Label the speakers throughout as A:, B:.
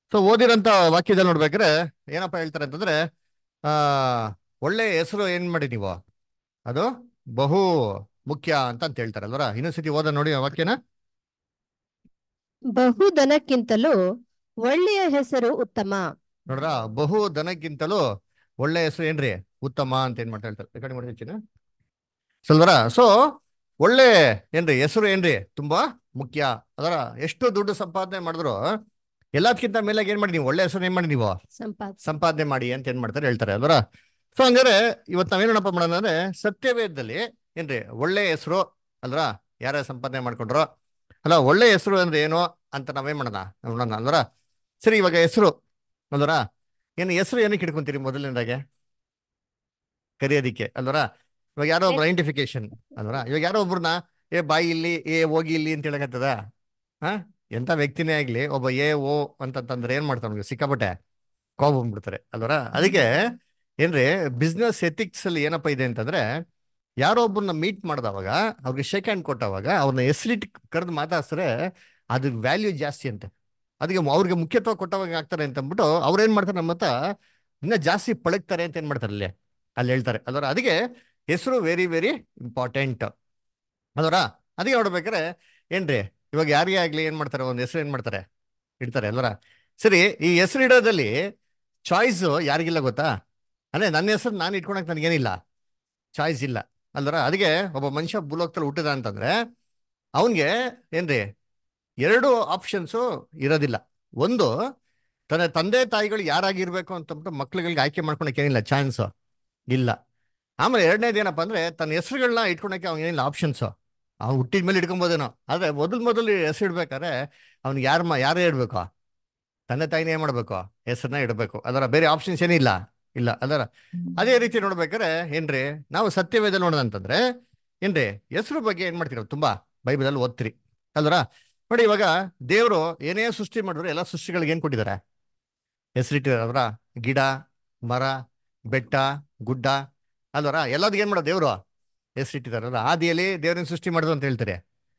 A: So ಓದಿರೋಂಥ ವಾಕ್ಯದಲ್ಲಿ ನೋಡ್ಬೇಕಾದ್ರೆ ಏನಪ್ಪ ಹೇಳ್ತಾರೆ ಅಂತಂದ್ರೆ ಆ ಒಳ್ಳೆ ಹೆಸರು ಏನ್ ಮಾಡಿ ನೀವು ಅದು ಬಹು ಮುಖ್ಯ ಅಂತ ಅಂತ ಹೇಳ್ತಾರೆ ಅಲ್ವರ ಇನ್ನೊಂದ್ಸತಿ ಓದ ನೋಡಿ ಆ ವಾಕ್ಯನ
B: ಬಹುಧನಕ್ಕಿಂತಲೂ ಒಳ್ಳೆಯ ಹೆಸರು ಉತ್ತಮ
A: ನೋಡ್ರ ಬಹು ದನಕ್ಕಿಂತಲೂ ಒಳ್ಳೆ ಹೆಸರು ಏನ್ರಿ ಉತ್ತಮ ಅಂತ ಏನ್ ಮಾಡ್ತಾ ಹೇಳ್ತಾರೆ ರೆಕಾರ್ಡ್ ಮಾಡಿ ಹೆಚ್ಚಿನ ಸಲ್ವರ ಸೊ ಒಳ್ಳೆ ಏನ್ರಿ ಹೆಸರು ಏನ್ರಿ ತುಂಬಾ ಮುಖ್ಯ ಅದರ ಎಷ್ಟು ದುಡ್ಡು ಸಂಪಾದನೆ ಮಾಡಿದ್ರು ಎಲ್ಲದಕ್ಕಿಂತ ಮೇಲೆ ಏನ್ ಮಾಡಿ ನೀವು ಒಳ್ಳೆ ಹೆಸರು ಏನ್ ಮಾಡಿ ನೀವು
B: ಸಂಪಾದ
A: ಸಂಪಾದನೆ ಮಾಡಿ ಅಂತ ಏನ್ ಮಾಡ್ತಾರೆ ಹೇಳ್ತಾರೆ ಅಲ್ವರ ಸೊ ಹಂಗಾರೆ ಇವತ್ತು ನಾವೇನಪ್ಪ ಮಾಡೋಣ ಅಂದ್ರೆ ಸತ್ಯವೇದದಲ್ಲಿ ಏನ್ರಿ ಒಳ್ಳೆ ಹೆಸರು ಅಲ್ವರ ಯಾರ ಸಂಪಾದನೆ ಮಾಡ್ಕೊಂಡ್ರು ಅಲ್ಲ ಒಳ್ಳೆ ಹೆಸರು ಅಂದ್ರೆ ಏನು ಅಂತ ನಾವೇನ್ ಮಾಡೋಣ ನೋಡೋಣ ಅಲ್ವರ ಸರಿ ಇವಾಗ ಹೆಸರು ಅಲ್ವರ ಏನು ಹೆಸರು ಏನಕ್ಕೆ ಇಟ್ಕೊಂತೀರಿ ಮೊದಲನೇದಾಗೆ ಕರೆಯೋದಿಕ್ಕೆ ಅಲ್ವರ ಇವಾಗ ಯಾರೋ ಒಬ್ರು ಐಡೆಂಟಿಫಿಕೇಶನ್ ಅಲ್ವರ ಇವಾಗ ಯಾರೋ ಒಬ್ರನ್ನ ಏ ಬಾಯಿ ಇಲ್ಲಿ ಏ ಹೋಗಿ ಇಲ್ಲಿ ಅಂತ ಹೇಳಕತ್ತದ ಹಾ ಎಂತ ವ್ಯಕ್ತಿನೇ ಆಗ್ಲಿ ಒಬ್ಬ ಎ ಓ ಅಂತಂತಂದ್ರೆ ಏನ್ ಮಾಡ್ತಾನೆ ಅವ್ನಿಗೆ ಸಿಕ್ಕಾಪಟ್ಟೆ ಕೋಪ ಬಂದ್ಬಿಡ್ತಾರೆ ಅಲ್ವರ ಅದಕ್ಕೆ ಏನ್ರಿ ಬಿಸ್ನೆಸ್ ಎಥಿಕ್ಸ್ ಅಲ್ಲಿ ಏನಪ್ಪ ಇದೆ ಅಂತಂದ್ರೆ ಯಾರೋ ಒಬ್ಬರನ್ನ ಮೀಟ್ ಮಾಡಿದವಾಗ ಅವ್ರಿಗೆ ಶೇಕ್ ಹ್ಯಾಂಡ್ ಕೊಟ್ಟವಾಗ ಅವ್ರನ್ನ ಹೆಸರಿಟ್ಟು ಕರೆದು ಮಾತಾಡ್ಸಿದ್ರೆ ಅದ್ರ ವ್ಯಾಲ್ಯೂ ಜಾಸ್ತಿ ಅಂತೆ ಅದಕ್ಕೆ ಅವ್ರಿಗೆ ಮುಖ್ಯತ್ವ ಕೊಟ್ಟವಾಗ ಆಗ್ತಾರೆ ಅಂತ ಅಂದ್ಬಿಟ್ಟು ಅವ್ರು ಏನ್ ಮಾಡ್ತಾರೆ ನಮ್ಮ ಹತ್ರ ಇನ್ನ ಜಾಸ್ತಿ ಪಳಗ್ತಾರೆ ಅಂತ ಏನ್ ಮಾಡ್ತಾರೆ ಅಲ್ಲಿ ಅಲ್ಲಿ ಹೇಳ್ತಾರೆ ಅಲ್ವರ ಅದಕ್ಕೆ ಹೆಸರು ವೆರಿ ವೆರಿ ಇಂಪಾರ್ಟೆಂಟ್ ಅಲ್ವರ ಅದಕ್ಕೆ ನೋಡ್ಬೇಕಾರೆ ಏನ್ರಿ ಇವಾಗ ಯಾರಿಗೇ ಆಗ್ಲಿ ಏನ್ ಮಾಡ್ತಾರೆ ಒಂದು ಹೆಸರು ಏನ್ ಮಾಡ್ತಾರೆ ಇಡ್ತಾರೆ ಅಲ್ವರ ಸರಿ ಈ ಹೆಸರು ಇಡೋದಲ್ಲಿ ಚಾಯ್ಸ್ ಯಾರಿಗಿಲ್ಲ ಗೊತ್ತಾ ಅಂದ್ರೆ ನನ್ನ ಹೆಸರು ನಾನು ಇಟ್ಕೊಳಕ್ ನನಗೇನಿಲ್ಲ ಚಾಯ್ಸ್ ಇಲ್ಲ ಅಲ್ವರ ಅದಕ್ಕೆ ಒಬ್ಬ ಮನುಷ್ಯ ಭೂಲೋಕದಲ್ಲಿ ಹುಟ್ಟಿದ ಅಂತಂದ್ರೆ ಅವನ್ಗೆ ಏನ್ರಿ ಎರಡು ಆಪ್ಷನ್ಸು ಇರೋದಿಲ್ಲ ಒಂದು ತನ್ನ ತಂದೆ ತಾಯಿಗಳು ಯಾರಾಗಿರ್ಬೇಕು ಅಂತಂದ್ಬಿಟ್ಟು ಮಕ್ಳುಗಳಿಗೆ ಆಯ್ಕೆ ಮಾಡ್ಕೊಳಕ್ಕೆ ಏನಿಲ್ಲ ಚಾನ್ಸ್ ಇಲ್ಲ ಆಮೇಲೆ ಎರಡನೇದು ಏನಪ್ಪ ಅಂದ್ರೆ ತನ್ನ ಹೆಸರುಗಳನ್ನ ಇಟ್ಕೊಳಕ್ಕೆ ಅವ್ನಿಗೇನಿಲ್ಲ ಆಪ್ಷನ್ಸು ಅವ್ನು ಹುಟ್ಟಿದ ಮೇಲೆ ಇಟ್ಕೊಬೋದೇನೋ ಆದ್ರೆ ಮೊದಲು ಮೊದಲು ಹೆಸರು ಇಡ್ಬೇಕಾದ್ರೆ ಅವ್ನಿಗೆ ಯಾರ ಮ ಯಾರೇ ಇಡ್ಬೇಕು ತಂದೆ ತಾಯಿನೇ ಏನ್ ಮಾಡ್ಬೇಕು ಹೆಸರನ್ನ ಇಡಬೇಕು ಅದರ ಬೇರೆ ಆಪ್ಷನ್ಸ್ ಏನಿಲ್ಲ ಇಲ್ಲ ಅದರ ಅದೇ ರೀತಿ ನೋಡ್ಬೇಕಾದ್ರೆ ಏನ್ರಿ ನಾವು ಸತ್ಯವೇದ ನೋಡೋದಂತಂದ್ರೆ ಏನ್ರಿ ಹೆಸರು ಬಗ್ಗೆ ಏನ್ ಮಾಡ್ತೀರ ತುಂಬಾ ಬೈಬಲಲ್ಲಿ ಓದ್ತೀರಿ ಅಲ್ವರ ನೋಡಿ ಇವಾಗ ದೇವರು ಏನೇ ಸೃಷ್ಟಿ ಮಾಡಿದ್ರು ಎಲ್ಲ ಸೃಷ್ಟಿಗಳಿಗೆ ಏನ್ ಕೊಟ್ಟಿದ್ದಾರೆ ಹೆಸರಿಟ್ಟಿದ್ದಾರೆ ಅವರ ಗಿಡ ಮರ ಬೆಟ್ಟ ಗುಡ್ಡ ಅಲ್ವರ ಎಲ್ಲದಕ್ಕೆ ಏನ್ ಮಾಡೋದು ದೇವರು ಹೆಸರಿಟ್ಟಿದಾರಲ್ಲ ಆದಿಯಲ್ಲಿ ದೇವ್ರನ್ನ ಸೃಷ್ಟಿ ಮಾಡಿದ್ರು ಅಂತ ಹೇಳ್ತಾರೆ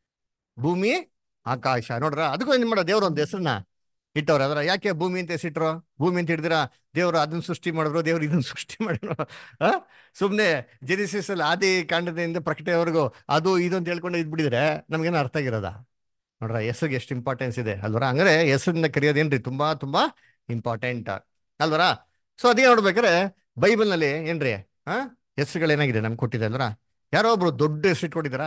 A: ಭೂಮಿ ಆಕಾಶ ನೋಡ್ರ ಅದಕ್ಕೂ ಏನ್ ಮಾಡೋ ದೇವ್ರ ಒಂದು ಹೆಸರನ್ನ ಇಟ್ಟವ್ರ ಅದ್ರ ಯಾಕೆ ಭೂಮಿ ಅಂತ ಹೆಸರಿಟ್ರು ಭೂಮಿ ಅಂತ ಹಿಡಿದಿರ ದೇವ್ರು ಅದನ್ನ ಸೃಷ್ಟಿ ಮಾಡಿದ್ರು ದೇವ್ರು ಇದನ್ನ ಸೃಷ್ಟಿ ಮಾಡಿದ್ರು ಆ ಸುಮ್ನೆ ಜೆನಿಸಿಸ್ ಅಲ್ಲಿ ಆದಿ ಕಾಂಡದಿಂದ ಪ್ರಕಟೆವರೆಗೂ ಅದು ಇದು ಅಂತ ಹೇಳ್ಕೊಂಡು ಇದ್ಬಿಟ್ಟಿದ್ರೆ ನಮ್ಗೇನು ಅರ್ಥ ಆಗಿರೋದ ನೋಡ್ರ ಹೆಸರಿಗೆ ಎಷ್ಟು ಇಂಪಾರ್ಟೆನ್ಸ್ ಇದೆ ಅಲ್ವರ ಹಂಗಾರೆ ಹೆಸರನ್ನ ಕರೆಯೋದೇನ್ರಿ ತುಂಬಾ ತುಂಬಾ ಇಂಪಾರ್ಟೆಂಟ್ ಅಲ್ವರ ಸೊ ಅದೇ ನೋಡ್ಬೇಕಾದ್ರೆ ಬೈಬಲ್ನಲ್ಲಿ ಏನ್ರಿ ಆ ಹೆಸರುಗಳೇನಾಗಿದೆ ನಮ್ಗೆ ಕೊಟ್ಟಿದೆ ಅಲ್ವರ ಯಾರೋ ಒಬ್ರು ದೊಡ್ಡ ಹೆಸರು ಇಟ್ಕೊಂಡಿದಾರ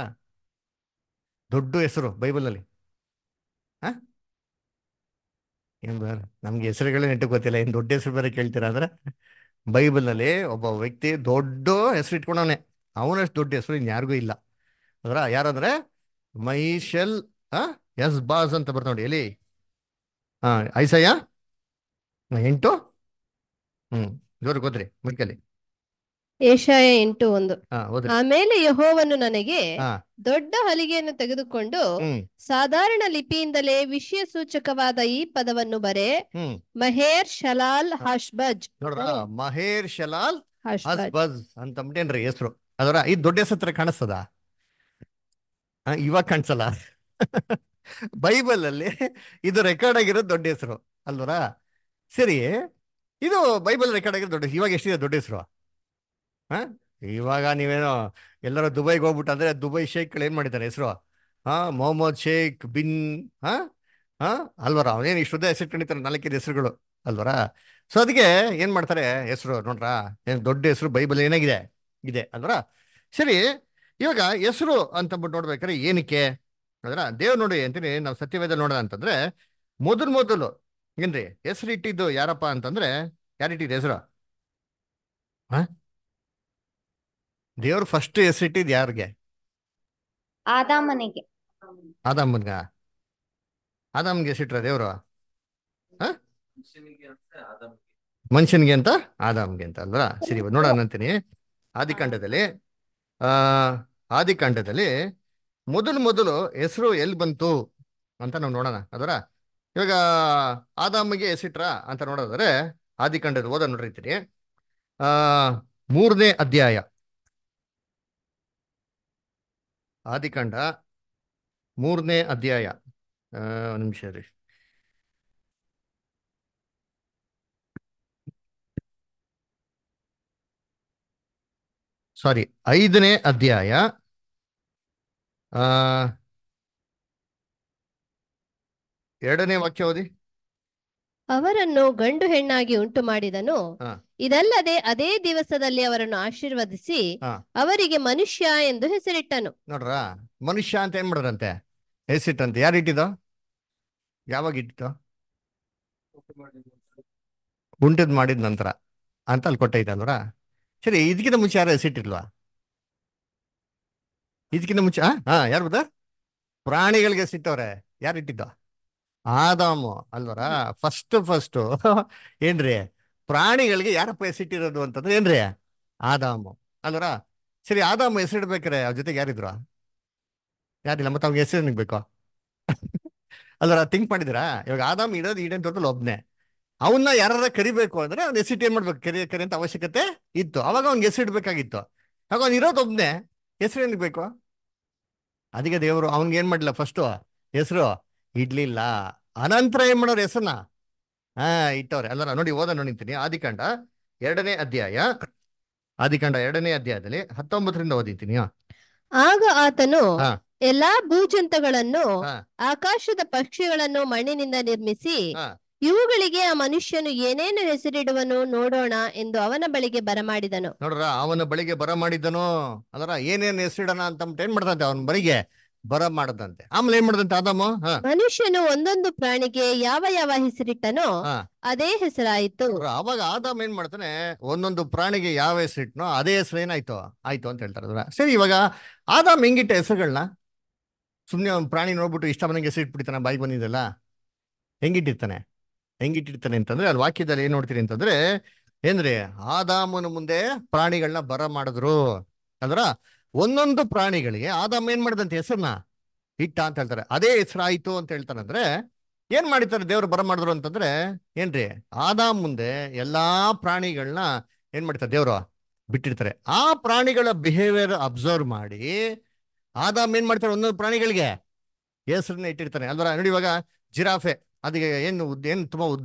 A: ದೊಡ್ಡ ಹೆಸರು ಬೈಬಲ್ನಲ್ಲಿ ಆ ಏನ್ ಬೇರೆ ನಮ್ಗೆ ಹೆಸರುಗಳೇ ನೆಟ್ಟು ಗೊತ್ತಿಲ್ಲ ಏನ್ ದೊಡ್ಡ ಹೆಸರು ಬೇರೆ ಕೇಳ್ತೀರಾ ಅಂದ್ರೆ ಬೈಬಲ್ನಲ್ಲಿ ಒಬ್ಬ ವ್ಯಕ್ತಿ ದೊಡ್ಡ ಹೆಸರು ಇಟ್ಕೊಂಡವನೆ ಅವನಷ್ಟು ದೊಡ್ಡ ಹೆಸರು ಇನ್ಯಾರಿಗೂ ಇಲ್ಲ ಅದರ ಯಾರಂದ್ರೆ ಮೈಶೆಲ್ ಆ ಎಸ್ ಬಾಸ್ ಅಂತ ಬರ್ತಾ ನೋಡಿ ಎಲ್ಲಿ ಹಾ ಐಸಯ್ಯ ಎಂಟು ಹ್ಮ್ ಜೋರು ಗೊತ್ತ್ರಿ ಮುಖ್ಯಲ್ಲಿ
B: ಏಷಾಯ ಎಂಟು ಒಂದು
A: ಹಾ ಓದ್ರಿ
B: ಆಮೇಲೆ ಯಹೋವನು ನನಗೆ
A: ಹಾ
B: ದೊಡ್ಡ ಹಲಿಗೆಯನ್ನು ತೆಗೆದುಕೊಂಡು
A: ಹ್ಮ್
B: ಸಾಧಾರಣ ಲಿಪಿಯಿಂದಲೇ ವಿಷಯ ಸೂಚಕವಾದ ಈ ಪದವನ್ನು ಬರೆ
A: ಹ್ಮ್
B: ಮಹೇರ್ ಶಲಾಲ್ ಹಶ್ಬಜ್
A: ನೋಡ್ರ ಮಹೇರ್ ಶಲಾಲ್ ಹಸ್
B: ಹಶ್ಬಜ್
A: ಬಜ್ ಅಂತ ಅಂದ್ಬಿಟ್ಟೇನ್ರಿ ಹೆಸರು ಅದರ ಈ ದೊಡ್ಡ ಹೆಸರು ಹತ್ರ ಕಾಣಿಸ್ತದ ಆ, ಇವಾಗ ಕಾಣಿಸಲ್ಲ ಬೈಬಲ್ ಅಲ್ಲಿ ಇದು ರೆಕಾರ್ಡ್ ಆಗಿರೋದು ದೊಡ್ಡ ಹೆಸರು ಅಲ್ವರ ಸರಿ ಇದು ಬೈಬಲ್ ರೆಕಾರ್ಡ್ ಆಗಿರೋ ದೊಡ್ಡ ಇವಾಗ ಎಷ್ಟಿದೆ ದೊಡ್ಡ ಹೆಸರು ಹಾ ಇವಾಗ ನೀವೇನೋ ಎಲ್ಲರೂ ದುಬೈಗೆ ಹೋಗ್ಬಿಟ್ಟು ಅಂದ್ರೆ ದುಬೈ ಶೇಖ್ಗಳು ಏನ್ ಮಾಡಿದ್ದಾರೆ ಹೆಸರು ಹಾ ಮೊಹಮ್ಮದ್ ಶೇಖ್ ಬಿನ್ ಹಾ ಹಾ ಅಲ್ವರ ಅವನೇನು ಇಷ್ಟುದ್ದ ಹೆಸರು ಕಂಡಿತಾರೆ ನಾಲ್ಕೈದು ಹೆಸರುಗಳು ಅಲ್ವರ ಸೊ ಅದಕ್ಕೆ ಏನ್ ಮಾಡ್ತಾರೆ ಹೆಸರು ನೋಡ್ರ ಏನ್ ದೊಡ್ಡ ಹೆಸರು ಬೈಬಲ್ ಏನಾಗಿದೆ ಇದೆ ಅಲ್ವರ ಸರಿ ಇವಾಗ ಹೆಸರು ಅಂತಂದ್ಬಿಟ್ಟು ನೋಡ್ಬೇಕಾದ್ರೆ ಏನಕ್ಕೆ ಅದರ ದೇವ್ ನೋಡಿ ಅಂತೀನಿ ನಾವು ಸತ್ಯವೇದ ನೋಡೋಣ ಅಂತಂದ್ರೆ ಮೊದಲು ಮೊದಲು ಏನ್ರಿ ಹೆಸರು ಇಟ್ಟಿದ್ದು ಯಾರಪ್ಪ ಅಂತಂದ್ರೆ ಯಾರಿಟ್ಟಿದ್ದು ಹೆಸರು ಹ ದೇವ್ರು ಫಸ್ಟ್ ಹೆಸರಿಟ್ಟಿದ್ದು ಯಾರಿಗೆ
C: ಆದಾಮನಿಗೆ
A: ಆದಾಮನ್ಗ ಆದಾಮ್ಗೆ ಹೆಸರಿಟ್ರ ದೇವ್ರು ಹ ಮನುಷ್ಯನಿಗೆ ಅಂತ ಆದಾಮ್ಗೆ ಅಂತ ಅಲ್ವಾ ಸರಿ ಇವಾಗ ನೋಡೋಣ ಅಂತೀನಿ ಆದಿಕಾಂಡದಲ್ಲಿ ಆ ಆದಿಕಾಂಡದಲ್ಲಿ ಮೊದಲು ಮೊದಲು ಹೆಸರು ಎಲ್ಲಿ ಬಂತು ಅಂತ ನಾವು ನೋಡೋಣ ಅದರ ಇವಾಗ ಆದಾಮಿಗೆ ಹೆಸರಿಟ್ರ ಅಂತ ನೋಡೋದಾದ್ರೆ ಆದಿಕಾಂಡದ ಓದ ನೋಡಿರ್ತೀನಿ ಆ ಮೂರನೇ ಅಧ್ಯಾಯ ಆದಿಕಾಂಡ ಮೂರನೇ ಅಧ್ಯಾಯ ಆ, ಒಂದ್ ನಿಮಿಷ ರೀ ಸಾರಿ ಐದನೇ ಅಧ್ಯಾಯ ಆ ಎರಡನೇ ವಾಕ್ಯ ಓದಿ
B: ಅವರನ್ನು ಗಂಡು ಹೆಣ್ಣಾಗಿ ಉಂಟು ಮಾಡಿದನು
A: ಹಾ.
B: ಇದಲ್ಲದೆ ಅದೇ ದಿವಸದಲ್ಲಿ ಅವರನ್ನು ಆಶೀರ್ವದಿಸಿ
A: ಹಾ.
B: ಅವರಿಗೆ ಮನುಷ್ಯ ಎಂದು ಹೆಸರಿಟ್ಟನು
A: ನೋಡ್ರ ಮನುಷ್ಯ ಅಂತ ಏನ್ ಮಾಡಿದ್ರಂತೆ ಹೆಸಿಟ್ಟಂತೆ ಯಾರು ಇಟ್ಟಿದ್ದು ಯಾವಾಗ ಇಟ್ಟಿದ್ದು ಉಂಟದ್ ಮಾಡಿದ ನಂತರ ಅಂತ ಅಲ್ಲಿ ಕೊಟ್ಟೈತೆ ಅಲ್ವರ ಸರಿ ಇದಕ್ಕಿಂತ ಮುಂಚೆ ಯಾರು ಹೆಸಿಟ್ಟಿಲ್ವಾ ಇದಕ್ಕಿಂತ ಮುಂಚೆ ಹಾ ಹಾ ಯಾರು ಬದ ಪ್ರಾಣಿಗಳಿಗೆ ಸಿಟ್ಟವ್ರೆ ಯಾರು ಇಟ್ಟಿದ್ದು ಆದಾಮು ಅಲ್ವರ ಫಸ್ಟ್ ಫಸ್ಟ್ ಏನ್ರಿ ಪ್ರಾಣಿಗಳಿಗೆ ಯಾರಪ್ಪ ಹೆಸಿಟ್ಟಿರೋದು ಅಂತಂದ್ರೆ ಏನ್ರಿ ಆದಾಮು ಅಲ್ವರ ಸರಿ ಆದಾಮ ಹೆಸರಿಡ್ಬೇಕಾರೆ ಅವ್ರ ಜೊತೆಗೆ ಯಾರಿದ್ರು ಯಾರಿಲ್ಲ ಮತ್ತೆ ಅವ್ನಿಗೆ ಹೆಸರು ಏನಕ್ಕೆ ಬೇಕು ಅಲ್ಲರ ಥಿಂಕ್ ಮಾಡಿದಿರಾ ಇವಾಗ ಆದಾಮ್ ಇಡೋದು ಈಡೇನ್ ಟೋಟಲ್ ಒಬ್ನೇ ಅವನ್ನ ಯಾರ ಕರಿಬೇಕು ಅಂದ್ರೆ ಅವ್ನ ಹೆಸರು ಏನ್ ಮಾಡ್ಬೇಕು ಕರಿ ಕರಿ ಅಂತ ಅವಶ್ಯಕತೆ ಇತ್ತು ಅವಾಗ ಅವ್ನಿಗೆ ಹೆಸರು ಇಡ್ಬೇಕಾಗಿತ್ತು ಆಗ ಅವ್ನು ಇರೋದು ಒಬ್ನೇ ಹೆಸರು ಏನಕ್ಕೆ ಬೇಕು ಅದಕ್ಕೆ ದೇವರು ಅವ್ನಿಗೆ ಏನ್ ಮಾಡ್ಲಿಲ್ಲ ಫಸ್ಟು ಹೆಸರು ಇಡ್ಲಿಲ್ಲ ಅನಂತರ ಏನ್ ಮಾಡೋರು ಹೆಸರನ್ನ ಹಾ ಇಟ್ಟವ್ರೆ ಅಲ್ಲರ ನೋಡಿ ಓದ ನೋಡಿತೀನಿ ಆದಿಕಾಂಡ ಎರಡನೇ ಅಧ್ಯಾಯ ಆದಿಕಾಂಡ ಎರಡನೇ ಅಧ್ಯಾಯದಲ್ಲಿ ಹತ್ತೊಂಬತ್ತರಿಂದ ಓದಿದ್ದೀನಿ
B: ಆಗ ಆತನು
A: ಹಾ.
B: ಎಲ್ಲಾ ಭೂಜಂತುಗಳನ್ನು
A: ಹಾ.
B: ಆಕಾಶದ ಪಕ್ಷಿಗಳನ್ನು ಮಣ್ಣಿನಿಂದ ನಿರ್ಮಿಸಿ
A: ಹಾ.
B: ಇವುಗಳಿಗೆ ಆ ಮನುಷ್ಯನು ಏನೇನು ಹೆಸರಿಡುವನು ನೋಡೋಣ ಎಂದು ಅವನ ಬಳಿಗೆ ಬರಮಾಡಿದನು
A: ನೋಡ್ರ ಅವನ ಬಳಿಗೆ ಬರ ಮಾಡಿದ್ದನು ಅದರ ಏನೇನ್ ಹೆಸರಿಡೋಣ ಅಂತ ಅಂದ್ಬಿಟ್ಟು ಏನ್ ಮಾಡ್ದಂತೆ ಅವನ ಬಳಿಗೆ ಬರ ಮಾಡದಂತೆ ಆಮೇಲೆ ಏನ್ ಮಾಡ್ದಂತೆ ಆದಾಮು ಹಾ
B: ಮನುಷ್ಯನು ಒಂದೊಂದು ಪ್ರಾಣಿಗೆ ಯಾವ ಯಾವ ಹೆಸರಿಟ್ಟನೋ
A: ಹಾ.
B: ಅದೇ ಹೆಸರಾಯಿತು
A: ನೋಡ್ರ, ಅವಾಗ ಆದಾಮ್ ಏನ್ ಮಾಡ್ತಾನೆ ಒಂದೊಂದು ಪ್ರಾಣಿಗೆ ಯಾವ ಹೆಸರಿಟ್ನೋ ಅದೇ ಹೆಸರು ಏನಾಯ್ತು ಆಯ್ತು ಅಂತ ಹೇಳ್ತಾರೆ ಅದ್ರ ಸರಿ ಇವಾಗ ಆದಾಮ್ ಹೆಂಗಿಟ್ಟ ಹೆಸರುಗಳನ್ನ ಸುಮ್ನೆ ಒಂದ್ ಪ್ರಾಣಿ ನೋಡ್ಬಿಟ್ಟು ಇಷ್ಟ ಬಂದಂಗೆ ಹೆಸರು ಇಟ್ಬಿಡ್ತಾನೆ ಬಾಯಿಗೆ ಬಂದಿದ್ದಲ್ಲ ಹೆಂಗಿಟ್ಟಿರ್ತಾನೆ ಹೆಂಗಿಟ್ಟಿರ್ತಾನೆ ಅಂತಂದ್ರೆ ಅಲ್ಲಿ ವಾಕ್ಯದಲ್ಲಿ ಏನ್ ನೋಡ್ತೀರಿ ಅಂತಂದ್ರೆ ಏನ್ರಿ ಆದಾಮನ ಮುಂದೆ ಪ್ರಾಣಿಗಳನ್ನ ಬರ ಮಾಡಿದ್ರು ಅಂದ್ರ ಒಂದೊಂದು ಪ್ರಾಣಿಗಳಿಗೆ ಆದಾಮ ಏನ್ ಮಾಡಿದಂತೆ ಹೆಸರನ್ನ ಇಟ್ಟ ಅಂತ ಹೇಳ್ತಾರೆ ಅದೇ ಹೆಸರಾಯ್ತು ಅಂತ ಹೇಳ್ತಾರಂದ್ರೆ ಏನ್ ಮಾಡಿರ್ತಾರೆ ದೇವ್ರು ಬರ ಮಾಡಿದ್ರು ಅಂತಂದ್ರೆ ಏನ್ರಿ ಆದಾಮ್ ಮುಂದೆ ಎಲ್ಲಾ ಪ್ರಾಣಿಗಳನ್ನ ಏನ್ ಮಾಡ್ತಾರೆ ದೇವ್ರು ಬಿಟ್ಟಿರ್ತಾರೆ ಆ ಪ್ರಾಣಿಗಳ ಬಿಹೇವಿಯರ್ ಅಬ್ಸರ್ವ್ ಮಾಡಿ ಆದಾಮ್ ಏನ್ ಮಾಡ್ತಾರೆ ಒಂದೊಂದು ಪ್ರಾಣಿಗಳಿಗೆ ಹೆಸರನ್ನ ಇಟ್ಟಿರ್ತಾನೆ ಅಲ್ವರ ನೋಡಿ ಇವಾಗ ಜಿರಾಫೆ ಅದಕ್ಕೆ ಏನು ಉದ್ದ ಏನು ತುಂಬಾ ಉದ್ದ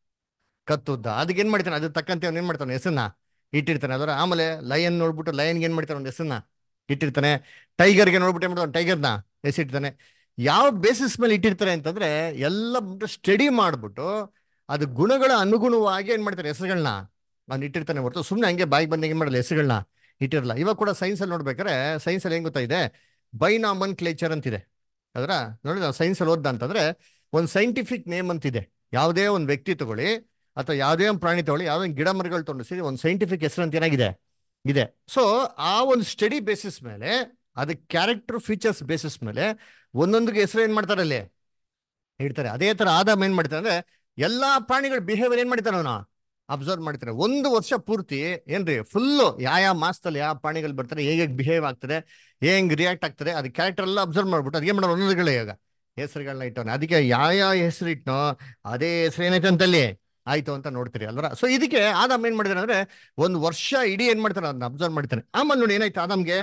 A: ಕತ್ತು ಉದ್ದ ಅದಕ್ಕೆ ಏನ್ ಮಾಡ್ತಾನೆ ಅದ್ರ ತಕ್ಕಂತೆ ಅವ್ನು ಏನ್ ಮಾಡ್ತಾನೆ ಹೆಸರನ್ನ ಇಟ್ಟಿರ್ತಾನೆ ಅದರ ಆಮೇಲೆ ಲಯನ್ ನೋಡ್ಬಿಟ್ಟು ಲಯನ್ಗೆ ಏನ್ ಮಾಡ್ತಾನೆ ಒಂದು ಹೆಸರನ್ನ ಇಟ್ಟಿರ್ತಾನೆ ಟೈಗರ್ಗೆ ನೋಡ್ಬಿಟ್ಟು ಏನ್ ಮಾಡ್ತಾನೆ ಟೈಗರ್ನ ಹೆಸರಿಡ್ತಾನೆ ಯಾವ ಬೇಸಿಸ್ ಮೇಲೆ ಇಟ್ಟಿರ್ತಾರೆ ಅಂತಂದ್ರೆ ಎಲ್ಲ ಸ್ಟಡಿ ಮಾಡ್ಬಿಟ್ಟು ಅದು ಗುಣಗಳ ಅನುಗುಣವಾಗಿ ಏನ್ ಮಾಡ್ತಾರೆ ಹೆಸರುಗಳನ್ನ ಅವ್ನು ಇಟ್ಟಿರ್ತಾನೆ ಹೊರತು ಸುಮ್ಮನೆ ಹಂಗೆ ಬಾಯಿಗೆ ಬಂದಂಗೆ ಏನ್ ಮಾಡಲ್ಲ ಹೆಸರುಗಳನ್ನ ಇಟ್ಟಿರಲ್ಲ ಇವಾಗ ಕೂಡ ಸೈನ್ಸ್ ಅಲ್ಲಿ ನೋಡ್ಬೇಕಾದ್ರೆ ಸೈನ್ಸ್ ಅಲ್ಲಿ ಏನ್ ಗೊತ್ತಾಯಿದೆ ಬೈನಾಮನ್ ಕ್ಲೇಚರ್ ಅಂತಿದೆ ಅದರ ನೋಡಿ ನಾವು ಸೈನ್ಸ್ ಅಲ್ಲಿ ಓದ್ದ ಅಂತಂದ್ರೆ ಒಂದು ಸೈಂಟಿಫಿಕ್ ನೇಮ್ ಅಂತಿದೆ ಯಾವುದೇ ಒಂದು ವ್ಯಕ್ತಿ ತಗೊಳ್ಳಿ ಅಥವಾ ಯಾವುದೇ ಒಂದು ಪ್ರಾಣಿ ತಗೊಳ್ಳಿ ಯಾವುದೇ ಒಂದು ಗಿಡ ಮರಗಳು ತಗೊಂಡು ಸೇರಿ ಒಂದು ಸೈಂಟಿಫಿಕ್ ಹೆಸರು ಅಂತ ಏನಾಗಿದೆ ಇದೆ ಸೊ ಆ ಒಂದು ಸ್ಟಡಿ ಬೇಸಿಸ್ ಮೇಲೆ ಅದಕ್ಕೆ ಕ್ಯಾರೆಕ್ಟರ್ ಫೀಚರ್ಸ್ ಬೇಸಿಸ್ ಮೇಲೆ ಒಂದೊಂದಿಗೆ ಹೆಸರು ಏನ್ ಮಾಡ್ತಾರೆ ಅಲ್ಲಿ ಇಡ್ತಾರೆ ಅದೇ ತರ ಆದಾಮ್ ಏನ್ ಮಾಡ್ತಾರೆ ಅಂದ್ರೆ ಎಲ್ಲಾ ಪ್ರಾಣಿಗಳ ಬಿಹೇವಿಯರ್ ಏನ್ ಮಾಡ್ತಾರೆ ಅವನು ಅಬ್ಸರ್ವ್ ಮಾಡ್ತಾರೆ ಒಂದು ವರ್ಷ ಪೂರ್ತಿ ಏನ್ರಿ ಫುಲ್ಲು ಯಾವ ಯಾವ ಮಾಸದಲ್ಲಿ ಯಾವ ಪ್ರಾಣಿಗಳು ಬರ್ತಾರೆ ಹೇಗೆ ಬಿಹೇವ್ ಆಗ್ತದೆ ಹೆಂಗ್ ರಿಯಾಕ್ಟ್ ಆಗ್ತದೆ ಅದ್ ಕ್ಯಾರೆಕ್ಟರ್ ಎಲ್ಲ ಅಬ್ಸರ್ವ್ ಮಾಡ್ಬಿಟ್ಟು ಅದಕ್ಕೆ ಮಾಡೋರು ಒಂದೊಂದುಗಳೇ ಈಗ ಹೆಸರುಗಳನ್ನ ಇಟ್ಟವನೆ ಅದಕ್ಕೆ ಯಾವ ಯಾವ ಹೆಸರು ಇಟ್ನೋ ಅದೇ ಹೆಸರು ಏನೈತೆ ಅಂತಲ್ಲಿ ಆಯ್ತು ಅಂತ ನೋಡ್ತೀರಿ ಅಲ್ವರ ಸೊ ಇದಕ್ಕೆ ಆದಾಮ್ ಏನ್ ಮಾಡಿದಾರೆ ಅಂದ್ರೆ ಒಂದು ವರ್ಷ ಇಡೀ ಏನ್ ಮಾಡ್ತಾನೆ ಅದನ್ನ ಅಬ್ಸರ್ವ್ ಮಾಡ್ತಾನೆ ಆಮೇಲೆ ನೋಡಿ ಏನಾಯ್ತು ಆದಾಮ್ಗೆ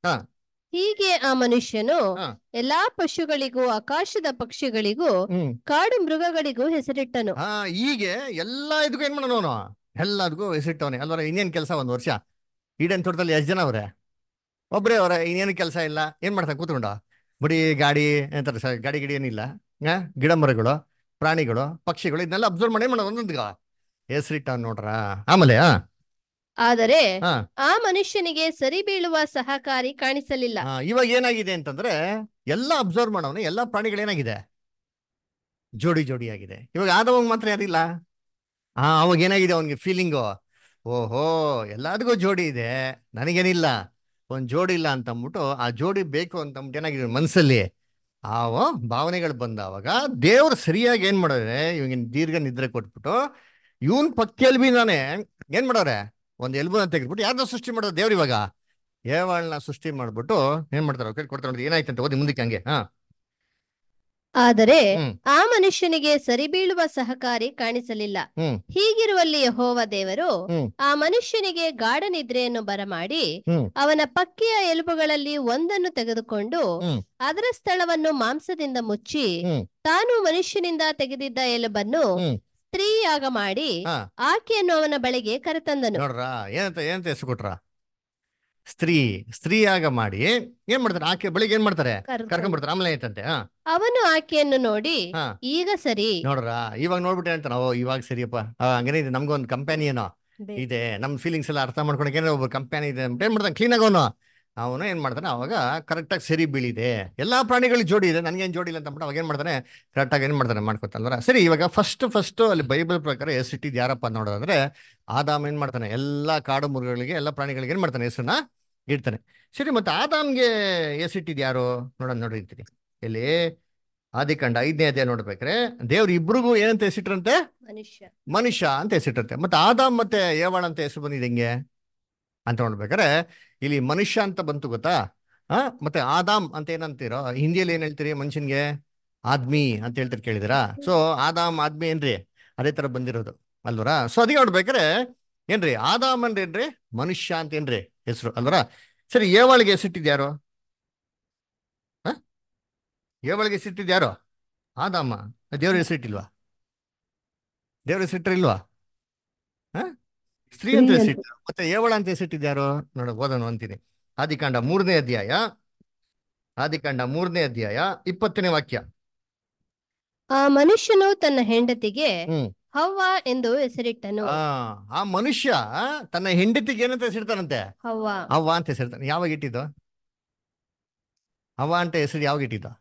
B: ಹೀಗೆ ಆ ಮನುಷ್ಯನು
A: ಹಾ.
B: ಎಲ್ಲಾ ಪಶುಗಳಿಗೂ ಆಕಾಶದ ಪಕ್ಷಿಗಳಿಗೂ
A: ಹ್ಮ್
B: ಕಾಡು ಮೃಗಗಳಿಗೂ ಹೆಸರಿಟ್ಟನು
A: ಹಾ ಹೀಗೆ ಎಲ್ಲ ಇದಕ್ಕೂ ಏನ್ ಮಾಡೋಣ ಅವನು ಎಲ್ಲದಕ್ಕೂ ಹೆಸರಿಟ್ಟವನೆ ಅಲ್ವರ ಇನ್ನೇನ್ ಕೆಲಸ ಒಂದ್ ವರ್ಷ ಈಡೇನ್ ತೋಟದಲ್ಲಿ ಎಷ್ಟು ಜನ ಅವ್ರೆ ಒಬ್ರೇ ಅವ್ರೆ ಇನ್ನೇನು ಕೆಲಸ ಇಲ್ಲ ಏನ್ ಮಾಡ್ತಾನೆ ಕೂತ್ಕೊಂಡ ಬರೀ ಗಾಡಿ ಎಂತಾರೆ ಸರ್ ಗಾಡಿ ಗಿಡಿ ಏನಿಲ್ಲ ಹಾ ಗಿಡ ಮರಗಳು ಪ್ರಾಣಿಗಳು ಪಕ್ಷಿಗಳು ಇದನ್ನೆಲ್ಲ ಅಬ್ಸರ್ವ್ ಮಾಡಿ ಮಾಡೋದು ಒಂದೊಂದಿಗ ಹೆಸರಿಟ್ಟ ನೋಡ್ರ ಆಮೇಲೆ ಹಾ
B: ಆದರೆ
A: ಹಾ
B: ಆ ಮನುಷ್ಯನಿಗೆ ಸರಿ ಬೀಳುವ ಸಹಕಾರಿ ಕಾಣಿಸಲಿಲ್ಲ
A: ಹಾ, ಇವಾಗ ಏನಾಗಿದೆ ಅಂತಂದ್ರೆ ಎಲ್ಲ ಅಬ್ಸರ್ವ್ ಮಾಡೋನು ಎಲ್ಲಾ ಪ್ರಾಣಿಗಳು ಏನಾಗಿದೆ ಜೋಡಿ ಜೋಡಿ ಆಗಿದೆ ಇವಾಗ ಆದವಾಗ ಮಾತ್ರ ಯಾರಿಲ್ಲ ಹಾ ಅವಾಗ ಏನಾಗಿದೆ ಅವನಿಗೆ ಫೀಲಿಂಗು ಓಹೋ ಎಲ್ಲದಕ್ಕೂ ಜೋಡಿ ಇದೆ ನನಗೇನಿಲ್ಲ ಒಂದ್ ಜೋಡಿ ಇಲ್ಲ ಅಂತ ಅಂದ್ಬಿಟ್ಟು ಆ ಜೋಡಿ ಬೇಕು ಅಂತ ಅಂದ್ಬಿಟ್ಟು ಏನಾಗಿದೆ ಮನ್ಸಲ್ಲಿ ಆವ ಭಾವನೆಗಳು ಬಂದವಾಗ ದೇವ್ರು ಸರಿಯಾಗಿ ಏನ್ ಮಾಡೋರೆ ಇವಾಗಿನ ದೀರ್ಘ ನಿದ್ರೆ ಕೊಟ್ಬಿಟ್ಟು ಇವನ್ ಪಕ್ಕೆಲ್ ಬಿ ನಾನೇ ಏನ್ ಮಾಡೋರೆ ಒಂದ್ ಎಲ್ಬನ ತೆಗೆದ್ಬಿಟ್ಟು ಯಾರನ್ನ ಸೃಷ್ಟಿ ಮಾಡೋದು ದೇವ್ರು ಇವಾಗ ಏವಾಳ್ನ ಸೃಷ್ಟಿ ಮಾಡ್ಬಿಟ್ಟು ಏನ್ ಮಾಡ್ತಾರೆ ಕೈ ಕೊಡ್ತಾರೆ ನೋಡಿ ಏನಾಯ್ತು ಅಂತ ಓದಿ ಮುಂದಕ್ಕೆ ಹಂಗೆ ಹಾ
B: ಆದರೆ
A: ಹ್ಮ್.
B: ಆ ಮನುಷ್ಯನಿಗೆ ಸರಿ ಬೀಳುವ ಸಹಕಾರಿ ಕಾಣಿಸಲಿಲ್ಲ
A: ಹ್ಮ್
B: ಹೀಗಿರುವಲ್ಲಿ ಯೆಹೋವ ದೇವರು
A: ಹ್ಮ್.
B: ಆ ಮನುಷ್ಯನಿಗೆ ಗಾಢ ನಿದ್ರೆಯನ್ನು ಬರಮಾಡಿ
A: ಹ್ಮ್
B: ಅವನ ಪಕ್ಕಿಯ ಎಲುಬುಗಳಲ್ಲಿ ಒಂದನ್ನು ತೆಗೆದುಕೊಂಡು
A: ಹ್ಮ್.
B: ಅದರ ಸ್ಥಳವನ್ನು ಮಾಂಸದಿಂದ ಮುಚ್ಚಿ
A: ಹ್ಮ್.
B: ತಾನು ಮನುಷ್ಯನಿಂದ ತೆಗೆದಿದ್ದ ಎಲುಬನ್ನು
A: ಹ್ಮ್.
B: ಸ್ತ್ರೀಯಾಗ ಮಾಡಿ
A: ಹಾ
B: ಆಕೆಯನ್ನು ಅವನ ಬಳಿಗೆ ಕರೆತಂದನು
A: ನೋಡ್ರ ಏನಂತ ಏನಂತ ಹೆಸರು ಕೊಟ್ರ ಸ್ತ್ರೀ ಸ್ತ್ರೀಯಾಗ ಮಾಡಿ ಏನ್ ಮಾಡ್ತಾರೆ ಆಕೆ ಬಳಿಗೆ ಏನ್ ಮಾಡ್ತಾರೆ
B: ಕರ್ಕೊಂಡು.
A: ಕರ್ಕೊಂಡ್ಬಿಡ್ತಾರೆ ಆಮೇಲೆ ಐತಂತೆ ಹಾ
B: ಅವನು ಆಕೆಯನ್ನು ನೋಡಿ
A: ಹಾ.
B: ಈಗ ಸರಿ
A: ನೋಡ್ರ ಇವಾಗ ನೋಡ್ಬಿಟ್ಟೆ ಅಂತಾನ ಓ ಇವಾಗ ಸರಿಯಪ್ಪ ಆ, ಹಂಗೇನೆ ಇದೆ ನಮ್ಗೊಂದು ಕಂಪ್ಯಾನಿ ಏನೋ
B: ಬೇಕು.
A: ಇದೆ ನಮ್ ಫೀಲಿಂಗ್ಸ್ ಎಲ್ಲ ಅರ್ಥ ಮಾಡ್ಕೊಳಕ್ಕೆ ಒಬ್ಬ ಕಂಪ್ಯಾನಿ ಇದೆ ಅಂತ ಏನ್ ಮಾಡ್ತಾನೆ ಕ್ಲೀನ್ ಅವನು ಅವನು ಏನ್ ಮಾಡ್ತಾನೆ ಅವಾಗ ಕರೆಕ್ಟ್ ಆಗಿ ಸರಿ ಬೀಳಿದೆ ಎಲ್ಲಾ ಪ್ರಾಣಿಗಳಿಗೆ ಜೋಡಿ ಇದೆ ನನ್ಗೇನ್ ಜೋಡಿ ಇಲ್ಲ ಅಂತ ಅಂದ್ಬಿಟ್ಟು ಅವಾಗ ಏನ್ ಮಾಡ್ತಾನೆ ಕರೆಕ್ಟ್ ಆಗಿ ಏನ್ ಮಾಡ್ತಾನೆ ಮಾಡ್ಕೊತಾನಲ್ಲ ಸರಿ ಇವಾಗ ಫಸ್ಟ್ ಫಸ್ಟ್ ಅಲ್ಲಿ ಬೈಬಲ್ ಪ್ರಕಾರ ಹೆಸರಿಟ್ಟಿದ್ ಯಾರಪ್ಪ ನೋಡೋದಂದ್ರೆ ಆದಾಮ್ ಏನ್ ಮಾಡ್ತಾನೆ ಎಲ್ಲಾ ಕಾಡು ಮೃಗಗಳಿಗೆ ಎಲ್ಲಾ ಪ್ರಾಣಿಗಳಿಗೆ ಏನ್ ಮಾಡ್ತಾನೆ ಹೆಸರನ್ನ ಇಡ್ತಾನೆ ಸರಿ ಮತ್ತೆ ಆದಾಮ್ಗೆ ಹೆಸರಿಟ್ಟಿದ್ ಯಾರು ನೋಡೋಣ ನೋಡಿರ್ತೀನಿ ಇಲ್ಲಿ ಆದಿಕಾಂಡ ಐದನೇ ಅಧ್ಯಾಯ ನೋಡ್ಬೇಕ್ರೆ ದೇವ್ರು ಇಬ್ರಿಗೂ ಏನಂತ ಹೆಸರಿಟ್ರಂತೆ
B: ಮನುಷ್ಯ
A: ಮನುಷ್ಯ ಅಂತ ಹೆಸರಿಟ್ಟಂತೆ ಮತ್ತೆ ಆದಾಮ್ ಮತ್ತೆ ಏವಾಳ ಅಂತ ಹೆಸರು ಬಂದಿದೆ ಹೆಂಗೆ ಅಂತ ನೋಡ್ಬೇಕಾರೆ ಇಲ್ಲಿ ಮನುಷ್ಯ ಅಂತ ಬಂತು ಗೊತ್ತಾ ಆ ಮತ್ತೆ ಆದಾಮ್ ಅಂತ ಏನಂತೀರೋ ಹಿಂದಿಯಲ್ಲಿ ಏನ್ ಹೇಳ್ತೀರಿ ಮನುಷ್ಯನ್ಗೆ ಆದ್ಮಿ ಅಂತ ಹೇಳ್ತಾರೆ ಕೇಳಿದಿರಾ ಸೊ ಆದಾಮ್ ಆದ್ಮಿ ಏನ್ರಿ ಅದೇ ತರ ಬಂದಿರೋದು ಅಲ್ವರ ಸೊ ಅದಕ್ಕೆ ನೋಡ್ಬೇಕಾರೆ ಏನ್ರಿ ಆದಾಮ್ ಅಂದ್ರೆ ಏನ್ರಿ ಮನುಷ್ಯ ಅಂತ ಏನ್ರಿ ಹೆಸರು ಅಲ್ವರ ಸರಿ ಏವಾಳಿಗೆ ಹೆಸರಿಟ್ಟಿದ್ ಯಾರು ಆ ಏವಾಳಿಗೆ ಹೆಸರಿಟ್ಟಿದ್ ಯಾರು ಆದಾಮ ದೇವ್ರ ಹೆಸರಿಟ್ಟಿಲ್ವಾ ದೇವ್ರ ಹೆಸರಿಟ್ಟಿಲ್ವಾ ಹ ಸ್ತ್ರೀ ಅಂತ
B: ಸ್ತ್ರೀ ಅಂತ.
A: ಹೆಸರಿಟ್ಟು ಮತ್ತೆ ಏವಳ ಅಂತ ಹೆಸರಿಟ್ಟಿದ್ಯಾರು ನೋಡ ಓದೋಣ ಅಂತೀನಿ ಆದಿಕಾಂಡ ಮೂರನೇ ಅಧ್ಯಾಯ ಆದಿಕಾಂಡ ಮೂರನೇ ಅಧ್ಯಾಯ ಇಪ್ಪತ್ತನೇ ವಾಕ್ಯ
B: ಆ ಮನುಷ್ಯನು ತನ್ನ ಹೆಂಡತಿಗೆ
A: ಹ್ಮ್
B: ಹವ್ವ ಎಂದು ಹೆಸರಿಟ್ಟನು
A: ಆ ಆ ಮನುಷ್ಯ ತನ್ನ ಹೆಂಡತಿಗೆ ಏನಂತ ಹೆಸರಿಡ್ತಾನಂತೆ
B: ಹವ್ವ
A: ಅವ್ವ ಅಂತ ಹೆಸರಿಡ್ತಾನೆ ಯಾವಾಗ ಇಟ್ಟಿದ್ದು ಅವ್ವ ಅಂತ ಹೆಸರು ಯಾವಾಗ ಇಟ್ಟಿದ್ದು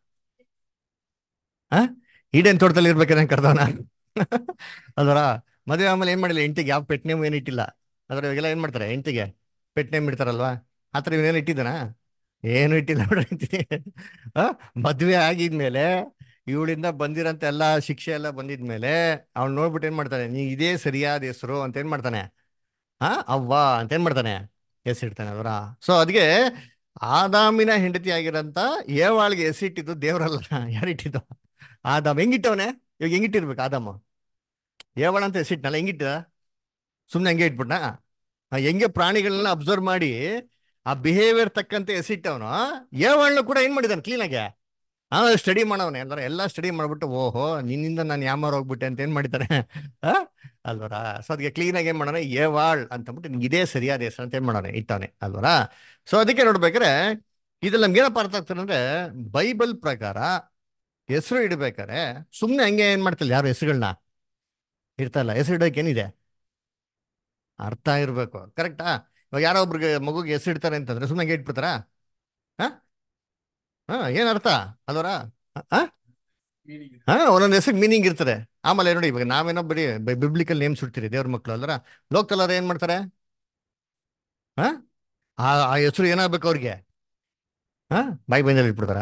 A: ಆ ಈಡೇನ್ ತೋಟದಲ್ಲಿ ಇರ್ಬೇಕಾದ್ರೆ ಕರ್ದವನ ಅಲ್ವರ ಮದುವೆ ಆಮೇಲೆ ಏನ್ ಮಾಡಿಲ್ಲ ಹೆಂಡತಿಗೆ ಯಾವ ಪೆಟ್ ನೇಮ್ ಏನು ಇಟ್ಟಿಲ್ಲ ಅದ್ರ ಇವಾಗೆಲ್ಲ ಏನ್ ಮಾಡ್ತಾರೆ ಹೆಂಡತಿಗೆ ಪೆಟ್ ನೇಮ್ ಇಡ್ತಾರಲ್ವಾ ಆತರ ಇವನೇನು ಇಟ್ಟಿದ್ದಾನ ಏನು ಇಟ್ಟಿಲ್ಲ ಬಿಡ್ರಿ ಹೆಂಡ್ತಿಗೆ. ಆ ಮದ್ವೆ ಆಗಿದ್ಮೇಲೆ ಇವಳಿಂದ ಬಂದಿರೋಂಥ ಎಲ್ಲ ಶಿಕ್ಷೆ ಎಲ್ಲ ಬಂದಿದ್ಮೇಲೆ ಅವ್ನು ನೋಡ್ಬಿಟ್ಟು ಏನ್ ಮಾಡ್ತಾನೆ ನೀ ಇದೇ ಸರಿಯಾದ ಹೆಸರು ಅಂತ ಏನ್ ಮಾಡ್ತಾನೆ ಆ ಅವ್ವ ಅಂತ ಏನ್ ಮಾಡ್ತಾನೆ ಹೆಸರಿಡ್ತಾನೆ ಅವರ ಸೊ ಅದಕ್ಕೆ ಆದಾಮಿನ ಹೆಂಡತಿ ಆಗಿರಂತ ಏವಾಳಿಗೆ ಹೆಸರಿಟ್ಟಿದ್ದು ದೇವರಲ್ಲ ಯಾರಿಟ್ಟಿದ್ದು ಆದಾಮ್ ಹೆಂಗಿಟ್ಟವನೆ ಇವಾಗ ಹೆಂಗಿಟ್ಟಿರ್ಬೇಕು ಆದಾಮ ಏವಾಳ ಅಂತ ಹೆಸರಿಟ್ನಲ್ಲ ಹೆಂಗಿಟ್ಟ ಸುಮ್ಮನೆ ಹಂಗೆ ಇಟ್ಬಿಟ್ನ ಆ, ಹೆಂಗೆ ಪ್ರಾಣಿಗಳನ್ನ ಅಬ್ಸರ್ವ್ ಮಾಡಿ ಆ ಬಿಹೇವಿಯರ್ ತಕ್ಕಂತೆ ಹೆಸರಿಟ್ಟವನು ಏವಾಳನ್ನು ಕೂಡ ಏನ್ ಮಾಡಿದಾನೆ ಕ್ಲೀನಾಗೆ ಆ ಸ್ಟಡಿ ಮಾಡವನೆ ಅಂದ್ರೆ ಎಲ್ಲ ಸ್ಟಡಿ ಮಾಡ್ಬಿಟ್ಟು ಓಹೋ ನಿನ್ನಿಂದ ನಾನು ಯಾಮಾರ ಹೋಗ್ಬಿಟ್ಟೆ ಅಂತ ಏನ್ ಮಾಡಿದ್ದಾನೆ ಆ ಅಲ್ವರ ಸೊ ಅದಕ್ಕೆ ಕ್ಲೀನಾಗಿ ಏನ್ ಮಾಡೋಣ ಏವಾಳ್ ಅಂತಂದ್ಬಿಟ್ಟು ನಿಂಗೆ ಇದೇ ಸರಿಯಾದ ಹೆಸರು ಅಂತ ಏನ್ ಮಾಡೋಣ ಇಟ್ಟವನೆ ಅಲ್ವರ ಸೊ ಅದಕ್ಕೆ ನೋಡ್ಬೇಕಾದ್ರೆ ಇದ್ರಲ್ಲಿ ನಮ್ಗೆ ಏನಪ್ಪ ಅರ್ಥ ಆಗ್ತದೆ ಅಂದ್ರೆ ಬೈಬಲ್ ಪ್ರಕಾರ ಹೆಸರು ಇಡ್ಬೇಕಾರೆ ಸುಮ್ಮನೆ ಹಂಗೆ ಏನ್ ಮಾಡ್ತಿಲ್ಲ ಯಾರು ಹೆಸರುಗಳನ್ನ ಇರ್ತಲ್ಲ ಹೆಸರು ಇಡೋಕೆ ಏನಿದೆ ಅರ್ಥ ಇರ್ಬೇಕು ಕರೆಕ್ಟಾ ಇವಾಗ ಯಾರೋ ಒಬ್ರಿಗೆ ಮಗುಗೆ ಹೆಸರು ಇಡ್ತಾರೆ ಅಂತಂದ್ರೆ ಸುಮ್ಮನೆ ಹಂಗೆ ಇಟ್ಬಿಡ್ತಾರಾ ಹಾ ಹಾ ಏನ್ ಅರ್ಥ ಅಲ್ವರ ಹಾ ಹಾ ಒಂದೊಂದು ಹೆಸರು ಮೀನಿಂಗ್ ಇರ್ತದೆ ಆಮೇಲೆ ನೋಡಿ ಇವಾಗ ನಾವೇನೋ ಬರೀ ಬಿಬ್ಲಿಕಲ್ ನೇಮ್ಸ್ ಇಡ್ತೀರಿ ದೇವ್ರ ಮಕ್ಕಳು ಅಲ್ವರ ಲೋಕಲ್ ಏನ್ ಮಾಡ್ತಾರೆ ಹಾ ಆ ಆ ಹೆಸರು ಏನಾಗ್ಬೇಕು ಅವ್ರಿಗೆ ಹಾ ಬಾಯಿ ಬಂದಲ್ಲಿ ಇಟ್ಬಿಡ್ತಾರಾ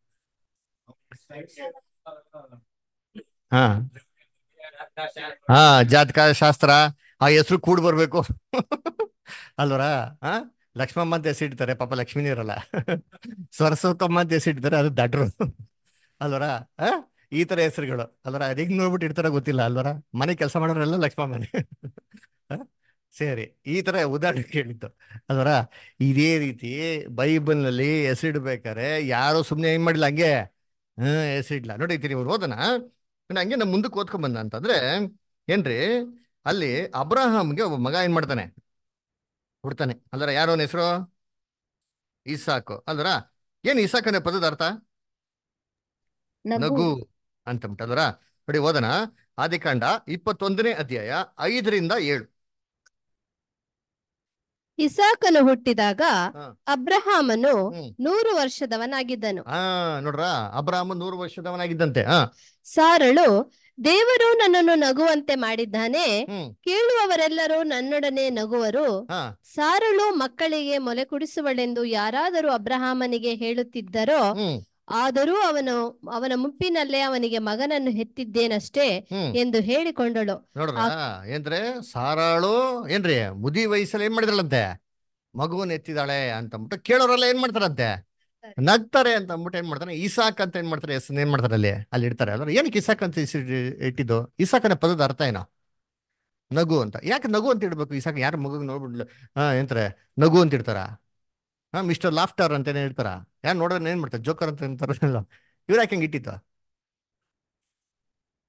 A: ಹಾ ಹಾ ಜಾತಕ ಶಾಸ್ತ್ರ ಆ ಹೆಸರು ಕೂಡ್ ಬರ್ಬೇಕು ಅಲ್ವರ ಹಾ ಲಕ್ಷ್ಮಮ್ಮ ಅಂತ ಹೆಸರಿಡ್ತಾರೆ ಪಾಪ ಲಕ್ಷ್ಮಿನೇ ಇರಲ್ಲ ಸರಸ್ವತಮ್ಮ ಅಂತ ಹೆಸರಿಡ್ತಾರೆ ಅದು ದಡ್ರು ಅಲ್ವರ ಆ ಈ ತರ ಹೆಸರುಗಳು ಅಲ್ವರ ಅದು ಹೆಂಗ್ ನೋಡ್ಬಿಟ್ಟು ಇಡ್ತಾರ ಗೊತ್ತಿಲ್ಲ ಅಲ್ವರ ಮನೆ ಕೆಲಸ ಮಾಡೋರೆಲ್ಲ ಲಕ್ಷ್ಮಮ್ಮನೆ ಆ? ಸರಿ ಈ ತರ ಉದಾಹರಣೆ ಕೇಳಿದ್ದು ಅಲ್ವರ ಇದೇ ರೀತಿ ಬೈಬಲ್ನಲ್ಲಿ ಹೆಸರಿಡ್ಬೇಕಾರೆ ಯಾರು ಸುಮ್ಮನೆ ಏನ್ ಮಾಡಿಲ್ಲ ಹಂಗೆ ಹ್ಮ್ ಹೆಸರಿಡ್ಲ ನೋಡಿ ನೀವು ಓದನ ಇನ್ನು ಹಂಗೆ ನಮ್ಮ ಮುಂದಕ್ಕೆ ಓದ್ಕೊಂಡ್ ಬಂದ ಅಂತಂದ್ರೆ ಏನ್ರಿ ಅಲ್ಲಿ ಅಬ್ರಹಾಮ್ಗೆ ಒಬ್ಬ ಮಗ ಏನ್ ಮಾಡ್ತಾನೆ ಹುಡ್ತಾನೆ ಅಲ್ದರ ಯಾರು ಅವನ ಹೆಸರು ಇಸಾಕು ಅಲ್ದರ ಏನ್ ಇಸಾಕ್ ಅನ್ನೋ ಪದದ ಅರ್ಥ ನಗು ಅಂತ ಅಲ್ವರ ನೋಡಿ ಓದನ ಆದಿಕಾಂಡ ಇಪ್ಪತ್ತೊಂದನೇ ಅಧ್ಯಾಯ ಐದರಿಂದ ಏಳು
B: ಇಸಾಕನು ಹುಟ್ಟಿದಾಗ
A: ಹಾ.
B: ಅಬ್ರಹಾಮನು
A: ಹ್ಮ್
B: ನೂರು ವರ್ಷದವನಾಗಿದ್ದನು
A: ಆ ನೋಡ್ರ ಅಬ್ರಾಹ್ಮ ನೂರು ವರ್ಷದವನಾಗಿದ್ದಂತೆ ಹಾ
B: ಸಾರಳು ದೇವರು ನನ್ನನ್ನು ನಗುವಂತೆ ಮಾಡಿದ್ದಾನೆ
A: ಹ್ಮ್
B: ಕೇಳುವವರೆಲ್ಲರೂ ನನ್ನೊಡನೆ ನಗುವರು
A: ಹಾ
B: ಸಾರಳು ಮಕ್ಕಳಿಗೆ ಮೊಲೆ ಕುಡಿಸುವಳೆಂದು ಯಾರಾದರೂ ಅಬ್ರಹಾಮನಿಗೆ ಹೇಳುತ್ತಿದ್ದರೋ
A: ಹ್ಮ್
B: ಆದರೂ ಅವನು ಅವನ ಮುಪ್ಪಿನಲ್ಲೇ ಅವನಿಗೆ ಮಗನನ್ನು ಹೆತ್ತಿದ್ದೇನಷ್ಟೇ
A: ಹ್ಮ್
B: ಎಂದು ಹೇಳಿಕೊಂಡಳು
A: ನೋಡ್ರ ಏನ್ರೆ ಸಾರಾಳು ಏನ್ರಿ ಮುದಿ ವಯಸ್ಸಲ್ಲಿ ಏನ್ ಮಾಡಿದ್ರಳಂತೆ ಮಗುವನ್ನ ಎತ್ತಿದಾಳೆ ಅಂತ ಅಂದ್ಬಿಟ್ಟು ಕೇಳೋರೆಲ್ಲ ಏನ್ ಮಾಡ್ತಾರಂತೆ ನಗ್ತಾರೆ ಅಂತ ಅಂದ್ಬಿಟ್ಟು ಏನ್ ಮಾಡ್ತಾರೆ ಇಸಾಕ್ ಅಂತ ಏನ್ ಮಾಡ್ತಾರೆ ಹೆಸರು ಏನ್ ಮಾಡ್ತಾರೆ ಅಲ್ಲಿ ಅಲ್ಲಿ ಇಡ್ತಾರೆ ಅದ್ರ ಏನಕ್ಕೆ ಇಸಾಕ್ ಅಂತ ಹೆಸರು ಇಟ್ಟಿದ್ದು ಇಸಾಕನ ಪದದ ಅರ್ಥ ಏನೋ ನಗು ಅಂತ ಯಾಕೆ ನಗು ಅಂತ ಇಡ್ಬೇಕು ಇಸಾಕ್ ಯಾರು ಮಗು ನೋಡ್ಬಿಡ್ಲು ಹಾ ಎಂತಾರೆ ನಗು ಅಂತ ಇಡ್ತಾರ ಹಾ ಮಿಸ್ಟರ್ ಲಾಫ್ಟರ್ ಅಂತ ಇಡ್ತಾರ ಯಾರು ನೋಡೋನ್ ಏನ್ ಮಾಡ್ತಾರೆ ಜೋಕರ್ ಅಂತ ಅಂತಾರಲ್ಲ ಇವ್ರು ಯಾಕೆ ಹಂಗೆ ಇಟ್ಟಿತ್ತು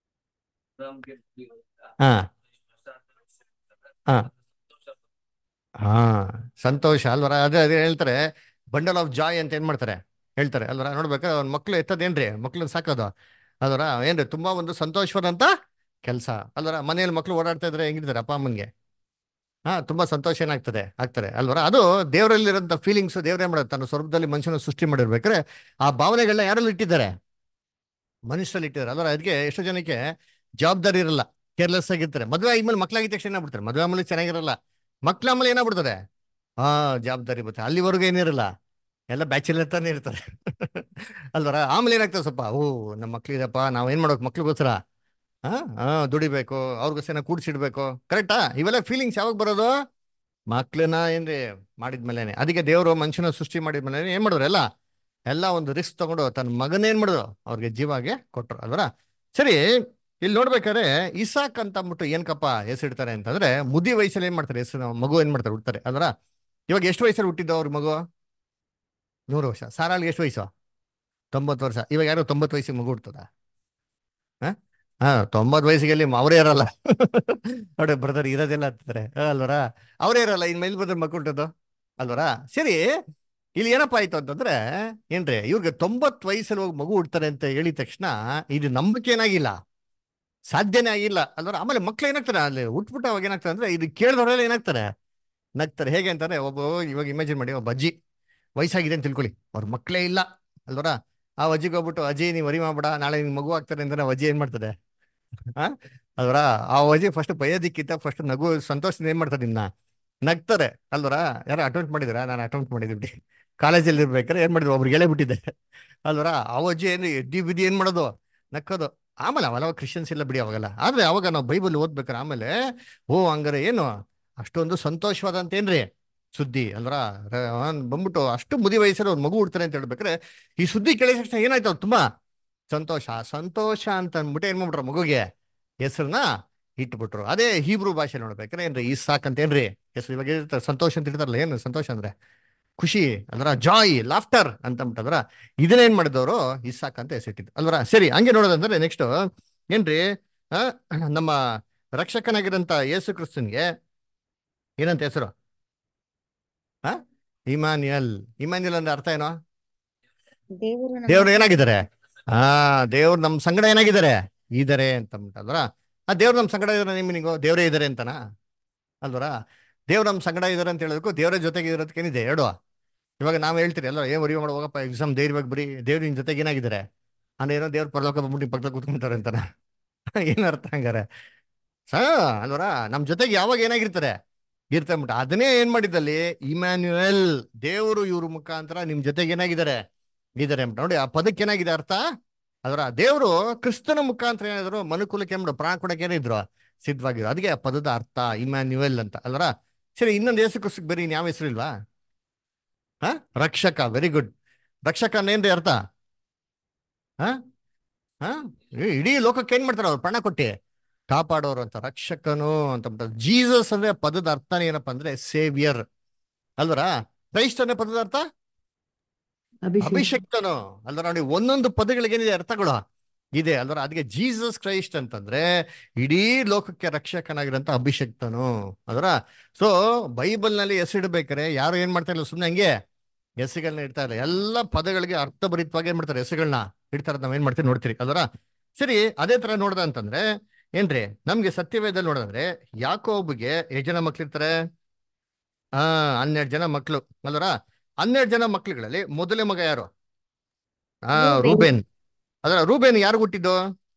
A: ಹಾ ಹಾ ಹಾ ಸಂತೋಷ ಅಲ್ವರ ಅದೇ ಅದೇ ಹೇಳ್ತಾರೆ ಬಂಡಲ್ ಆಫ್ ಜಾಯ್ ಅಂತ ಏನ್ ಮಾಡ್ತಾರೆ ಹೇಳ್ತಾರೆ ಅಲ್ವರ ನೋಡ್ಬೇಕಾದ್ರೆ ಅವ್ನ ಮಕ್ಳು ಎತ್ತದೇನ್ರಿ ಮಕ್ಳನ್ನ ಸಾಕೋದು ಅಲ್ವರ ಏನ್ರಿ ತುಂಬಾ ಒಂದು ಸಂತೋಷವಾದಂತ ಕೆಲಸ ಅಲ್ವರ ಮನೆಯಲ್ಲಿ ಮಕ್ಳು ಓಡಾಡ್ತಾ ಇದ್ರೆ ಹೆಂಗಿರ್ತಾರೆ ಅಪ್ಪ ಅಮ್ಮನ್ಗೆ ಹಾ ತುಂಬಾ ಸಂತೋಷ ಏನಾಗ್ತದೆ ಆಗ್ತಾರೆ ಅಲ್ವರ ಅದು ದೇವರಲ್ಲಿರೋಂಥ ಫೀಲಿಂಗ್ಸ್ ದೇವ್ರೇ ಮಾಡೋದು ತನ್ನ ಸ್ವರೂಪದಲ್ಲಿ ಮನುಷ್ಯನ ಸೃಷ್ಟಿ ಮಾಡಿರ್ಬೇಕಾದ್ರೆ ಆ ಭಾವನೆಗಳನ್ನ ಯಾರಲ್ಲಿ ಇಟ್ಟಿದ್ದಾರೆ ಮನುಷ್ಯರಲ್ಲಿ ಇಟ್ಟಿದ್ದಾರೆ ಅಲ್ವರ ಅದಕ್ಕೆ ಎಷ್ಟೋ ಜನಕ್ಕೆ ಜವಾಬ್ದಾರಿ ಇರಲ್ಲ ಕೇರ್ಲೆಸ್ ಆಗಿರ್ತಾರೆ ಮದುವೆ ಆದ್ಮೇಲೆ ಮಕ್ಳಾಗಿದ ತಕ್ಷಣ ಏನಾಗ್ಬಿಡ್ತಾರೆ ಮದುವೆ ಆಮೇಲೆ ಚೆನ್ನಾಗಿರಲ್ಲ ಮಕ್ಳ ಆಮೇಲೆ ಏನಾಗ್ಬಿಡ್ತಾರೆ ಹಾ ಜವಾಬ್ದಾರಿ ಬರುತ್ತೆ ಅಲ್ಲಿವರೆಗೂ ಏನಿರಲ್ಲ ಎಲ್ಲ ಬ್ಯಾಚುಲರ್ ತಾನೇ ಇರ್ತಾರೆ ಅಲ್ವರ ಆಮೇಲೆ ಏನಾಗ್ತದೆ ಸ್ವಲ್ಪ ಓ ನಮ್ಮ ಮಕ್ಳಿದಪ್ಪ ನಾವ್ ಏನ್ ಮಾಡ್ಬೇಕು ಮಕ್ಳಿಗೋಸ್ಕರ ಹಾ ಹಾ ದುಡಿಬೇಕು ಅವ್ರಿಗೋಸ್ಕರ ಕೂಡ್ಸಿಡ್ಬೇಕು ಕರೆಕ್ಟಾ ಇವೆಲ್ಲ ಫೀಲಿಂಗ್ಸ್ ಯಾವಾಗ ಬರೋದು ಮಕ್ಳನ್ನ ಏನ್ರಿ ಮಾಡಿದ್ಮೇಲೆನೆ ಅದಕ್ಕೆ ದೇವರು ಮನುಷ್ಯನ ಸೃಷ್ಟಿ ಮಾಡಿದ್ಮೇಲೆ ಏನ್ ಮಾಡಿದ್ರು ಎಲ್ಲ ಎಲ್ಲ ಒಂದು ರಿಸ್ಕ್ ತಗೊಂಡು ತನ್ನ ಮಗನ ಏನ್ ಮಾಡಿದ್ರು ಅವ್ರಿಗೆ ಜೀವಾಗೆ ಕೊಟ್ರು ಅಲ್ವರ ಸರಿ ಇಲ್ಲಿ ನೋಡ್ಬೇಕಾದ್ರೆ ಇಸಾಕ್ ಅಂತ ಅಂದ್ಬಿಟ್ಟು ಏನ್ಕಪ್ಪ ಹೆಸರಿಡ್ತಾರೆ ಅಂತಂದ್ರೆ ಮುದಿ ವಯಸ್ಸಲ್ಲಿ ಏನ್ ಮಾಡ್ತಾರೆ ಹೆಸರು ಮಗು ಏನ್ ಮಾಡ್ತಾರೆ ಹುಡ್ತಾರೆ ಅಲ್ವರ ಇವಾಗ ಎಷ್ಟು ವಯಸ್ಸಲ್ಲಿ ಹುಟ್ಟಿದ್ದು ಅವ್ರ ಮಗು ನೂರು ವರ್ಷ ಸಾರಾಳ್ಗೆ ಎಷ್ಟು ವಯಸ್ಸು ತೊಂಬತ್ತು ವರ್ಷ ಇವಾಗ ಯಾರು ತೊಂಬತ್ತು ವಯಸ್ಸಿಗೆ ಮಗು ಹುಡ್ತದ ಹಾ ತೊಂಬತ್ತು ವಯಸ್ಸಿಗೆ ಅಲ್ಲಿ ಅವರೇ ಇರಲ್ಲ ನೋಡಿ ಬ್ರದರ್ ಇರೋದೆಲ್ಲ ಅಂತಾರೆ ಅಲ್ವರ ಅವರೇ ಇರಲ್ಲ ಇನ್ ಮೇಲೆ ಬಂದ್ರೆ ಮಗು ಹುಟ್ಟೋದು ಅಲ್ವರ ಸರಿ ಇಲ್ಲಿ ಏನಪ್ಪ ಆಯ್ತು ಅಂತಂದ್ರೆ ಏನ್ರಿ ಇವ್ರಿಗೆ ತೊಂಬತ್ತು ವಯಸ್ಸಲ್ಲಿ ಹೋಗಿ ಮಗು ಹುಡ್ತಾರೆ ಅಂತ ಹೇಳಿದ ತಕ್ಷಣ ಇದು ನಂಬಿಕೆ ಏನಾಗಿಲ್ಲ ಸಾಧ್ಯನೇ ಆಗಿಲ್ಲ ಅಲ್ವರ ಆಮೇಲೆ ಮಕ್ಳು ಏನಾಗ್ತಾರೆ ಅಲ್ಲಿ ಹುಟ್ಬಿಟ್ಟು ಅವಾಗ ಏನಾಗ್ತಾರೆ ಅಂದ್ರೆ ಇದು ಕೇಳಿದವರೆಲ್ಲ ಏನಾಗ್ತಾರೆ ನಗ್ತಾರೆ ಹೇಗೆ ಅಂತಾರೆ ಒಬ್ಬ ಇವಾಗ ಇಮ್ಯಾಜಿನ್ ಮಾಡಿ ಒಬ್ಬ ಅಜ್ಜಿ ವಯಸ್ಸಾಗಿದೆ ಅಂತ ತಿಳ್ಕೊಳ್ಳಿ ಅವ್ರ ಮಕ್ಕಳೇ ಇಲ್ಲ ಅಲ್ವರ ಆ ಅಜ್ಜಿಗೆ ಹೋಗ್ಬಿಟ್ಟು ಅಜ್ಜಿ ನೀವು ವರಿ ಮಾಡ್ಬೇಡ ನಾಳೆ ನಿನ್ ಮಗು ಆಗ್ತಾರೆ ಅಂದ್ರೆ ಅಜ್ಜಿ ಏನ್ ಮಾಡ್ತದೆ ಆ ಅಲ್ವರ ಆ ಅಜ್ಜಿ ಫಸ್ಟ್ ಭಯದಿಕ್ಕಿಂತ ಫಸ್ಟ್ ನಗು ಸಂತೋಷದಿಂದ ಏನ್ ಮಾಡ್ತಾರೆ ನಿನ್ನ ನಗ್ತಾರೆ ಅಲ್ವರ ಯಾರು ಅಟೆಂಪ್ಟ್ ಮಾಡಿದ್ರ ನಾನು ಅಟೆಂಪ್ಟ್ ಮಾಡಿದ್ವಿ ಬಿಡಿ ಕಾಲೇಜಲ್ಲಿ ಇರ್ಬೇಕಾದ್ರೆ ಏನ್ ಮಾಡಿದ್ರು ಒಬ್ರಿಗೆ ಹೇಳೇ ಬಿಟ್ಟಿದ್ದೆ ಅಲ್ವರ ಆ ಅಜ್ಜಿ ಏನು ಎದ್ದಿ ಬಿದ್ದಿ ಏನ್ ಮಾಡೋದು ನಕ್ಕೋದು ಆಮೇಲೆ ಅವೆಲ್ಲ ಕ್ರಿಶ್ಚಿಯನ್ಸ್ ಇಲ್ಲ ಬಿಡಿ ಅವಾಗೆಲ್ಲ ಆದ್ರೆ ಅವಾಗ ನಾವು ಬೈಬಲ್ ಓದ್ಬೇಕಾರೆ ಆಮೇಲೆ ಓ ಹಂಗಾರೆ ಏನು ಅಷ್ಟೊಂದು ಸಂತೋಷವಾದಂತ ಏನ್ರಿ ಸುದ್ದಿ ಅಲ್ವರ ರ- ಅವ್ನ್ ಬಂದ್ಬಿಟ್ಟು ಅಷ್ಟು ಮುದಿ ವಯಸ್ಸಲ್ಲಿ ಒಂದು ಮಗು ಹುಡ್ತಾರೆ ಅಂತ ಹೇಳ್ಬೇಕಾರೆ ಈ ಸುದ್ದಿ ಕೇಳಿದ ತಕ್ಷಣ ಏನಾಯ್ತು ಅವ್ರು ತುಂಬಾ ಸಂತೋಷ ಆ ಸಂತೋಷ ಅಂತ ಅಂದ್ಬಿಟ್ಟು ಏನ್ ಮಾಡ್ಬಿಟ್ರು ಮಗುಗೆ ಹೆಸರನ್ನ ಇಟ್ಬಿಟ್ರು ಅದೇ ಹೀಬ್ರು ಭಾಷೆ ನೋಡ್ಬೇಕಾರೆ ಏನ್ರಿ ಇಸಾಕ್ ಅಂತ ಏನ್ರಿ ಹೆಸರು ಇವಾಗ ಇರ್ತಾರೆ ಸಂತೋಷ ಅಂತ ಇರ್ತಾರಲ್ಲ ಏನು ಸಂತೋಷ ಅಂದ್ರೆ ಖುಷಿ ಅಲ್ವರ ಜಾಯ್ ಲಾಫ್ಟರ್ ಅಂತ ಅಂದ್ಬಿಟ್ಟದ್ರ ಇದನ್ನೇನ್ ಮಾಡಿದವರು ಇಸಾಕ್ ಅಂತ ಹೆಸರಿಟ್ಟಿದ್ದು ಅಲ್ವರ ಸರಿ ಹಂಗೆ ನೋಡೋದಂದ್ರೆ ನೆಕ್ಸ್ಟ್ ಏನ್ರಿ ಆ, ನಮ್ಮ ರಕ್ಷಕನಾಗಿರಂತ ಯೇಸು ಕ್ರಿಸ್ತನ್ಗೆ ಏನಂತ ಹೆಸರು ಆ ಇಮಾನ್ಯಲ್ ಇಮಾನ್ಯಲ್ ಅಂದ್ರೆ ಅರ್ಥ ಏನೋ
C: ದೇವರು ನಮ್ಮ
A: ದೇವ್ರು ಏನಾಗಿದ್ದಾರೆ ಆ ದೇವ್ರು ನಮ್ ಸಂಗಡ ಏನಾಗಿದ್ದಾರೆ ಇದಾರೆ ಅಂತ ಅಂದ್ಬಿಟ್ಟಲ್ವರ ಆ ದೇವ್ರು ನಮ್ ಸಂಗಡ ಇದಾರೆ ನಿಮ್ ನಿಂಗೋ ದೇವ್ರೇ ಇದಾರೆ ಅಂತನಾ ಅಲ್ವರ ದೇವ್ರು ನಮ್ ಸಂಗಡ ಇದಾರೆ ಅಂತ ಹೇಳೋದಕ್ಕೂ ದೇವರ ಜೊತೆಗೆ ಇರೋದಕ್ಕೇನಿದೆ ಎರಡು ಇವಾಗ ನಾವ್ ಹೇಳ್ತೀರಿ ಅಲ್ಲ ಏನ್ ವರಿ ಮಾಡೋ ಹೋಗಪ್ಪ ಎಕ್ಸಾಮ್ ಧೈರ್ಯವಾಗಿ ಬರೀ ದೇವ್ರು ನಿನ್ ಜೊತೆಗೆ ಏನಾಗಿದ್ದಾರೆ ಅಂದ್ರೆ ಏನೋ ದೇವ್ರ ಪರಲೋಕ ಬಂದ್ಬಿಟ್ಟು ನಿಮ್ ಪಕ್ಕದಲ್ಲಿ ಕೂತ್ಕೊಂತಾರೆ ಅಂತಾನ ಏನ್ ಅರ್ಥ ಹಂಗಾರೆ ಹಾ ಅಲ್ವರ ನಮ್ ಜೊತೆಗೆ ಯಾವಾಗ ಏನಾಗಿರ್ತಾರೆ ಇರ್ತಾರೆ ಅಂದ್ಬಿಟ್ಟು ಅದನ್ನೇ ಏನ್ ಮಾಡಿದಲ್ಲಿ ಇಮ್ಯಾನ್ಯುಯಲ್ ದೇವರು ಇವ್ರ ಮುಖಾಂತರ ನಿಮ್ ಜೊತೆಗೆ ಏನಾಗಿದ್ದಾರೆ ಇದಾರೆ ಅಂದ್ಬಿಟ್ಟು ನೋಡಿ ಆ ಪದಕ್ಕೆ ಏನಾಗಿದೆ ಅರ್ಥ ಅದರ ದೇವರು ಕ್ರಿಸ್ತನ ಮುಖಾಂತರ ಏನಾದ್ರು ಮನುಕುಲಕ್ಕೆ ಏನ್ ಪ್ರಾಣ ಕೊಡಕ್ಕೆ ಏನಿದ್ರು ಸಿದ್ಧವಾಗಿದ್ರು ಅದಕ್ಕೆ ಆ ಪದದ ಅರ್ಥ ಇಮ್ಯಾನ್ಯುಯಲ್ ಅಂತ ಅಲ್ವರ ಸರಿ ಇನ್ನೊಂದು ಯೇಸು ಕ್ರಿಸ್ತಕ್ಕೆ ಬರೀ ಯಾವ ಹೆಸರು ಇಲ್ವಾ ಹಾ ರಕ್ಷಕ ವೆರಿ ಗುಡ್ ರಕ್ಷಕ ಏನ್ರಿ ಅರ್ಥ ಹಾ ಹಾ ಈ- ಇಡೀ ಲೋಕಕ್ಕೆ ಏನ್ ಮಾಡ್ತಾರೆ ಅವ್ರು ಪ್ರಾಣ ಕೊಟ್ಟಿ ಕಾಪಾಡೋರು ಅಂತ ರಕ್ಷಕನು ಅಂತ ಅಂತಾರೆ. ಜೀಸಸ್ ಅಂದ್ರೆ ಪದದ ಅರ್ಥನೇ ಏನಪ್ಪಾ ಅಂದ್ರೆ ಸೇವಿಯರ್ ಅಲ್ವರ ಕ್ರೈಸ್ಟ್ ಅಂದ್ರೆ ಪದದ ಅರ್ಥ ಅಭಿಷಕ್ತನು ಅಲ್ವರ ನೋಡಿ ಒಂದೊಂದು ಪದಗಳಿಗೆ ಏನಿದೆ ಅರ್ಥಗಳು ಇದೆ ಅಲ್ವರ ಅದಕ್ಕೆ ಜೀಸಸ್ ಕ್ರೈಸ್ಟ್ ಅಂತಂದ್ರೆ ಇಡೀ ಲೋಕಕ್ಕೆ ರಕ್ಷಕನಾಗಿರಂತ ಅಭಿಷಕ್ತನು ಅದರ ಸೊ ಬೈಬಲ್ ನಲ್ಲಿ ಹೆಸರಿಡ್ಬೇಕಾರೆ ಯಾರು ಏನ್ ಮಾಡ್ತಾ ಇಲ್ಲ ಸುಮ್ಮನೆ ಹಂಗೆ ಹೆಸರುಗಳನ್ನ ಇಡ್ತಾ ಇಲ್ಲ ಎಲ್ಲ ಪದಗಳಿಗೆ ಅರ್ಥಭರಿತವಾಗಿ ಏನ್ ಮಾಡ್ತಾರೆ ಹೆಸರುಗಳನ್ನ ಇಡ್ತಾರೆ ನಾವ್ ಏನ್ ಮಾಡ್ತೀವಿ ನೋಡ್ತೀರಿ ಅಲ್ವರ ಸರಿ ಅದೇ ತರ ನೋಡ್ದ ಅಂತಂದ್ರೆ ಏನ್ರಿ ನಮ್ಗೆ ಸತ್ಯವೇದಲ್ಲಿ ನೋಡಿದ್ರೆ ಯಾಕೋಬ್ಗೆ ಎಷ್ಟು ಜನ ಮಕ್ಳಿರ್ತಾರೆ ಆ ಹನ್ನೆರಡು ಜನ ಮಕ್ಳು ಅಲ್ವರ ಹನ್ನೆರಡು ಜನ ಮಕ್ಳುಗಳಲ್ಲಿ ಮೊದಲೇ ಮಗ ಯಾರು ಆ
C: ರೂಬೇನ್.
A: ರೂಬೇನ್ ಅದರ ರೂಬೇನ್ ಯಾರು ಹುಟ್ಟಿದ್ದು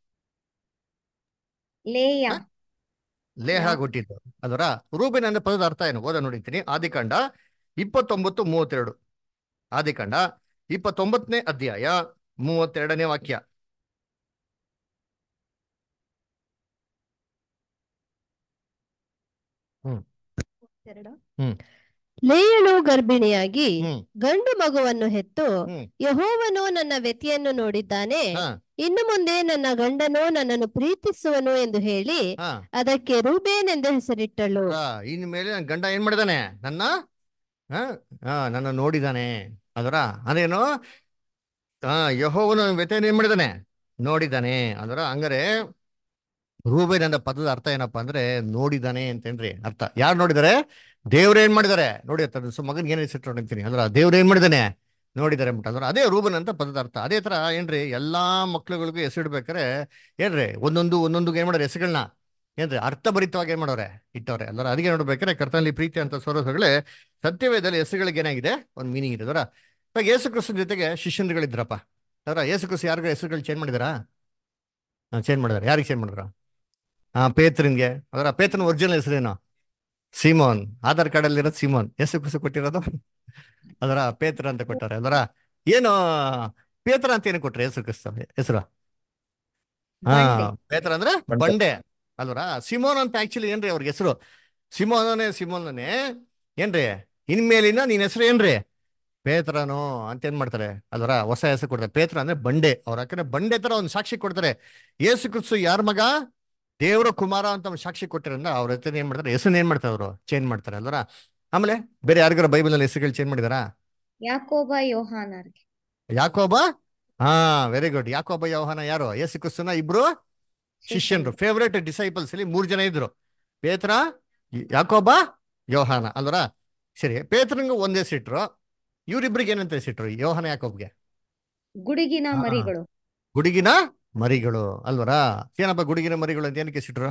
C: ಲೇಯ
A: ಲೇಹ
C: ಯಾವ-
A: ಹುಟ್ಟಿದ್ದು ಅದರ ರೂಬೇನ್ ಅಂದ್ರೆ ಪದದ ಅರ್ಥ ಏನು ಓದ ನೋಡಿದ್ದೀನಿ ಆದಿಕಾಂಡ ಇಪ್ಪತ್ತೊಂಬತ್ತು ಮೂವತ್ತೆರಡು ಆದಿಕಾಂಡ ಇಪ್ಪತ್ತೊಂಬತ್ತನೇ ಅಧ್ಯಾಯ ಮೂವತ್ತೆರಡನೇ ವಾಕ್ಯ ಹ್ಮ್.
B: ಲೇಯಳು ಗರ್ಭಿಣಿಯಾಗಿ
A: ಹ್ಮ್
B: ಗಂಡು ಮಗುವನ್ನು ಹೆತ್ತು
A: ಹ್ಮ್
B: ಯಹೋವನು ನನ್ನ ವ್ಯತಿಯನ್ನು ನೋಡಿದ್ದಾನೆ
A: ಹಾ
B: ಇನ್ನು ಮುಂದೆ ನನ್ನ ಗಂಡನು ನನ್ನನ್ನು ಪ್ರೀತಿಸುವನು ಎಂದು ಹೇಳಿ
A: ಹಾ
B: ಅದಕ್ಕೆ ರೂಬೇನ್ ಎಂದು ಹೆಸರಿಟ್ಟಳು
A: ಆ, ಇನ್ ಮೇಲೆ ನನ್ ಗಂಡ ಏನ್ ಮಾಡಿದಾನೆ ನನ್ನ ಆ, ಆ, ನನ್ನ ನೋಡಿದಾನೆ ಅದರ ಅದೇನು ಆ ಯಹೋವನು ವ್ಯತೆಯನ್ನು ಏನ್ ಮಾಡಿದಾನೆ ನೋಡಿದಾನೆ ಅದರ ಹಂಗಾರೆ ರೂಬೇನ್ ಅನ್ನೋ ಪದದ ಅರ್ಥ ಏನಪ್ಪಾ ಅಂದ್ರೆ ನೋಡಿದಾನೆ ಅಂತೇನ್ರಿ ಅರ್ಥ ಯಾರು ನೋಡಿದಾರೆ ದೇವ್ರ ಏನ್ ಮಾಡಿದಾರೆ ನೋಡಿ ತನ್ನ ಸೊ ಮಗನ್ಗೆ ಏನ್ ಹೆಸರು ಅಂತೀನಿ ಅಂದ್ರೆ ದೇವ್ರ ಏನ್ ಮಾಡಿದಾನೆ ನೋಡಿದಾರೆ ಅಂದ್ಬಿಟ್ಟು ಅಂದ್ರೆ ಅದೇ ರೂಬನ್ ಅಂತ ಪದದ ಅರ್ಥ ಅದೇ ತರ ಏನ್ರಿ ಎಲ್ಲಾ ಮಕ್ಳುಗಳಿಗೂ ಹೆಸರಿಡ್ಬೇಕಾರೆ ಏನ್ರಿ ಒಂದೊಂದು ಒಂದೊಂದು ಏನ್ ಮಾಡೋರು ಹೆಸರುಗಳನ್ನ ಏನ್ರಿ ಅರ್ಥಭರಿತವಾಗಿ ಏನ್ ಮಾಡೋರೆ ಇಟ್ಟವ್ರೆ ಅಲ್ಲರ ಅದಕ್ಕೆ ನೋಡ್ಬೇಕಾದ್ರೆ ಕರ್ತನಲ್ಲಿ ಪ್ರೀತಿ ಅಂತ ಸೋರಸಗಳೇ ಸತ್ಯವೇದಲ್ಲಿ ಹೆಸರುಗಳಿಗೆ ಏನಾಗಿದೆ ಒಂದು ಮೀನಿಂಗ್ ಇದೆ ಅದರ ಇವಾಗ ಯೇಸು ಕ್ರಿಸ್ತನ ಜೊತೆಗೆ ಶಿಷ್ಯಂದ್ರುಗಳಿದ್ರಪ್ಪ ಅದರ ಯೇಸು ಕ್ರಿಸ್ತ ಯಾರಿಗೂ ಹೆಸರುಗಳು ಚೇಂಜ್ ಮಾಡಿದಾರಾ ಚೇಂಜ್ ಮಾಡಿದಾರೆ ಯಾರಿಗೆ ಚೇಂಜ್ ಮಾಡಿದ್ರ ಹಾ ಪೇತ್ರನ್ಗೆ ಅದರ ಪೇತ್ರನ ಒರಿಜಿನಲ್ ಹೆಸರೇನು ಸಿಮೋನ್ ಆಧಾರ್ ಕಾರ್ಡ್ ಅಲ್ಲಿ ಇರೋದು ಸಿಮೋನ್ ಯೇಸು ಕ್ರಿಸ್ತ ಕೊಟ್ಟಿರೋದು ಅದರ ಪೇತ್ರ ಅಂತ ಕೊಟ್ಟಾರೆ ಅದರ ಏನು ಪೇತ್ರ ಅಂತ ಏನು ಕೊಟ್ರೆ ಯೇಸು ಕ್ರಿಸ್ತ ಹೆಸರು ಹಾ
C: ಬಂಡೆ.
A: ಪೇತ್ರ ಅಂದ್ರೆ
D: ಬಂಡೆ.
A: ಬಂಡೆ ಅಲ್ವರ ಸಿಮೋನ್ ಅಂತ ಆಕ್ಚುಲಿ ಏನ್ರಿ ಅವ್ರಿಗೆ ಹೆಸರು ಸಿಮೋನನೇ ಸಿಮೋನನೇ ಏನ್ರಿ ಇನ್ಮೇಲಿನ ನಿನ್ ಹೆಸರು ಏನ್ರಿ ಪೇತ್ರನು ಅಂತ ಏನ್ ಮಾಡ್ತಾರೆ ಅಲ್ವರ ಹೊಸ ಹೆಸರು ಕೊಡ್ತಾರೆ ಪೇತ್ರ ಅಂದ್ರೆ ಬಂಡೆ ಅವ್ರ ಯಾಕಂದ್ರೆ ಬಂಡೆ ತರ ಒಂದು ಸಾಕ್ಷಿ ಕೊಡ್ತಾರೆ ಯೇಸು ಕ್ರಿಸ್ತು ಯಾರ ಮಗ ದೇವರ ಕುಮಾರ ಅಂತ ಒಂದು ಸಾಕ್ಷಿ ಕೊಟ್ಟಿರಂದ ಅವ್ರ ಹೆಸರು ಏನ್ ಮಾಡ್ತಾರೆ ಹೆಸರು ಏನ್ ಮಾಡ್ತಾರೆ ಅವರು ಚೇಂಜ್ ಮಾಡ್ತಾರೆ ಅಲ್ವರ ಆಮೇಲೆ ಬೇರೆ ಯಾರಿಗಾರ ಬೈಬಲ್ ನಲ್ಲಿ ಹೆಸರುಗಳು ಚೇಂಜ್ ಮಾಡಿದಾರಾ
C: ಯಾಕೋಬ ಯೋಹಾನರ್ಗೆ
A: ಯಾಕೋಬ ಹಾ ವೆರಿ ಗುಡ್ ಯಾಕೋಬ ಯೋಹಾನ ಯಾರು ಯೇಸು ಕ್ರಿಸ್ತನ ಇಬ್ರು ಶಿಷ್ಯನ್ರು ಫೇವರೇಟ್ ಡಿಸೈಪಲ್ಸ್ ಅಲ್ಲಿ ಮೂರ್ ಜನ ಇದ್ರು ಪೇತ್ರ ಯಾಕೋಬ ಯೋಹಾನ ಅಲ್ವರ ಸರಿ ಪೇತ್ರನಿಗೆ ಒಂದ್ ಹೆಸರಿಟ್ರು ಇವ್ರಿಬ್ರಿಗೆ ಏನಂತ ಹೆಸರಿಟ್ರು ಯೋಹಾನ ಯಾಕೋಬ್ಗೆ
C: ಗುಡುಗಿನ
A: ಹಾ.
C: ಮರಿಗಳು
A: ಗುಡುಗಿನ ಮರಿಗಳು ಅಲ್ವರ ಏನಪ್ಪ ಗುಡುಗಿನ ಮರಿಗಳು ಅಂತ ಏನಕ್ಕೆ ಹೆಸರಿಟ್ರು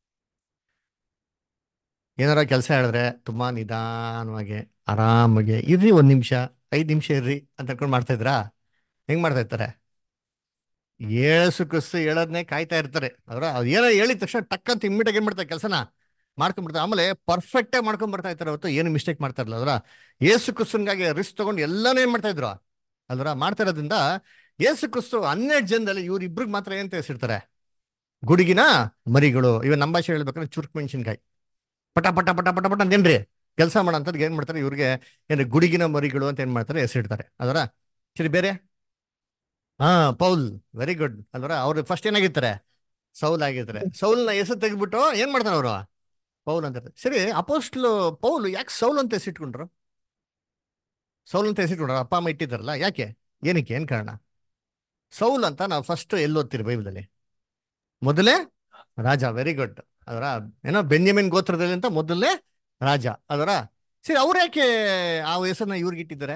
A: ಏನಾರ ಕೆಲಸ ಹೇಳಿದ್ರೆ ತುಂಬಾ ನಿಧಾನವಾಗಿ ಆರಾಮಾಗಿ ಇರ್ರಿ ಒಂದ್ ನಿಮಿಷ ಐದ್ ನಿಮಿಷ ಇರ್ರಿ ಅಂತ ಅನ್ಕೊಂಡ್ ಮಾಡ್ತಾ ಇದ್ರಾ ಹೆಂಗ್ ಮಾಡ್ತಾ ಇರ್ತಾರೆ ಏಸು ಕ್ರಿಸ್ತು ಹೇಳೋದನ್ನೇ ಕಾಯ್ತಾ ಇರ್ತಾರೆ ಅವ್ರ ಅವ್ರು ಏನೋ ಹೇಳಿದ ತಕ್ಷಣ ಟಕ್ ಅಂತ ಇಮ್ಮಿಡಿಯಾಗಿ ಏನ್ ಮಾಡ್ತಾರೆ ಕೆಲಸನ ಮಾಡ್ಕೊಂಡ್ಬಿಡ್ತಾರೆ ಆಮೇಲೆ ಪರ್ಫೆಕ್ಟ್ ಆಗಿ ಮಾಡ್ಕೊಂಡ್ ಬರ್ತಾ ಇರ್ತಾರೆ ಹೊತ್ತು ಏನು ಮಿಸ್ಟೇಕ್ ಮಾಡ್ತಾ ಇರಲ್ಲ ಅದ್ರ ಏಸು ಕ್ರಿಸ್ತನ್ಗಾಗಿ ರಿಸ್ಕ್ ತಗೊಂಡು ಎಲ್ಲಾನು ಏನ್ ಮಾಡ್ತಾ ಇದ್ರು ಅಲ್ವರ ಮಾಡ್ತಾ ಇರೋದ್ರಿಂದ ಏಸು ಕ್ರಿಸ್ತು ಹನ್ನೆರಡು ಜನದಲ್ಲಿ ಇವ್ರ ಇಬ್ರಿಗೆ ಮಾತ್ರ ಏನ್ ತಿಳಿಸಿರ್ತಾರೆ ಗುಡುಗಿನ ಮರಿಗಳು ಇವ ನಮ್ಮ ಭಾಷೆ ಹೇಳ್ಬೇಕಂದ್ರೆ ಚುರುಕ್ ಮೆಣಸಿನ್ಕಾಯಿ ಪಟ ಪಟ ಪಟ ಪಟ ಪಟ ಅಂತೇನ್ರಿ ಕೆಲಸ ಮಾಡೋಂಥದ್ದು ಏನ್ ಮಾಡ್ತಾರೆ ಇವ್ರಿಗೆ ಏನ್ರಿ ಗುಡುಗಿನ ಮರಿಗಳು ಅಂತ ಏನ್ ಮಾಡ್ತಾರೆ ಹೆಸರಿಡ್ತಾರೆ ಅದರ ಸರಿ ಬೇರೆ ಹಾ ಪೌಲ್ ವೆರಿ ಗುಡ್ ಅಲ್ವರ ಅವ್ರು ಫಸ್ಟ್ ಏನಾಗಿರ್ತಾರೆ ಸೌಲ್ ಆಗಿರ್ತಾರೆ ಸೌಲ್ನ ಹೆಸರು ತೆಗೆದ್ಬಿಟ್ಟು ಏನ್ ಮಾಡ್ತಾರೆ ಅವರು ಪೌಲ್ ಅಂತ ಸರಿ ಅಪೋಸ್ಟ್ಲು ಪೌಲ್ ಯಾಕೆ ಸೌಲ್ ಅಂತ ಹೆಸರಿಟ್ಕೊಂಡ್ರು ಸೌಲ್ ಅಂತ ಹೆಸರಿಟ್ಕೊಂಡ್ರು ಅಪ್ಪ ಅಮ್ಮ ಇಟ್ಟಿದ್ದಾರಲ್ಲ ಯಾಕೆ ಏನಕ್ಕೆ ಏನ್ ಕಾರಣ ಸೌಲ್ ಅಂತ ನಾವು ಫಸ್ಟ್ ಎಲ್ಲಿ ಓದ್ತೀರಿ ಬೈಬಲಲ್ಲಿ ಮೊದಲೇ ರಾಜ ವೆರಿ ಗುಡ್ ಅದರ ಏನೋ ಬೆನ್ಯಮಿನ್ ಗೋತ್ರದಲ್ಲಿ ಅಂತ ಮೊದಲೇ ರಾಜ ಅದರ ಸರಿ ಅವ್ರು ಯಾಕೆ ಆ ಹೆಸರನ್ನ ಇವ್ರಿಗೆ ಇಟ್ಟಿದ್ದಾರೆ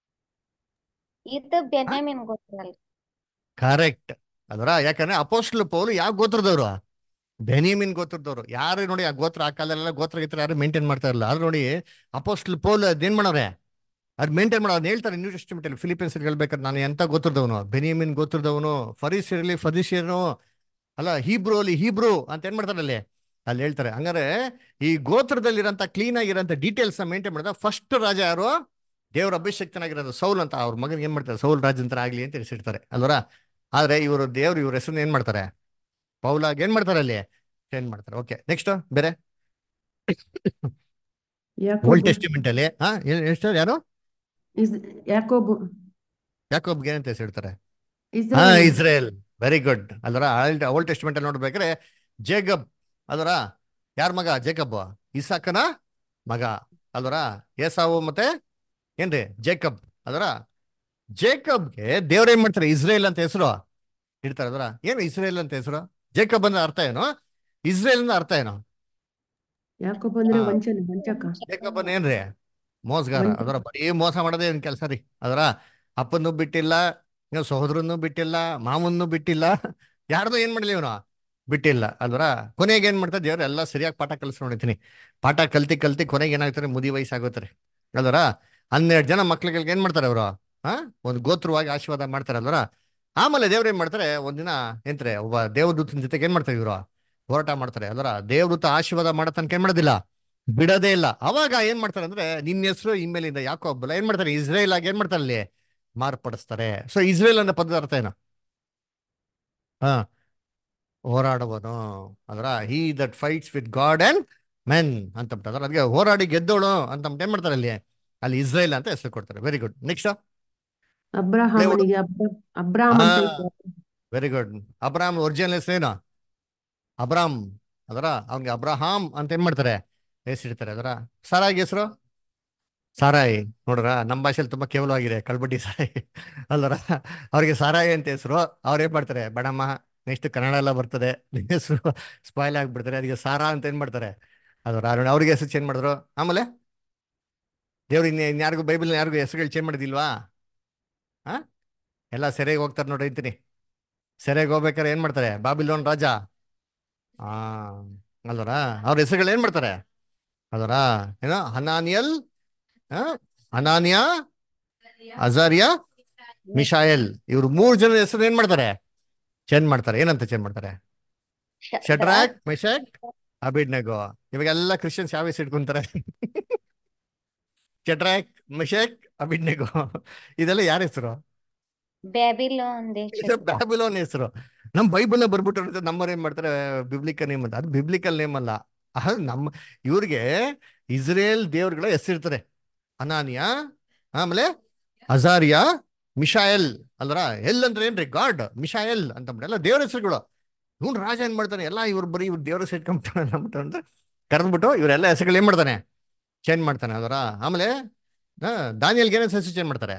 C: ಈತ ಬೆನ್ಯಾಮಿನ್ ಗೊತ್ತಲ್ಲ
A: ಕರೆಕ್ಟ್ ಅದರ ಯಾಕಂದ್ರೆ ಅಪೋಸ್ಟ್ಲ್ ಪೌಲು ಯಾವ ಗೋತ್ರದವ್ರು ಬೆನಿಮಿನ್ ಗೋತ್ರದವ್ರು ಯಾರು ನೋಡಿ ಆ ಗೋತ್ರ ಆ ಕಾಲದಲ್ಲೆಲ್ಲ ಗೋತ್ರ ಗೀತ್ರ ಯಾರು ಮೇಂಟೈನ್ ಮಾಡ್ತಾ ಇರಲ್ಲ ಆದ್ರೆ ನೋಡಿ ಅಪೋಸ್ಟ್ಲ್ ಪೌಲ್ ಅದೇನ್ ಮಾಡವ್ರೆ ಅದ್ ಮೇಂಟೈನ್ ಮಾಡೋ ಹೇಳ್ತಾರೆ ನ್ಯೂ ಟೆಸ್ಟಿಮೆಂಟ್ ಅಲ್ಲಿ ಫಿಲಿಪೀನ್ಸ್ ಹೇಳ್ಬೇಕಾದ್ರೆ ನಾನು ಎಂತ ಗೋತ್ರದವನು ಬೆನಿಮಿನ್ ಗೋತ್ರದವನು ಫರೀಸಿಯರ್ಲಿ ಫರೀಸಿಯನು ಅಲ್ಲ ಹೀಬ್ರು ಅಲ್ಲಿ ಹೀಬ್ರು ಅಂತ ಏನ್ ಮಾಡ್ತಾರೆ ಅಲ್ಲಿ ಅಲ್ಲಿ ಹೇಳ್ತಾರೆ ಹಂಗಾರೆ ಈ ಗೋತ್ರದಲ್ಲಿರೋಂಥ ಕ್ಲೀನ್ ಆಗಿರೋಂಥ ಡೀಟೇಲ್ಸ್ ನ ಮೇಂಟೈನ್ ಮಾಡಿದ ಫಸ್ಟ್ ರಾಜ ಯಾರು ದೇವ್ರ ಅಭಿಷಕ್ತನಾಗಿರೋದು ಸೌಲ್ ಅಂತ ಅವ್ರ ಮಗನಿಗೆ ಏನ್ ಮಾಡ್ತಾರೆ ಸೌಲ್ ರಾಜಂತರ ಆಗ್ಲಿ ಅಂತ ತಿಳಿಸಿರ್ತಾರೆ ಅಲ್ವರ ಆದ್ರೆ ಇವರು ದೇವ್ರು ಇವ್ರ ಹೆಸರನ್ನ ಏನ್ ಮಾಡ್ತಾರೆ ಪೌಲಾಗ್ ಏನ್ ಮಾಡ್ತಾರೆ ಅಲ್ಲಿ ಚೇಂಜ್ ಮಾಡ್ತಾರೆ ಓಕೆ ನೆಕ್ಸ್ಟ್ ಬೇರೆ
D: ಯಾಕೋಬ
A: ಓಲ್ಡ್ ಟೆಸ್ಟಿಮೆಂಟ್ ಅಲ್ಲಿ ಹಾ ಏನ್- ಎಷ್ಟು ಯಾರು
D: ಇಸ್ ಯಾಕೋಬು
A: ಯಾಕೋಬ್ಗೆ ಏನಂತ ಹೆಸರಿಡ್ತಾರೆ ಹಾ
D: ಇಸ್ರಾಯೇಲ್
A: ಇಸ್ರೇಲ್ ವೆರಿ ಗುಡ್ ಅದರ ಓಲ್ಡ್ ಟೆಸ್ಟಿಮೆಂಟ್ ಅಲ್ಲಿ ನೋಡ್ಬೇಕಾದ್ರೆ ಜೇಗಬ್ ಅದರ ಯಾರ ಮಗ ಜೇಕಬ್ ಇಸಾಕನ ಮಗ ಅಲ್ವರ ಏಸಾವು ಮತ್ತೆ ಏನ್ರಿ ಜೇಕಬ್ ಅದರ ಜೇಕಬ್ಗೆ ದೇವ್ರ ಏನ್ ಮಾಡ್ತಾರೆ ಇಸ್ರೇಲ್ ಅಂತ ಹೆಸರು ಇಡ್ತಾರೆ ಅದರ ಏನು ಇಸ್ರೇಲ್ ಅಂತ ಹೆಸರು ಜೇಕಬ್ ಅಂದ್ರೆ ಅರ್ಥ ಏನು ಇಸ್ರೇಲ್ ಅಂದ್ರೆ ಅರ್ಥ ಏನು
D: ಯಾಕೋಬ ಅಂದ್ರೆ
A: ಹಾ.
D: ವಂಚನೆ ವಂಚಕ
A: ಜೇಕಬ್ ಅಂದ್ರೆ ಏನ್ರಿ ಮೋಸಗಾರ
D: ವಂಚಕ.
A: ಅದರ ಬರೀ ಮೋಸ ಮಾಡೋದೇ ಏನ್ ಕೆಲಸ ರೀ ಅದರ ಅಪ್ಪನ್ನು ಬಿಟ್ಟಿಲ್ಲ ಇನ್ನು ಸಹೋದರನ್ನು ಬಿಟ್ಟಿಲ್ಲ ಮಾಮನ್ನು ಬಿಟ್ಟಿಲ್ಲ ಯಾರ್ದು ಏನ್ ಮಾಡ್ಲಿ ಇವನು ಬಿಟ್ಟಿಲ್ಲ ಅಲ್ವರ ಕೊನೆಗೆ ಏನ್ ಮಾಡ್ತಾರೆ ದೇವ್ರು ಎಲ್ಲ ಸರಿಯಾಗಿ ಪಾಠ ಕಲಿಸ್ ನೋಡಿತೀನಿ ಪಾಠ ಕಲ್ತಿ ಕಲ್ತಿ ಕೊನೆಗೆ ಏನಾಗ್ತಾರೆ ಮುದಿ ವಯಸ್ಸಾಗೋತಾರೆ ಅಲ್ವರ ಹನ್ನೆರಡು ಜನ ಮಕ್ಳುಗಳಿಗೆ ಏನ್ ಮಾಡ್ತಾರೆ ಅವರು ಹಾ ಒಂದು ಗೋತ್ರವಾಗಿ ಆಶೀರ್ವಾದ ಮಾಡ್ತಾರೆ ಅಲ್ವರ ಆಮೇಲೆ ದೇವ್ರು ಏನ್ ಮಾಡ್ತಾರೆ ಒಂದಿನ ಎಂತಾರೆ ಒಬ್ಬ ದೇವದೂತನ ಜೊತೆಗೆ ಏನ್ ಮಾಡ್ತಾರೆ ಇವರು ಹೋರಾಟ ಮಾಡ್ತಾರೆ ಅಲ್ವರ ದೇವದೂತ ಆಶೀರ್ವಾದ ಮಾಡೋ ತನಕ ಏನ್ ಮಾಡೋದಿಲ್ಲ ಬಿಡೋದೇ ಇಲ್ಲ ಅವಾಗ ಏನ್ ಮಾಡ್ತಾರೆ ಅಂದ್ರೆ ನಿನ್ನ ಹೆಸರು ಇನ್ಮೇಲಿಂದ ಯಾಕೋ ಒಬ್ಬಲ್ಲ ಏನ್ ಮಾಡ್ತಾರೆ ಇಸ್ರೇಲ್ ಆಗಿ ಏನ್ ಮಾಡ್ತಾರೆ ಅಲ್ಲಿ ಮಾರ್ಪಡಿಸ್ತಾರೆ ಸೊ ಇಸ್ರೇಲ್ ಅನ್ನೋ ಪದದ ಅರ್ಥ ಏನು ಹಾ ಹೋರಾಡುವನು ಅದ್ರ he that fights with God and men ಅಂತ ಬಿಟ್ಟು ಅದಕ್ಕೆ ಹೋರಾಡಿ ಗೆದ್ದೋಳು ಅಂತ ಏನ್ ಮಾಡ್ತಾರೆ ಅಲ್ಲಿ ಅಲ್ಲಿ ಇಸ್ರೇಲ್ ಅಂತ ಹೆಸರು ಕೊಡ್ತಾರೆ ವೆರಿ ಗುಡ್ ನೆಕ್ಸ್ಟ್
D: ಅಬ್ರಹಾಮನಿಗೆ ಅಬ್ರ ಅಬ್ರಾಮ್ ಅಂತ ಇದ್ದ.
A: ವೆರಿ ಗುಡ್ ಅಬ್ರಾಮ್ ಒರಿಜಿನಲ್ ಹೆಸರು ಏನು ಅಬ್ರಾಮ್ ಅದರ ಅವ್ನಿಗೆ ಅಬ್ರಹಾಮ್ ಅಂತ ಏನ್ ಮಾಡ್ತಾರೆ ಹೆಸರಿಡ್ತಾರೆ ಅದರ ಸಾರಾಗಿ ಹೆಸರು ಸಾರಾಯಿ ನೋಡ್ರ ನಮ್ಮ ಭಾಷೆಯಲ್ಲಿ ತುಂಬಾ ಕೇವಲವಾಗಿದೆ ಕಳ್ಬಡ್ಡಿ ಸಾರಾಯಿ ಅಲ್ವರ ಅವ್ರಿಗೆ ಸಾರಾಯಿ ಅಂತ ಹೆಸರು ಅವ್ರು ಏನ್ ಮಾಡ್ತಾರೆ ಬಡಮ್ಮ ನೆಕ್ಸ್ಟ್ ಕನ್ನಡ ಎಲ್ಲ ಬರ್ತದೆ ಹೆಸರು ಸ್ಪಾಯ್ಲ್ ಆಗ್ಬಿಡ್ತಾರೆ ಅದಕ್ಕೆ ಸಾರಾ ಅಂತ ಏನ್ ಮಾಡ್ತಾರೆ ಅದು ಅವ್ರಿಗೆ ಹೆಸರು ಚೇಂಜ್ ಮಾಡಿದ್ರು ಆಮೇಲೆ ದೇವ್ರು ಇನ್ನು ಇನ್ಯಾರಿಗೂ ಬೈಬಲ್ ಯಾರಿಗೂ ಹೆಸರುಗಳು ಚೇಂಜ್ ಮಾಡಿದಿಲ್ವಾ ಹಾ ಎಲ್ಲ ಸೆರೆಗೆ ಹೋಗ್ತಾರೆ ನೋಡ್ರಿ ಅಂತೀನಿ ಸೆರೆಗೆ ಹೋಗ್ಬೇಕಾರೆ ಏನ್ ಮಾಡ್ತಾರೆ ಬಾಬಿಲೋನ್ ರಾಜ ಆ ಅಲ್ವರ ಅವ್ರ ಹೆಸರುಗಳು ಏನ್ ಮಾಡ್ತಾರೆ ಅಲ್ವರ ಏನೋ ಹನಾನಿಯಲ್ ಆ? ಹನಾನಿಯಾ ಅಜಾರಿಯಾ ಮಿಶಾಯಲ್ ಇವ್ರು ಮೂರು ಜನ ಹೆಸರು ಏನ್ ಮಾಡ್ತಾರೆ ಚೇಂಜ್ ಮಾಡ್ತಾರೆ ಏನಂತ ಚೇಂಜ್ ಮಾಡ್ತಾರೆ ಶಡ್ರಾಕ್ ಮೆಶಕ್ ಅಬಿಡ್ನೆಗೋ ಇವಾಗೆಲ್ಲ ಕ್ರಿಶ್ಚಿಯನ್ಸ್ ಯಾವ ಹೆಸರು ಇಟ್ಕೊಂತಾರೆ ಶಡ್ರಾಕ್ ಮೆಶಕ್ ಅಬಿಡ್ನೆಗೋ ಇದೆಲ್ಲ ಯಾರ ಹೆಸರು
C: ಬ್ಯಾಬಿಲೋನ್ ದೇಶ
A: ಬ್ಯಾಬಿಲೋನ್ ಹೆಸರು ನಮ್ ಬೈಬಲ್ ಬರ್ಬಿಟ್ಟು ನಮ್ಮವ್ರು ಏನ್ ಮಾಡ್ತಾರೆ ಬಿಬ್ಲಿಕಲ್ ನೇಮ್ ಅಂತ ಅದು ಬಿಬ್ಲಿಕಲ್ ನೇಮ್ ಅಲ್ಲ ಅದು ನಮ್ಮ ಇವ್ರಿಗೆ ಇಸ್ರೇಲ್ ದೇವ್ರುಗಳ ಹೆಸರಿರ್ತದೆ ಅನಾನಿಯಾ ಆಮೇಲೆ ಅಜಾರಿಯಾ ಮಿಶಾಯಲ್ ಅಲ್ರ ಎಲ್ ಅಂದ್ರೆ ಏನ್ರಿ ಗಾಡ್ ಮಿಶಾಯಲ್ ಅಂತ ಎಲ್ಲ ದೇವ್ರ ಹೆಸರುಗಳು ಇವ್ನು ರಾಜ ಏನ್ ಮಾಡ್ತಾನೆ ಎಲ್ಲ ಇವ್ರು ಬರೀ ಇವ್ರು ದೇವ್ರ ಹೆಸರು ಇಟ್ಕೊಂಡ್ಬಿಟ್ಟಾನೆ ಅಂದ್ಬಿಟ್ಟು ಅಂದ್ರೆ ಕರೆದ್ಬಿಟ್ಟು ಇವರೆಲ್ಲ ಹೆಸರುಗಳು ಏನ್ ಮಾಡ್ತಾನೆ ಚೇಂಜ್ ಮಾಡ್ತಾನೆ ಅದರ ಆಮೇಲೆ ದಾನಿಯಲ್ಗೆ ಏನೇನು ಹೆಸರು ಚೇಂಜ್ ಮಾಡ್ತಾರೆ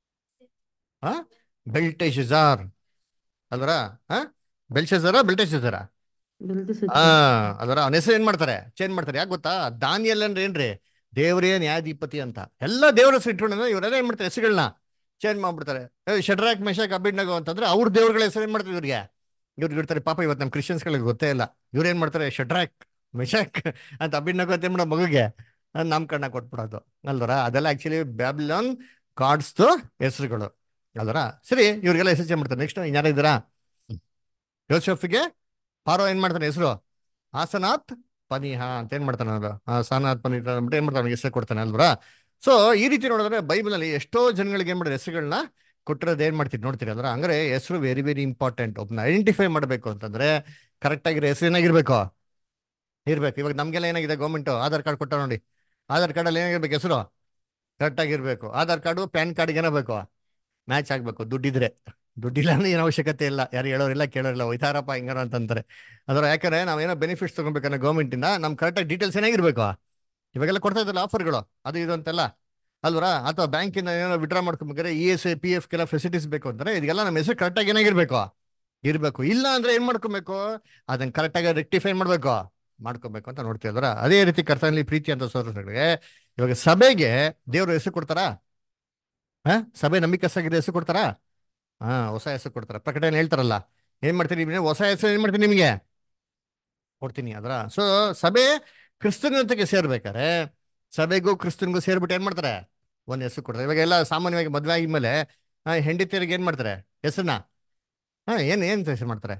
A: ಆ ಬೆಲ್ಟೆಶಾರ್ ಅಲ್ವರ ಆ ಬೆಲ್ಶೆಜಾರ ಬೆಲ್ಟೆಶಾರ ಆ ಅದರ ಅವನ ಹೆಸರು ಏನ್ ಮಾಡ್ತಾರೆ ಚೇಂಜ್ ಮಾಡ್ತಾರೆ ಯಾಕೆ ಗೊತ್ತಾ ದಾನಿಯಲ್ ಅಂದ್ರೆ ಏನ್ರಿ ದೇವರೇ ನ್ಯಾಯಾಧಿಪತಿ ಅಂತ ಎಲ್ಲ ದೇವ್ರ ಹೆಸರು ಇಟ್ಕೊಂಡ್ರೆ ಇವರೆಲ್ಲ ಏನ್ ಮಾಡ್ತಾರೆ ಹೆಸರುಗಳನ್ನ ಚೇಂಜ್ ಮಾಡ್ಬಿಡ್ತಾರೆ ಏ, ಶಡ್ರಾಕ್ ಮೆಶಾಕ್ ಅಬಿಡ್ನಗೋ ಅಂತಂದ್ರೆ ಅವ್ರ ದೇವ್ರಗಳ ಹೆಸರು ಏನ್ ಮಾಡ್ತಾರೆ ಇವ್ರಿಗೆ ಇವ್ರಿಗೆ ಇರ್ತಾರೆ ಪಾಪ ಇವತ್ತು ನಮ್ಮ ಕ್ರಿಶ್ಚಿಯನ್ಸ್ಗಳಿಗೆ ಗೊತ್ತೇ ಇಲ್ಲ ಇವ್ರು ಏನ್ ಮಾಡ್ತಾರೆ ಶಡ್ರಾಕ್ ಮೆಶಾಕ್ ಅಂತ ಅಬಿಡ್ನಗೋ ಅಂತ ಏನ್ ಮಾಡೋ ಮಗುಗೆ ನಾಮಕರಣ ಕೊಟ್ಬಿಡೋದು ಅಲ್ವರ ಅದೆಲ್ಲ ಆಕ್ಚುಲಿ ಬ್ಯಾಬಿಲಾನ್ ಗಾಡ್ಸ್ದು ಹೆಸರುಗಳು ಅಲ್ವರ ಸರಿ ಇವ್ರಿಗೆಲ್ಲ ಹೆಸರು ಚೇಂಜ್ ಮಾಡ್ತಾರೆ ನೆಕ್ಸ್ಟ್ ಇನ್ಯಾರ ಇದ್ದೀರಾ ಯೋಸೆಫ್ಗೆ ಪಾರೋ ಏನ್ ಮಾಡ್ತಾನೆ ಹೆಸರು ಆಸನಾಥ್ ಪನಿಹ ಅಂತ ಏನ್ ಮಾಡ್ತಾನೆ ಅವರು ಸಾನಾಥ್ ಪನಿಹ ಅಂದ್ಬಿಟ್ಟು ಏನ್ ಮಾಡ್ತಾನೆ ಅವ್ನಿಗೆ ಹೆಸರು ಕೊಡ್ತಾನೆ ಅಲ್ವರ ಸೊ ಈ ರೀತಿ ನೋಡಿದ್ರೆ ಬೈಬಲ್ ಅಲ್ಲಿ ಎಷ್ಟೋ ಜನಗಳಿಗೆ ಏನ್ ಮಾಡಿದ್ರೆ ಹೆಸರುಗಳನ್ನ ಕೊಟ್ಟಿರೋದು ಏನ್ ಮಾಡ್ತೀರಿ ನೋಡ್ತೀರಿ ಅಂದ್ರೆ ಹಂಗಾರೆ ಹೆಸರು ವೆರಿ ವೆರಿ ಇಂಪಾರ್ಟೆಂಟ್ ಒಬ್ನ ಐಡೆಂಟಿಫೈ ಮಾಡಬೇಕು ಅಂತಂದ್ರೆ ಕರೆಕ್ಟ್ ಆಗಿರೋ ಹೆಸರು ಏನಾಗಿರ್ಬೇಕು ಇರ್ಬೇಕು ಇವಾಗ ನಮ್ಗೆಲ್ಲ ಏನಾಗಿದೆ ಗೌರ್ಮೆಂಟ್ ಆಧಾರ್ ಕಾರ್ಡ್ ಕೊಟ್ಟ ನೋಡಿ ಆಧಾರ್ ಕಾರ್ಡ್ ಅಲ್ಲಿ ಏನಾಗಿರ್ಬೇಕು ಹೆಸರು ಕರೆಕ್ಟ್ ಆಗಿರ್ಬೇಕು ಆಧಾರ್ ಕಾರ್ಡು ಪ್ಯಾನ್ ಕಾರ್ಡ್ ಏನಾಗಬೇಕು ಮ್ಯಾಚ್ ಆಗ್ಬೇಕು ದುಡ್ಡಿದ್ರೆ ದುಡ್ಡಿಲ್ಲ ಅಂದ್ರೆ ಏನು ಅವಶ್ಯಕತೆ ಇಲ್ಲ ಯಾರು ಹೇಳೋರಿಲ್ಲ ಕೇಳೋರಿಲ್ಲ ಒಯ್ತಾರಪ್ಪ ಹಿಂಗಾರ ಅಂತಂತಾರೆ ಅದರ ಯಾಕಂದ್ರೆ ನಾವೇನೋ ಬೆನಿಫಿಟ್ಸ್ ತಗೊಬೇಕಂದ್ರೆ ಗೌರ್ಮೆಂಟ್ ಇಂದ ನಮ್ ಕರೆಕ್ಟಾಗಿ ಡೀಟೇಲ್ಸ್ ಏನಾಗಿರ್ಬೇಕು ಇವಾಗೆಲ್ಲ ಕೊಡ್ತಾ ಇದ್ದಲ್ಲ ಆಫರ್ಗಳು ಅದು ಇದು ಅಂತೆಲ್ಲ ಅಲ್ವರ ಅಥವಾ ಬ್ಯಾಂಕಿಂದ ಏನೋ ವಿಡ್ರಾ ಮಾಡ್ಕೊಬೇಕಾದ್ರೆ E S I P F ಕೆಲ ಫೆಸಿಲಿಟೀಸ್ ಬೇಕು ಅಂದ್ರೆ ಇದೆಲ್ಲ ನಮ್ಮ ಹೆಸರು ಕರೆಕ್ಟಾಗಿ ಏನಾಗಿರ್ಬೇಕು ಇರ್ಬೇಕು ಇಲ್ಲ ಅಂದ್ರೆ ಏನ್ ಮಾಡ್ಕೊಬೇಕು ಅದನ್ನ ಕರೆಕ್ಟಾಗಿ ರೆಕ್ಟಿಫೈ ಮಾಡ್ಬೇಕು ಮಾಡ್ಕೊಬೇಕು ಅಂತ ನೋಡ್ತೀವಿ ಅಲ್ವರ ಅದೇ ರೀತಿ ಕರ್ತನಲ್ಲಿ ಪ್ರೀತಿ ಅಂತ ಸೋದರಗಳಿಗೆ ಇವಾಗ ಸಭೆಗೆ ದೇವ್ರ ಹೆಸರು ಕೊಡ್ತಾರಾ ಹಾ ಸಭೆ ನಂಬಿಕಸ್ಸಾಗಿರೋ ಹೆಸರು ಕೊಡ್ತಾರಾ ಹಾ ಹೊಸ ಹೆಸರು ಕೊಡ್ತಾರೆ ಪ್ರಕಟಣೆ ಹೇಳ್ತಾರಲ್ಲ ಏನ್ ಮಾಡ್ತೀನಿ ನೀವು ಹೊಸ ಹೆಸರು ಏನ್ ಮಾಡ್ತೀನಿ ನಿಮಗೆ ಕೊಡ್ತೀನಿ ಅದರ ಸೊ ಸಭೆ ಕ್ರಿಸ್ತನತೆಗೆ ಸೇರ್ಬೇಕಾರೆ ಸಭೆಗೂ ಕ್ರಿಸ್ತನ್ಗೂ ಸೇರ್ಬಿಟ್ಟು ಏನ್ ಮಾಡ್ತಾರೆ ಒಂದ್ ಹೆಸರು ಕೊಡ್ತಾರೆ ಇವಾಗ ಎಲ್ಲ ಸಾಮಾನ್ಯವಾಗಿ ಮದ್ವೆ ಆಗಿದ್ಮೇಲೆ ಆ, ಹೆಂಡತಿಯರಿಗೆ ಏನ್ ಮಾಡ್ತಾರೆ ಹೆಸರನ್ನ ಹಾ ಏನ್ ಏನ್ ಹೆಸರು ಮಾಡ್ತಾರೆ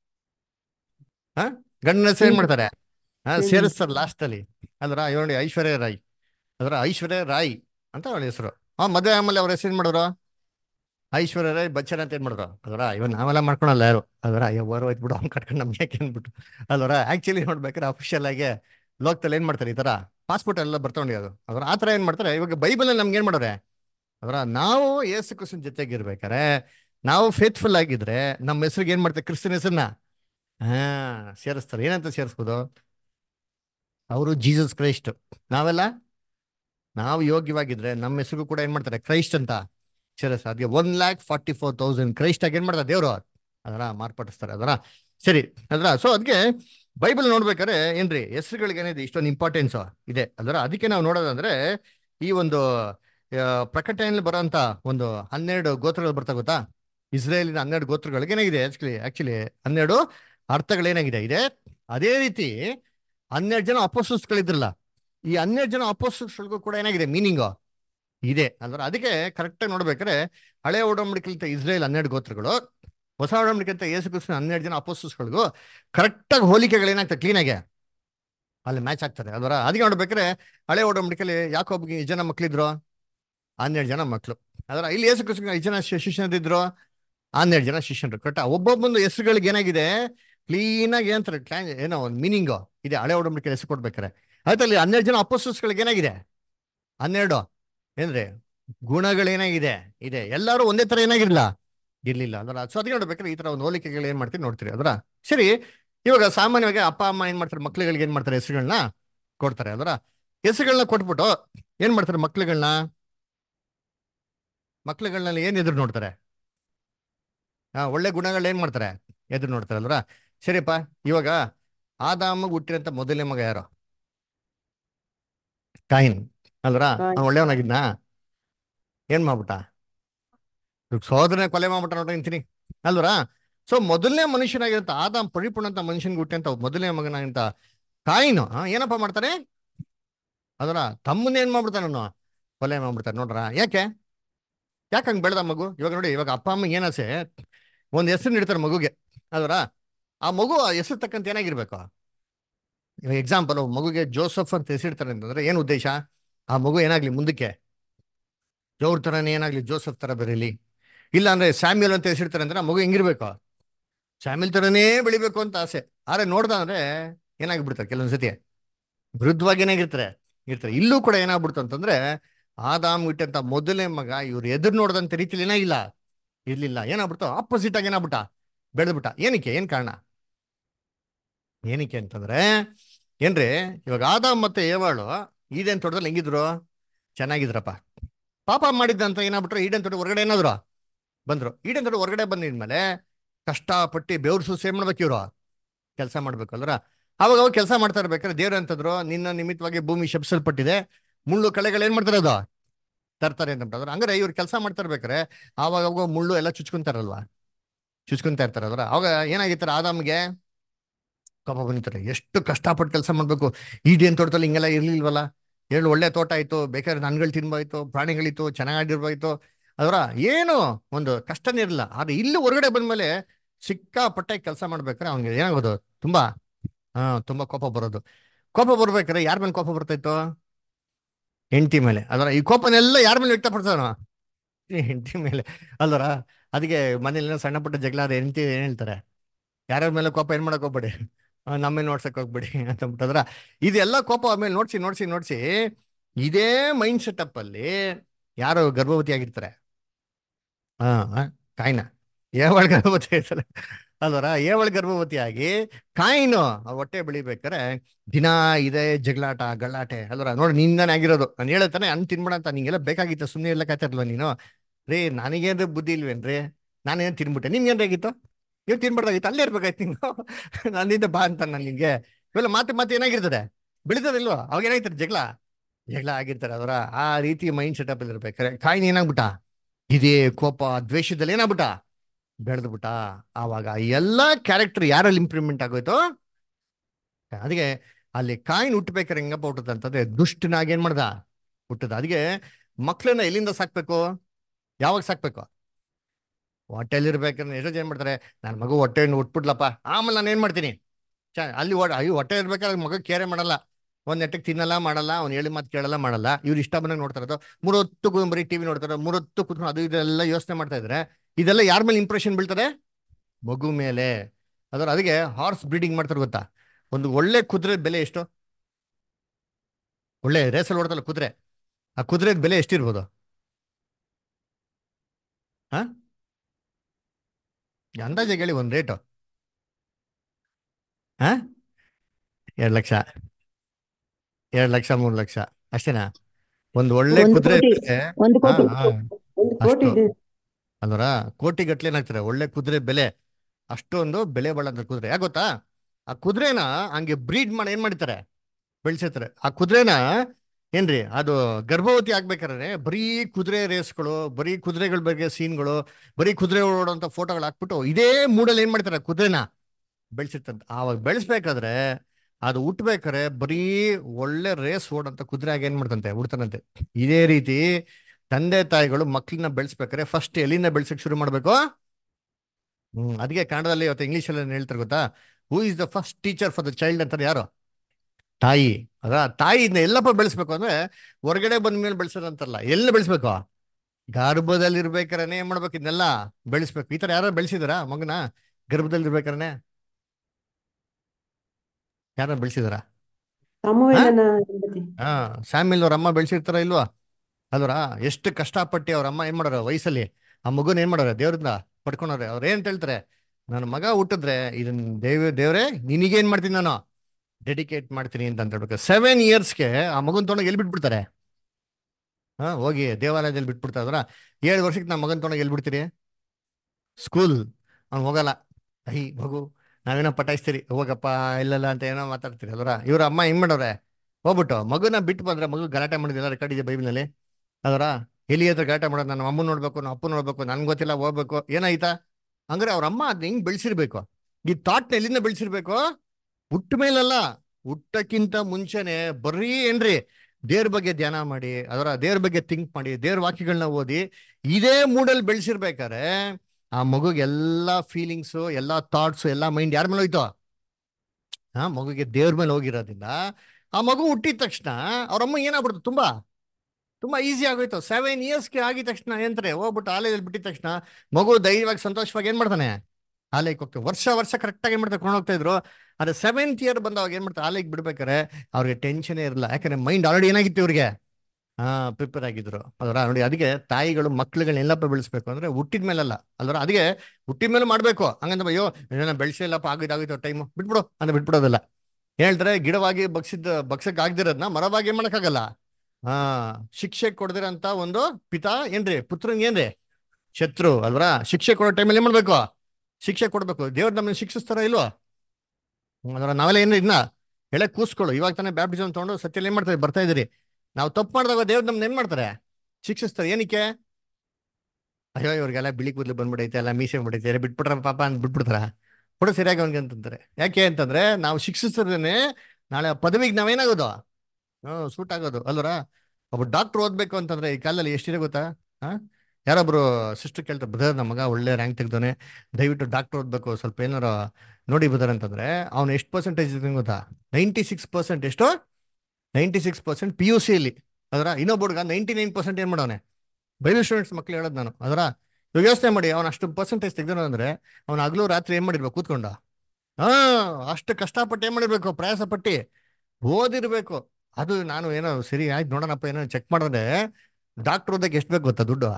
A: ಹಾ ಗಂಡನ ಹೆಸರು ಏನ್ ಮಾಡ್ತಾರೆ ಹಾ
D: ಹ್ಮ್.
A: ಸೇರಿಸ್ತಾರೆ ಲಾಸ್ಟ್ ಅಲ್ಲಿ ಅಲ್ರ ಇವ್ ನೋಡಿ ಐಶ್ವರ್ಯ ರಾಯ್ ಅದರ ಐಶ್ವರ್ಯ ರಾಯ್ ಅಂತ ಅವಳ ಹೆಸರು ಆ ಮದ್ವೆ ಆಮೇಲೆ ಅವ್ರ ಹೆಸರು ಏನ್ ಮಾಡಿದ್ರು ಐಶ್ವರ್ಯ ರಾಯ್ ಬಚ್ಚನ್ ಅಂತ ಏನ್ ಮಾಡಿದ್ರು ಅದರ ಇವ ನಾವೆಲ್ಲ ಮಾಡ್ಕೊಳಲ್ಲ ಯಾರು ಅದರ ಯಾರು ಹೋಯ್ತು ಬಿಡು ಅವ್ನು ಕಟ್ಕೊಂಡು ನಮ್ಗೆ ಯಾಕೆ ಅಂದ್ಬಿಟ್ಟು ಅದರ ಆಕ್ಚುಲಿ ನೋಡ್ಬೇಕಾದ್ರೆ ಅಫಿಷಿಯಲ್ ಆಗಿ ಲೋಕದಲ್ಲಿ ಏನ್ ಮಾಡ್ತಾರೆ ಈ ತರ ಪಾಸ್ಪೋರ್ಟ್ ಎಲ್ಲ ಬರ್ತಾಂಡಿ ಅದು ಅದರ ಆ ಥರ ಏನ್ ಮಾಡ್ತಾರೆ ಇವಾಗ ಬೈಬಲ್ ಅಲ್ಲಿ ನಮ್ಗೆ ಏನ್ ಮಾಡೋರೆ ಅದರ ನಾವು ಯೇಸು ಕ್ರಿಸ್ತನ ಜೊತೆಗೆ ಇರ್ಬೇಕಾರೆ ನಾವು ಫೇತ್ಫುಲ್ ಆಗಿದ್ರೆ ನಮ್ಮ ಹೆಸರಿಗೆ ಏನ್ ಮಾಡ್ತಾರೆ ಕ್ರಿಸ್ತನ ಹೆಸರನ್ನ ಹಾ ಸೇರಿಸ್ತಾರೆ ಏನಂತ ಸೇರಿಸ್ಬೋದು ಅವರು ಜೀಸಸ್ ಕ್ರೈಸ್ಟ್ ನಾವೆಲ್ಲ ನಾವು ಯೋಗ್ಯವಾಗಿದ್ರೆ ನಮ್ಮ ಹೆಸರು ಕೂಡ ಏನ್ ಮಾಡ್ತಾರೆ ಕ್ರೈಸ್ಟ್ ಅಂತ ಸೇರಿಸ್ತಾರೆ ಅದಕ್ಕೆ one lakh forty four thousand Christ ಆಗಿ ಏನ್ ಮಾಡ್ತಾರೆ ದೇವರು ಅದರ ಮಾರ್ಪಡಿಸ್ತಾರೆ ಅದರ ಸರಿ ಅದರ ಸೊ ಅದಕ್ಕೆ ಬೈಬಲ್ ನೋಡ್ಬೇಕಾದ್ರೆ ಏನ್ರಿ ಹೆಸರುಗಳಿಗೆ ಏನಿದೆ ಇಷ್ಟೊಂದು ಇಂಪಾರ್ಟೆನ್ಸ್ ಇದೆ ಅದರ ಅದಕ್ಕೆ ನಾವು ನೋಡೋದಂದ್ರೆ ಈ ಒಂದು ಆ, ಪ್ರಕಟಣೆಯಲ್ಲಿ ಬರೋಂತ ಒಂದು ಹನ್ನೆರಡು ಗೋತ್ರಗಳು ಬರ್ತಾ ಗೊತ್ತಾ ಇಸ್ರೇಲಿನ ಹನ್ನೆರಡು ಗೋತ್ರಗಳಿಗೆ ಏನಾಗಿದೆ ಆಕ್ಚುಲಿ ಆಕ್ಚುಲಿ ಹನ್ನೆರಡು ಅರ್ಥಗಳೇನಾಗಿದೆ ಇದೆ ಅದೇ ರೀತಿ ಹನ್ನೆರಡು ಜನ ಅಪೋಸಿಟ್ಸ್ಗಳಿದ್ರಲ್ಲ ಈ ಹನ್ನೆರಡು ಜನ ಅಪೋಸಿಟ್ಸ್ಗಳಿಗೂ ಕೂಡ ಏನಾಗಿದೆ ಮೀನಿಂಗು ಇದೆ ಅಂದ್ರೆ ಅದಕ್ಕೆ ಕರೆಕ್ಟಾಗಿ ನೋಡ್ಬೇಕಾದ್ರೆ ಹಳೆ ಒಡಂಬಡಿಕೆಲಿಂತ ಇಸ್ರೇಲ್ ಹನ್ನೆರಡು ಗೋತ್ರಗಳು ಹೊಸ ಒಡಂಬಡಿಕೆ ಯೇಸು ಕ್ರಿಸ್ತನ ಹನ್ನೆರಡು ಜನ ಅಪೋಸಿಟ್ಸ್ಗಳಿಗೂ ಕರೆಕ್ಟಾಗಿ ಹೋಲಿಕೆಗಳು ಏನಾಗ್ತದೆ ಕ್ಲೀನಾಗೆ ಅಲ್ಲಿ ಮ್ಯಾಚ್ ಆಗ್ತದೆ ಅದರ ಅದಕ್ಕೆ ನೋಡ್ಬೇಕಾದ್ರೆ ಹಳೆ ಒಡಂಬಡಿಕೆಯಲ್ಲಿ ಯಾಕೊಬ್ಬಗೆ ಎಷ್ಟು ಜನ ಮಕ್ಳಿದ್ರು ಹನ್ನೆರಡು ಜನ ಮಕ್ಕಳು ಅದರ ಇಲ್ಲಿ ಯೇಸು ಕ್ರಿಸ್ತನ ಎಷ್ಟು ಜನ ಶಿ- ಶಿಷ್ಯರಿದ್ರು ಹನ್ನೆರಡು ಜನ ಶಿಷ್ಯರು ಕರೆಕ್ಟ್ ಒಬ್ಬೊಬ್ಬೊಂದು ಹೆಸರುಗಳಿಗೆ ಏನಾಗಿದೆ ಕ್ಲೀನ್ ಆಗಿ ಏನಂತಾರೆ ಕ್ಲಾ- ಏನೋ ಒಂದು ಮೀನಿಂಗು ಇದೆ ಹಳೆ ಒಡಂಬಡಿಕೆ ಹೆಸರು ಕೊಡ್ಬೇಕಾರೆ ಆಯ್ತು ಅಲ್ಲಿ ಹನ್ನೆರಡು ಜನ ಅಪೋಸಿಟ್ಸ್ಗಳಿಗೆ ಏನಾಗಿದೆ ಹನ್ನೆರಡು ಏನ್ರಿ ಗುಣಗಳೇನಾಗಿದೆ ಇದೆ ಎಲ್ಲರೂ ಒಂದೇ ತರ ಏನಾಗಿರ್ಲಿಲ್ಲ ಇರ್ಲಿಲ್ಲ ಅದರ ಸೊ ಅದಕ್ಕೆ ನೋಡ್ಬೇಕಾದ್ರೆ ಈ ತರ ಒಂದು ಹೋಲಿಕೆಗಳು ಏನ್ ಮಾಡ್ತೀರಿ ನೋಡ್ತೀರಿ ಅದರ ಸರಿ ಇವಾಗ ಸಾಮಾನ್ಯವಾಗಿ ಅಪ್ಪ ಅಮ್ಮ ಏನ್ ಮಾಡ್ತಾರೆ ಮಕ್ಳುಗಳಿಗೆ ಏನ್ ಮಾಡ್ತಾರೆ ಹೆಸರುಗಳನ್ನ ಕೊಡ್ತಾರೆ ಅದರ ಹೆಸರುಗಳನ್ನ ಕೊಟ್ಬಿಟ್ಟು ಏನ್ ಮಾಡ್ತಾರೆ ಮಕ್ಳುಗಳನ್ನ ಮಕ್ಳುಗಳನ್ನ ಏನ್ ಎದುರು ನೋಡ್ತಾರೆ ಹಾ ಒಳ್ಳೆ ಗುಣಗಳು ಏನ್ ಮಾಡ್ತಾರೆ ಎದುರು ನೋಡ್ತಾರಲ್ರ ಸರಿಯಪ್ಪ ಇವಾಗ ಆದಾಮಗೆ ಹುಟ್ಟಿರಂತ ಮೊದಲನೇ ಮಗ ಯಾರು ಕಾಯಿನ್ ಅಲ್ರ
D: ಕಾಯಿನ್.
A: ಅವ್ನು ಒಳ್ಳೆಯವನಾಗಿದ್ನಾ ಏನ್ ಮಾಡ್ಬಿಟ್ಟ ಸಹೋದರನೇ ಕೊಲೆ ಮಾಡ್ಬಿಟ್ಟ ನೋಡ್ರಿ ಅಂತೀನಿ ಅಲ್ವರ ಸೊ ಮೊದಲನೇ ಮನುಷ್ಯನಾಗಿರಂತ ಆದಾಮ್ ಪರಿಪೂರ್ಣ ಅಂತ ಮನುಷ್ಯನ್ಗೆ ಹುಟ್ಟಂತ ಮೊದಲನೇ ಮಗನಾಗಿಂತ ಕಾಯಿನು ಆ, ಏನಪ್ಪ ಮಾಡ್ತಾನೆ ಅದರ ತಮ್ಮನ್ನ ಏನ್ ಮಾಡ್ಬಿಡ್ತಾನೆ ಅವನು ಕೊಲೆ ಮಾಡ್ಬಿಡ್ತಾನೆ ನೋಡ್ರ ಯಾಕೆ ಯಾಕೆ ಹಂಗೆ ಬೆಳೆದ ಮಗು ಇವಾಗ ನೋಡಿ ಇವಾಗ ಅಪ್ಪ ಅಮ್ಮಗೆ ಏನಾಸೆ ಒಂದು ಹೆಸರು ಇಡ್ತಾರೆ ಮಗುಗೆ ಅದರ ಆ ಮಗು ಆ ಹೆಸರು ತಕ್ಕಂತ ಏನಾಗಿರ್ಬೇಕು ಇವಾಗ ಎಕ್ಸಾಂಪಲ್ ಮಗುಗೆ ಜೋಸಫ್ ಅಂತ ಹೆಸರಿಡ್ತಾರೆ ಅಂತಂದ್ರೆ ಏನು ಉದ್ದೇಶ ಆ ಮಗು ಏನಾಗ್ಲಿ ಮುಂದಕ್ಕೆ ಜೋರ್ ಥರನೇ ಏನಾಗ್ಲಿ ಜೋಸಫ್ ತರ ಬೆರೀಲಿ ಇಲ್ಲ ಅಂದ್ರೆ ಸ್ಯಾಮ್ಯಲ್ ಅಂತ ಹೆಸರಿಡ್ತಾರೆ ಅಂದ್ರೆ ಆ ಮಗು ಹೆಂಗಿರ್ಬೇಕು ಸ್ಯಾಮ್ಯಲ್ ಥರನೇ ಬೆಳಿಬೇಕು ಅಂತ ಆಸೆ ಆದ್ರೆ ನೋಡ್ದ ಅಂದ್ರೆ ಏನಾಗ್ಬಿಡ್ತಾರೆ ಕೆಲವೊಂದ್ಸತಿ ವಿರುದ್ಧವಾಗಿ ಏನಾಗಿರ್ತಾರೆ ಇರ್ತಾರೆ ಇಲ್ಲೂ ಕೂಡ ಏನಾಗ್ಬಿಡ್ತು ಅಂತಂದ್ರೆ ಆದಾಮ್ ಇಟ್ಟಂತ ಮೊದಲನೇ ಮಗ ಇವ್ರು ಎದುರು ನೋಡ್ದಂತ ರೀತಿಲಿ ಏನಾಗಿಲ್ಲ ಇರ್ಲಿಲ್ಲ ಏನಾಗ್ಬಿಡ್ತು ಆಪೋಸಿಟ್ ಆಗಿ ಏನಾಗ್ಬಿಟ್ಟ ಬೆಳೆದ್ಬಿಟ್ಟ ಏನಕ್ಕೆ ಏನ್ ಕಾರಣ ಏನಕ್ಕೆ ಅಂತಂದ್ರೆ ಏನ್ರಿ ಇವಾಗ ಆದಾಮ್ ಮತ್ತೆ ಏವಾಳು ಈಡೇನ್ ತೋಟದಲ್ಲಿ ಹೆಂಗಿದ್ರು ಚೆನ್ನಾಗಿದ್ರಪ್ಪ ಪಾಪ ಮಾಡಿದ್ದಂತ ಏನಾಗ್ಬಿಟ್ರು ಈಡೇನ್ ತೋಟ ಹೊರಗಡೆ ಏನಾದ್ರು ಬಂದ್ರು ಈಡೇನ್ ತೋಟ ಹೊರಗಡೆ ಬಂದಿದ್ಮೇಲೆ ಕಷ್ಟಪಟ್ಟು ಬೆವ್ರು ಸುಸೆ ಮಾಡ್ಬೇಕು ಇವ್ರು ಕೆಲಸ ಮಾಡ್ಬೇಕು ಅಲ್ರ ಅವಾಗ ಅವಾಗ ಕೆಲಸ ಮಾಡ್ತಾ ಇರ್ಬೇಕಾದ್ರೆ ದೇವ್ರು ಅಂತಂದ್ರು ನಿನ್ನ ನಿಮಿತ್ತವಾಗಿ ಭೂಮಿ ಶಪಿಸಲ್ಪಟ್ಟಿದೆ ಮುಳ್ಳು ಕಳೆಗಳು ಏನ್ ಮಾಡ್ತಾರೆ ಅದು ತರ್ತಾರೆ ಅಂತ ಬಿಟ್ಟವ್ರು ಹಂಗಾರೆ ಇವ್ರು ಕೆಲಸ ಮಾಡ್ತಾ ಇರ್ಬೇಕಾರೆ ಆವಾಗ ಅವಾಗ ಮುಳ್ಳು ಎಲ್ಲ ಚುಚ್ಕೊಂತಾರಲ್ವಾ ಚುಚ್ಕೊಂತಾ ಇರ್ತಾರಲ್ರ ಅವಾಗ ಏನಾಗಿತ್ತಾರೆ ಆದಾಮ್ಗೆ ಕೋಪ ಬಂದಿರ್ತಾರೆ ಎಷ್ಟು ಕಷ್ಟಪಟ್ಟು ಕೆಲಸ ಮಾಡ್ಬೇಕು ಈಡೇನ್ ತೋಟದಲ್ಲಿ ಹಿಂಗೆಲ್ಲ ಇರ್ಲಿಲ್ವಲ್ಲ ಎರಡು ಒಳ್ಳೆ ತೋಟ ಆಯ್ತು ಬೇಕಾದ್ರೆ ನನ್ಗಳು ತಿನ್ಬೋಯ್ತು ಪ್ರಾಣಿಗಳಿತ್ತು ಚೆನ್ನಾಗಿರ್ಬೋಯ್ತು ಅದರ ಏನು ಒಂದು ಕಷ್ಟನೇ ಇರಲಿಲ್ಲ ಆದ್ರೆ ಇಲ್ಲಿ ಹೊರಗಡೆ ಬಂದ್ಮೇಲೆ ಸಿಕ್ಕಾಪಟ್ಟೆ ಕೆಲಸ ಮಾಡ್ಬೇಕಾದ್ರೆ ಅವ್ನಿಗೆ ಏನಾಗೋದು ತುಂಬಾ ಹಾ ತುಂಬಾ ಕೋಪ ಬರೋದು ಕೋಪ ಬರ್ಬೇಕಾದ್ರೆ ಯಾರ ಮೇಲೆ ಕೋಪ ಬರ್ತಾಯಿತ್ತು ಹೆಂಡತಿ ಮೇಲೆ ಅದರ ಈ ಕೋಪನೆಲ್ಲ ಯಾರ ಮೇಲೆ ವ್ಯಕ್ತಪಡ್ತಾನ ಹೆಂಡತಿ ಮೇಲೆ ಅಲ್ವರ ಅದಕ್ಕೆ ಮನೇಲಿ ಸಣ್ಣ ಪುಟ್ಟ ಜಗಳ ಆದ್ರೆ ಹೆಂಡತಿ ಏನ್ ಹೇಳ್ತಾರೆ ಯಾರ್ಯಾರ ಮೇಲೆ ಕೋಪ ಏನ್ ಮಾಡಕ್ ಹೋಗ್ಬೇಡಿ ಆ, ನಮ್ಮ ಮೇಲೆ ನೋಡ್ಸಕ್ ಹೋಗ್ಬೇಡಿ ಅಂತ ಬಿಟ್ಟದ್ರ ಇದೆಲ್ಲ ಕೋಪ ಆಮೇಲೆ ನೋಡ್ಸಿ ನೋಡ್ಸಿ ನೋಡ್ಸಿ ಇದೇ ಮೈಂಡ್ ಸೆಟಪ್ ಅಲ್ಲಿ ಯಾರು ಗರ್ಭವತಿ ಆಗಿರ್ತಾರೆ ಹಾ ಕಾಯಿನ ಏವಳ ಗರ್ಭವತಿ ಆಯ್ತಲ್ಲ ಅಲ್ವರ ಏವಳ ಗರ್ಭವತಿ ಆಗಿ ಕಾಯಿನು ಆ ಹೊಟ್ಟೆ ಬೆಳಿಬೇಕಾರೆ ದಿನ ಇದೆ ಜಗಳಾಟ ಗಳ್ಳಾಟೆ ಅಲ್ವರ ನೋಡಿ ನಿಂದಾನೆ ಆಗಿರೋದು ನಾನು ಹೇಳತ್ತಾನೆ ಅನ್ ತಿನ್ಬೇಡ ಅಂತ ನಿಂಗೆಲ್ಲ ಬೇಕಾಗಿತ್ತು ಸುಮ್ಮನೆ ಎಲ್ಲ ಕಾಯ್ತಿರ್ಲ್ವ ನೀನು ರೀ ನನಗೇನ್ರಿ ಬುದ್ಧಿ ಇಲ್ವೇನ್ರಿ ನಾನೇನು ತಿನ್ಬಿಟ್ಟೆ ನಿಮ್ಗೇನಾಗಿತ್ತು ನೀವು ತಿನ್ಬಾರ್ದಾಗಿತ್ತು ಅಲ್ಲೇ ಇರ್ಬೇಕಾಯ್ತು ನೀವು ನನ್ನಿಂದ ಬಾ ಅಂತ ನಾನು ನಿಂಗೆ ಇವೆಲ್ಲ ಮಾತು ಮಾತು ಏನಾಗಿರ್ತದೆ ಬೆಳಿತದಿಲ್ವಾ ಅವಾಗ ಏನಾಗಿರ್ತಾರೆ ಜಗಳ ಜಗಳ ಆಗಿರ್ತಾರೆ ಅದರ ಆ ರೀತಿ ಮೈಂಡ್ ಸೆಟಪ್ ಅಲ್ಲಿ ಇರ್ಬೇಕಾರೆ ಕಾಯಿನ ಏನಾಗ್ಬಿಟ್ಟ ಇದೇ ಕೋಪ ದ್ವೇಷದಲ್ಲಿ ಏನಾಗ್ಬಿಟ್ಟ ಬೆಳೆದ್ಬಿಟ್ಟ ಆವಾಗ ಎಲ್ಲಾ ಕ್ಯಾರೆಕ್ಟರ್ ಯಾರಲ್ಲಿ ಇಂಪ್ರೂವ್ಮೆಂಟ್ ಆಗೋಯ್ತು ಅದಕ್ಕೆ ಅಲ್ಲಿ ಕಾಯಿನ್ ಹುಟ್ಟಬೇಕಾರೆ ಹೆಂಗಪ್ಪ ಹುಟ್ಟದ ಅಂತಂದ್ರೆ ದುಷ್ಟನಾಗಿ ಏನ್ ಮಾಡ್ದ ಹುಟ್ಟದ ಅದಕ್ಕೆ ಮಕ್ಳನ್ನ ಎಲ್ಲಿಂದ ಸಾಕ್ಬೇಕು ಯಾವಾಗ ಸಾಕ್ಬೇಕು ಹೊಟ್ಟೆಲಿ ಇರ್ಬೇಕಂದ್ರೆ ಎಷ್ಟೋ ಜನ ಏನ್ ಮಾಡ್ತಾರೆ ನನ್ನ ಮಗು ಹೊಟ್ಟೆಯನ್ನು ಉಟ್ಬಿಡ್ಲಪ್ಪ ಆಮೇಲೆ ನಾನು ಏನ್ ಮಾಡ್ತೀನಿ ಚ ಅಲ್ಲಿ ಹೊಟ್ಟೆ ಅಯ್ಯೋ ಹೊಟ್ಟೆ ಇರ್ಬೇಕಾದ್ರೆ ಮಗ ಕೇರೆ ಮಾಡಲ್ಲ ಒಂದ್ ನೆಟ್ಟಗೆ ತಿನ್ನಲ್ಲ ಮಾಡಲ್ಲ ಅವ್ನು ಹೇಳಿ ಮಾತು ಕೇಳಲ್ಲ ಮಾಡಲ್ಲ ಇವ್ರು ಇಷ್ಟ ಬಂದಾಗ ನೋಡ್ತಾ ಇರೋದು ಮೂರೊತ್ತು ಕು- ಬರೀ ಟಿವಿ ನೋಡ್ತಾರೆ ಮೂರೊತ್ತು ಕುತ್ಕೊಂಡು ಅದು ಇದೆಲ್ಲ ಯೋಚನೆ ಮಾಡ್ತಾ ಇದ್ರೆ ಇದೆಲ್ಲ ಯಾರ ಮೇಲೆ ಇಂಪ್ರೆಷನ್ ಬೀಳ್ತದೆ ಮಗು ಮೇಲೆ ಅದರ ಅದಕ್ಕೆ ಹಾರ್ಸ್ ಬ್ರೀಡಿಂಗ್ ಮಾಡ್ತಾರೆ ಗೊತ್ತಾ ಒಂದು ಒಳ್ಳೆ ಕುದುರೆ ಬೆಲೆ ಎಷ್ಟು ಒಳ್ಳೆ ರೇಸಲ್ಲಿ ಓಡ್ತಲ್ಲ ಕುದುರೆ ಆ ಕುದುರೆ ಬೆಲೆ ಎಷ್ಟಿರ್ಬೋದು ಹಾ ಅಂದಾಜಾಗಿ ಹೇಳಿ ಒಂದು ರೇಟು ಹಾ ಎರಡು ಲಕ್ಷ ಎರಡು ಲಕ್ಷ ಮೂರು ಲಕ್ಷ ಅಷ್ಟೇನಾ ಒಂದು ಒಳ್ಳೆ
D: ಒಂದು
A: ಕುದುರೆ
D: ಕೋಟಿ.
A: ಬೆಲೆ
D: ಒಂದು
A: ಹಾ
D: ಕೋಟಿ
A: ಹಾ
D: ಒಂದು ಕೋಟಿ
A: ಅಷ್ಟು
D: ಇದೆ
A: ಅಲ್ವರ ಕೋಟಿ ಗಟ್ಲೆ ಏನಾಗ್ತಾರೆ ಒಳ್ಳೆ ಕುದುರೆ ಬೆಲೆ ಅಷ್ಟೊಂದು ಬೆಲೆ ಬಾಳಂತ ಕುದುರೆ ಯಾಕೆ ಗೊತ್ತಾ ಆ ಕುದುರೆನ ಹಂಗೆ ಬ್ರೀಡ್ ಮಾಡಿ ಏನ್ ಮಾಡ್ತಾರೆ ಬೆಳೆಸಿರ್ತಾರೆ ಆ ಕುದುರೆನ ಏನ್ರಿ ಅದು ಗರ್ಭವತಿ ಆಗ್ಬೇಕಾದ್ರೆ ಬರೀ ಕುದುರೆ ರೇಸ್ಗಳು ಬರೀ ಕುದುರೆಗಳ ಬಗ್ಗೆ ಸೀನ್ಗಳು ಬರೀ ಕುದುರೆ ಓಡೋಂಥ ಫೋಟೋಗಳು ಹಾಕ್ಬಿಟ್ಟು ಇದೇ ಮೂಡಲ್ಲಿ ಏನ್ ಮಾಡ್ತಾರೆ ಕುದುರೆನ ಬೆಳೆಸಿರ್ತಂತ ಆವಾಗ ಬೆಳೆಸ್ಬೇಕಾದ್ರೆ ಅದು ಹುಟ್ಬೇಕಾದ್ರೆ ಬರೀ ಒಳ್ಳೆ ರೇಸ್ ಓಡಂತ ಕುದುರೆ ಆಗಿ ಏನ್ ಮಾಡ್ತಂತೆ ಹುಡ್ತಾನಂತೆ ಇದೇ ರೀತಿ ತಂದೆ ತಾಯಿಗಳು ಮಕ್ಕಳನ್ನ ಬೆಳೆಸ್ಬೇಕಾದ್ರೆ ಫಸ್ಟ್ ಎಲ್ಲಿಂದ ಬೆಳ್ಸಕ್ ಶುರು ಮಾಡ್ಬೇಕು ಹ್ಮ್ ಅದಕ್ಕೆ ಕನ್ನಡದಲ್ಲಿ ಇವತ್ತು ಇಂಗ್ಲಿಷ್ ಅಲ್ಲಿ ಏನ್ ಹೇಳ್ತಾರೆ ಗೊತ್ತಾ who is the first teacher for the child ಅಂತಾರೆ ಯಾರು ತಾಯಿ ಅದ ತಾಯಿನ ಎಲ್ಲಪ್ಪ ಬೆಳೆಸ್ಬೇಕು ಅಂದ್ರೆ ಹೊರಗಡೆ ಬಂದ ಮೇಲೆ ಬೆಳೆಸೋದಂತಲ್ಲ ಎಲ್ಲಿ ಬೆಳೆಸ್ಬೇಕು ಗರ್ಭದಲ್ಲಿ ಇರ್ಬೇಕಾರೆ ಏನ್ ಮಾಡ್ಬೇಕು ಇದನ್ನೆಲ್ಲ ಬೆಳೆಸ್ಬೇಕು ಈ ತರ ಯಾರು ಬೆಳೆಸಿದಾರ ಮಗನ ಗರ್ಭದಲ್ಲಿ ಇರ್ಬೇಕಾರೆ ಯಾರು ಬೆಳೆಸಿದಾರ
D: ಸಮುವೇಲನ ಹೆಂಡತಿ
A: ಹಾ ಸ್ಯಾಮಿಲ್ ಅವ್ರ ಅಮ್ಮ ಬೆಳೆಸಿರ್ತಾರ ಇಲ್ವಾ ಅಲ್ವರ ಎಷ್ಟು ಕಷ್ಟಪಟ್ಟು ಅವ್ರ ಅಮ್ಮ ಏನ್ ಮಾಡೋರ ವಯಸ್ಸಲ್ಲಿ ಆ ಮಗುನ ಏನ್ ಮಾಡೋರ ದೇವ್ರಿಂದ ಪಡ್ಕೊಂಡವ್ರೆ ಅವ್ರ ಏನ್ ಹೇಳ್ತಾರೆ ನನ್ನ ಮಗ ಹುಟ್ಟಿದ್ರೆ ಇದನ್ನ ದೇವ ದೇವ್ರೆ ನಿನಗೇನ್ ಮಾಡ್ತೀನಿ ನಾನು ಡೆಡಿಕೇಟ್ ಮಾಡ್ತೀನಿ ಅಂತ ಅಂತ ಹೇಳ್ಬೇಕು ಸೆವೆನ್ ಇಯರ್ಸ್ಗೆ ಆ ಮಗನ್ ತೊಗೊಂಡೋಗಿ ಎಲ್ಲಿ ಬಿಟ್ಬಿಡ್ತಾರೆ ಹಾ ಹೋಗಿ ದೇವಾಲಯದಲ್ಲಿ ಬಿಟ್ಬಿಡ್ತಾ ಇದ್ರ ಏಳು ವರ್ಷಕ್ಕೆ ನಮ್ಮ ಮಗನ್ ತೊಗೊಂಡೋಗಿ ಎಲ್ಲಿ ಬಿಡ್ತೀರಿ ಸ್ಕೂಲ್ ಅವ್ನು ಹೋಗಲ್ಲ ಐ ಮಗು ನಾವೇನೋ ಪಟಾಯಿಸ್ತೀರಿ ಹೋಗಪ್ಪ ಇಲ್ಲಲ್ಲ ಅಂತ ಏನೋ ಮಾತಾಡ್ತೀರಿ ಅಲ್ವರ ಇವ್ರ ಅಮ್ಮ ಹೆಂಗ್ ಮಾಡೋರೆ ಹೋಗ್ಬಿಟ್ಟು ಮಗುನ ಬಿಟ್ಟು ಬಂದ್ರೆ ಮಗು ಗಲಾಟೆ ಮಾಡಿದಿಲ್ಲ ರೆಕಾರ್ಡ್ ಇದೆ ಬೈಬಲ್ನಲ್ಲಿ ಅದರ ಎಲ್ಲಿ ಹತ್ರ ಗಲಾಟೆ ಮಾಡೋದು ನನ್ನ ಅಮ್ಮ ನೋಡ್ಬೇಕು ನಮ್ಮ ಅಪ್ಪ ನೋಡ್ಬೇಕು ನನ್ಗೆ ಗೊತ್ತಿಲ್ಲ ಹೋಗ್ಬೇಕು ಏನಾಯ್ತಾ ಹಂಗಾರೆ ಅವ್ರ ಅಮ್ಮ ಅದ್ ಹೆಂಗ್ ಬೆಳೆಸಿರ್ಬೇಕು ಈ ಥಾಟ್ನ ಎಲ್ಲಿಂದ ಬೆಳೆಸಿರ್ಬೇಕು ಹುಟ್ಟ ಮೇಲಲ್ಲ ಹುಟ್ಟಕ್ಕಿಂತ ಮುಂಚೆನೆ ಬರೀ ಏನ್ರಿ ದೇವ್ರ ಬಗ್ಗೆ ಧ್ಯಾನ ಮಾಡಿ ಅದರ ದೇವ್ರ ಬಗ್ಗೆ ಥಿಂಕ್ ಮಾಡಿ ದೇವ್ರ ವಾಕ್ಯಗಳನ್ನ ಓದಿ ಇದೇ ಮೂಡಲ್ಲಿ ಬೆಳೆಸಿರ್ಬೇಕಾರೆ ಆ ಮಗುಗೆ ಎಲ್ಲಾ ಫೀಲಿಂಗ್ಸು ಎಲ್ಲಾ ಥಾಟ್ಸು ಎಲ್ಲಾ ಮೈಂಡ್ ಯಾರ ಮೇಲೆ ಹೋಯ್ತು ಆ ಮಗುಗೆ ದೇವ್ರ ಮೇಲೆ ಹೋಗಿರೋದ್ರಿಂದ ಆ ಮಗು ಹುಟ್ಟಿದ ತಕ್ಷಣ ಅವ್ರಮ್ಮ ಏನಾಗ್ಬಿಡ್ತು ತುಂಬಾ ತುಂಬಾ ಈಸಿ ಆಗೋಯ್ತು ಸೆವೆನ್ ಇಯರ್ಸ್ಗೆ ಆಗಿದ ತಕ್ಷಣ ಏನಂತಾರೆ ಹೋಗ್ಬಿಟ್ಟು ಆಲಯದಲ್ಲಿ ಬಿಟ್ಟಿದ ತಕ್ಷಣ ಮಗು ಧೈರ್ಯವಾಗಿ ಸಂತೋಷವಾಗಿ ಏನ್ ಮಾಡ್ತಾನೆ ಆಲಯಕ್ಕೆ ಹೋಗ್ತೇವೆ ವರ್ಷ ವರ್ಷ ಕರೆಕ್ಟಾಗಿ ಏನ್ ಮಾಡ್ತಾರೆ ಕೊಂಡು ಹೋಗ್ತಾ ಇದ್ರು ಅದೇ ಸೆವೆಂತ್ ಇಯರ್ ಬಂದವಾಗ ಏನ್ ಮಾಡ್ತಾರೆ ಆಲಯಕ್ಕೆ ಬಿಡ್ಬೇಕಾರೆ ಅವ್ರಿಗೆ ಟೆನ್ಷನೇ ಇರಲ್ಲ ಯಾಕಂದ್ರೆ ಮೈಂಡ್ ಆಲ್ರೆಡಿ ಏನಾಗಿತ್ತು ಇವ್ರಿಗೆ ಹಾ ಪ್ರಿಪೇರ್ ಆಗಿದ್ರು ಅದರ ನೋಡಿ ಅದಕ್ಕೆ ತಾಯಿಗಳು ಮಕ್ಳುಗಳನ್ನೆಲ್ಲಪ್ಪ ಬೆಳೆಸ್ಬೇಕು ಅಂದ್ರೆ ಹುಟ್ಟಿದ ಮೇಲಲ್ಲ ಅಲ್ವರ ಅದಕ್ಕೆ ಹುಟ್ಟಿದ ಮೇಲೆ ಮಾಡ್ಬೇಕು ಹಂಗಂದ್ರೆ ಅಯ್ಯೋ ಏನೋ ಬೆಳೆಸಿಲ್ಲಪ್ಪ ಆಗಿದ್ದಾಗಿತ್ತು ಟೈಮು ಬಿಟ್ಬಿಡು ಅಂತ ಬಿಟ್ಬಿಡೋದಲ್ಲ ಹೇಳ್ತಾರೆ ಗಿಡವಾಗಿ ಬಗ್ಸಿದ ಬಗ್ಸಕ್ ಆಗ್ದಿರೋದ್ನ ಮರವಾಗಿ ಏನ್ ಮಾಡಕ್ಕಾಗಲ್ಲ ಹಾ ಶಿಕ್ಷೆ ಕೊಡದಿರಂತ ಒಂದು ಪಿತಾ ಏನ್ರಿ ಪುತ್ರನ್ ಏನ್ರಿ ಶತ್ರು ಅಲ್ವರ ಶಿಕ್ಷೆ ಕೊಡೋ ಟೈಮಲ್ಲಿ ಏನ್ ಮಾಡ್ಬೇಕು ಶಿಕ್ಷೆ ಕೊಡ್ಬೇಕು ದೇವ್ರು ನಮ್ಮನ್ನ ಶಿಕ್ಷಿಸ್ತಾರ ಇಲ್ವಾ ಅದರ ನಾವೆಲ್ಲ ಏನು ಇದನ್ನ ಎಳೆ ಕೂಸ್ಕೊಳ್ಳು ಇವಾಗ ತಾನೇ ಬ್ಯಾಪ್ಟಿಸಮ್ ತಗೊಂಡು ಸತ್ಯಲ್ಲಿ ಏನ್ ಮಾಡ್ತಾರೆ ಬರ್ತಾ ಇದೀರಿ ನಾವು ತಪ್ಪು ಮಾಡಿದಾಗ ದೇವ್ರು ನಮ್ನ ಏನ್ ಮಾಡ್ತಾರೆ ಶಿಕ್ಷಿಸ್ತಾರೆ ಏನಕ್ಕೆ ಅಯ್ಯೋ ಇವ್ರಿಗೆಲ್ಲ ಬಿಳಿ ಕೂದಲು ಬಂದ್ಬಿಡೈತೆ ಎಲ್ಲ ಮೀಸೆ ಬಿಡೈತೆ ಬಿಟ್ಬಿಟ್ರ ಪಾಪ ಅಂತ ಬಿಟ್ಬಿಡ್ತಾರ ಕೂಡ ಸರಿಯಾಗಿ ಅವನಿಗೆ ಅಂತಂತಾರೆ ಯಾಕೆ ಅಂತಂದ್ರೆ ನಾವು ಶಿಕ್ಷಿಸಿದ್ರೇನೆ ನಾಳೆ ಆ ಪದವಿಗೆ ನಾವೇನಾಗೋದು ಹ್ಮ್ ಸೂಟ್ ಆಗೋದು ಅಲ್ವರ ಒಬ್ಬ ಡಾಕ್ಟರ್ ಓದ್ಬೇಕು ಅಂತಂದ್ರೆ ಈ ಕಾಲದಲ್ಲಿ ಎಷ್ಟಿದೆ ಗೊತ್ತಾ ಹಾ ಯಾರೊಬ್ರು ಸಿಸ್ಟರ್ ಕೇಳ್ತಾರೆ ಬ್ರದರ್ ನಮ್ಮ ಮಗ ಒಳ್ಳೆ ರ್ಯಾಂಕ್ ತೆಗ್ದಾನೆ ದಯವಿಟ್ಟು ಡಾಕ್ಟರ್ ಓದ್ಬೇಕು ಸ್ವಲ್ಪ ಏನಾರ ನೋಡಿ ಬ್ರದರ್ ಅಂತಂದ್ರೆ ಅವ್ನು ಎಷ್ಟು ಪರ್ಸೆಂಟೇಜ್ ಇದೆ ಗೊತ್ತಾ ನೈಂಟಿ ಸಿಕ್ಸ್ ಪರ್ಸೆಂಟ್ ಎಷ್ಟು ninety six percent P U ಸಿಯಲ್ಲಿ ಅದರ ಇನ್ನೊಬ್ಬ ಹುಡುಗ ನೈಂಟಿ ನೈನ್ ಪರ್ಸೆಂಟ್ ಏನ್ ಮಾಡವನೆ ಬೈಬಲ್ ಸ್ಟೂಡೆಂಟ್ಸ್ ಮಕ್ಳು ಹೇಳೋದು ನಾನು ಅದರ ಇವಾಗ ಯೋಚನೆ ಮಾಡಿ ಅವ್ನು ಅಷ್ಟು ಪರ್ಸೆಂಟೇಜ್ ತೆಗ್ದಾನ ಅಂದ್ರೆ ಅವ್ನು ಹಗಲು ರಾತ್ರಿ ಏನ್ ಮಾಡಿರ್ಬೇಕು ಕೂತ್ಕೊಂಡ ಹಾ ಅಷ್ಟು ಕಷ್ಟಪಟ್ಟು ಏನ್ ಮಾಡಿರ್ಬೇಕು ಪ್ರಯಾಸ ಪಟ್ಟಿ ಓದಿರ್ಬೇಕು ಅದು ನಾನು ಏನೋ ಸರಿ ಆಯ್ತು ನೋಡೋಣಪ್ಪ ಏನೋ ಚೆಕ್ ಮಾಡಿದ್ರೆ ಡಾಕ್ಟರ್ ಓದಕ್ಕೆ ಎಷ್ಟು ಬೇಕು ಗೊತ್ತಾ ದುಡ್ಡು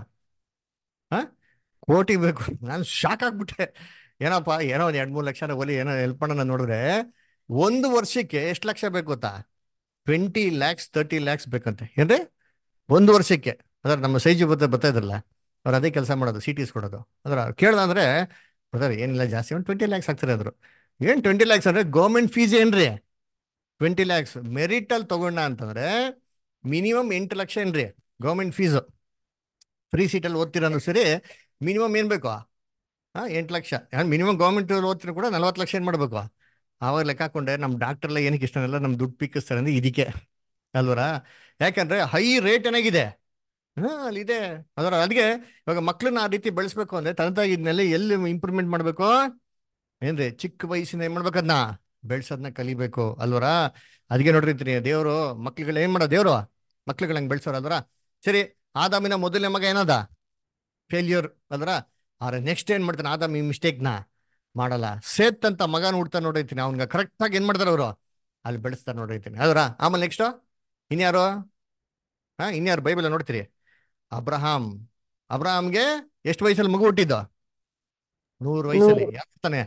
A: ಹಾ ಕೋಟಿ ಬೇಕು ನಾನು ಶಾಕ್ ಆಗ್ಬಿಟ್ಟೆ ಏನಪ್ಪ ಏನೋ ಒಂದು ಎರಡು ಮೂರು ಲಕ್ಷ ಒಲಿ ಏನೋ ಹೆಲ್ಪ್ ಮಾಡೋಣ ನೋಡಿದ್ರೆ ಒಂದು ವರ್ಷಕ್ಕೆ ಎಷ್ಟು ಲಕ್ಷ ಬೇಕು ಗೊತ್ತಾ ಟ್ವೆಂಟಿ ಲ್ಯಾಕ್ಸ್ ತರ್ಟಿ ಲ್ಯಾಕ್ಸ್ ಬೇಕಂತೆ ಏನ್ರಿ ಒಂದು ವರ್ಷಕ್ಕೆ ಅದರ ನಮ್ಮ ಸೈಜು ಬರ್ತಾ ಬರ್ತಾ ಇದ್ರಲ್ಲ ಅವ್ರು ಅದೇ ಕೆಲಸ ಮಾಡೋದು ಸಿ ಟಿಸ್ ಕೊಡೋದು ಅದರ ಕೇಳ್ದ ಅಂದ್ರೆ ಬ್ರದರ್ ಏನಿಲ್ಲ ಜಾಸ್ತಿ ಒಂದು ಟ್ವೆಂಟಿ ಲ್ಯಾಕ್ಸ್ ಆಗ್ತಾರೆ ಅಂದ್ರು ಏನು ಟ್ವೆಂಟಿ ಲ್ಯಾಕ್ಸ್ ಅಂದ್ರೆ ಗೌರ್ಮೆಂಟ್ ಫೀಸ್ ಏನ್ರಿ ಟ್ವೆಂಟಿ ಲ್ಯಾಕ್ಸ್ ಮೆರಿಟಲ್ಲಿ ತಗೊಂಡ ಅಂತಂದ್ರೆ ಮಿನಿಮಮ್ ಎಂಟು ಲಕ್ಷ ಏನ್ರಿ ಗೌರ್ಮೆಂಟ್ ಫೀಸು ಫ್ರೀ ಸೀಟಲ್ಲಿ ಓದ್ತಿರೋ ಸರಿ ಮಿನಿಮಮ್ ಏನು ಬೇಕು ಹಾಂ ಎಂಟು ಲಕ್ಷ ಮಿನಿಮಮ್ ಗೌರ್ಮೆಂಟ್ ಓದ್ತಿರೋ ಕೂಡ ನಲ್ವತ್ತು ಲಕ್ಷ ಏನು ಮಾಡಬೇಕು ಆವಾಗ ಲೆಕ್ಕ ಹಾಕೊಂಡೆ ನಮ್ಮ ಡಾಕ್ಟರ್ ಎಲ್ಲ ಏನಕ್ಕೆ ಇಷ್ಟ ಇಲ್ಲ ನಮ್ಮ ದುಡ್ಡು ಪಿಕ್ಕಿಸ್ತಾರೆ ಅಂದ್ರೆ ಇದಕ್ಕೆ ಅಲ್ವರ ಯಾಕಂದ್ರೆ ಹೈ ರೇಟ್ ಏನಾಗಿದೆ ಹಾ ಅಲ್ಲಿದೆ ಅದರ ಅದಕ್ಕೆ ಇವಾಗ ಮಕ್ಳನ್ನ ಆ ರೀತಿ ಬೆಳೆಸ್ಬೇಕು ಅಂದ್ರೆ ತಂದೆ ಇದನ್ನೆಲ್ಲ ಎಲ್ಲಿ ಇಂಪ್ರೂವ್ಮೆಂಟ್ ಮಾಡಬೇಕು ಏನ್ರಿ ಚಿಕ್ಕ ವಯಸ್ಸಿನ ಏನ್ ಮಾಡ್ಬೇಕು ಅದನ್ನ ಬೆಳ್ಸೋದನ್ನ ಕಲಿಬೇಕು ಅಲ್ವರ ಅದಕ್ಕೆ ನೋಡಿರ್ತೀನಿ ದೇವರು ಮಕ್ಳುಗಳು ಏನ್ ಮಾಡೋ ದೇವರು ಮಕ್ಳುಗಳು ಹಂಗೆ ಬೆಳ್ಸೋರು ಅಲ್ವರ ಸರಿ ಆದಾಮಿನ ಮೊದಲನೇ ಮಗ ಏನದ ಫೇಲ್ಯೂರ್ ಅಲ್ವರ ಆದ್ರೆ ನೆಕ್ಸ್ಟ್ ಏನ್ ಮಾಡ್ತಾನೆ ಆದಾಮ್ ಈ ಮಿಸ್ಟೇಕ್ನ ಮಾಡಲ್ಲ ಸೇತ್ ಅಂತ ಮಗನ ಹುಡ್ತಾ ನೋಡಿರ್ತೀನಿ ಅವ್ನಿಗೆ ಕರೆಕ್ಟಾಗಿ ಏನ್ ಮಾಡ್ತಾರೆ ಅವರು ಅಲ್ಲಿ ಬೆಳೆಸ್ತಾರೆ ನೋಡಿರ್ತೀನಿ ಅದರ ಆಮೇಲೆ ನೆಕ್ಸ್ಟ್ ಇನ್ಯಾರು ಹಾ ಇನ್ಯಾರು ಬೈಬಲ್ ನೋಡ್ತೀರಿ ಅಬ್ರಹಾಂ ಅಬ್ರಹಾಂಗೆ ಎಷ್ಟು ವಯಸ್ಸಲ್ಲಿ ಮಗು ಹುಟ್ಟಿದ್ದು ನೂರು ವಯಸ್ಸಲ್ಲಿ ಯಾರ್ತಾನೆ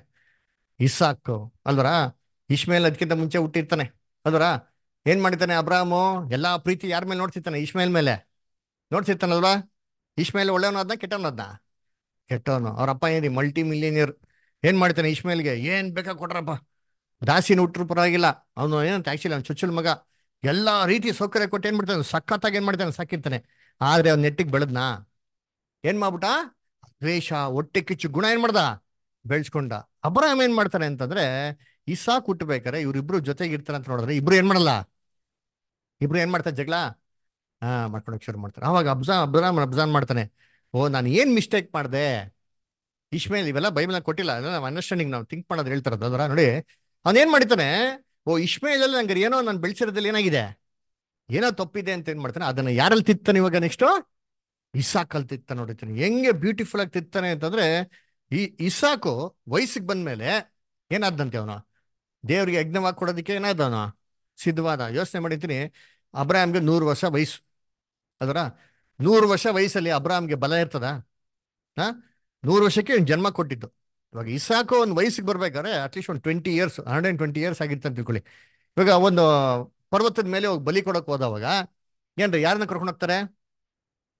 A: ಇಸಾಕ್ ಅಲ್ವರ ಇಶ್ಮೇಲ್ ಅದಕ್ಕಿಂತ ಮುಂಚೆ ಹುಟ್ಟಿರ್ತಾನೆ ಅಲ್ವರ ಏನ್ ಮಾಡಿರ್ತಾನೆ ಅಬ್ರಾಹಮು ಎಲ್ಲಾ ಪ್ರೀತಿ ಯಾರ ಮೇಲೆ ನೋಡ್ತಿರ್ತಾನೆ ಇಶ್ಮೇಲ್ ಮೇಲೆ ನೋಡ್ತಿರ್ತಾನಲ್ವಾ ಇಶ್ಮೇಲ್ ಒಳ್ಳೆಯವನಾದ್ನ ಕೆಟ್ಟವನಾದ್ನ ಕೆಟ್ಟವನು ಅವ್ರ ಅಪ್ಪ ಏನಿ ಮಲ್ಟಿ ಮಿಲಿಯನಿಯರ್ ಏನ್ ಮಾಡ್ತಾನೆ ಇಶ್ಮೇಲ್ಗೆ ಏನ್ ಬೇಕಾ ಕೊಟ್ರಪ್ಪ ದಾಸಿನ ಹುಟ್ಟರು ಪರವಾಗಿಲ್ಲ ಅವನು ಏನಂತ ಆಕ್ಚುಲಿ ಅವ್ನು ಚುಚ್ಚುಲ್ ಮಗ ಎಲ್ಲಾ ರೀತಿ ಸೌಕರ್ಯ ಕೊಟ್ಟು ಏನ್ ಮಾಡ್ತಾನೆ ಸಖತ್ತಾಗಿ ಏನ್ ಮಾಡ್ತಾನೆ ಸಾಕಿರ್ತಾನೆ ಆದ್ರೆ ಅವ್ನ ನೆಟ್ಟಿಗೆ ಬೆಳೆದ್ನಾ ಏನ್ ಮಾಡ್ಬಿಟ್ಟ ದ್ವೇಷ ಹೊಟ್ಟೆ ಕಿಚ್ಚು ಗುಣ ಏನ್ ಮಾಡ್ದ ಬೆಳೆಸ್ಕೊಂಡ ಅಬ್ರಾಹಂ ಏನ್ ಮಾಡ್ತಾನೆ ಅಂತಂದ್ರೆ ಇಸಾಕ್ ಹುಟ್ಟಬೇಕಾರೆ ಇವ್ರಿಬ್ರು ಜೊತೆಗೆ ಇರ್ತಾರೆ ಅಂತ ನೋಡಿದ್ರೆ ಇಬ್ರು ಏನ್ ಮಾಡಲ್ಲ ಇಬ್ರು ಏನ್ ಮಾಡ್ತಾರೆ ಜಗಳ ಹಾ ಮಾಡ್ಕೊಳಕ್ ಶುರು ಮಾಡ್ತಾರೆ ಅವಾಗ ಅಬ್ಸಾ ಅಬ್ರಾಮ್ ಅಬ್ಸಾನ್ ಮಾಡ್ತಾನೆ ಓ ನಾನು ಏನ್ ಮಿಸ್ಟೇಕ್ ಮಾಡಿದೆ ಇಶ್ಮೇಲ್ ಇವೆಲ್ಲ ಬೈಬಲ್ ಕೊಟ್ಟಿಲ್ಲ ನಾವು ಅಂಡರ್ಸ್ಟ್ಯಾಂಡಿಂಗ್ ನಾವು ಥಿಂಕ್ ಮಾಡೋದು ಹೇಳ್ತಾರದು ಅದರ ನೋಡಿ ಅವ್ನು ಏನ್ ಮಾಡ್ತಾನೆ ಓ ಇಶ್ಮೇಲ್ ಅಲ್ಲಿ ನಂಗೆ ಏನೋ ನಾನು ಬೆಳೆಸಿರೋದ್ರಲ್ಲಿ ಏನಾಗಿದೆ ಏನೋ ತಪ್ಪಿದೆ ಅಂತ ಏನ್ ಮಾಡ್ತಾನೆ ಅದನ್ನ ಯಾರಲ್ಲಿ ತಿತ್ತಾನೆ ಇವಾಗ ನೆಕ್ಸ್ಟ್ ಇಸಾಕಲ್ಲಿ ತಿತ್ತ ನೋಡಿರ್ತೀನಿ ಹೆಂಗೆ ಬ್ಯೂಟಿಫುಲ್ ಆಗಿ ತಿತ್ತಾನೆ ಅಂತಂದ್ರೆ ಈ ಇಸಾಕು ವಯಸ್ಸಿಗೆ ಬಂದ್ಮೇಲೆ ಏನಾದಂತೆ ಅವನು ದೇವ್ರಿಗೆ ಯಜ್ಞವಾಗಿ ಕೊಡೋದಕ್ಕೆ ಏನಾದ ಅವನು ಸಿದ್ಧವಾದ ಯೋಚನೆ ಮಾಡಿರ್ತೀನಿ ಅಬ್ರಾಮ್ಗೆ ನೂರು ವರ್ಷ ವಯಸ್ಸು ಅದರ ನೂರು ವರ್ಷ ವಯಸ್ಸಲ್ಲಿ ಅಬ್ರಾಮ್ಗೆ ಬಲ ಇರ್ತದ ಹಾ ನೂರು ವರ್ಷಕ್ಕೆ ಇವ್ನು ಜನ್ಮ ಕೊಟ್ಟಿದ್ದು ಇವಾಗ ಇಸಾಕು ಒಂದು ವಯಸ್ಸಿಗೆ ಬರ್ಬೇಕಾದ್ರೆ ಅಟ್ಲೀಸ್ಟ್ ಒಂದು twenty years hundred and twenty years ಆಗಿತ್ತು ಅಂತ ತಿಳ್ಕೊಳ್ಳಿ ಇವಾಗ ಒಂದು ಪರ್ವತದ ಮೇಲೆ ಹೋಗಿ ಬಲಿ ಕೊಡೋಕೆ ಹೋದವಾಗ ಏನ್ರಿ ಯಾರನ್ನ ಕರ್ಕೊಂಡು ಹೋಗ್ತಾರೆ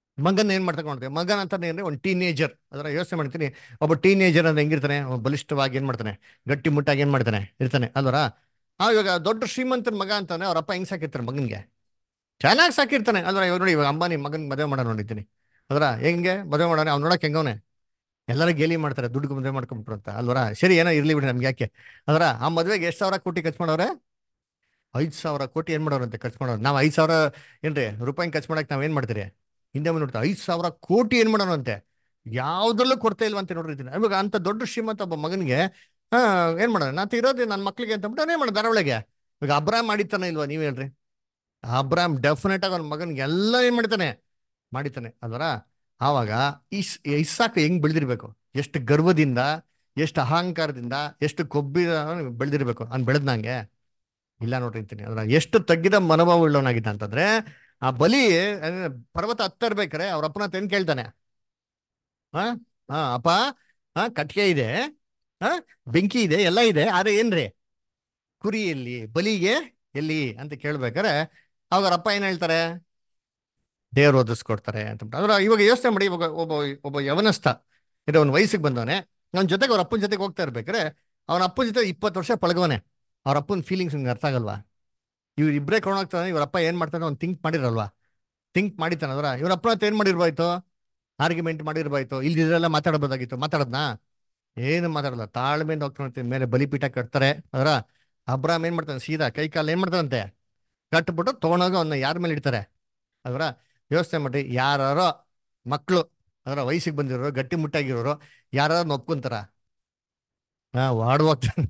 A: ಮಗನ ಏನ್ ಮಾಡ್ತಾ ನೋಡ್ತೀವಿ ಮಗನ ಅಂತಾನೆ ಅಂದ್ರೆ ಒಂದು ಟೀನೇಜರ್ ಅದರ ಯೋಚನೆ ಮಾಡ್ತೀನಿ ಒಬ್ಬ ಟೀನೇಜರ್ ಅಂದ್ರೆ ಹೆಂಗಿರ್ತಾನೆ ಒಬ್ಬ ಬಲಿಷ್ಠವಾಗಿ ಏನ್ ಮಾಡ್ತಾನೆ ಗಟ್ಟಿ ಮುಟ್ಟಾಗಿ ಏನ್ ಮಾಡ್ತಾನೆ ಇರ್ತಾನೆ ಅಲ್ವರ ಆ ಇವಾಗ ದೊಡ್ಡ ಶ್ರೀಮಂತನ ಮಗ ಅಂತಾನೆ ಅವ್ರ ಅಪ್ಪ ಹೆಂಗ್ ಸಾಕಿರ್ತಾರೆ ಮಗನ್ಗೆ ಚೆನ್ನಾಗಿ ಸಾಕಿರ್ತಾನೆ ಅಲ್ವರ ಇವಾಗ ನೋಡಿ ಇವಾಗ ಅಂಬಾನಿ ಮಗನ್ ಮದುವೆ ಮಾಡೋ ನೋಡಿದ್ದೀನಿ ಅದರ ಹೆಂಗೆ ಮದುವೆ ಮಾಡೋಣ ಅವ್ನು ನೋಡಕ್ ಹೆಂಗವನೆ ಎಲ್ಲರೂ ಗೇಲಿ ಮಾಡ್ತಾರೆ ದುಡ್ಡು ಮದುವೆ ಮಾಡ್ಕೊಂಡ್ಬಿಟ್ರು ಅಂತ ಅಲ್ವರ ಸರಿ ಏನೋ ಇರ್ಲಿ ಬಿಡಿ ನಮ್ಗೆ ಯಾಕೆ ಅದರ ಆ ಮದುವೆಗೆ ಎಷ್ಟು ಸಾವಿರ ಕೋಟಿ ಖರ್ಚು ಮಾಡೋರೆ ಐದು ಸಾವಿರ ಕೋಟಿ ಏನ್ ಮಾಡೋರಂತೆ ಖರ್ಚು ಮಾಡೋರು ನಾವು ಐದು ಸಾವಿರ ಏನ್ರಿ ರೂಪಾಯಿ ಖರ್ಚು ಮಾಡಕ್ ನಾವ್ ಏನ್ ಮಾಡ್ತೀರಿ ಹಿಂದೆ ಮುಂದೆ ನೋಡ್ತಾ ಐದು ಸಾವಿರ ಕೋಟಿ ಏನ್ ಮಾಡೋಣಂತೆ ಯಾವ್ದ್ರಲ್ಲೂ ಕೊರತೆ ಇಲ್ವಂತೆ ನೋಡ್ರಿ ಇದನ್ನ ಇವಾಗ ಅಂತ ದೊಡ್ಡ ಶ್ರೀಮಂತ ಒಬ್ಬ ಮಗನಿಗೆ ಹಾ ಏನ್ ಮಾಡೋಣ ನಾ ಇರೋದು ನನ್ನ ಮಕ್ಳಿಗೆ ಅಂತ ಬಿಟ್ಟು ಏನ್ ಮಾಡೋದು ಧಾರಾವಳಿಗೆ ಇವಾಗ ಅಬ್ರಾಮ್ ಮಾಡಿತಾನೆ ಇಲ್ವಾ ನೀವ್ ಹೇಳ್ರಿ ಅಬ್ರಾಮ್ ಡೆಫಿನೆಟ್ ಆಗಿ ಅವ್ನ ಮಗನಿಗೆ ಎಲ್ಲ ಏನ್ ಮಾಡ್ತಾನೆ ಮಾಡಿತಾನೆ ಅದರ ಆವಾಗ ಇಸ್ ಇಸ್ಸಾಕ್ ಹೆಂಗ್ ಬೆಳೆದಿರ್ಬೇಕು ಎಷ್ಟು ಗರ್ವದಿಂದ ಎಷ್ಟು ಅಹಂಕಾರದಿಂದ ಎಷ್ಟು ಕೊಬ್ಬಿ ಬೆಳೆದಿರ್ಬೇಕು ಅವ್ನು ಬೆಳೆದ್ನಂಗೆ ಇಲ್ಲ ನೋಡ್ರಿ ಅಂತೀನಿ ಅದ್ರ ಎಷ್ಟು ತಗ್ಗಿದ ಮನೋಭಾವ ಉಳ್ಳವನಾಗಿದ್ದ ಅಂತಂದ್ರೆ ಆ ಬಲಿ ಅಂದ್ರೆ ಪರ್ವತ ಹತ್ತಿರ್ಬೇಕಾರೆ ಅವ್ರ ಅಪ್ಪನ ಹತ್ರ ಏನ್ ಕೇಳ್ತಾನೆ ಹಾ ಹಾ ಅಪ್ಪ ಹಾ ಕಟ್ಗೆ ಇದೆ ಹಾ ಬೆಂಕಿ ಇದೆ ಎಲ್ಲ ಇದೆ ಆದ್ರೆ ಏನ್ರಿ ಕುರಿ ಎಲ್ಲಿ ಬಲಿಗೆ ಎಲ್ಲಿ ಅಂತ ಕೇಳ್ಬೇಕಾರೆ ಅವಾಗ ಅವ್ರ ಅಪ್ಪ ಏನ್ ಹೇಳ್ತಾರೆ ದೇವ್ರು ಓದಿಸ್ಕೊಡ್ತಾರೆ ಅಂತ ಅದ್ರ ಇವಾಗ ಯೋಚನೆ ಮಾಡಿ ಇವಾಗ ಒಬ್ಬ ಒಬ್ಬ ಯವನಸ್ಥ ಇದು ಅವ್ನ ವಯಸ್ಸಿಗೆ ಬಂದವನೆ ಅವನ ಜೊತೆಗೆ ಅವ್ರ ಅಪ್ಪನ ಜೊತೆಗೆ ಹೋಗ್ತಾ ಇರ್ಬೇಕಾರೆ ಅವನ ಅಪ್ಪನ ಜೊತೆ ಇಪ್ಪತ್ತು ವರ್ಷ ಪಳಗವನೆ ಅವ್ರ ಅಪ್ಪನ ಫೀಲಿಂಗ್ಸ್ ನಿಮ್ಗೆ ಅರ್ಥ ಆಗಲ್ವಾ ಇವ್ರು ಇಬ್ಬರೇ ಕೊಂಡೋಗ್ತಾನೆ ಇವ್ರ ಅಪ್ಪ ಏನ್ ಮಾಡ್ತಾನೆ ಅವ್ನು ಥಿಂಕ್ ಮಾಡಿರಲ್ವಾ ಥಿಂಕ್ ಮಾಡಿತಾನ ಅದ್ರ ಇವ್ರ ಅಪ್ಪನ ಹತ್ರ ಏನ್ ಮಾಡಿರ್ಬಾಯ್ತು ಆರ್ಗ್ಯುಮೆಂಟ್ ಮಾಡಿರ್ಬಾಯ್ತು ಇಲ್ದಿದ್ರೆಲ್ಲ ಮಾತಾಡಬಹುದಾಗಿತ್ತು ಮಾತಾಡದ್ನಾ ಏನು ಮಾತಾಡಲ್ಲ ತಾಳ್ಮೆಯಿಂದ ಹೋಗ್ತಾನೆ ಮೇಲೆ ಬಲಿಪೀಠ ಕಟ್ತಾರೆ ಅದರ ಅಬ್ರಾಮ್ ಏನ್ ಮಾಡ್ತಾನೆ ಸೀದಾ ಕೈ ಕಾಲು ಏನ್ ಮಾಡ್ತಾನಂತೆ ಕಟ್ಬಿಟ್ಟು ತಗೊಂಡೋಗಿ ಅವನ್ನ ಯಾರ ಮೇಲೆ ಇಡ್ತಾರೆ ಅದರ ಯೋಚನೆ ಮಾಡ್ರಿ ಯಾರೋ ಮಕ್ಕಳು ಅದರ ವಯಸ್ಸಿಗೆ ಬಂದಿರೋರು ಗಟ್ಟಿ ಮುಟ್ಟಾಗಿರೋರು ಯಾರು ಒಪ್ಕೊಂತಾರ ಹಾ ವಾಡ್ ಹೋಗ್ತಾನೆ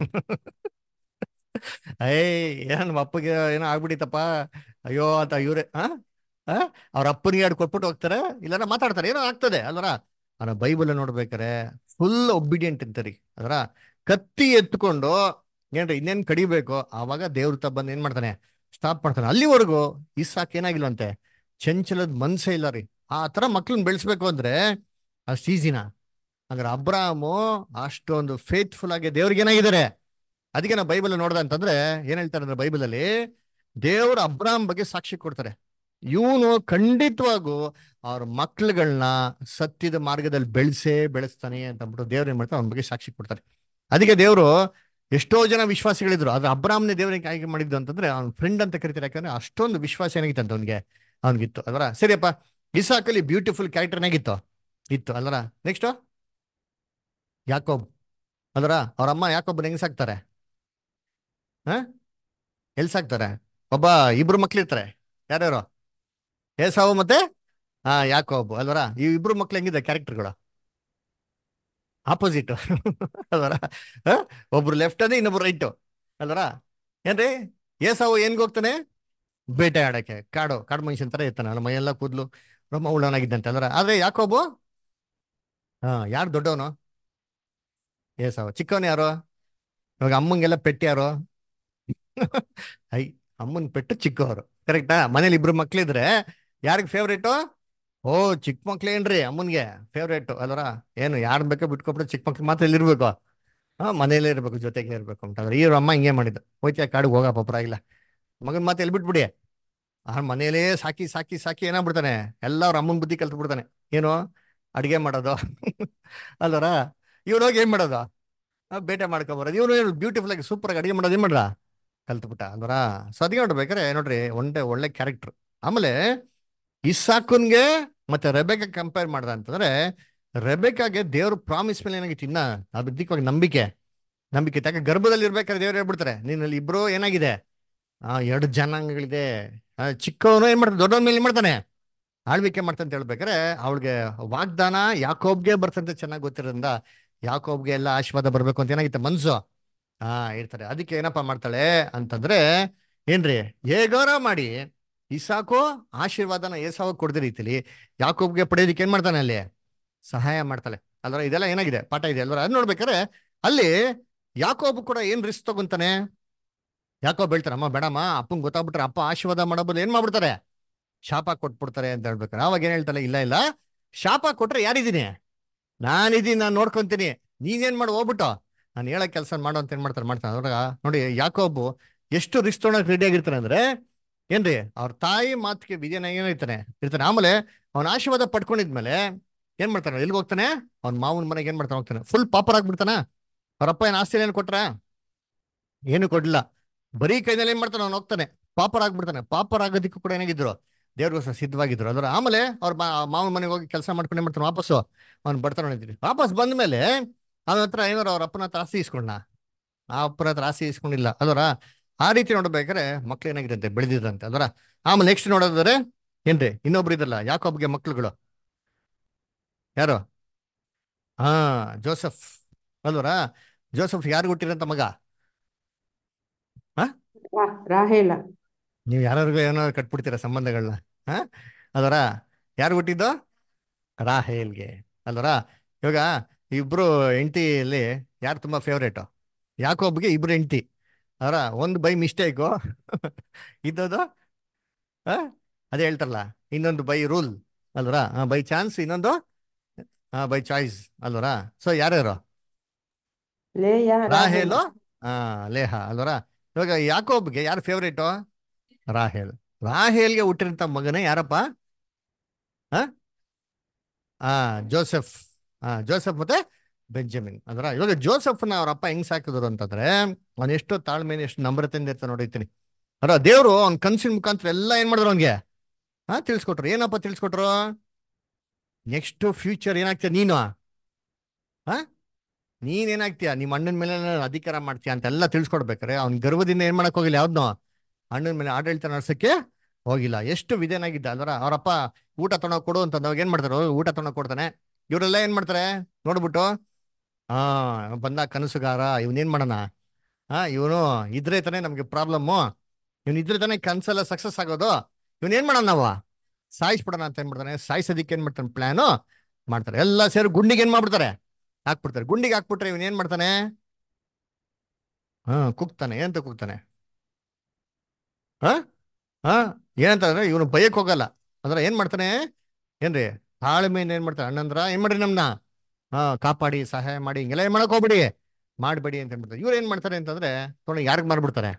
A: ಏಯ್ ಏನ್ ನಮ್ಮ ಅಪ್ಪಗೆ ಏನೋ ಆಗ್ಬಿಟ್ಟಿತ್ತಪ್ಪ ಅಯ್ಯೋ ಅಂತ ಇವ್ರೆ ಆ ಆ? ಅವ್ರ ಅಪ್ಪನಿಗೆ ಎರಡು ಕೊಟ್ಬಿಟ್ಟು ಹೋಗ್ತಾರೆ ಇಲ್ಲಾರ ಮಾತಾಡ್ತಾರೆ ಏನೋ ಆಗ್ತದೆ ಅಲ್ವರ ಅವನ ಬೈಬಲ್ ನೋಡ್ಬೇಕಾರೆ ಫುಲ್ ಒಬಿಡಿಯಂಟ್ ಅಂತಾರಿ ಅದರ ಕತ್ತಿ ಎತ್ಕೊಂಡು ಏನ್ರಿ ಇನ್ನೇನ್ ಕಡಿಬೇಕು ಆವಾಗ ದೇವ್ರ ತ ಬಂದು ಏನ್ ಮಾಡ್ತಾನೆ ಸ್ಟಾಪ್ ಮಾಡ್ತಾನೆ ಅಲ್ಲಿವರೆಗೂ ಇಸಾಕ್ ಏನಾಗಿಲ್ವಂತೆ ಚಂಚಲದ ಮನ್ಸೇ ಇಲ್ಲ ರೀ ಆ ತರ ಮಕ್ಳನ್ನ ಬೆಳೆಸ್ಬೇಕು ಅಂದ್ರೆ ಅಷ್ಟು ಈಸಿನಾ ಹಂಗಾರೆ ಅಬ್ರಾಮು ಅಷ್ಟೊಂದು ಫೇತ್ಫುಲ್ ಆಗಿ ದೇವ್ರಿಗೆ ಏನಾಗಿದ್ದಾರೆ ಅದಕ್ಕೆ ನಾವು ಬೈಬಲ್ ನೋಡ್ದ ಅಂತಂದ್ರೆ ಏನ್ ಹೇಳ್ತಾರೆ ಅಂದ್ರೆ ಬೈಬಲಲ್ಲಿ ದೇವ್ರು ಅಬ್ರಾಮ್ ಬಗ್ಗೆ ಸಾಕ್ಷಿ ಕೊಡ್ತಾರೆ ಇವನು ಖಂಡಿತವಾಗೂ ಅವ್ರ ಮಕ್ಳುಗಳನ್ನ ಸತ್ಯದ ಮಾರ್ಗದಲ್ಲಿ ಬೆಳೆಸೇ ಬೆಳೆಸ್ತಾನೆ ಅಂತ ಅಂದ್ಬಿಟ್ಟು ದೇವ್ರು ಏನ್ ಮಾಡ್ತಾರೆ ಅವನ ಬಗ್ಗೆ ಸಾಕ್ಷಿ ಕೊಡ್ತಾರೆ ಅದಕ್ಕೆ ದೇವರು ಎಷ್ಟೋ ಜನ ವಿಶ್ವಾಸಿಗಳಿದ್ರು ಆದ್ರೆ ಅಬ್ರಾಮ್ನೇ ದೇವ್ರಿಗೆ ಆಯ್ಕೆ ಮಾಡಿದ್ದು ಅಂತಂದ್ರೆ ಅವ್ನ ಫ್ರೆಂಡ್ ಅಂತ ಕರಿತಾರೆ ಯಾಕಂದ್ರೆ ಅಷ್ಟೊಂದು ವಿಶ್ವಾಸ ಏನಾಗಿತ್ತು ಅಂತ ಅವನಿಗೆ ಅವನಿಗಿತ್ತು ಅದರ ಸರಿಯಪ್ಪ ಇಸಾಕಲ್ಲಿ ಬ್ಯೂಟಿಫುಲ್ ಕ್ಯಾರೆಕ್ಟರ್ ಏನಾಗಿತ್ತು ಇತ್ತು ಅಲ್ವರ ನೆಕ್ಸ್ಟ್ ಯಾಕೋಬ್ ಅದರ ಅವ್ರ ಅಮ್ಮ ಯಾಕೊಬ್ಬನ ಹೆಂಗ್ ಸಾಕ್ತಾರೆ ಹ ಎಲ್ಲಿ ಸಾಕ್ತಾರೆ ಒಬ್ಬ ಇಬ್ರು ಮಕ್ಳಿರ್ತಾರೆ ಯಾರ್ಯಾರು ಏಸಾವು ಮತ್ತೆ ಹಾ ಯಾಕೋಬ್ ಅಲ್ವರ ಈ ಇಬ್ರು ಮಕ್ಳು ಹೆಂಗಿದೆ ಕ್ಯಾರೆಕ್ಟರ್ಗಳು ಆಪೋಸಿಟ್ ಅಲ್ವರ ಹ? ಒಬ್ರು ಲೆಫ್ಟ್ ಅಂದ್ರೆ ಇನ್ನೊಬ್ರು ರೈಟ್ ಅಲ್ವರ ಏನ್ರಿ ಏಸಾವು ಏನ್ಗೆ ಹೋಗ್ತಾನೆ ಬೇಟೆ ಆಡಕ್ಕೆ ಕಾಡು ಕಾಡು ಮನುಷ್ಯನ್ ತರ ಇರ್ತಾನೆ ಅಲ್ಲ ಮೈಯೆಲ್ಲ ಕೂದ್ಲು ರೊಮ್ಮ ಉಳ್ಳವನಾಗಿದ್ದಂತೆ ಅಲ್ವರ ಆದ್ರೆ ಯಾಕೋಬು ಹಾ ಯಾರು ದೊಡ್ಡವನು ಏಸಾವ ಚಿಕ್ಕವನು ಯಾರು ಇವಾಗ ಅಮ್ಮಂಗೆಲ್ಲ ಪೆಟ್ಟು ಯಾರು ಐ ಅಮ್ಮನ್ ಪೆಟ್ಟು ಚಿಕ್ಕವರು ಕರೆಕ್ಟಾ ಮನೇಲಿ ಇಬ್ರು ಮಕ್ಳಿದ್ರೆ ಯಾರಿಗೆ ಫೇವ್ರೇಟು ಓ ಚಿಕ್ಕ ಮಕ್ಳೇನ್ರಿ ಅಮ್ಮನ್ಗೆ ಫೇವ್ರೇಟು ಅಲ್ವರ ಏನು ಯಾರು ಬೇಕೋ ಬಿಟ್ಕೊಬಿಟ್ಟು ಚಿಕ್ಕ ಮಕ್ಳು ಮಾತ್ರ ಇಲ್ಲಿರ್ಬೇಕು ಹಾ ಮನೇಲೇ ಇರ್ಬೇಕು ಜೊತೆಗೆ ಇರ್ಬೇಕು ಅಂತಂದ್ರೆ ಇವ್ರ ಅಮ್ಮ ಹಿಂಗೆ ಮಾಡಿದ್ದು ಹೋಯ್ತಾ ಕಾಡಿಗೆ ಹೋಗಪ್ಪ ಪರವಾಗಿಲ್ಲ ಮಗನ್ ಮಾತು ಎಲ್ಲಿ ಬಿಟ್ಬಿಡಿ ಆ ಮನೇಲೇ ಸಾಕಿ ಸಾಕಿ ಸಾಕಿ ಏನಾಗ್ಬಿಡ್ತಾನೆ ಎಲ್ಲ ಅವ್ರ ಅಮ್ಮನ ಬುದ್ಧಿ ಕಲ್ತು ಬಿಡ್ತಾನೆ ಏನು ಅಡಿಗೆ ಮಾಡೋದು ಅಲ್ವರ ಇವ್ರು ಹೋಗಿ ಏನ್ ಮಾಡೋದು ಆ, ಬೇಟೆ ಮಾಡ್ಕೊಬರೋದು ಇವನು ಏನು ಬ್ಯೂಟಿಫುಲ್ ಆಗಿ ಸೂಪರ್ ಆಗಿ ಅಡಿಗೆ ಮಾಡೋದು ಏನ್ ಮಾಡ್ದ ಕಲ್ತ್ಬಿಟ್ಟ ಅಲ್ವರ ಸೊ ಅದಕ್ಕೆ ನೋಡ್ಬೇಕಾರೆ ನೋಡ್ರಿ ಒಂದೇ ಒಳ್ಳೆ ಕ್ಯಾರೆಕ್ಟರ್ ಆಮೇಲೆ ಇಸಾಕುನ್ಗೆ ಮತ್ತೆ ರೆಬೆಕ ಕಂಪೇರ್ ಮಾಡ್ದ ಅಂತಂದ್ರೆ ರೆಬೆಕಾಗೆ ದೇವ್ರ ಪ್ರಾಮಿಸ್ ಮೇಲೆ ಏನಾಗಿತ್ತು ಇನ್ನ ಅಧಿಕವಾಗಿ ನಂಬಿಕೆ ನಂಬಿಕೆ ಇತ್ತು. ಯಾಕೆ ಗರ್ಭದಲ್ಲಿ ಇರ್ಬೇಕಾದ್ರೆ ದೇವ್ರು ಹೇಳ್ಬಿಡ್ತಾರೆ ನಿನ್ನಲ್ಲಿ ಇಬ್ರು ಏನಾಗಿದೆ ಆ ಎರಡು ಜನಾಂಗಗಳಿದೆ ಆ, ಚಿಕ್ಕವನು ಏನ್ ಮಾಡ್ತಾನೆ ದೊಡ್ಡವನ ಮೇಲೆ ಏನ್ ಮಾಡ್ತಾನೆ ಆಳ್ವಿಕೆ ಮಾಡ್ತಾನೆ ಅಂತ ಹೇಳ್ಬೇಕಾರೆ ಅವಳಿಗೆ ವಾಗ್ದಾನ ಯಾಕೋಬ್ಗೆ ಬರ್ತಂತೆ ಚೆನ್ನಾಗಿ ಗೊತ್ತಿರೋದ್ರಿಂದ ಯಾಕೋಬ್ಗೆ ಎಲ್ಲ ಆಶೀರ್ವಾದ ಬರ್ಬೇಕು ಅಂತ ಏನಾಗಿತ್ತು ಮನ್ಸು ಹಾ ಇರ್ತಾರೆ ಅದಕ್ಕೆ ಏನಪ್ಪಾ ಮಾಡ್ತಾಳೆ ಅಂತಂದ್ರೆ ಏನ್ರಿ ಹೇಗಾರ ಮಾಡಿ ಇಸಾಕು ಆಶೀರ್ವಾದನ ಏಸಾವ ಕೊಡ್ದ ರೀತಿಲಿ ಯಾಕೋಬ್ಗೆ ಪಡೆಯೋದಕ್ಕೆ ಏನ್ ಮಾಡ್ತಾನೆ ಅಲ್ಲಿ ಸಹಾಯ ಮಾಡ್ತಾಳೆ ಅಲ್ವರ ಇದೆಲ್ಲ ಏನಾಗಿದೆ ಪಾಠ ಇದೆ ಅಲ್ವರ ಅದ್ ನೋಡ್ಬೇಕಾರೆ ಅಲ್ಲಿ ಯಾಕೋಬ್ ಕೂಡ ಏನ್ ರಿಸ್ಕ್ ತಗೊಂತಾನೆ ಯಾಕೋಬ್ ಹೇಳ್ತಾರೆ ಅಮ್ಮ ಬೇಡಮ್ಮ ಅಪ್ಪಂಗ್ ಗೊತ್ತಾಗ್ಬಿಟ್ರೆ ಅಪ್ಪ ಆಶೀರ್ವಾದ ಮಾಡೋಬೋದು ಏನ್ ಮಾಡ್ಬಿಡ್ತಾರೆ ಶಾಪ ಕೊಟ್ಬಿಡ್ತಾರೆ ಅಂತ ಹೇಳ್ಬೇಕಾರೆ ಅವಾಗ ಏನ್ ಹೇಳ್ತಾಳೆ ಇಲ್ಲ ಇಲ್ಲ ಶಾಪ ಕೊಟ್ರೆ ಯಾರಿದ್ದೀನಿ ನಾನಿದ್ದೀನಿ ನಾನು ನೋಡ್ಕೊಂತೀನಿ ನೀನೇನ್ ಮಾಡಿ ಹೋಗ್ಬಿಟ್ಟು ನಾನು ಹೇಳೋ ಕೆಲಸ ಮಾಡೋ ಅಂತ ಏನ್ ಮಾಡ್ತಾರೆ ಮಾಡ್ತಾನೆ ಅದ್ರಾಗ ನೋಡಿ ಯಾಕೋಬು ಎಷ್ಟು ರಿಸ್ಕ್ ತೊಗೊಳಕ್ ರೆಡಿ ಆಗಿರ್ತಾನೆ ಅಂದ್ರೆ ಏನ್ರಿ ಅವ್ರ ತಾಯಿ ಮಾತಿಗೆ ವಿಜಯನ ಏನಿರ್ತಾನೆ ಇರ್ತಾನೆ ಆಮೇಲೆ ಅವನ ಆಶೀರ್ವಾದ ಪಡ್ಕೊಂಡಿದ್ಮೇಲೆ ಏನ್ ಮಾಡ್ತಾನೆ ಎಲ್ಲಿಗೆ ಹೋಗ್ತಾನೆ ಅವ್ನ ಮಾವನ ಮನೆಗೆ ಏನ್ ಮಾಡ್ತಾನೆ ಹೋಗ್ತಾನೆ ಫುಲ್ ಪಾಪರ್ ಆಗ್ಬಿಡ್ತಾನ ಅವ್ರಪ್ಪ ಏನ್ ಆಸ್ತಿ ಏನು ಕೊಟ್ರ ಏನು ಕೊಡ್ಲಿಲ್ಲ ಬರೀ ಕೈನಲ್ಲಿ ಏನ್ ಮಾಡ್ತಾನೆ ಅವ್ನು ಹೋಗ್ತಾನೆ ಪಾಪರ್ ಆಗ್ಬಿಡ್ತಾನೆ ಪಾಪರ್ ಆಗೋದಕ್ಕೂ ಕೂಡ ಏನಾಗಿದ್ರು ದೇವ್ರಿಗೋಸ್ಕರ ಸಿದ್ಧವಾಗಿದ್ರು ಅದ್ರ ಆಮೇಲೆ ಅವ್ರ ಮಾವನ ಮನೆಗೆ ಹೋಗಿ ಕೆಲಸ ಮಾಡ್ಕೊಂಡು ಏನ್ ಮಾಡ್ತಾನೆ ವಾಪಸ್ಸು ಅವ್ನು ಬರ್ತಾನೆ ನೋಡಿದ್ರಿ ವಾಪಸ್ ಬಂದ್ಮೇಲೆ ಅವನ ಹತ್ರ ಏನಾರು ಅವ್ರ ಅಪ್ಪನ ಹತ್ರ ಆಸ್ತಿ ಇಸ್ಕೊಂಡ ಆ ಅಪ್ಪನ ಹತ್ರ ಆಸ್ತಿ ಇಸ್ಕೊಂಡಿಲ್ಲ ಅಲ್ವರ ಆ ರೀತಿ ನೋಡ್ಬೇಕಾದ್ರೆ ಮಕ್ಳು ಏನಾಗಿರಂತೆ ಬೆಳೆದಿದ್ರಂತೆ ಅಲ್ವರ ಆಮೇಲೆ ನೆಕ್ಸ್ಟ್ ನೋಡೋದಾದ್ರೆ ಏನ್ರಿ ಇನ್ನೊಬ್ರು ಇದ್ರಲ್ಲ ಯಾಕೊಬ್ಗೆ ಮಕ್ಳುಗಳು ಯಾರು ಹಾ ಜೋಸಫ್ ಅಲ್ವರ ಜೋಸಫ್ ಯಾರು ಹುಟ್ಟಿರಂತ ಮಗ
D: ರಾ- ರಾಹೇಲ
A: ನೀವು ಯಾರಿಗೂ ಏನೋ ಕಟ್ಬಿಡ್ತೀರ ಸಂಬಂಧಗಳನ್ನ ಹಾ ಅದರ ಯಾರು ಹುಟ್ಟಿದ್ದು ರಾಹೇಲ್ಗೆ ಅಲ್ವರ ಇವಾಗ ಇಬ್ರು ಹೆಂಡತಿಯಲ್ಲಿ ಯಾರು ತುಂಬಾ ಫೇವ್ರೇಟು ಯಾಕೊಬ್ಗೆ ಇಬ್ರು ಹೆಂಡತಿ ಅದರ ಒಂದು ಬೈ ಮಿಸ್ಟೇಕು ಇದ್ದದು ಆ? ಅದೇ ಹೇಳ್ತಾರಲ್ಲ ಇನ್ನೊಂದು ಬೈ ರೂಲ್ ಅಲ್ವರ ಬೈ ಚಾನ್ಸ್ ಇನ್ನೊಂದು ಬೈ ಚಾಯ್ಸ್ ಅಲ್ವರ ಸೊ ಯಾರ್ಯಾರು
D: ಲೇಯ ರಾಹೇಲ
A: ರಾಹೇಲು ಆ ಲೇಹ ಅಲ್ವರ ಇವಾಗ ಯಾಕೋಬ್ಗೆ ಯಾರು ಫೇವ್ರೇಟು ರಾಹೇಲ್ ರಾಹೇಲ್ಗೆ ಹುಟ್ಟಿರಂತ ಮಗನೇ ಯಾರಪ್ಪ ಆ ಆ ಜೋಸೆಫ್ ಆ ಜೋಸೆಫ್ ಮತ್ತೆ ಬೆಂಜಮಿನ್ ಅಂದ್ರ ಇವಾಗ ಜೋಸೆಫ್ನ ಅವ್ರ ಅಪ್ಪ ಹೆಂಗ್ ಸಾಕಿದ್ರು ಅಂತಂದ್ರೆ ಅವ್ನ ಎಷ್ಟು ತಾಳ್ಮೆನ ಎಷ್ಟು ನಮ್ರತೆಯಿಂದ ಇರ್ತಾನೆ ನೋಡಿರ್ತೀನಿ ಅದ್ರ ದೇವ್ರು ಅವ್ನ ಕನ್ಸಿನ ಮುಖಾಂತರ ಎಲ್ಲ ಏನ್ ಮಾಡಿದ್ರು ಅವ್ನಿಗೆ ಹಾ ತಿಳಿಸ್ಕೊಟ್ರು ಏನಪ್ಪ ತಿಳಿಸ್ಕೊಟ್ರು ನೆಕ್ಸ್ಟ್ ಫ್ಯೂಚರ್ ಏನಾಗ್ತೀಯ ನೀನು ಹಾ ನೀನ್ ಏನಾಗ್ತೀಯ ನಿಮ್ಮ ಅಣ್ಣನ ಮೇಲೆ ಅಧಿಕಾರ ಮಾಡ್ತೀಯ ಅಂತೆಲ್ಲ ತಿಳ್ಸ್ಕೊಡ್ಬೇಕಾರೆ ಅವ್ನ ಗರ್ವದಿಂದ ಏನ್ ಮಾಡಕ್ ಹೋಗಿಲ್ಲ ಯಾವ್ದನ್ನೋ ಅಣ್ಣನ ಮೇಲೆ ಆಡಳಿತ ನಡೆಸಕ್ಕೆ ಹೋಗಿಲ್ಲ ಎಷ್ಟು ವಿಧೇನಾಗಿದ್ದ ಅಲ್ವರ ಅವರಪ್ಪ ಊಟ ತೊಗೊಂಡೋಗ್ ಕೊಡು ಅಂತ ಅವಾಗ ಏನ್ ಮಾಡ್ತಾರೆ ಊಟ ತೊಗೊಂಡೋಗ್ ಕೊಡ್ತಾನೆ ಇವರೆಲ್ಲ ಏನ್ ಮಾಡ್ತಾರೆ ನೋಡ್ಬಿಟ್ಟು ಹಾ ಬಂದ ಕನಸುಗಾರ ಇವನೇನ್ ಮಾಡೋಣ ಹಾ ಇವನು ಇದ್ರೆ ತಾನೇ ನಮ್ಗೆ ಪ್ರಾಬ್ಲಮ್ಮು ಇವನ್ ಇದ್ರೆ ತಾನೇ ಕನ್ಸೆಲ್ಲ ಸಕ್ಸಸ್ ಆಗೋದು ಇವನ್ ಏನ್ ಮಾಡೋಣ ನಾವು ಸಾಯಿಸ್ಬಿಡೋಣ ಅಂತ ಏನ್ ಮಾಡ್ತಾನೆ ಸಾಯಿಸೋದಿಕ್ಕೆ ಏನ್ ಮಾಡ್ತಾನೆ ಪ್ಲಾನು ಮಾಡ್ತಾರೆ ಎಲ್ಲ ಸೇರಿ ಗುಂಡಿಗೆ ಏನ್ ಮಾಡ್ಬಿಡ್ತಾರೆ ಹಾಕ್ಬಿಡ್ತಾರೆ ಗುಂಡಿಗೆ ಹಾಕ್ಬಿಟ್ರೆ ಇವನ್ ಏನ್ ಮಾಡ್ತಾನೆ ಹಾ ಕುಗ್ತಾನೆ ಏನಂತ ಕುಗ್ತಾನೆ ಹಾ ಹಾ ಏನಂತಂದ್ರೆ ಇವನು ಭಯಕ್ಕೆ ಹೋಗಲ್ಲ ಅಂದ್ರೆ ಏನ್ ಮಾಡ್ತಾನೆ ಏನ್ರಿ ತಾಳ್ಮೆಯಿಂದ ಏನ್ ಮಾಡ್ತಾನೆ ಅಣ್ಣಂದ್ರ ಏನ್ ಮಾಡ್ರಿ ನಮ್ನ ಹಾ ಕಾಪಾಡಿ ಸಹಾಯ ಮಾಡಿ ಹಿಂಗೆಲ್ಲ ಏನ್ ಮಾಡಕ್ ಹೋಗ್ಬಿಡಿ ಮಾಡ್ಬೇಡಿ ಅಂತ ಹೇಳ್ಬಿಡ್ತಾರೆ ಇವ್ರು ಏನ್ ಮಾಡ್ತಾರೆ ಅಂತಂದ್ರೆ ತೊಗೊಂಡು ಯಾರಿಗ್ ಮಾರ್ಬಿಡ್ತಾರೆ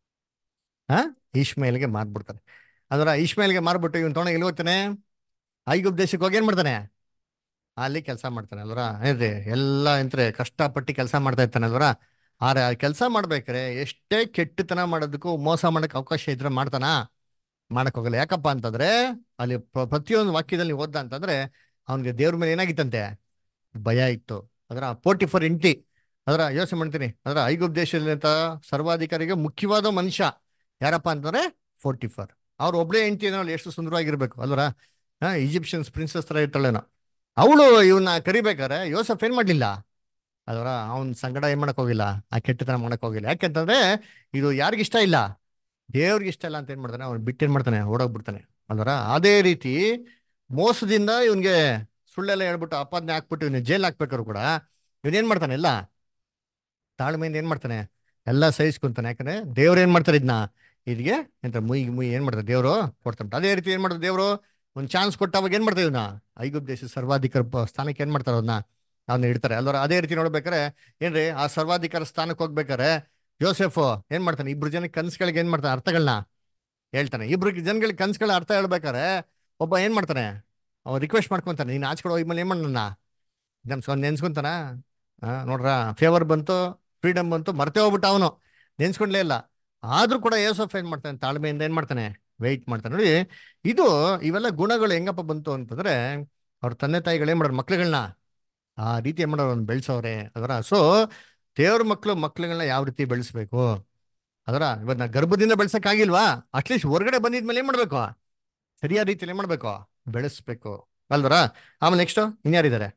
A: ಹಾ ಇಶ್ಮೇಲ್ಗೆ ಮಾರ್ಬಿಡ್ತಾರೆ ಅಂದ್ರೆ ಇಶ್ಮೇಲ್ಗೆ ಮಾರ್ಬಿಟ್ಟು ಇವನ್ ತೊಗೊಂಡು ಎಲ್ಲಿ ಹೋಗ್ತಾನೆ ಐಗುಪ್ ದೇಶಕ್ಕೆ ಹೋಗಿ ಏನ್ ಮಾಡ್ತಾನೆ ಅಲ್ಲಿ ಕೆಲಸ ಮಾಡ್ತಾನೆ ಅಲ್ವರ ಏನ್ರಿ ಎಲ್ಲ ಎಂತ್ರೆ ಕಷ್ಟಪಟ್ಟು ಕೆಲಸ ಮಾಡ್ತಾ ಇರ್ತಾನೆ ಅಲ್ವರ ಆದ್ರೆ ಆ ಕೆಲಸ ಮಾಡ್ಬೇಕಾರೆ ಎಷ್ಟೇ ಕೆಟ್ಟತನ ಮಾಡೋದಕ್ಕೂ ಮೋಸ ಮಾಡಕ್ ಅವಕಾಶ ಇದ್ರೆ ಮಾಡ್ತಾನ ಮಾಡಕ್ ಹೋಗಲ್ಲ ಯಾಕಪ್ಪ ಅಂತಂದ್ರೆ ಅಲ್ಲಿ ಪ್ರ- ಪ್ರತಿಯೊಂದು ವಾಕ್ಯದಲ್ಲಿ ನೀವು ಓದ್ದ ಅಂತಂದ್ರೆ ಅವನಿಗೆ ದೇವ್ರ ಮೇಲೆ ಏನಾಗಿತ್ತಂತೆ ಭಯ ಇತ್ತು ಅದರ ಫೋರ್ಟಿ ಫೋರ್ ಇಂಟಿ ಅದರ ಯೋಚನೆ ಮಾಡ್ತೀನಿ ಅದರ ಐಗುಪ್ ದೇಶದಲ್ಲಿಂತ ಸರ್ವಾಧಿಕಾರಿಗೆ ಮುಖ್ಯವಾದ ಮನುಷ್ಯ ಯಾರಪ್ಪ ಅಂತಂದ್ರೆ ಫೋರ್ಟಿ ಫೋರ್ ಅವ್ರು ಒಬ್ಳೇ ಹೆಂಡತಿ ಏನೋ ಎಷ್ಟು ಸುಂದರವಾಗಿರ್ಬೇಕು ಅಲ್ವರ ಹಾ ಈಜಿಪ್ಷಿಯನ್ಸ್ ಪ್ರಿನ್ಸಸ್ ತರ ಇರ್ತಾಳೇನೋ ಅವಳು ಇವನ್ನ ಕರಿಬೇಕಾರೆ ಯೋಸಫ್ ಏನ್ ಮಾಡ್ಲಿಲ್ಲ ಅದರ ಅವನ್ ಸಂಗಡ ಏನ್ ಮಾಡಕ್ ಹೋಗಿಲ್ಲ ಆ ಕೆಟ್ಟತನ ಮಾಡಕ್ ಹೋಗಿಲ್ಲ ಯಾಕೆಂತಂದ್ರೆ ಇದು ಯಾರಿಗ ಇಷ್ಟ ಇಲ್ಲ ದೇವ್ರಿಗೆ ಇಷ್ಟ ಇಲ್ಲ ಅಂತ ಏನ್ ಮಾಡ್ತಾನೆ ಅವ್ನು ಬಿಟ್ಟು ಏನ್ ಮಾಡ್ತಾನೆ ಓಡೋಗ್ಬಿಡ್ತಾನೆ ಅಲ್ವರ ಅದೇ ರೀತಿ ಮೋಸದಿಂದ ಇವನ್ಗೆ ಸುಳ್ಳೆಲ್ಲ ಹೇಳ್ಬಿಟ್ಟು ಅಪಾದನೆ ಹಾಕ್ಬಿಟ್ಟು ಇವನ್ನ ಜೈಲ್ ಹಾಕ್ಬೇಕಾದ್ರು ಕೂಡ ಇವನ್ ಏನ್ ಮಾಡ್ತಾನೆ ಎಲ್ಲ ತಾಳ್ಮೆಯಿಂದ ಏನ್ ಮಾಡ್ತಾನೆ ಎಲ್ಲ ಸಹಿಸ್ಕೊಂತಾನೆ ಯಾಕಂದ್ರೆ ದೇವ್ರು ಏನ್ ಮಾಡ್ತಾರೆ ಇದನ್ನ ಇದ್ಗೆ ಎಂತ ಮುಯ್ ಮುಯ್ ಏನ್ ಮಾಡ್ತಾರೆ ದೇವ್ರು ಕೊಡ್ತಾನೆ ಅದೇ ರೀತಿ ಏನ್ ಮಾಡ್ತಾರೆ ದೇವ್ರು ಒಂದ್ ಚಾನ್ಸ್ ಕೊಟ್ಟಾಗ ಏನ್ ಮಾಡ್ತಾರೆ ಇವನ್ನ ಐಗುಪ್ ದೇಶ ಸರ್ವಾಧಿಕಾರ ಪ- ಸ್ಥಾನಕ್ಕೆ ಏನ್ ಮಾಡ್ತಾರೆ ಅವನ್ನ ಅವನ್ನ ಇಡ್ತಾರೆ ಅಲ್ವರ ಅದೇ ರೀತಿ ನೋಡ್ಬೇಕಾರೆ ಏನ್ರಿ ಆ ಸರ್ವಾಧಿಕಾರ ಸ್ಥಾನಕ್ಕೆ ಹೋಗ್ಬೇಕಾರೆ ಜೋಸೆಫ್ ಏನ್ ಮಾಡ್ತಾನೆ ಇಬ್ರು ಜನಕ್ಕೆ ಕನ್ಸುಗಳಿಗೆ ಏನ್ ಮಾಡ್ತಾನೆ ಅರ್ಥಗಳನ್ನ ಹೇಳ್ತಾನೆ ಇಬ್ರು ಜನಗಳಿಗೆ ಕನ್ಸುಗಳ ಅರ್ಥ ಹೇಳ್ಬೇಕಾರೆ ಒಬ್ಬ ಏನ್ ಮಾಡ್ತಾನೆ ಅವ್ನು ರಿಕ್ವೆಸ್ಟ್ ಮಾಡ್ಕೊಂತಾನೆ ನೀನು ಆಚೆ ಕಡೆ ಹೋಗ್ಮೇಲೆ ಏನ್ ಮಾಡೋಣ ನಮ್ಸ್ಕೊಂಡ್ ನೆನ್ಸ್ಕೊಂತಾನ ಆ, ನೋಡ್ರ ಫೇವರ್ ಬಂತು ಫ್ರೀಡಮ್ ಬಂತು ಮರ್ತೇ ಹೋಗ್ಬಿಟ್ಟ ಅವನು ನೆನ್ಸ್ಕೊಂಡ್ಲೇ ಇಲ್ಲ ಆದ್ರೂ ಕೂಡ ಯೋಸಫ್ ಏನ್ ಮಾಡ್ತಾನೆ ತಾಳ್ಮೆಯಿಂದ ಏನ್ ಮಾಡ್ತಾನೆ ವೆಯ್ಟ್ ಮಾಡ್ತಾನೆ ನೋಡಿ ಇದು ಇವೆಲ್ಲ ಗುಣಗಳು ಹೆಂಗಪ್ಪ ಬಂತು ಅಂತಂದ್ರೆ ಅವ್ರ ತಂದೆ ತಾಯಿಗಳು ಏನ್ ಮಾಡೋರು ಮಕ್ಳುಗಳನ್ನ ಆ ರೀತಿ ಏನ್ ಮಾಡೋರು ಅವ್ರನ್ನ ಬೆಳೆಸವ್ರೆ ಅದರ ಸೊ ದೇವ್ರ ಮಕ್ಳು ಮಕ್ಳುಗಳನ್ನ ಯಾವ ರೀತಿ ಬೆಳೆಸ್ಬೇಕು ಅದರ ಇವತ್ತು ನಾ ಗರ್ಭದಿಂದ ಬೆಳ್ಸಕ್ಕಾಗಿಲ್ವಾ ಅಟ್ಲೀಸ್ಟ್ ಹೊರಗಡೆ ಬಂದಿದ್ಮೇಲೆ ಏನ್ ಮಾಡ್ಬೇಕು ಸರಿಯಾದ ರೀತಿಯಲ್ಲಿ ಏನ್ ಮಾಡ್ಬೇಕು ಬೆಳೆಸ್ಬೇಕು ಅಲ್ವರ ಆಮೇಲೆ ನೆಕ್ಸ್ಟ್ ಇನ್ಯಾರಿದ್ದಾರೆ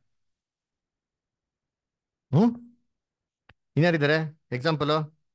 A: ಹ್ಮ್ ಇನ್ಯಾರಿದ್ದಾರೆ ಎಕ್ಸಾಂಪಲ್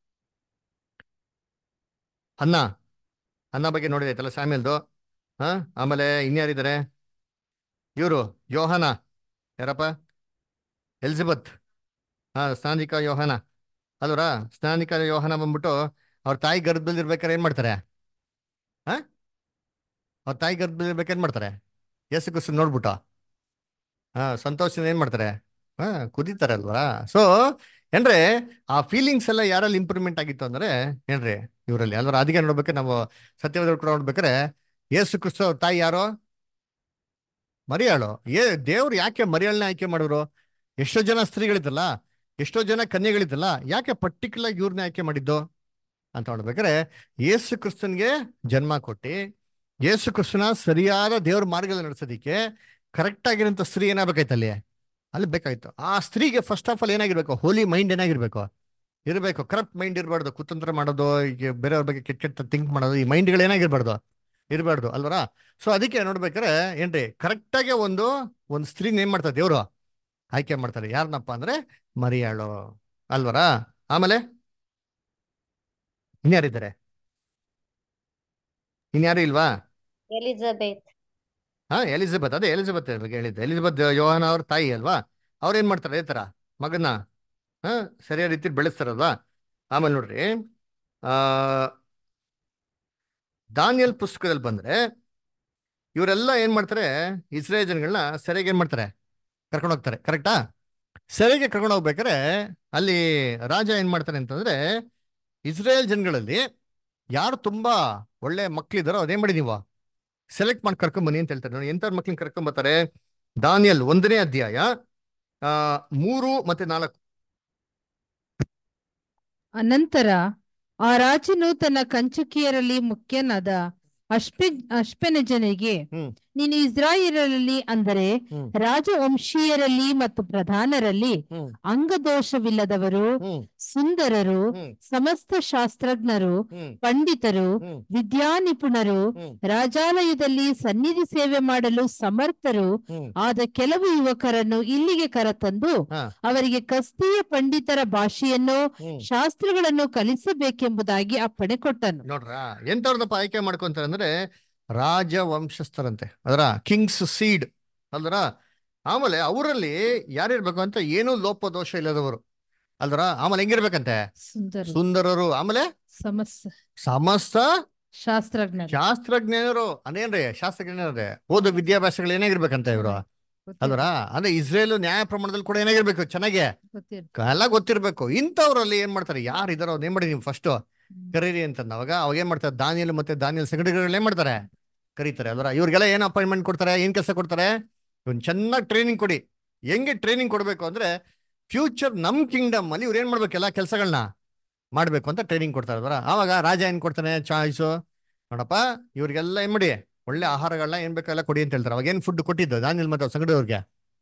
A: ಅನ್ನ ಅನ್ನ ಬಗ್ಗೆ ನೋಡಿದೈತಲ್ಲ ಸ್ಯಾಮಿಯಲ್ದು ಹಾ ಆಮೇಲೆ ಇನ್ಯಾರಿದ್ದಾರೆ ಇವರು ಯೋಹಾನ ಯಾರಪ್ಪ ಎಲಿಜಬೆತ್ ಹಾ ಸ್ನಾನಿಕ ಯೋಹಾನ ಅಲ್ವರ ಸ್ನಾನಿಕ ಯೋಹಾನ ಬಂದ್ಬಿಟ್ಟು ಅವ್ರ ತಾಯಿ ಗರ್ಭದಲ್ಲಿ ಇರ್ಬೇಕಾದ್ರೆ ಏನ್ ಮಾಡ್ತಾರೆ ಹಾ ಅವ್ರ ತಾಯಿ ಗರ್ಭದಲ್ಲಿ ಇರ್ಬೇಕಾದ್ರೆ ಏನ್ ಮಾಡ್ತಾರೆ ಯೇಸು ಕ್ರಿಸ್ತನ್ ನೋಡ್ಬಿಟ್ಟು ಹಾ ಸಂತೋಷದಿಂದ ಏನ್ ಮಾಡ್ತಾರೆ ಹಾ ಕುದಿತಾರೆ ಅಲ್ವಾ ಸೊ ಏನ್ರಿ ಆ ಫೀಲಿಂಗ್ಸ್ ಎಲ್ಲ ಯಾರಲ್ಲಿ ಇಂಪ್ರೂವ್ಮೆಂಟ್ ಆಗಿತ್ತು ಅಂದ್ರೆ ಏನ್ರಿ ಇವರಲ್ಲಿ ಅಲ್ವಾ ಅದಕ್ಕೆ ನೋಡ್ಬೇಕಾದ್ರೆ ನಾವು ಸತ್ಯವಾದ ಕೂಡ ನೋಡ್ಬೇಕಾದ್ರೆ ಯೇಸು ಕ್ರಿಸ್ತ ಅವ್ರ ತಾಯಿ ಯಾರೋ ಮರಿಯಾಳು ಏ ದೇವ್ರು ಯಾಕೆ ಮರಿಯಾಳನ್ನ ಆಯ್ಕೆ ಮಾಡಿದ್ರು ಎಷ್ಟೋ ಜನ ಸ್ತ್ರೀಗಳಿದ್ದಲ್ಲ ಎಷ್ಟೋ ಜನ ಕನ್ಯೆಗಳಿದ್ದಲ್ಲ ಯಾಕೆ ಪರ್ಟಿಕ್ಯುಲರ್ ಇವ್ರನ್ನ ಆಯ್ಕೆ ಮಾಡಿದ್ದು ಅಂತ ನೋಡ್ಬೇಕಾದ್ರೆ ಯೇಸು ಕ್ರಿಸ್ತನ್ಗೆ ಜನ್ಮ ಕೊಟ್ಟು ಯೇಸು ಕ್ರಿಸ್ತನ ಸರಿಯಾದ ದೇವ್ರ ಮಾರ್ಗದಲ್ಲಿ ನಡೆಸೋದಿಕ್ಕೆ ಕರೆಕ್ಟ್ ಆಗಿರೋಂಥ ಸ್ತ್ರೀ ಏನಾಗಬೇಕಾಯ್ತು ಅಲ್ಲಿ ಅಲ್ಲಿ ಬೇಕಾಯ್ತು ಆ ಸ್ತ್ರೀಗೆ ಫಸ್ಟ್ ಆಫ್ ಆಲ್ ಏನಾಗಿರ್ಬೇಕು ಹೋಲಿ ಮೈಂಡ್ ಏನಾಗಿರ್ಬೇಕು ಇರಬೇಕು ಕರಪ್ಟ್ ಮೈಂಡ್ ಇರಬಾರ್ದು ಕುತಂತ್ರ ಮಾಡೋದು ಈಗ ಬೇರೆಯವ್ರ ಬಗ್ಗೆ ಕೆಟ್ಟ ಕೆಟ್ಟ ಥಿಂಕ್ ಮಾಡೋದು ಈ ಮೈಂಡ್ಗಳು ಏನಾಗಿರ್ಬಾರ್ದು ಇರಬಾರ್ದು ಅಲ್ವರ ಸೊ ಅದಕ್ಕೆ ನೋಡ್ಬೇಕಾದ್ರೆ ಏನ್ರಿ ಕರೆಕ್ಟಾಗಿ ಒಂದು ಒಂದು ಸ್ತ್ರೀನ ಏನ್ ಮಾಡ್ತಾರೆ ದೇವ್ರು ಆಯ್ಕೆ ಮಾಡ್ತಾರೆ ಯಾರನ್ನಪ್ಪ ಅಂದ್ರೆ ಮರಿಯಾಳು ಅಲ್ವರ ಆಮೇಲೆ ಇನ್ಯಾರಿದ್ದಾರೆ ಇನ್ಯಾರು ಇಲ್ವಾ
C: ಎಲಿಜಬೆತ್
A: ಹಾ ಎಲಿಜಬೆತ್ ಅದೇ ಎಲಿಜಬೆತ್ ಬಗ್ಗೆ ಹೇಳಿದ್ದೆ ಎಲಿಜಬೆತ್ ಯೋಹಾನ ಅವ್ರ ತಾಯಿ ಅಲ್ವಾ ಅವ್ರು ಏನ್ ಮಾಡ್ತಾರೆ ಅದೇ ತರ ಮಗನ ಹಾ ಸರಿಯಾದ ರೀತಿ ಬೆಳೆಸ್ತಾರಲ್ವಾ ಆಮೇಲೆ ನೋಡ್ರಿ ಆ ದಾನಿಯಲ್ ಪುಸ್ತಕದಲ್ಲಿ ಬಂದ್ರೆ ಇವರೆಲ್ಲ ಏನ್ ಮಾಡ್ತಾರೆ ಇಸ್ರೇಲ್ ಜನಗಳನ್ನ ಸೆರೆಗೆ ಏನ್ ಮಾಡ್ತಾರೆ ಕರ್ಕೊಂಡು ಹೋಗ್ತಾರೆ ಕರೆಕ್ಟಾ ಸೆರೆಗೆ ಕರ್ಕೊಂಡು ಹೋಗ್ಬೇಕಾರೆ ಅಲ್ಲಿ ರಾಜ ಏನ್ ಮಾಡ್ತಾನೆ ಅಂತಂದ್ರೆ ಇಸ್ರೇಲ್ ಜನಗಳಲ್ಲಿ ಯಾರು ತುಂಬಾ ಒಳ್ಳೆ ಮಕ್ಳಿದಾರೋ ಅದೇನ್ ಮಾಡಿ ನೀವು ಸೆಲೆಕ್ಟ್ ಮಾಡಿ ಕರ್ಕೊಂಡ್ ಬನ್ನಿ ಅಂತ ಹೇಳ್ತಾರೆ ನೋಡಿ ಎಂತ ಮಕ್ಳನ್ನ ಕರ್ಕೊಂಡ್ ಬರ್ತಾರೆ ದಾನಿಯಲ್ ಒಂದನೇ ಅಧ್ಯಾಯ ಆ ಮೂರು ಮತ್ತೆ ನಾಲ್ಕು
E: ಅನಂತರ ಆ ರಾಜನು ತನ್ನ ಕಂಚುಕಿಯರಲ್ಲಿ ಮುಖ್ಯನಾದ ಅಶ್ಪೆ ಅಶ್ಪೆನಜನಿಗೆ
A: ಹ್ಮ್.
E: ನೀನು ಇಸ್ರಾಯೇಲರಲ್ಲಿ ಅಂದರೆ
A: ಹ್ಮ್.
E: ರಾಜವಂಶೀಯರಲ್ಲಿ ಮತ್ತು ಪ್ರಧಾನರಲ್ಲಿ
A: ಹ್ಮ್
E: ಅಂಗದೋಷವಿಲ್ಲದವರು
A: ಹ್ಮ್
E: ಸುಂದರರು
A: ಹ್ಮ್
E: ಸಮಸ್ತ ಶಾಸ್ತ್ರಜ್ಞರು
A: ಹ್ಮ್
E: ಪಂಡಿತರು
A: ಹ್ಮ್
E: ವಿದ್ಯಾನಿಪುಣರು
A: ಹ್ಮ್
E: ರಾಜಾಲಯದಲ್ಲಿ ಸನ್ನಿಧಿ ಸೇವೆ ಮಾಡಲು ಸಮರ್ಥರು
A: ಹ್ಮ್
E: ಆದ ಕೆಲವು ಯುವಕರನ್ನು ಇಲ್ಲಿಗೆ ಕರೆತಂದು
A: ಹಾ
E: ಅವರಿಗೆ ಕಸ್ತೀಯ ಪಂಡಿತರ ಭಾಷೆಯನ್ನು
A: ಹ್ಮ್
E: ಶಾಸ್ತ್ರಗಳನ್ನು ಕಲಿಸಬೇಕೆಂಬುದಾಗಿ ಅಪ್ಪಣೆ ಕೊಟ್ಟನು
A: ನೋಡ್ರ ಎಂತವ್ರದಪ್ಪ ಆಯ್ಕೆ ಮಾಡ್ಕೊಂತಾರೆ ಅಂದ್ರೆ ರಾಜವಂಶಸ್ಥರಂತೆ ಅದರ ಕಿಂಗ್ಸ್ ಸೀಡ್ ಅಲ್ದರ ಆಮೇಲೆ ಅವರಲ್ಲಿ ಯಾರಿರ್ಬೇಕು ಅಂತ ಏನೂ ಲೋಪದೋಷ ಇಲ್ಲದವರು ಅಲ್ದರ ಆಮೇಲೆ ಹೆಂಗಿರ್ಬೇಕಂತೆ
E: ಸುಂದರ
A: ಸುಂದರರು ಆಮೇಲೆ
E: ಸಮಸ್ತ
A: ಸಮಸ್ತ
E: ಶಾಸ್ತ್ರಜ್ಞರು
A: ಶಾಸ್ತ್ರಜ್ಞರು ಅದೇನ್ರಿ ಶಾಸ್ತ್ರಜ್ಞರೇ ಓದು ವಿದ್ಯಾಭ್ಯಾಸಗಳು ಏನಾಗಿರ್ಬೇಕಂತ ಇವರು ಅಲ್ವರ ಅಂದ್ರೆ ಇಸ್ರೇಲ್ ನ್ಯಾಯ ಪ್ರಮಾಣದಲ್ಲಿ ಕೂಡ ಏನಾಗಿರ್ಬೇಕು ಚೆನ್ನಾಗೆ
E: ಗೊತ್ತಿರ್-
A: ಎಲ್ಲ ಗೊತ್ತಿರ್ಬೇಕು ಇಂಥವ್ರಲ್ಲಿ ಏನ್ ಮಾಡ್ತಾರೆ ಯಾರು ಇದಾರೋ ಅವ್ರು ಏನ್ ಮಾಡಿ ನೀವು ಫಸ್ಟ್ ಕರೀರಿ ಅಂತ ಅವಾಗ ಅವಾಗ ಏನ್ ಮಾಡ್ತಾರೆ ದಾನಿಯಲ್ ಮತ್ತೆ ದಾನಿಯಲ್ ಸಂಘಟನೆಗಳು ಏನ್ ಮಾಡ್ತಾರೆ ಕರೀತಾರೆ ಅಲ್ವರ ಇವ್ರಿಗೆಲ್ಲ ಏನ್ ಅಪಾಯಿಂಟ್ಮೆಂಟ್ ಕೊಡ್ತಾರೆ ಏನ್ ಕೆಲಸ ಕೊಡ್ತಾರೆ ಇವ್ನ್ ಚೆನ್ನಾಗಿ ಟ್ರೈನಿಂಗ್ ಕೊಡಿ ಹೆಂಗೆ ಟ್ರೈನಿಂಗ್ ಕೊಡ್ಬೇಕು ಅಂದ್ರೆ ಫ್ಯೂಚರ್ ನಮ್ ಕಿಂಗ್ಡಮ್ ಅಲ್ಲಿ ಇವ್ರು ಏನ್ ಮಾಡ್ಬೇಕು ಎಲ್ಲ ಕೆಲಸಗಳನ್ನ ಮಾಡ್ಬೇಕು ಅಂತ ಟ್ರೈನಿಂಗ್ ಕೊಡ್ತಾರೆ ಅಲ್ವರ ಆವಾಗ ರಾಜ ಏನ್ ಕೊಡ್ತಾನೆ ಚಾಯ್ಸು ನೋಡಪ್ಪ ಇವ್ರಿಗೆಲ್ಲ ಏನ್ ಮಾಡಿ ಒಳ್ಳೆ ಆಹಾರಗಳನ್ನ ಏನ್ ಬೇಕೆಲ್ಲ ಕೊಡಿ ಅಂತ ಹೇಳ್ತಾರೆ ಅವಾಗ ಏನ್ ಫುಡ್ ಕೊಟ್ಟಿದ್ದು ದಾನಿಯಲ್ ಮತ್ತೆ ಅವ್ರ ಸಂಗಡವ್ರಿಗೆ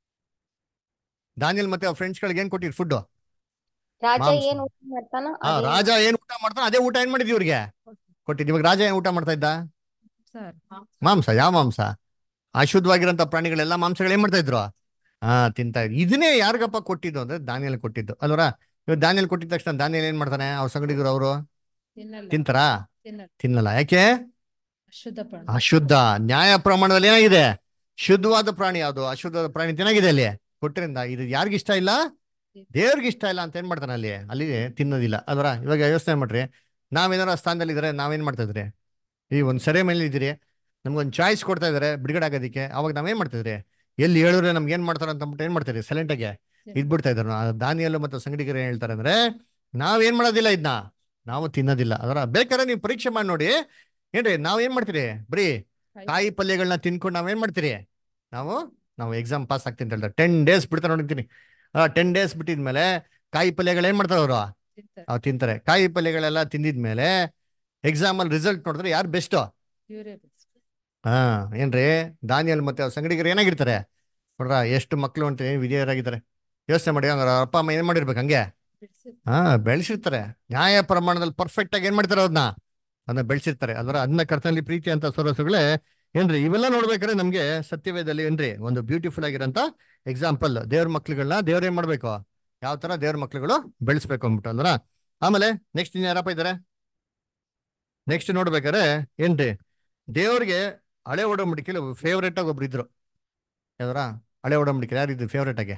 A: ದಾನಿಯಲ್ ಮತ್ತೆ ಅವ್ರ ಫ್ರೆಂಡ್ಸ್ಗಳಿಗೆ ಏನ್ ಕೊಟ್ಟಿದ್ದು ಫುಡ್
C: ರಾಜ
A: ಮಾಂಸ.
C: ಏನ್ ಊಟ ಮಾಡ್ತಾನೋ
A: ಆ
C: ಅದೇ
A: ರಾಜ ಏನ್ ಊಟ ಮಾಡ್ತಾನೆ ಅದೇ ಊಟ ಏನ್ ಮಾಡಿದ್ವಿ ಇವ್ರಿಗೆ ಕೊಟ್ಟಿದ್ದು ಇವಾಗ ರಾಜ ಏನ್ ಊಟ ಮಾಡ್ತಾ ಇದ್ದ
E: ಸರ್,
A: ಮಾಂಸ ಯಾವ ಮಾಂಸ ಅಶುದ್ಧವಾಗಿರೋಂಥ ಪ್ರಾಣಿಗಳೆಲ್ಲ ಮಾಂಸಗಳು ಏನ್ ಮಾಡ್ತಾ ಇದ್ರು ಹಾ ತಿಂತಾ ಇದ್ರು ಇದನ್ನೇ ಯಾರಿಗಪ್ಪ ಕೊಟ್ಟಿದ್ದು ಅಂದ್ರೆ ದಾನಿಯಲ್ ಕೊಟ್ಟಿದ್ದು ಅಲ್ವರ ಇವಾಗ ದಾನಿಯಲ್ ಕೊಟ್ಟಿದ ತಕ್ಷಣ ದಾನಿಯಲ್ ಏನ್ ಮಾಡ್ತಾನೆ ಅವ್ರ ಸಂಗಡಿಗರು ಅವರು
E: ತಿನ್ನಲ್ಲ,
A: ತಿಂತಾರಾ
E: ತಿನ್ನಲ್ಲ.
A: ತಿನ್ನಲ್ಲ ಯಾಕೆ
E: ಅಶುದ್ಧ ಪ್ರಾಣಿ.
A: ಅಶುದ್ಧ ನ್ಯಾಯ ಪ್ರಮಾಣದಲ್ಲಿ ಏನಾಗಿದೆ ಶುದ್ಧವಾದ ಪ್ರಾಣಿ ಯಾವುದು ಅಶುದ್ಧವಾದ ಪ್ರಾಣಿ ತಿನ್ನಾಗಿದೆ ಅಲ್ಲಿ ಕೊಟ್ಟರಿಂದ ಇದು ಯಾರಿಗ ಇಷ್ಟ ಇಲ್ಲ ದೇವ್ರಿಗೆ ಇಷ್ಟ ಇಲ್ಲ ಅಂತ ಏನ್ ಮಾಡ್ತಾನೆ ಅಲ್ಲಿ ಅಲ್ಲಿ ತಿನ್ನೋದಿಲ್ಲ ಅಲ್ವರ ಇವಾಗ ಯೋಚನೆ ಮಾಡ್ರಿ ನಾವೇನಾರ ಸ್ಥಾನದಲ್ಲಿ ಇದ್ರೆ ನಾವೇನ್ ಮಾಡ್ತಾ ಇದ್ರಿ ಈ ಒಂದ್ ಸೆರೆ ಮೇಲೆ ಇದ್ದೀರಿ ನಮ್ಗೊಂದು ಚಾಯ್ಸ್ ಕೊಡ್ತಾ ಇದಾರೆ ಬಿಡುಗಡೆ ಆಗೋದಕ್ಕೆ ಅವಾಗ ನಾವೇನ್ ಮಾಡ್ತಿದ್ರಿ ಎಲ್ಲಿ ಹೇಳಿದ್ರೆ ನಮ್ಗೆ ಏನ್ ಮಾಡ್ತಾರೆ ಅಂತ ಅಂದ್ಬಿಟ್ಟು ಏನ್ ಮಾಡ್ತೀರಿ ಸೈಲೆಂಟ್ ಆಗಿ ಇದ್ಬಿಡ್ತಾ ಇದ್ರು ದಾನಿಯಲ್ಲು ಮತ್ತು ಸಂಗಡಿಗರು ಏನ್ ಹೇಳ್ತಾರೆ ಅಂದ್ರೆ ನಾವೇನ್ ಮಾಡೋದಿಲ್ಲ ಇದನ್ನ ನಾವು ತಿನ್ನೋದಿಲ್ಲ ಅದರ ಬೇಕಾದ್ರೆ ನೀವು ಪರೀಕ್ಷೆ ಮಾಡಿ ನೋಡಿ ಏನ್ರಿ ನಾವ್ ಏನ್ ಮಾಡ್ತೀರಿ ಬರೀ ಕಾಯಿ ಪಲ್ಯಗಳನ್ನ ತಿನ್ಕೊಂಡು ನಾವೇನ್ ಮಾಡ್ತೀರಿ ನಾವು ನಾವು ಎಕ್ಸಾಮ್ ಪಾಸ್ ಆಗ್ತೀನಿ ಅಂತ ಹೇಳ್ತಾರೆ ಟೆನ್ ಡೇಸ್ ಬಿಡ್ತಾರೆ ನೋಡಿರ್ತೀನಿ ಆ ಟೆನ್ ಡೇಸ್ ಬಿಟ್ಟಿದ್ಮೇಲೆ ಕಾಯಿ ಪಲ್ಯಗಳು ಏನ್ ಮಾಡ್ತಾರೆ ಅವರು
E: ತಿಂತಾರೆ.
A: ಅವ್ ತಿಂತಾರೆ ಕಾಯಿ ಪಲ್ಯಗಳೆಲ್ಲ ತಿಂದಿದ್ಮೇಲೆ ಎಕ್ಸಾಮ್ ಅಲ್ಲಿ ರಿಸಲ್ಟ್ ನೋಡಿದ್ರೆ ಯಾರು ಬೆಸ್ಟ್
E: ಇವ್ರೇ best.
A: ಹಾ ಏನ್ರಿ ದಾನಿಯಲ್ ಮತ್ತೆ ಅವ್ರ ಸಂಗಡಿಗರು ಏನಾಗಿರ್ತಾರೆ ನೋಡ್ರ ಎಷ್ಟು ಮಕ್ಳು ಅಂತ ಏನ್ ವಿಧಿಯರಾಗಿದ್ದಾರೆ ಯೋಚನೆ ಮಾಡಿ ಹಂಗಾರೆ ಅವ್ರ ಅಪ್ಪ ಅಮ್ಮ ಏನ್ ಮಾಡಿರ್ಬೇಕು ಹಂಗೆ
E: ಬಿಡ್ಸಿ-
A: ಹಾ ಬೆಳೆಸಿರ್ತಾರೆ ನ್ಯಾಯ ಪ್ರಮಾಣದಲ್ಲಿ ಪರ್ಫೆಕ್ಟ್ ಆಗಿ ಏನ್ ಮಾಡ್ತಾರೆ ಅದನ್ನ ಅದನ್ನ ಬೆಳೆಸಿರ್ತಾರೆ ಅದರ ಅದನ್ನ ಕರ್ತನಲ್ಲಿ ಪ್ರೀತಿ ಅಂತ ಸೊರಸುಗಳೇ ಏನ್ರಿ ಇವೆಲ್ಲ ನೋಡ್ಬೇಕಾದ್ರೆ ನಮ್ಗೆ ಸತ್ಯವೇದಲ್ಲಿ ಏನ್ರಿ ಒಂದು ಬ್ಯೂಟಿಫುಲ್ ಆಗಿರೋಂತ ಎಕ್ಸಾಂಪಲ್ ದೇವ್ರ ಮಕ್ಳುಗಳನ್ನ ದೇವ್ರ ಏನ್ ಮಾಡ್ಬೇಕು ಯಾವ ತರ ದೇವ್ರ ಮಕ್ಳುಗಳು ಬೆಳೆಸ್ಬೇಕು ಅಂದ್ಬಿಟ್ಟು ಅಲ್ವರ ಆಮೇಲೆ ನೆಕ್ಸ್ಟ್ ಇನ್ ಯಾರಪ್ಪ ಇದಾರೆ ನೆಕ್ಸ್ಟ್ ನೋಡ್ಬೇಕಾದ್ರೆ ಏನ್ರಿ ದೇವ್ರಿಗೆ ಹಳೆ ಒಡಂಬಡಿಕೆಲಿ ಫೇವ್ರೇಟ್ ಆಗಿ ಒಬ್ರು ಇದ್ರು ಯಾವ್ದಾರ ಹಳೆ ಒಡಂಬಡಿಕೆ ಯಾರಿದ್ರು ಫೇವ್ರೇಟ್ ಆಗಿ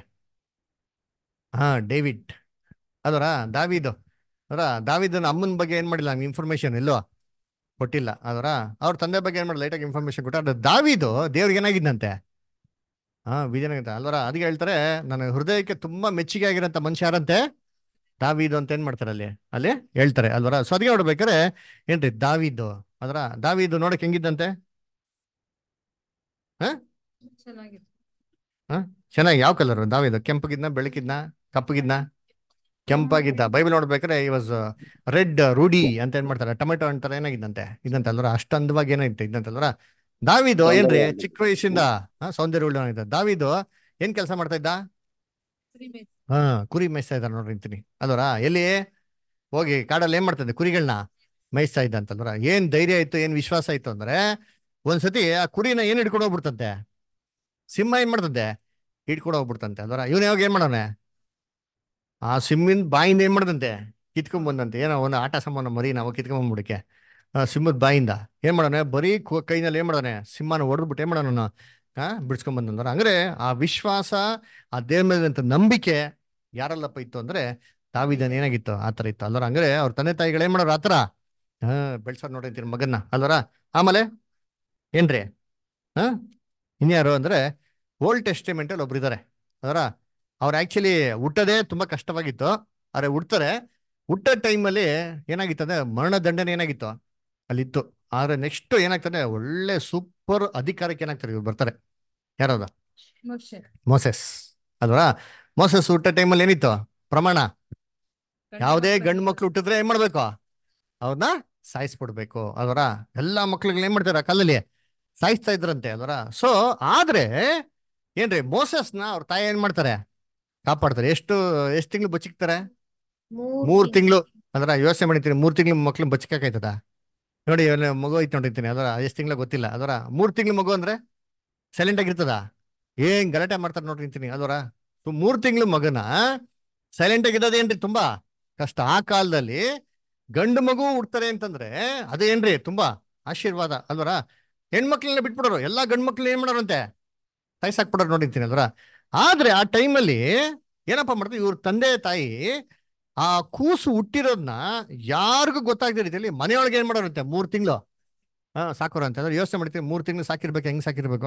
A: ಹಾ ಡೇವಿಡ್ ಅದರ ದಾವಿದು ಅದರ ದಾವಿದನ ಅಮ್ಮನ ಬಗ್ಗೆ ಏನ್ ಮಾಡಿಲ್ಲ ನಮ್ಗೆ ಇನ್ಫಾರ್ಮೇಶನ್ ಎಲ್ಲೋ ಕೊಟ್ಟಿಲ್ಲ ಅದರ ಅವ್ರ ತಂದೆ ಬಗ್ಗೆ ಏನ್ ಮಾಡಿಲ್ಲ ಲೈಟಾಗಿ ಇನ್ಫಾರ್ಮೇಶನ್ ಕೊಟ್ಟ ಅದು ದಾವಿದು ದೇವ್ರಿಗೆ ಏನಾಗಿದ್ದಂತೆ ಹಾ ವಿಜಯನಗರ ಅಲ್ವರ ಅದಕ್ಕೆ ಹೇಳ್ತಾರೆ ನನ್ನ ಹೃದಯಕ್ಕೆ ತುಂಬಾ ಮೆಚ್ಚುಗೆ ಆಗಿರೋಂಥ ಮನುಷ್ಯ ಯಾರಂತೆ ದಾವಿದು ಅಂತ ಏನ್ ಮಾಡ್ತಾರೆ ಅಲ್ಲಿ ಅಲ್ಲಿ ಹೇಳ್ತಾರೆ ಅಲ್ವರ ಸೊ ಅದಕ್ಕೆ ನೋಡ್ಬೇಕಾರೆ ಏನ್ರಿ ದಾವಿದು ಅದರ ದಾವಿದು ನೋಡಕ್ ಹೆಂಗಿದ್ದಂತೆ
E: ಚೆನ್ನಾಗಿತ್ತು
A: ಚೆನ್ನಾಗಿ ಯಾವ ಕಲರ್ ದಾವಿದು ಕೆಂಪಗಿದ್ನ ಬೆಳಕಿದ್ನ ಕಪ್ಪಗಿದ್ನ ಕೆಂಪಾಗಿದ್ದ ಬೈಬಲ್ ನೋಡ್ಬೇಕಾದ್ರೆ ಈ ವಾಸ್ ರೆಡ್ ರೂಢಿ ಅಂತ ಏನ್ ಮಾಡ್ತಾರೆ ಟೊಮೆಟೊ ಅಂತಾರೆ ಏನಾಗಿದ್ದಂತೆ ಇದಂತೆ ಅಲ್ವರ ಅಷ್ಟು ಅಂದವಾಗಿ ಏನಾಗಿತ್ತು ಇದ್ದಂತೆ ಅಲ್ವರ ದಾವಿದು ಏನ್ರಿ ಚಿಕ್ಕ ವಯಸ್ಸಿಂದ ಆ, ಸೌಂದರ್ಯ ಉಳ್ಳವನಾಗಿದ್ದ ದಾವಿದು ಏನ್ ಕೆಲಸ ಮಾಡ್ತಾ ಇದ್ದ
E: ಕುರಿ ಮೇಯ್ಸಿ.
A: ಹಾ ಕುರಿ ಮೇಯಿಸ್ತಾ ಇದ್ದಾರೆ ನೋಡ್ರಿ ಅಂತೀನಿ ಅಲ್ವರ ಎಲ್ಲಿ ಹೋಗಿ ಕಾಡಲ್ಲಿ ಏನ್ ಮಾಡ್ತಾ ಇದ್ದೆ ಕುರಿಗಳನ್ನ ಮೇಯಿಸ್ತಾ ಇದ್ದ ಅಂತಂದ್ರ ಏನ್ ಧೈರ್ಯ ಇತ್ತು ಏನ್ ವಿಶ್ವಾಸ ಇತ್ತು ಅಂದ್ರೆ ಒಂದ್ಸತಿ ಆ ಕುರಿನ ಏನ್ ಹಿಡ್ಕೊಂಡು ಹೋಗ್ಬಿಡ್ತಂತೆ ಸಿಂಹ ಏನ್ ಮಾಡ್ತಂತೆ ಹಿಡ್ಕೊಂಡು ಹೋಗ್ಬಿಡ್ತಂತೆ ಅಲ್ವರ ಇವನ್ ಯಾವಾಗ ಏನ್ ಮಾಡೋನೆ ಆ ಸಿಂಹಿನ ಬಾಯಿಂದ ಏನ್ ಮಾಡ್ದಂತೆ ಕಿತ್ಕೊಂಡ್ ಬಂದಂತೆ ಏನೋ ಒಂದು ಆಟ ಸಾಮಾನು ಮರಿ ನಾವು ಕಿತ್ಕೊಂಡ್ ಬಂದ್ಬಿಡಕ್ಕೆ ಆ ಸಿಂಹದ ಬಾಯಿಂದ ಏನ್ ಮಾಡೋಣ ಬರೀ ಕು- ಕೈನಲ್ಲಿ ಏನ್ ಮಾಡೋಣ ಸಿಂಹನ ಹೊಡೆದ್ಬಿಟ್ಟು ಏನ್ ಮಾಡೋಣ ಆ ಬಿಡ್ಸ್ಕೊಂಡ್ ಬಂದಂದ್ರ ಹಂಗ್ರೆ ಆ ವಿಶ್ವಾಸ ಆ ದೇವ್ರ ಮೇಲಿನಂತ ನಂಬಿಕೆ ಯಾರಲ್ಲಪ್ಪ ಇತ್ತು ಅಂದ್ರೆ ತಾವಿದನ್ ಏನಾಗಿತ್ತು ಆ ತರ ಇತ್ತು ಅಲ್ವರ ಹಂಗ್ರೆ ಅವ್ರ ತಂದೆ ತಾಯಿಗಳು ಏನ್ ಮಾಡೋರು ಆ ತರ ಹಾ ಬೆಳ್ಸೋರ್ ನೋಡಿರ್ತೀರಿ ಮಗನ್ನ ಅಲ್ವರ ಆಮೇಲೆ ಏನ್ರಿ ಹಾ ಇನ್ಯಾರು ಅಂದ್ರೆ ಓಲ್ಡ್ ಟೆಸ್ಟಿಮೆಂಟ್ ಅಲ್ಲಿ ಒಬ್ರು ಇದಾರೆ ಅದರ ಅವ್ರು ಆಕ್ಚುಲಿ ಹುಟ್ಟೋದೇ ತುಂಬಾ ಕಷ್ಟವಾಗಿತ್ತು ಆದ್ರೆ ಹುಡ್ತಾರೆ ಹುಟ್ಟೋ ಟೈಮಲ್ಲಿ ಏನಾಗಿತ್ತು ಅಂದ್ರೆ ಮರಣ ದಂಡನೆ ಏನಾಗಿತ್ತು ಅಲ್ಲಿತ್ತು ಆದ್ರೆ ನೆಕ್ಸ್ಟ್ ಏನಾಗ್ತದೆ ಒಳ್ಳೆ ಸೂಪರ್ ಅಧಿಕಾರಕ್ಕೆ ಏನಾಗ್ತಾರೆ ಇವ್ರು ಬರ್ತಾರೆ ಯಾರದ
E: ಮೋಶೆ.
A: ಮೋಸೆಸ್ ಅಲ್ವಾ ಮೋಸೆಸ್ ಹುಟ್ಟೋ ಟೈಮಲ್ಲಿ ಏನಿತ್ತು ಪ್ರಮಾಣ
E: ಗಂಡು
A: ಯಾವುದೇ
E: ಮಕ್ಕಳು
A: ಗಂಡು ಮಕ್ಳು ಹುಟ್ಟಿದ್ರೆ ಏನ್ ಮಾಡ್ಬೇಕು ಅವ್ರನ್ನ ಸಾಯಿಸ್ಬಿಡ್ಬೇಕು ಅಲ್ವರ ಎಲ್ಲಾ ಮಕ್ಳಿಗೆ ಏನ್ ಮಾಡ್ತಾರೆ ಆ ಕಾಲದಲ್ಲಿ ಸಾಯಿಸ್ತಾ ಇದ್ರಂತೆ ಅಲ್ವರ ಸೊ ಆದ್ರೆ ಏನ್ರಿ ಮೋಸಸ್ನ ಅವ್ರ ತಾಯಿ ಏನ್ ಮಾಡ್ತಾರೆ ಕಾಪಾಡ್ತಾರೆ ಎಷ್ಟು ಎಷ್ಟು ತಿಂಗಳು ಬಚ್ಚಿಕ್ತಾರೆ ಮೂರ್ ತಿಂಗಳು ಅಂದ್ರ ಯೋಚನೆ ಮಾಡಿರ್ತೀನಿ ಮೂರ್ ತಿಂಗಳು ಮಕ್ಳು ಬಚ್ಚಿಕಾಯ್ತದ ನೋಡಿ ಇವ್ನ ಮಗು ಐತ್ ನೋಡಿರ್ತೀನಿ ಅದರ ಎಷ್ಟು ತಿಂಗಳ ಗೊತ್ತಿಲ್ಲ ಅದರ ಮೂರ್ ತಿಂಗಳು ಮಗು ಅಂದ್ರೆ ಸೈಲೆಂಟ್ ಆಗಿರ್ತದ ಏನ್ ಗಲಾಟೆ ಮಾಡ್ತಾರೆ ನೋಡಿರ್ತೀನಿ ಅದರ ಮೂರ್ ತಿಂಗಳು ಮಗನ ಸೈಲೆಂಟ್ ಆಗಿರೋದೇನ್ರಿ ತುಂಬಾ ಕಷ್ಟ ಆ ಕಾಲದಲ್ಲಿ ಗಂಡು ಮಗು ಹುಡ್ತಾರೆ ಅಂತಂದ್ರೆ ಅದೇನ್ರಿ ತುಂಬಾ ಆಶೀರ್ವಾದ ಅಲ್ವರ ಹೆಣ್ಮಕ್ಳನ್ನ ಬಿಟ್ಬಿಡೋರು ಎಲ್ಲಾ ಗಂಡು ಮಕ್ಳು ಏನ್ ಮಾಡೋರಂತೆ ಸಾಯ್ಸಾಕ್ಬಿಡೋರು ನೋಡಿರ್ತೀನಿ ಅಲ್ವರ ಆದ್ರೆ ಆ ಟೈಮಲ್ಲಿ ಏನಪ್ಪ ಮಾಡ್ತಾರೆ ಇವ್ರ ತಂದೆ ತಾಯಿ ಆ ಕೂಸು ಹುಟ್ಟಿರೋದ್ನ ಯಾರಿಗೂ ಗೊತ್ತಾಗದ ರೀತಿಯಲ್ಲಿ ಮನೆಯೊಳಗೆ ಏನ್ ಮಾಡೋರಂತೆ ಮೂರ್ ತಿಂಗಳು ಹಾ ಸಾಕೋರು ಅಂತ ಅಂದ್ರೆ ಯೋಚನೆ ಮಾಡ್ತೀವಿ ಮೂರ್ ತಿಂಗಳು ಸಾಕಿರ್ಬೇಕು ಹೆಂಗ್ ಸಾಕಿರ್ಬೇಕು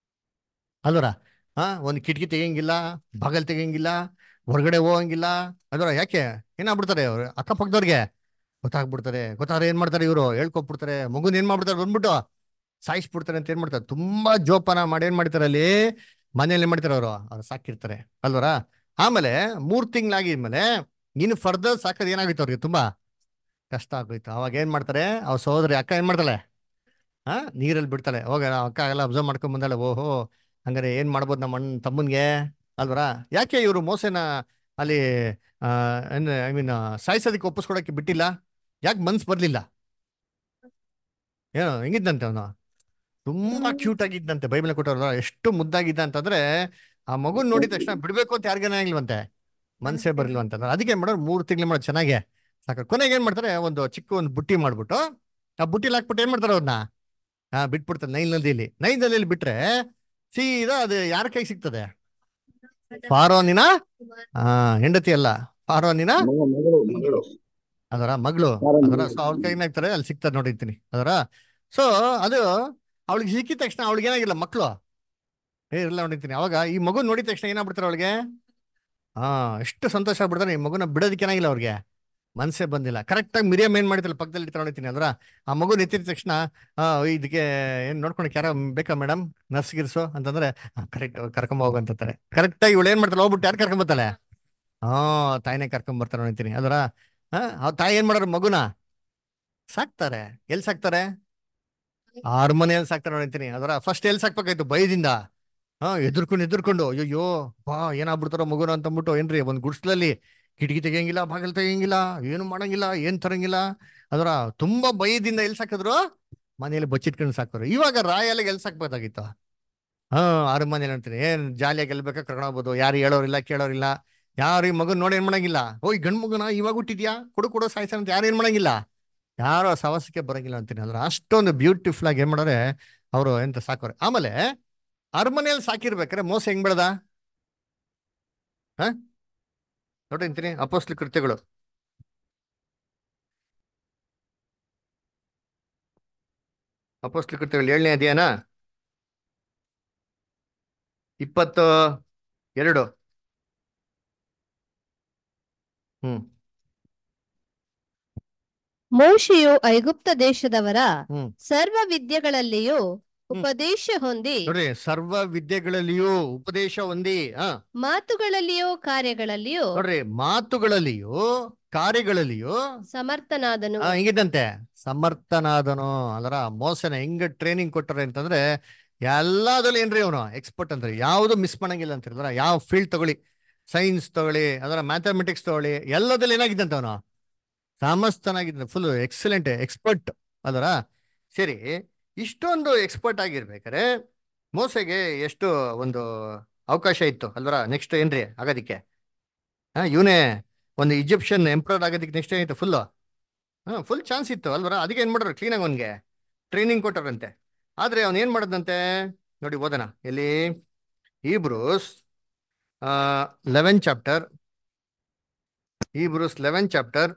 A: ಅಲ್ವರ ಹಾ ಒಂದು ಕಿಟಕಿ ತೆಗಿಯಂಗಿಲ್ಲ ಬಾಗಲ್ ತೆಗಿಯಂಗಿಲ್ಲ ಹೊರಗಡೆ ಹೋಗಂಗಿಲ್ಲ ಅದರ ಯಾಕೆ ಏನಾಗ್ಬಿಡ್ತಾರೆ ಅವ್ರು ಅಕ್ಕಪಕ್ಕದವ್ರಿಗೆ ಗೊತ್ತಾಗ್ಬಿಡ್ತಾರೆ ಗೊತ್ತಾದ್ರೆ ಏನ್ ಮಾಡ್ತಾರೆ ಇವರು ಹೇಳ್ಕೊಟ್ಬಿಡ್ತಾರೆ ಮಗುನ್ ಏನ್ ಮಾಡ್ಬಿಡ್ತಾರೆ ಬಂದ್ಬಿಟ್ಟು ಸಾಯಿಸ್ಬಿಡ್ತಾರೆ ಅಂತ ಏನ್ ಮಾಡ್ತಾರೆ ತುಂಬಾ ಜೋಪಾನ ಮಾಡಿ ಏನ್ ಮಾಡ್ತಾರೆ ಅಲ್ಲಿ ಮನೇಲಿ ಏನ್ ಮಾಡ್ತಾರೆ ಅವರು ಅವ್ರು ಸಾಕಿರ್ತಾರೆ ಅಲ್ವರ ಆಮೇಲೆ ಮೂರ್ ತಿಂಗಳಾಗಿದ್ಮೇಲೆ ಇನ್ನು ಫರ್ದರ್ ಸಾಕೋದು ಏನಾಗುತ್ತೆ ಅವ್ರಿಗೆ ತುಂಬಾ ಕಷ್ಟ ಆಗೋಯ್ತು ಅವಾಗ ಏನ್ ಮಾಡ್ತಾರೆ ಅವ್ರ ಸಹೋದರಿ ಅಕ್ಕ ಏನ್ ಮಾಡ್ತಾಳೆ ಹಾ ನೀರಲ್ಲಿ ಬಿಡ್ತಾಳೆ ಹೋಗ ಅಕ್ಕ ಎಲ್ಲ ಅಬ್ಸರ್ವ್ ಮಾಡ್ಕೊಂಡ್ ಬಂದಾಳೆ ಓಹೋ ಹಂಗಾರೆ ಏನ್ ಮಾಡ್ಬೋದು ನಮ್ಮ ಅಣ್ಣ ತಮ್ಮನ್ಗೆ ಅಲ್ವರ ಯಾಕೆ ಇವರು ಮೋಸನ ಅಲ್ಲಿ ಐ ಮೀನ್ ಸಾಯಿಸೋದಕ್ಕೆ ಒಪ್ಪಿಸ್ಕೊಡಕ್ಕೆ ಬಿಟ್ಟಿಲ್ಲ ಯಾಕೆ ಮನ್ಸ್ ಬರ್ಲಿಲ್ಲ ಏನೋ ಹೆಂಗಿದ್ದಂತೆ ಅವನು ತುಂಬಾ ಕ್ಯೂಟ್ ಆಗಿದ್ದಂತೆ ಬೈಬಲ್ ಕೊಟ್ಟವ್ರಲ್ಲ ಎಷ್ಟು ಮುದ್ದಾಗಿದ್ದ ಅಂತಂದ್ರೆ ಆ ಮಗುನ್ ನೋಡಿದ ತಕ್ಷಣ ಬಿಡ್ಬೇಕು ಅಂತ ಯಾರಿಗೇನ ಆಗ್ಲಿಲ್ವಂತೆ ಮನ್ಸೇ ಬರ್ಲಿಲ್ವಂತ ಅದಕ್ಕೆ ಏನ್ ಮಾಡೋರು ಮೂರು ತಿಂಗಳು ಮಾಡೋದು ಚೆನ್ನಾಗೆ ಸಾಕ ಕೊನೆಗೆ ಏನ್ ಮಾಡ್ತಾರೆ ಒಂದು ಚಿಕ್ಕ ಒಂದು ಬುಟ್ಟಿ ಮಾಡ್ಬಿಟ್ಟು ಆ ಬುಟ್ಟಿಲಿ ಹಾಕ್ಬಿಟ್ಟು ಏನ್ ಮಾಡ್ತಾರೆ ಅವ್ರನ್ನ ಆ ಬಿಟ್ಬಿಡ್ತಾರೆ ನೈಲ್ ನದಿಯಲ್ಲಿ ನೈಲ್ ನದಿಯಲ್ಲಿ ಬಿಟ್ರೆ ಸೀದಾ ಅದು ಯಾರ ಕೈ ಸಿಗ್ತದೆ ಫಾರೋನಿನ ಆ ಹೆಂಡತಿ ಅಲ್ಲ ಫಾರೋನಿನ ಅದರ ಮಗಳು ಅದರ ಸೊ ಅವ್ಳ ಕೈ ಏನಾಗ್ತಾರೆ ಅಲ್ಲಿ ಸಿಗ್ತಾರೆ ನೋಡಿರ್ತೀನಿ ಅದರ ಸೊ ಅದು ಅವಳಿಗೆ ಸಿಕ್ಕಿದ ತಕ್ಷಣ ಅವಳಿಗೆ ಏನಾಗಿಲ್ಲ ಮಕ್ಕಳು ಏ ಇರಲ್ಲ ನೋಡಿರ್ತೀನಿ ಅವಾಗ ಈ ಮಗು ನೋಡಿದ ತಕ್ಷಣ ಏನಾಗ್ಬಿಡ್ತಾರೆ ಅವಳಿಗೆ ಹಾ ಎಷ್ಟು ಸಂತೋಷ ಆಗ್ಬಿಡ್ತಾರೆ ಈ ಮಗುನ ಬಿಡೋದಕ್ಕೆ ಏನಾಗಿಲ್ಲ ಅವ್ರಿಗೆ ಮನ್ಸೇ ಬಂದಿಲ್ಲ ಕರೆಕ್ಟಾಗಿ ಮಿರಿಯಮ್ ಏನ್ ಮಾಡಿರ್ತಾಳೆ ಪಕ್ಕದಲ್ಲಿ ಇರ್ತಾಳೆ ನೋಡಿರ್ತೀನಿ ಅಲ್ರ ಆ ಮಗು ನೆತ್ತಿದ ತಕ್ಷಣ ಆ ಇದಕ್ಕೆ ಏನ್ ನೋಡ್ಕೊಳಕ್ ಯಾರ ಬೇಕಾ ಮೇಡಮ್ ನರ್ಸ್ ಗಿರ್ಸು ಅಂತಂದ್ರೆ ಕರೆಕ್ಟ್ ಕರ್ಕೊಂಡ್ ಹೋಗಂತಾರೆ ಕರೆಕ್ಟಾಗಿ ಇವಳು ಏನ್ ಮಾಡ್ತಾಳೆ ಹೋಗ್ಬಿಟ್ಟು ಯಾರು ಕರ್ಕೊಂಡ್ ಬರ್ತಾಳೆ ಹಾ ತಾಯಿನೇ ಕರ್ಕೊಂಡ್ ಬರ್ತಾರೆ ನೋಡ್ತೀನಿ ಅಲ್ರ ಹಾ ಆ ತಾಯಿ ಏನ್ ಮಾಡೋರು ಮಗುನ ಸಾಕ್ತಾರೆ ಎಲ್ಲಿ ಸಾಕ್ತಾರೆ ಆರ್ ಮನೆಯಲ್ಲಿ ಸಾಕ್ತಾರೆ ನೋಡಿರ್ತೀನಿ ಅದರ ಫಸ್ಟ್ ಎಲ್ಲಿ ಸಾಕ್ಬೇಕಾಯ್ತು ಭಯದಿಂದ ಹಾ ಎದುರ್ಕೊಂಡು ಎದುರ್ಕೊಂಡು ಅಯ್ಯೋ ಬಾ ಏನಾಗ್ಬಿಡ್ತಾರೋ ಮಗುನ ಅಂತ ಅಂದ್ಬಿಟ್ಟು ಏನ್ರಿ ಒಂದ್ ಗುಡ್ಸ್ಲಲ್ಲಿ ಕಿಟಕಿ ತೆಗಿಯಂಗಿಲ್ಲ ಬಾಗಿಲು ತೆಗಿಯಂಗಿಲ್ಲ ಏನು ಮಾಡಂಗಿಲ್ಲ ಏನ್ ತರಂಗಿಲ್ಲ ಅದರ ತುಂಬಾ ಭಯದಿಂದ ಎಲ್ಲಿ ಸಾಕಿದ್ರು ಮನೆಯಲ್ಲಿ ಬಚ್ಚಿಟ್ಕೊಂಡು ಸಾಕೋರು ಇವಾಗ ರಾಯಲ್ಗೆ ಎಲ್ಲಿ ಸಾಕ್ಬೇಕಾಗಿತ್ತು ಹಾ ಆರು ಮನೇಲಿ ಅಂತೀನಿ ಏನ್ ಜಾಲಿಯಾಗಿ ಗೆಲ್ಬೇಕಾ ಕರ್ಕೊಂಡು ಹೋಗ್ಬೋದು ಯಾರು ಹೇಳೋರಿಲ್ಲ ಕೇಳೋರಿಲ್ಲ ಯಾರು ಈ ಮಗನ್ ನೋಡಿ ಏನ್ ಮಾಡಂಗಿಲ್ಲ ಓ ಈ ಗಂಡ್ ಮಗನ ಇವಾಗ ಹುಟ್ಟಿದ್ಯಾ ಕೊಡು ಕೊಡು ಸಾಯ್ಸ ಅಂತ ಯಾರು ಏನ್ ಮಾಡಂಗಿಲ್ಲ ಯಾರು ಸವಸಕ್ಕೆ ಬರಂಗಿಲ್ಲ ಅಂತೀನಿ ಅಂದ್ರೆ ಅಷ್ಟೊಂದು ಬ್ಯೂಟಿಫುಲ್ ಆಗಿ ಏನ್ ಮಾಡೋರೆ ಅವರು ಎಂತ ಸಾಕೋರೆ ಆಮೇಲೆ ಅರಮನೆಯಲ್ಲಿ ಸಾಕಿರ್ಬೇಕಾರೆ ಮೋಸ ಹೆಂಗ್ ಬೆಳ್ದ ಹ ನೋಡಿ ಅಂತೀನಿ ಅಪೋಸ್ಲಿ ಕೃತ್ಯಗಳು ಅಪೋಸ್ಲಿ ಕೃತ್ಯಗಳು ಏಳನೇ ಅಧ್ಯಾಯನ ಇಪ್ಪತ್ತು ಎರಡು ಹ್ಮ್
B: ಮೋಶೆಯು ಐಗುಪ್ತ ದೇಶದವರ
A: ಹ್ಮ್
B: ಸರ್ವ ವಿದ್ಯೆಗಳಲ್ಲಿಯೂ ಉಪದೇಶ ಹೊಂದಿ
A: ನೋಡ್ರಿ ಸರ್ವ ವಿದ್ಯೆಗಳಲ್ಲಿಯೂ ಉಪದೇಶ ಹೊಂದಿ ಹಾ
B: ಮಾತುಗಳಲ್ಲಿಯೂ ಕಾರ್ಯಗಳಲ್ಲಿಯೂ
A: ನೋಡ್ರಿ ಮಾತುಗಳಲ್ಲಿಯೂ ಕಾರ್ಯಗಳಲ್ಲಿಯೂ
B: ಸಮರ್ಥನಾದನು
A: ಆ, ಹಿಂಗಿದ್ದಂತೆ ಸಮರ್ಥನಾದನು ಅದರ ಮೋಸನ ಹೆಂಗ್ ಟ್ರೈನಿಂಗ್ ಕೊಟ್ಟರೆ ಅಂತಂದ್ರೆ ಎಲ್ಲಾದ್ರಲ್ಲಿ ಏನ್ರಿ ಅವನು ಎಕ್ಸ್ಪರ್ಟ್ ಅಂತಾರೆ ಯಾವುದು ಮಿಸ್ ಮಾಡಂಗಿಲ್ಲ ಅಂತ ಹೇಳಿದ್ರ ಯಾವ ಫೀಲ್ಡ್ ತಗೊಳ್ಳಿ ಸೈನ್ಸ್ ತಗೊಳ್ಳಿ ಅದರ ಮ್ಯಾಥಮೆಟಿಕ್ಸ್ ತಗೊಳ್ಳಿ ಎಲ್ಲದಲ್ಲಿ ಏನಾಗಿದ್ದಂತ ಅವನು ಸಮಸ್ತನಾಗಿದ್ದ ಫುಲ್ ಎಕ್ಸಲೆಂಟ್ ಎಕ್ಸ್ಪರ್ಟ್ ಅದರ ಸರಿ ಇಷ್ಟೊಂದು ಎಕ್ಸ್ಪರ್ಟ್ ಆಗಿರ್ಬೇಕಾರೆ ಮೋಸಗೆ ಎಷ್ಟು ಒಂದು ಅವಕಾಶ ಇತ್ತು ಅಲ್ವರ ನೆಕ್ಸ್ಟ್ ಏನ್ರಿ ಆಗೋದಿಕ್ಕೆ ಹಾ ಇವನೇ ಒಂದು ಈಜಿಪ್ಷಿಯನ್ ಎಂಪ್ರರ್ ಆಗೋದಕ್ಕೆ ನೆಕ್ಸ್ಟ್ ಏನಿತ್ತು ಫುಲ್ಲು ಹಾಂ ಫುಲ್ ಚಾನ್ಸ್ ಇತ್ತು ಅಲ್ವರ ಅದಕ್ಕೆ ಏನು ಮಾಡೋರು ಕ್ಲೀನಾಗಿ ಅವನಿಗೆ ಟ್ರೈನಿಂಗ್ ಕೊಟ್ಟರಂತೆ ಆದರೆ ಅವನು ಏನು ಮಾಡದಂತೆ ನೋಡಿ ಓದೋಣ ಎಲ್ಲಿ Hebrews eleven chapter Hebrews eleven chapter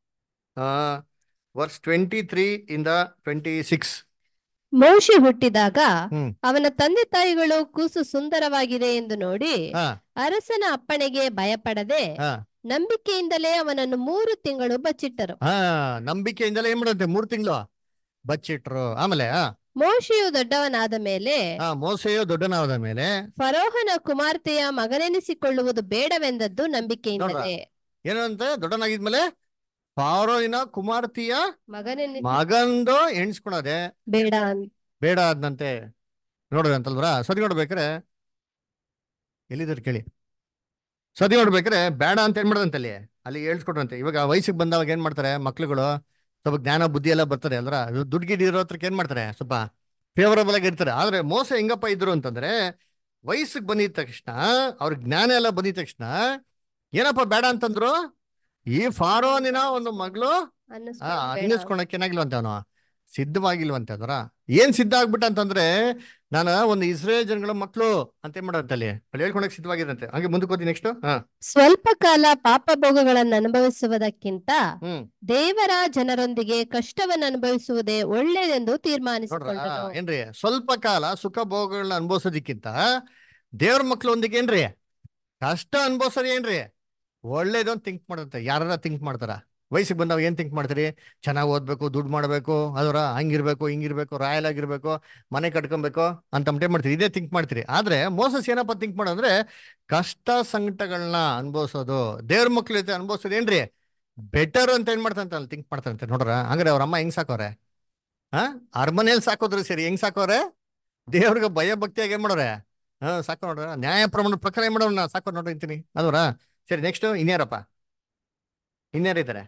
A: verse twenty three ಇಂದ ಟ್ವೆಂಟಿ ಸಿಕ್ಸ್
B: ಮೋಶೆ ಹುಟ್ಟಿದಾಗ
A: ಹ್ಮ್.
B: ಅವನ ತಂದೆ ತಾಯಿಗಳು ಕೂಸು ಸುಂದರವಾಗಿದೆ ಎಂದು ನೋಡಿ
A: ಹಾಂ
B: ಅರಸನ ಅಪ್ಪಣೆಗೆ ಭಯಪಡದೆ
A: ಹಾಂ
B: ನಂಬಿಕೆಯಿಂದಲೇ ಅವನನ್ನು ಮೂರು ತಿಂಗಳು ಬಚ್ಚಿಟ್ಟರು
A: ಹಾಂ ನಂಬಿಕೆಯಿಂದಲೇ ಏನು ಮಾಡಂತೆ ಮೂರು ತಿಂಗಳು ಬಚ್ಚಿಟ್ರು ಆಮೇಲೆ ಹಾಂ
B: ಮೋಶೆಯು ದೊಡ್ಡವನಾದ ಮೇಲೆ
A: ಹಾಂ ಮೋಸೆಯು ದೊಡ್ಡನಾದ ಮೇಲೆ
B: ಫರೋಹನ ಕುಮಾರ್ತೆಯ ಮಗನೆನಿಸಿಕೊಳ್ಳುವುದು ಬೇಡವೆಂದದ್ದು ನಂಬಿಕೆಯಿಂದಲೇ
A: ಏನಂತೆ ದೊಡ್ಡನಾಗಿದ್ಮೇಲೆ ಫಾರೋಯಿನ ಕುಮಾರ್ತಿಯ
B: ಮಗನೆನಿ
A: ಮಗಂದು ಎಣಿಸ್ಕೊಳದೆ
B: ಬೇಡ ಅಂತ
A: ಬೇಡ ಆದ್ನಂತೆ ನೋಡ್ರಂತಲ್ವರ ಸದಿ ನೋಡ್ಬೇಕಾರೆ ಎಲ್ಲಿದ್ದಾರೆ ಕೇಳಿ ಸದಿ ನೋಡ್ಬೇಕಾರೆ ಬೇಡ ಅಂತ ಏನ್ ಮಾಡ್ದಂತೆ ಅಲ್ಲಿ ಅಲ್ಲಿ ಹೇಳ್ಸ್ಕೊಡ್ರಂತೆ ಇವಾಗ ವಯಸ್ಸಿಗೆ ಬಂದವಾಗ ಏನ್ ಮಾಡ್ತಾರೆ ಮಕ್ಳುಗಳು ಸ್ವಲ್ಪ ಜ್ಞಾನ ಬುದ್ಧಿ ಎಲ್ಲ ಬರ್ತಾರೆ ಅಲ್ರ ದುಡ್ಡು ಗಿಡ್ ಇರೋ ಹತ್ರಕ್ಕೆ ಏನ್ ಮಾಡ್ತಾರೆ ಸ್ವಲ್ಪ ಫೇವರಬಲ್ ಆಗಿ ಇರ್ತಾರೆ ಆದ್ರೆ ಮೋಸ ಹೆಂಗಪ್ಪ ಇದ್ರು ಅಂತಂದ್ರೆ ವಯಸ್ಸಿಗೆ ಬಂದಿದ ತಕ್ಷಣ ಅವ್ರ ಜ್ಞಾನ ಎಲ್ಲ ಬಂದಿದ ತಕ್ಷಣ ಏನಪ್ಪ ಬೇಡ ಅಂತಂದ್ರು ಈ ಫಾರೋನಿನ ಒಂದು ಮಗಳು ಆ
B: ಅನ್ನಿಸ್ಕೊಂಡು ಬೇಡ.
A: ಅನ್ನಿಸ್ಕೊಳಕ್ ಏನಾಗಿಲ್ವಂತೆ ಅವನು ಸಿದ್ಧವಾಗಿಲ್ವಂತೆ ಅದರ ಏನ್ ಸಿದ್ಧ ಆಗ್ಬಿಟ್ಟ ಅಂತಂದ್ರೆ ನಾನು ಒಂದು ಇಸ್ರೇಲ್ ಜನಗಳ ಮಕ್ಕಳು ಅಂತ ಏನ್ ಮಾಡಂತೆ ಅಲ್ಲಿ ಅಲ್ಲಿ ಹೇಳ್ಕೊಳಕ್ ಸಿದ್ಧವಾಗಿರಂತೆ ಹಂಗೆ ಮುಂದಕ್ಕೆ ಹೋಗಿ ನೆಕ್ಸ್ಟ್ ಹಾ
B: ಸ್ವಲ್ಪ ಕಾಲ ಪಾಪ ಭೋಗಗಳನ್ನು ಅನುಭವಿಸುವುದಕ್ಕಿಂತ
A: ಹ್ಮ್
B: ದೇವರ ಜನರೊಂದಿಗೆ ಕಷ್ಟವನ್ನು ಅನುಭವಿಸುವುದೇ ಒಳ್ಳೆಯದೆಂದು
A: ನೋಡ್ರ
B: ತೀರ್ಮಾನಿಸಿಕೊಂಡನು
A: ಏನ್ರಿ ಸ್ವಲ್ಪ ಕಾಲ ಸುಖ ಭೋಗಗಳನ್ನ ಅನುಭವಿಸೋದಕ್ಕಿಂತ ದೇವ್ರ ಮಕ್ಳೊಂದಿಗೆ ಏನ್ರಿ ಕಷ್ಟ ಅನುಭವಿಸೋದು ಏನ್ರಿ ಒಳ್ಳೇದು ಅಂತ ಥಿಂಕ್ ಮಾಡುತ್ತೆ ಯಾರ ಥಿಂಕ್ ಮಾಡ್ತಾರ ವಯಸ್ಸಿಗೆ ಬಂದವಾಗ ಏನ್ ಥಿಂಕ್ ಮಾಡ್ತೀರಿ ಚೆನ್ನಾಗಿ ಓದ್ಬೇಕು ದುಡ್ಡು ಮಾಡ್ಬೇಕು ಅದರ ಹಂಗಿರ್ಬೇಕು ಹಿಂಗಿರ್ಬೇಕು ರಾಯಲ್ ಆಗಿರ್ಬೇಕು ಮನೆ ಕಟ್ಕೊಬೇಕು ಅಂತ ಮಟೆ ಮಾಡ್ತೀರಿ ಇದೇ ಥಿಂಕ್ ಮಾಡ್ತೀರಿ ಆದ್ರೆ ಮೋಸಸ್ ಏನಪ್ಪ ಥಿಂಕ್ ಮಾಡೋದಂದ್ರೆ ಕಷ್ಟ ಸಂಕಟಗಳನ್ನ ಅನುಭವಿಸೋದು ದೇವ್ರ ಮಕ್ಳ ಜೊತೆ ಅನುಭವಿಸೋದು ಏನ್ರಿ ಬೆಟರ್ ಅಂತ ಏನ್ ಮಾಡ್ತಾರಂತ ಅಲ್ಲಿ ಥಿಂಕ್ ಮಾಡ್ತಾರಂತೆ ನೋಡ್ರ ಹಂಗಾರೆ ಅವ್ರ ಅಮ್ಮ ಹೆಂಗ್ ಸಾಕೋರೆ ಹಾ ಅರಮನೆಯಲ್ಲಿ ಸಾಕೋದ್ರು ಸರಿ ಹೆಂಗ್ ಸಾಕೋರೆ ದೇವ್ರಿಗೆ ಭಯ ಭಕ್ತಿಯಾಗಿ ಏನ್ ಮಾಡೋರೆ ಹಾ ಸಾಕೋ ನೋಡ್ರ ನ್ಯಾಯ ಪ್ರಮಾಣ ಪ್ರಕಾರ ಏನ್ ಮಾಡೋಣ ಸಾಕೋ ನೋಡ್ರಿ ಅಂತೀನಿ ಅದವರ ಸರಿ ನೆಕ್ಸ್ಟ್ ಇನ್ಯಾರಪ್ಪ ಇನ್ಯಾರಿದ್ದಾರೆ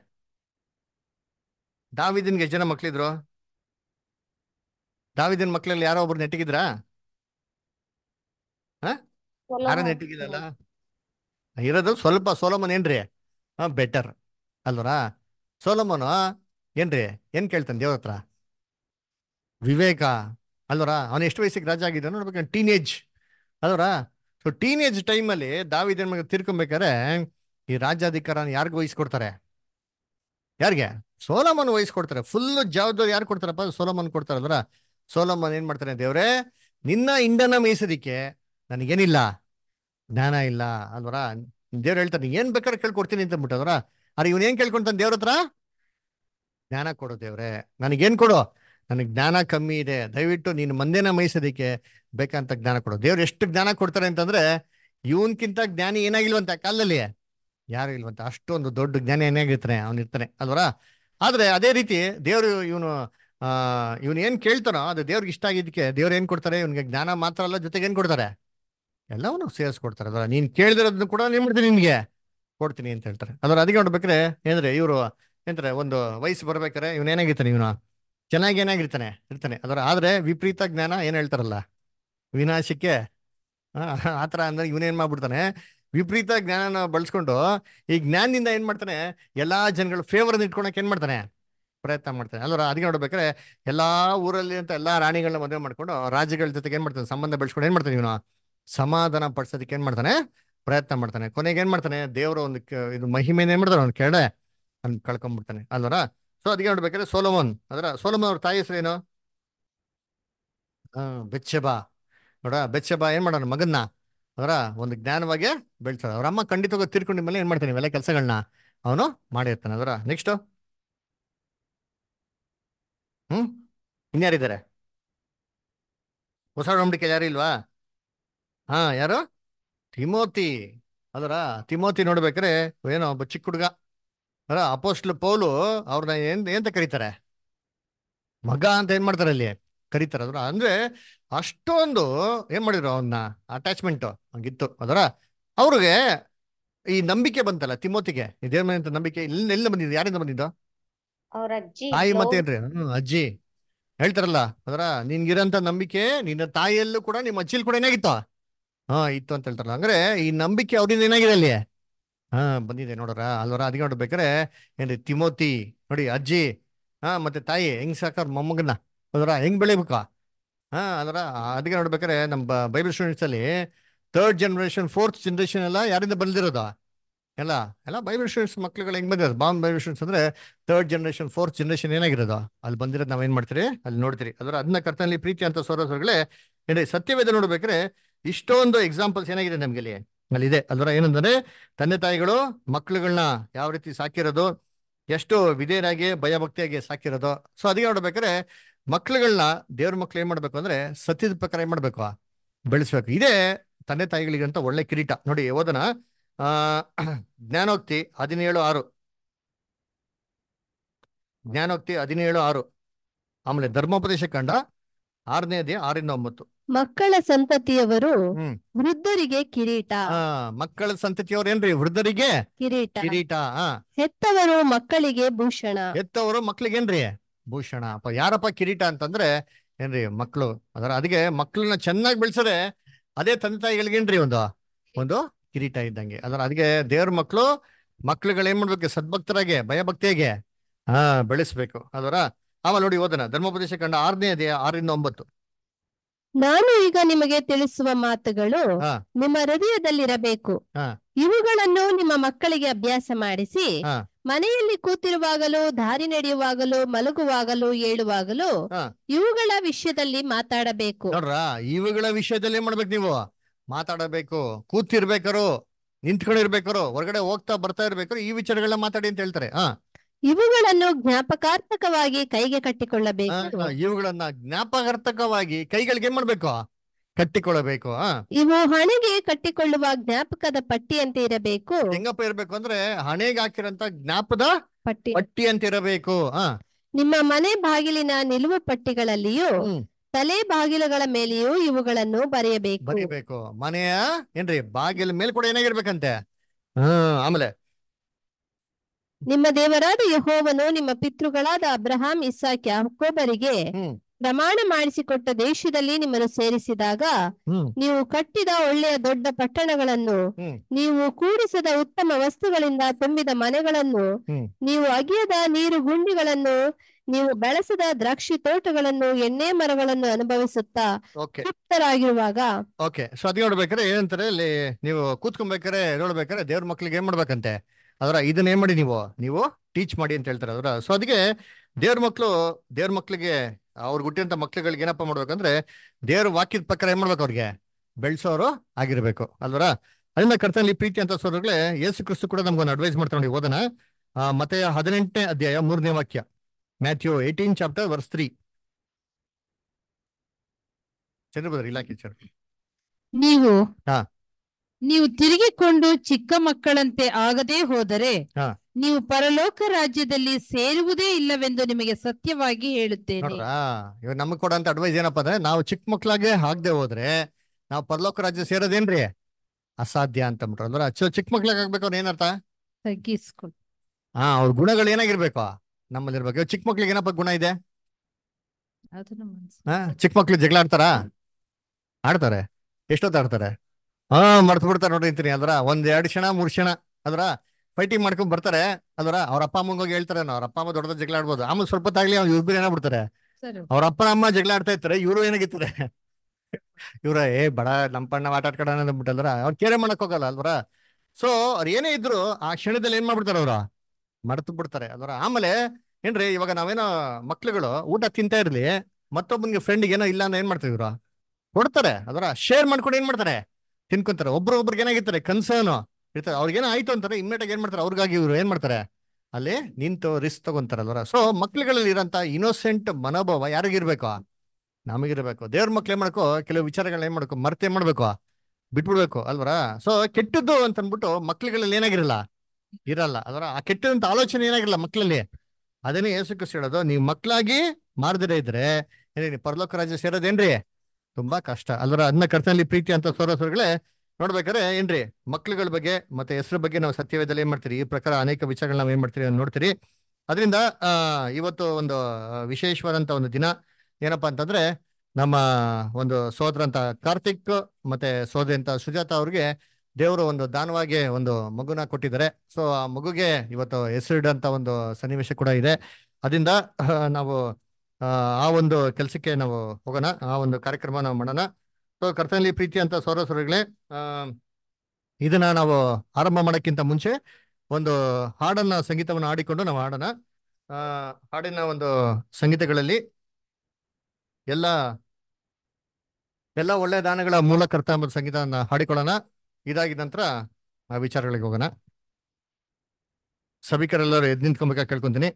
A: ದಾವಿದನ್ಗೆ ಎಷ್ಟು ಜನ ಮಕ್ಳಿದ್ರು ದಾವಿದನ್ ಮಕ್ಳಲ್ಲಿ ಯಾರೋ ಒಬ್ರು ನೆಟ್ಟಿಗಿದ್ರಾ ಯಾರ ನೆಟ್ಟಿಗಿದಲ್ಲ ಇರೋದು ಸ್ವಲ್ಪ ಸೋಲಮನ್ ಏನ್ರಿ ಹಾ ಬೆಟರ್ ಅಲ್ವರಾ ಸೋಲಮನು ಏನ್ರಿ ಏನ್ ಕೇಳ್ತಾನೆ ದೇವ್ರ ಹತ್ರ ವಿವೇಕ ಅಲ್ವರ ಅವನು ಎಷ್ಟು ವಯಸ್ಸಿಗೆ ರಾಜ ಆಗಿದ್ದಾನೆ ನೋಡ್ಬೇಕು ಟೀನೇಜ್ ಅಲ್ವರ ಸೊ ಟೀನೇಜ್ ಟೈಮಲ್ಲಿ ದಾವಿದನ್ ಮಗ ತಿರ್ಕೊಬೇಕಾರೆ ಈ ರಾಜ್ಯಾಧಿಕಾರನ ಯಾರಿಗೂ ವಹಿಸ್ಕೊಡ್ತಾರೆ ಯಾರಿಗೆ ಸೋಲಮನ್ ವಹಿಸ್ಕೊಡ್ತಾರೆ ಫುಲ್ ಜವಾಬ್ದಾರಿ ಯಾರು ಕೊಡ್ತಾರಪ್ಪ ಸೋಲಮನ್ ಕೊಡ್ತಾರಲ್ವರ ಸೋಲಮನ್ ಏನ್ ಮಾಡ್ತಾನೆ ದೇವ್ರೆ ನಿನ್ನ ಇಂಡನ ಮೇಯಿಸೋದಿಕ್ಕೆ ನನಗೇನಿಲ್ಲ ಜ್ಞಾನ ಇಲ್ಲ ಅಲ್ವರ ದೇವ್ರು ಹೇಳ್ತಾನೆ ಏನ್ ಬೇಕಾದ್ರೆ ಕೇಳ್ಕೊಡ್ತೀನಿ ಅಂತ ಬಿಟ್ಟದ್ರ ಅರೆ ಇವನ್ ಏನ್ ಕೇಳ್ಕೊಂತಾನೆ ದೇವ್ರ ಹತ್ರ ಜ್ಞಾನ ಕೊಡು ದೇವ್ರೆ ನನಗೇನ್ ಕೊಡು ನನಗೆ ಜ್ಞಾನ ಕಮ್ಮಿ ಇದೆ ದಯವಿಟ್ಟು ನೀನು ಮಂದೇನ ಮೈಸೋದಿಕ್ಕೆ ಬೇಕಂತ ಜ್ಞಾನ ಕೊಡು ದೇವ್ರು ಎಷ್ಟು ಜ್ಞಾನ ಕೊಡ್ತಾರೆ ಅಂತಂದ್ರೆ ಇವನ್ಕಿಂತ ಜ್ಞಾನಿ ಏನಾಗಿಲ್ವಂತೆ ಆ ಕಾಲದಲ್ಲಿ ಯಾರು ಇಲ್ವಂತೆ ಅಷ್ಟೊಂದು ದೊಡ್ಡ ಜ್ಞಾನಿ ಏನಾಗಿರ್ತಾನೆ ಅವ್ನು ಇರ್ತಾನೆ ಅಲ್ವರ ಆದ್ರೆ ಅದೇ ರೀತಿ ದೇವ್ರು ಇವನು ಆ ಇವನು ಏನ್ ಕೇಳ್ತಾನೋ ಅದು ದೇವ್ರಿಗೆ ಇಷ್ಟ ಆಗಿದ್ದಕ್ಕೆ ದೇವ್ರು ಏನ್ ಕೊಡ್ತಾರೆ ಇವನಿಗೆ ಜ್ಞಾನ ಮಾತ್ರ ಅಲ್ಲ ಜೊತೆಗೆ ಏನ್ ಕೊಡ್ತಾರೆ ಎಲ್ಲವನ್ನು ಸೇರಿಸ್ಕೊಡ್ತಾರೆ ಅದರ ನೀನ್ ಕೇಳಿದಿರೋದನ್ನ ಕೂಡ ಏನ್ ಮಾಡ್ತೀನಿ ನಿನ್ಗೆ ಕೊಡ್ತೀನಿ ಅಂತ ಹೇಳ್ತಾರೆ ಅದರ ಅದಕ್ಕೆ ನೋಡ್ಬೇಕಾರೆ ಏನ್ರೆ ಇವರು ಏನಂತಾರೆ ಒಂದು ವಯಸ್ಸು ಬರ್ಬೇಕಾರೆ ಇವನ್ ಏನಾಗಿರ್ತಾನೆ ಇವನು ಚೆನ್ನಾಗಿ ಏನಾಗಿರ್ತಾನೆ ಇರ್ತಾನೆ ಅದರ ಆದ್ರೆ ವಿಪರೀತ ಜ್ಞಾನ ಏನ್ ಹೇಳ್ತಾರಲ್ಲ ವಿನಾಶಕ್ಕೆ ಆ, ಆ ಥರ ಅಂದ್ರೆ ಇವನೇನ್ ಮಾಡ್ಬಿಡ್ತಾನೆ ವಿಪರೀತ ಜ್ಞಾನನ ಬಳಸ್ಕೊಂಡು ಈ ಜ್ಞಾನದಿಂದ ಏನ್ ಮಾಡ್ತಾನೆ ಎಲ್ಲಾ ಜನಗಳ ಫೇವರ್ ಇಟ್ಕೊಳಕ್ ಏನ್ ಮಾಡ್ತಾನೆ ಪ್ರಯತ್ನ ಮಾಡ್ತಾನೆ ಅಲ್ವರ ಅದಕ್ಕೆ ನೋಡ್ಬೇಕಾರೆ ಎಲ್ಲಾ ಊರಲ್ಲಿ ಅಂತ ಎಲ್ಲಾ ರಾಣಿಗಳನ್ನ ಮದುವೆ ಮಾಡ್ಕೊಂಡು ರಾಜ್ಯಗಳ ಜೊತೆಗೆ ಏನ್ ಮಾಡ್ತಾನೆ ಸಂಬಂಧ ಬೆಳೆಸ್ಕೊಂಡು ಏನ್ ಮಾಡ್ತಾನೆ ಇವನು ಸಮಾಧಾನ ಪಡಿಸೋದಕ್ಕೆ ಏನ್ ಮಾಡ್ತಾನೆ ಪ್ರಯತ್ನ ಮಾಡ್ತಾನೆ ಕೊನೆಗೆ ಏನ್ ಮಾಡ್ತಾನೆ ದೇವರ ಒಂದು ಕ- ಇದು ಮಹಿಮೆನ ಏನ್ ಮಾಡ್ತಾನೆ ಅವ್ನು ಕೆರಡೆ ಅನ್ ಕಳ್ಕೊಂಡ್ಬಿಡ್ತಾನೆ ಅಲ್ವರ ಸೊ ಅದಕ್ಕೆ ನೋಡ್ಬೇಕಾದ್ರೆ ಸೋಲಮೋನ್ ಅದರ ಸೋಲಮೋನ್ ಅವ್ರ ತಾಯಿ ಹೆಸರು ಏನು ಹಾ ಬೆಚ್ಚಬಾ ನೋಡ ಬೆಚ್ಚಬಾ ಏನ್ ಮಾಡೋಣ ಮಗನ್ನ ಅದರ ಒಂದು ಜ್ಞಾನವಾಗಿ ಬೆಳ್ಸೋದು ಅವ್ರ ಅಮ್ಮ ಖಂಡಿತವಾಗಿ ತೀರ್ಕೊಂಡ ಮೇಲೆ ಏನ್ ಮಾಡ್ತಾನೆ ಇವೆಲ್ಲ ಕೆಲಸಗಳನ್ನ ಅವನು ಮಾಡಿರ್ತಾನೆ ಅದರ ನೆಕ್ಸ್ಟ್ ಹ್ಮ್ ಇನ್ಯಾರಿದ್ದಾರೆ ಹೊಸ ಒಡಂಬಡಿಕೆ ಯಾರು ಇಲ್ವಾ ಹಾ ಯಾರು ತಿಮೋತಿ ಅದರ ತಿಮೋತಿ ನೋಡ್ಬೇಕಾರೆ ಏನೋ ಒಬ್ಬ ಚಿಕ್ಕ ಹುಡುಗ ಅಲ್ಲ ಅಪೋಸ್ಟ್ಲ್ ಪೌಲು ಅವ್ರನ್ನ ಏನ್ ಏನಂತ ಕರೀತಾರೆ ಮಗ ಅಂತ ಏನ್ ಮಾಡ್ತಾರೆ ಅಲ್ಲಿ ಕರೀತಾರೆ ಅದ್ರ ಅಂದ್ರೆ ಅಷ್ಟೊಂದು ಏನ್ ಮಾಡಿದ್ರು ಅವನ್ನ ಅಟ್ಯಾಚ್ಮೆಂಟ್ ಹಂಗಿತ್ತು ಅದರ ಅವ್ರಿಗೆ ಈ ನಂಬಿಕೆ ಬಂತಲ್ಲ ತಿಮೋತಿಗೆ ಈ ದೇವ್ರ ಮೇಲೆ ಅಂತ ನಂಬಿಕೆ ಇಲ್ಲಿ ಎಲ್ಲಿ ಬಂದಿದ್ದು ಯಾರಿಂದ ಬಂದಿದ್ದು
C: ಅವ್ರ ಅಜ್ಜಿ
A: ತಾಯಿ
C: ಇದ್ಲು.
A: ಮತ್ತೇನ್ರಿ ಹ್ಮ್ ಅಜ್ಜಿ ಹೇಳ್ತಾರಲ್ಲ ಅದರ ನಿನ್ಗಿರಂತ ನಂಬಿಕೆ ನಿನ್ನ ತಾಯಿಯಲ್ಲೂ ಕೂಡ ನಿಮ್ಮ ಅಜ್ಜಿಲ್ ಕೂಡ ಏನಾಗಿತ್ತು ಹಾ ಇತ್ತು ಅಂತ ಹೇಳ್ತಾರಲ್ಲ ಅಂದ್ರೆ ಈ ನಂಬಿಕೆ ಅವ್ರಿಂದ ಏನಾಗಿದೆ ಅಲ್ಲಿ ಹಾ ಬಂದಿದೆ ನೋಡ್ರ ಅಲ್ವರ ಅದಕ್ಕೆ ನೋಡ್ಬೇಕಾರೆ ಏನ್ರಿ ತಿಮೋತಿ ನೋಡಿ ಅಜ್ಜಿ ಹಾ ಮತ್ತೆ ತಾಯಿ ಹೆಂಗ್ ಸಾಕಾರ ಮೊಮ್ಮಗನ್ನ ಅದರ ಹೆಂಗ್ ಬೆಳಿಬೇಕಾ ಹಾ ಅದರ ಅದಕ್ಕೆ ನೋಡ್ಬೇಕಾರೆ ನಮ್ಮ ಬೈಬಲ್ ಸ್ಟೂಡೆಂಟ್ಸ್ ಅಲ್ಲಿ ಥರ್ಡ್ ಜನರೇಷನ್ ಫೋರ್ತ್ ಜನರೇಷನ್ ಎಲ್ಲ ಯಾರಿಂದ ಬಂದಿರೋದು ಎಲ್ಲ ಎಲ್ಲ ಬೈಬಲ್ ಸ್ಟೂಡೆಂಟ್ಸ್ ಮಕ್ಳುಗಳು ಹೆಂಗ್ ಬಂದಿರೋದು ಬಾಂಬ್ ಬೈಬಲ್ ಸ್ಟೂಡೆಂಟ್ಸ್ ಅಂದ್ರೆ ಥರ್ಡ್ ಜನರೇಷನ್ ಫೋರ್ತ್ ಜನರೇಷನ್ ಏನಾಗಿರೋದು ಅಲ್ಲಿ ಬಂದಿರೋದು ನಾವೇನ್ ಮಾಡ್ತೀರಿ ಅಲ್ಲಿ ನೋಡ್ತೀರಿ ಅದರ ಅದನ್ನ ಕರ್ತನಲ್ಲಿ ಪ್ರೀತಿ ಅಂತ ಸೋರಸಗಳೇ ಏನ್ರಿ ಸತ್ಯವೇದ ನೋಡ್ಬೇಕಾದ್ರೆ ಇಷ್ಟೊಂದು ಎಕ್ಸಾಂಪಲ್ಸ್ ಏನಾಗಿದೆ ನಮ್ಗೆ ಇಲ್ಲಿ ಅಲ್ಲಿದೆ ಅಲ್ವರ ಏನಂದ್ರೆ ತಂದೆ ತಾಯಿಗಳು ಮಕ್ಳುಗಳನ್ನ ಯಾವ ರೀತಿ ಸಾಕಿರೋದು ಎಷ್ಟು ವಿಧೇಯರಾಗಿ ಭಯಭಕ್ತಿಯಾಗಿ ಸಾಕಿರೋದು ಸೊ ಅದಕ್ಕೆ ನೋಡ್ಬೇಕಾದ್ರೆ ಮಕ್ಳುಗಳನ್ನ ದೇವ್ರ ಮಕ್ಳು ಏನ್ ಮಾಡ್ಬೇಕು ಅಂದ್ರೆ ಸತ್ಯದ ಪ್ರಕಾರ ಏನ್ ಮಾಡ್ಬೇಕು ಬೆಳೆಸ್ಬೇಕು ಇದೇ ತಂದೆ ತಾಯಿಗಳಿಗಂತ ಒಳ್ಳೆ ಕಿರೀಟ ನೋಡಿ ಓದನ ಆ ಜ್ಞಾನೋಕ್ತಿ ಹದಿನೇಳು ಆರು ಜ್ಞಾನೋಕ್ತಿ ಹದಿನೇಳು ಆರು ಆಮೇಲೆ ಧರ್ಮೋಪದೇಶ ಕಂಡ ಆರನೇ ಅಧ್ಯಾಯ ಆರಿಂದ ಒಂಬತ್ತು
B: ಮಕ್ಕಳ ಸಂತತಿಯವರು
A: ಹ್ಮ್.
B: ವೃದ್ಧರಿಗೆ ಕಿರೀಟ
A: ಆ ಮಕ್ಕಳ ಸಂತತಿಯವ್ರು ಏನ್ರಿ ವೃದ್ಧರಿಗೆ
B: ಕಿರೀಟ
A: ಕಿರೀಟ ಆ
B: ಹೆತ್ತವರು ಮಕ್ಕಳಿಗೆ ಭೂಷಣ
A: ಎತ್ತವರು ಮಕ್ಳಿಗೇನ್ರಿ ಭೂಷಣ ಅಪ್ಪ ಯಾರಪ್ಪ ಕಿರೀಟ ಅಂತಂದ್ರೆ ಏನ್ರಿ ಮಕ್ಳು ಅದರ ಅದಕ್ಕೆ ಮಕ್ಳನ್ನ ಚೆನ್ನಾಗಿ ಬೆಳೆಸರೆ ಅದೇ ತಂದೆ ತಾಯಿಗಳಿಗೇನ್ರಿ ಒಂದು ಒಂದು ಕಿರೀಟ ಇದ್ದಂಗೆ ಅದರ ಅದಕ್ಕೆ ದೇವ್ರ ಮಕ್ಳು ಮಕ್ಳುಗಳು ಏನ್ ಮಾಡ್ಬೇಕು ಸದ್ಭಕ್ತರಾಗೆ ಭಯಭಕ್ತಿಯಾಗೆ ಹಾ ಬೆಳೆಸ್ಬೇಕು ಅದರ ಆಮೇಲೆ ನೋಡಿ ಓದನ ಧರ್ಮೋಪದೇಶ ಕಂಡ ಆರನೇ ಅದೇ ಆರಿಂದ ಒಂಬತ್ತು
B: ನಾನು ಈಗ ನಿಮಗೆ ತಿಳಿಸುವ ಮಾತುಗಳು
A: ಹಾ.
B: ನಿಮ್ಮ ಹೃದಯದಲ್ಲಿರಬೇಕು
A: ಹಾ.
B: ಇವುಗಳನ್ನು ನಿಮ್ಮ ಮಕ್ಕಳಿಗೆ ಅಭ್ಯಾಸ ಮಾಡಿಸಿ
A: ಹಾ.
B: ಮನೆಯಲ್ಲಿ ಕೂತಿರುವಾಗಲೂ ದಾರಿ ನಡೆಯುವಾಗಲೂ ಮಲಗುವಾಗಲೂ ಏಳುವಾಗಲೂ
A: ಹಾ.
B: ಇವುಗಳ ವಿಷಯದಲ್ಲಿ ಮಾತಾಡಬೇಕು
A: ನೋಡ್ರ ಇವುಗಳ ವಿಷಯದಲ್ಲಿ ಏನ್ ಮಾಡ್ಬೇಕು ನೀವು ಮಾತಾಡಬೇಕು ಕೂತಿರ್ಬೇಕಾರು ನಿಂತ್ಕೊಂಡಿರ್ಬೇಕಾರು ಹೊರಗಡೆ ಹೋಗ್ತಾ ಬರ್ತಾ ಇರ್ಬೇಕಾರು ಈ ವಿಚಾರಗಳನ್ನ ಮಾತಾಡಿ ಅಂತ ಹೇಳ್ತಾರೆ ಹಾ
B: ಇವುಗಳನ್ನು ಜ್ಞಾಪಕಾರ್ಥಕವಾಗಿ ಕೈಗೆ ಕಟ್ಟಿಕೊಳ್ಳಬೇಕು
A: ಆ, ಇವುಗಳನ್ನ ಜ್ಞಾಪಕಾರ್ಥಕವಾಗಿ ಕೈಗಳಿಗೆ ಏನ್ ಮಾಡ್ಬೇಕು ಕಟ್ಟಿಕೊಳ್ಳಬೇಕು ಆ
B: ಇವು ಹಣೆಗೆ ಕಟ್ಟಿಕೊಳ್ಳುವ ಜ್ಞಾಪಕದ ಪಟ್ಟಿಯಂತೆ ಇರಬೇಕು
A: ಹೆಂಗಪ್ಪ ಇರ್ಬೇಕು ಅಂದ್ರೆ ಹಣೆಗೆ ಹಾಕಿರಂತ ಜ್ಞಾಪದ
B: ಪಟ್ಟಿ
A: ಪಟ್ಟಿ ಅಂತ ಇರಬೇಕು ಆ
B: ನಿಮ್ಮ ಮನೆ ಬಾಗಿಲಿನ ನಿಲುವು ಪಟ್ಟಿಗಳಲ್ಲಿಯೂ
A: ಹ್ಮ್.
B: ತಲೆ ಬಾಗಿಲುಗಳ ಮೇಲೆಯೂ ಇವುಗಳನ್ನು ಬರೆಯಬೇಕು
A: ಬರೀಬೇಕು ಮನೆಯ ಏನ್ರಿ ಬಾಗಿಲ ಮೇಲೆ ಕೂಡ ಏನಾಗಿರ್ಬೇಕಂತೆ ಹ್ಮ್ ಆಮೇಲೆ
B: ನಿಮ್ಮ ದೇವರಾದ ಯಹೋವನು ನಿಮ್ಮ ಪಿತೃಗಳಾದ ಅಬ್ರಹಾಂ ಇಸಾಕ್ ಯಾಕೋಬರಿಗೆ
A: ಹ್ಮ್
B: ಪ್ರಮಾಣ ಮಾಡಿಸಿಕೊಟ್ಟ ದೇಶದಲ್ಲಿ ನಿಮ್ಮನ್ನು ಸೇರಿಸಿದಾಗ
A: ಹ್ಮ್
B: ನೀವು ಕಟ್ಟಿದ ಒಳ್ಳೆಯ ದೊಡ್ಡ ಪಟ್ಟಣಗಳನ್ನು
A: ಹ್ಮ್.
B: ನೀವು ಕೂಡಿಸದ ಉತ್ತಮ ವಸ್ತುಗಳಿಂದ ತುಂಬಿದ ಮನೆಗಳನ್ನು
A: ಹ್ಮ್.
B: ನೀವು ಅಗಿಯದ ನೀರು ಗುಂಡಿಗಳನ್ನು ನೀವು ಬೆಳೆಸದ ದ್ರಾಕ್ಷಿ ತೋಟಗಳನ್ನು ಎಣ್ಣೆ ಮರಗಳನ್ನು ಅನುಭವಿಸುತ್ತಾ
A: ಓಕೆ
B: ತೃಪ್ತರಾಗಿರುವಾಗ
A: ಓಕೆ ಸೊ ಅದ್ ನೋಡ್ಬೇಕಾರೆ ಏನಂತಾರೆ ಇಲ್ಲಿ ನೀವು ಕೂತ್ಕೊಬೇಕಾರೆ ನೋಡ್ಬೇಕಾರೆ ದೇವ್ರ ಮಕ್ಳಿಗೆ ಏನ್ ಮಾಡ್ಬೇಕಂತೆ ಅದರ ಇದನ್ನ ಏನ್ ಮಾಡಿ ನೀವು ನೀವು ಟೀಚ್ ಮಾಡಿ ಅಂತ ಹೇಳ್ತಾರೆ ಅದರ ಸೊ ಅದಕ್ಕೆ ದೇವ್ರ ಮಕ್ಳು ದೇವ್ರ ಮಕ್ಳಿಗೆ ಅವ್ರಿಗೆ ಹುಟ್ಟಿದಂತ ಮಕ್ಳುಗಳಿಗೆ ಏನಪ್ಪ ಮಾಡ್ಬೇಕಂದ್ರೆ ದೇವ್ರ ವಾಕ್ಯದ ಪ್ರಕಾರ ಏನ್ ಮಾಡ್ಬೇಕು ಅವ್ರಿಗೆ ಬೆಳ್ಸೋರು ಆಗಿರ್ಬೇಕು ಅಲ್ವರ ಅದನ್ನ ಕರ್ತನಲ್ಲಿ ಪ್ರೀತಿ ಅಂತ ಸೋರ್ಗಳೇ ಯೇಸು ಕ್ರಿಸ್ತು ಕೂಡ ನಮ್ಗೊಂದು ಅಡ್ವೈಸ್ ಮಾಡ್ತಾ ನೋಡಿ ಓದನ ಆ, ಮತ್ತೆ ಹದಿನೆಂಟನೇ ಅಧ್ಯಾಯ ಮೂರನೇ ವಾಕ್ಯ Matthew eighteen chapter verse three ಚಂದ್ರಬೋದ್ರ ಇಲಾಖೆ ಸರ್
E: ನೀವು
A: ಹಾ.
E: ನೀವು ತಿರುಗಿಕೊಂಡು ಚಿಕ್ಕ ಮಕ್ಕಳಂತೆ ಆಗದೇ ಹೋದರೆ
A: ಹಾ.
E: ನೀವು ಪರಲೋಕ ರಾಜ್ಯದಲ್ಲಿ ಸೇರುವುದೇ ಇಲ್ಲವೆಂದು ನಿಮಗೆ ಸತ್ಯವಾಗಿ ಹೇಳುತ್ತೇನೆ
A: ನೋಡ್ರಾ ಇವಾಗ ನಮಗ್ ಕೊಡಂತ ಅಡ್ವೈಸ್ ಏನಪ್ಪಾ ಅಂದ್ರೆ ನಾವು ಚಿಕ್ಕ ಮಕ್ಳಾಗೆ ಆಗದೆ ಹೋದ್ರೆ ನಾವು ಪರಲೋಕ ರಾಜ್ಯ ಸೇರೋದೇನ್ರಿ ಅಸಾಧ್ಯ ಅಂತ ಅಂದ್ಬಿಟ್ರು ಅಂದ್ರೆ ಚು- ಚಿಕ್ಕ ಮಕ್ಳಾಗ ಆಗ್ಬೇಕು ಅವ್ರ ಏನರ್ಥ
E: ತಗ್ಗಿಸ್ಕೊಂಡು
A: ಹಾ ಅವ್ರ ಗುಣಗಳು ಏನಾಗಿರ್ಬೇಕು ನಮ್ಮಲ್ಲಿ ಇರ್ಬೇಕು ಇವಾಗ ಚಿಕ್ಕ ಮಕ್ಳಿಗೆ ಏನಪ್ಪ ಗುಣ ಇದೆ
E: ಅದನ್ನ ಮನ್ಸು
A: ಹಾ ಚಿಕ್ಕ ಮಕ್ಳು ಜಗಳ ಆಡ್ತಾರಾ ಆಡ್ತಾರೆ ಎಷ್ಟೊತ್ತು ಆಡ್ತಾರೆ ಹಾ ಮರ್ತು ಬಿಡ್ತಾರೆ ನೋಡ್ರಿ ಅಂತೀನಿ ಅದ್ರ ಒಂದ್ ಎರಡ್ ಕ್ಷಣ ಮೂರ್ ಕ್ಷಣ ಅದ್ರ ಫೈಟಿಂಗ್ ಮಾಡ್ಕೊಂಡ್ ಬರ್ತಾರೆ ಅದ್ರ ಅವ್ರ ಅಪ್ಪ ಅಮ್ಮಂಗ್ ಹೋಗಿ ಹೇಳ್ತಾರೆ ಅವ್ರ ಅಪ್ಪ ಅಮ್ಮ ದೊಡ್ಡದ ಜಗಳ ಆಡ್ಬೋದು ಆಮೇಲೆ ಸ್ವಲ್ಪ ಹೊತ್ತಾಗ್ಲಿ ಅವ್ರು ಇಬ್ರು ಏನಾಗ್ಬಿಡ್ತಾರೆ
E: ಸರಿ
A: ಅವ್ರ ಅಪ್ಪ ಅಮ್ಮ ಜಗಳ ಆಡ್ತಾ ಇರ್ತಾರೆ ಇವರು ಏನಾಗಿರ್ತಾರೆ ಇವ್ರ ಏ ಬಡ ನಮ್ಮಣ್ಣ ಆಟ ಆಡ್ಕೊಳ ಅಂದ್ಬಿಟ್ಟಲ್ರ ಅವ್ರು ಕೇರೆ ಮಾಡಕ್ ಹೋಗಲ್ಲ ಅಲ್ವರ ಸೊ ಅವ್ರು ಏನೇ ಇದ್ರು ಆ ಕ್ಷಣದಲ್ಲಿ ಏನ್ ಮಾಡ್ಬಿಡ್ತಾರೆ ಅವ್ರ ಮರ್ತು ಬಿಡ್ತಾರೆ ಅಲ್ವರ ಆಮೇಲೆ ಏನ್ರಿ ಇವಾಗ ನಾವೇನೋ ಮಕ್ಳುಗಳು ಊಟ ತಿಂತಾ ಇರ್ಲಿ ಮತ್ತೊಬ್ಬನಿಗೆ ಫ್ರೆಂಡ್ಗೆ ಏನೋ ಇಲ್ಲ ಅಂದ್ರೆ ಏನ್ ಮಾಡ್ತಾರೆ ಇವ್ರು ಕೊಡ್ತಾರೆ ಅದರ ಶೇರ್ ಮಾಡ್ಕೊಂಡು ಏನ್ ಮಾಡ್ತಾರೆ ತಿನ್ಕೊಂತಾರೆ ಒಬ್ರು ಒಬ್ರಿಗೆ ಏನಾಗಿರ್ತಾರೆ ಕನ್ಸರ್ನು ಇರ್ತಾರೆ ಅವ್ರಿಗೇನೋ ಆಯ್ತು ಅಂತಾರೆ ಇಮ್ಮಿಡಿಯೇಟ್ ಏನ್ ಮಾಡ್ತಾರೆ ಅವ್ರಿಗಾಗಿ ಇವ್ರು ಏನ್ ಮಾಡ್ತಾರೆ ಅಲ್ಲಿ ನಿಂತು ರಿಸ್ಕ್ ತಗೊಂತಾರಲ್ವರ ಸೊ ಮಕ್ಳುಗಳಲ್ಲಿ ಇರೋಂಥ ಇನೋಸೆಂಟ್ ಮನೋಭಾವ ಯಾರಿಗಿರ್ಬೇಕು ನಮಗಿರ್ಬೇಕು ದೇವ್ರ ಮಕ್ಳು ಏನ್ ಮಾಡ್ಕೋ ಕೆಲವು ವಿಚಾರಗಳನ್ನ ಏನ್ ಮಾಡ್ಕೋ ಮರ್ತೆ ಏನ್ ಮಾಡ್ಬೇಕು ಬಿಟ್ಬಿಡ್ಬೇಕು ಅಲ್ವರ ಸೊ ಕೆಟ್ಟದ್ದು ಅಂತ ಅಂದ್ಬಿಟ್ಟು ಮಕ್ಳುಗಳಲ್ಲಿ ಏನಾಗಿರಲ್ಲ ಇರಲ್ಲ ಅಲ್ವರ ಆ ಕೆಟ್ಟದಂತ ಆಲೋಚನೆ ಏನಾಗಿರಲ್ಲ ಮಕ್ಳಲ್ಲಿ ಅದನ್ನೇ ಯೇಸು ಕ್ರಿಸ್ತ ಹೇಳೋದು ನೀವು ಮಕ್ಳಾಗಿ ಮಾರದಿರೇ ಇದ್ರೆ ಏನೇನು ಪರಲೋಕ ರಾಜ್ಯ ಸೇರೋದೇನ್ರಿ ತುಂಬಾ ಕಷ್ಟ ಅಲ್ವರ ಅದನ್ನ ಕರ್ತನಲ್ಲಿ ಪ್ರೀತಿ ಅಂತ ಸೋರಸರುಗಳೇ ನೋಡ್ಬೇಕಾದ್ರೆ ಏನ್ರಿ ಮಕ್ಳುಗಳ ಬಗ್ಗೆ ಮತ್ತೆ ಹೆಸರು ಬಗ್ಗೆ ನಾವು ಸತ್ಯವೇದಲ್ಲಿ ಏನ್ ಮಾಡ್ತೀರಿ ಈ ಪ್ರಕಾರ ಅನೇಕ ವಿಚಾರಗಳನ್ನ ನಾವು ಏನ್ ಮಾಡ್ತೀರಿ ಅಂತ ನೋಡ್ತೀರಿ ಅದರಿಂದ ಆ ಇವತ್ತು ಒಂದು ಆ, ವಿಶೇಷವಾದಂತ ಒಂದು ದಿನ ಏನಪ್ಪಾ ಅಂತಂದ್ರೆ ನಮ್ಮ ಒಂದು ಸೋದರ ಅಂತ ಕಾರ್ತಿಕ್ ಮತ್ತೆ ಸೋದರಿ ಅಂತ ಸುಜಾತ ಅವ್ರಿಗೆ ದೇವರು ಒಂದು ದಾನವಾಗಿ ಒಂದು ಮಗುನ ಕೊಟ್ಟಿದ್ದಾರೆ ಸೊ ಆ ಮಗುಗೆ ಇವತ್ತು ಹೆಸರಿಡಂತ ಒಂದು ಸನ್ನಿವೇಶ ಕೂಡ ಇದೆ ಅದರಿಂದ ಆ, ನಾವು ಆ, ಆ ಒಂದು ಕೆಲಸಕ್ಕೆ ನಾವು ಹೋಗೋಣ ಆ ಒಂದು ಕಾರ್ಯಕ್ರಮ ನಾವು ಮಾಡೋಣ ಸೊ ಕರ್ತನಲ್ಲಿ ಪ್ರೀತಿ ಅಂತ ಸೌರಸರುಗಳೇ ಆ ಇದನ್ನ ನಾವು ಆರಂಭ ಮಾಡೋಕ್ಕಿಂತ ಮುಂಚೆ ಒಂದು ಹಾಡನ್ನ ಸಂಗೀತವನ್ನು ಆಡಿಕೊಂಡು ನಾವು ಹಾಡೋಣ ಆ ಹಾಡಿನ ಒಂದು ಸಂಗೀತಗಳಲ್ಲಿ ಎಲ್ಲ ಎಲ್ಲ ಒಳ್ಳೆ ದಾನಗಳ ಮೂಲಕರ್ತ ಎಂಬ ಸಂಗೀತವನ್ನ ಹಾಡಿಕೊಳ್ಳೋಣ ಇದಾಗಿದ ನಂತರ ಆ ವಿಚಾರಗಳಿಗೆ ಹೋಗೋಣ ಸಭಿಕರೆಲ್ಲರೂ ಎದ್ದು ನಿಂತ್ಕೊಬೇಕಾಗಿ ಕೇಳ್ಕೊಂತೀನಿ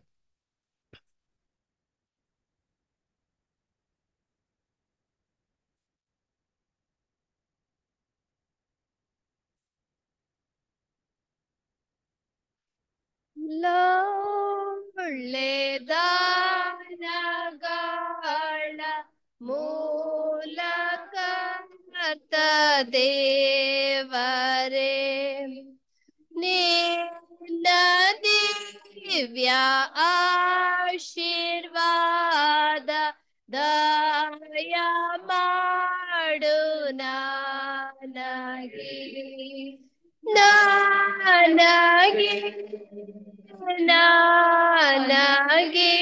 B: ಒಳ್ಳೆದಾನಗಳ ಮೂಲಕ ಕರ್ತ ದೇವರೇ ನಿನ್ನ ದಿವ್ಯ ಆಶೀರ್ವಾದ ದಯ ಮಾಡು ನನಗೆ ನನಗೆ ನನಗೆ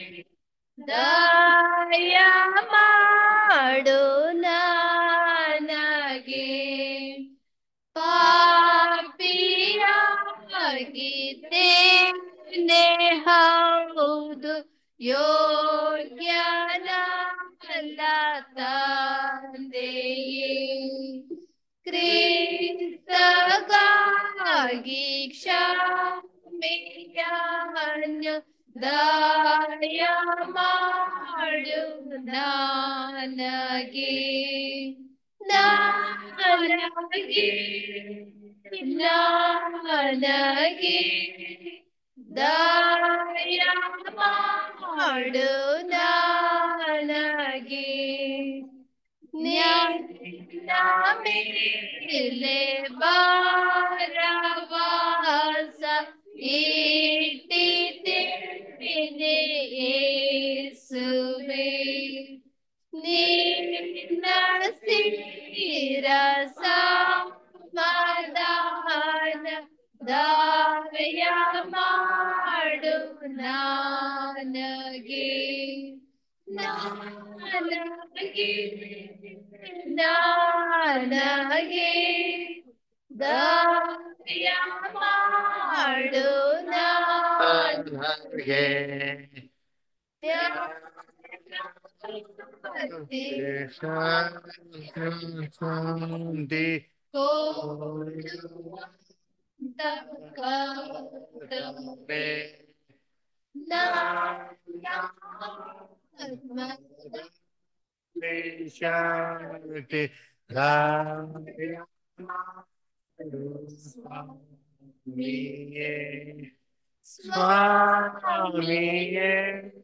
B: ದಯ ಮಾಡು ನನಗೆ ಪಾಪಿಯಾಗಿದ್ದೇನೆ ಹೌದು ಯೋಗ್ಯನಲ್ಲ ತಂದೆಯೇ ಕ್ರಿಸ್ತಗಾಗಿ ಕ್ಷಮೆಯನ್ನು ದಯ ಮಾಡು ನನಗೆ ನನಗೆ ನನಗೆ ದಯ ಮಾಡು ನನಗೆ ನಿನ್ನ ಮೇಲೆ ಭಾರವಾಸ ಇಟ್ಟಿದ್ದೇನೆ ಯೇಸುವೇ ನಿನ್ನ ಸ್ಥಿರ ಸಮಾಧಾನ ದಯ ಮಾಡು ನನಗೆ ನನಗೆ ನನಗೆ ದಯ ಮಾಡು ನನಗೆ
A: ಶಾಂತಿ ಶಾಂತಿ ಸ್ವಾಮಿಯೇ ಸ್ವಾಮಿಯೇ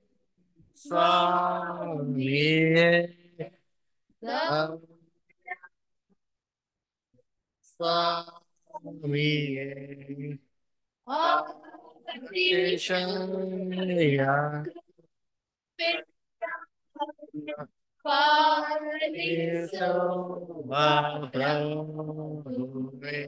A: ಸ್ವಾಮಿಯೇ ಸ್ವಾಮಿಯೇ ಶರಣಯ್ಯ
B: ಪಾಲಿಸು
A: ಪ್ರಭುವೇ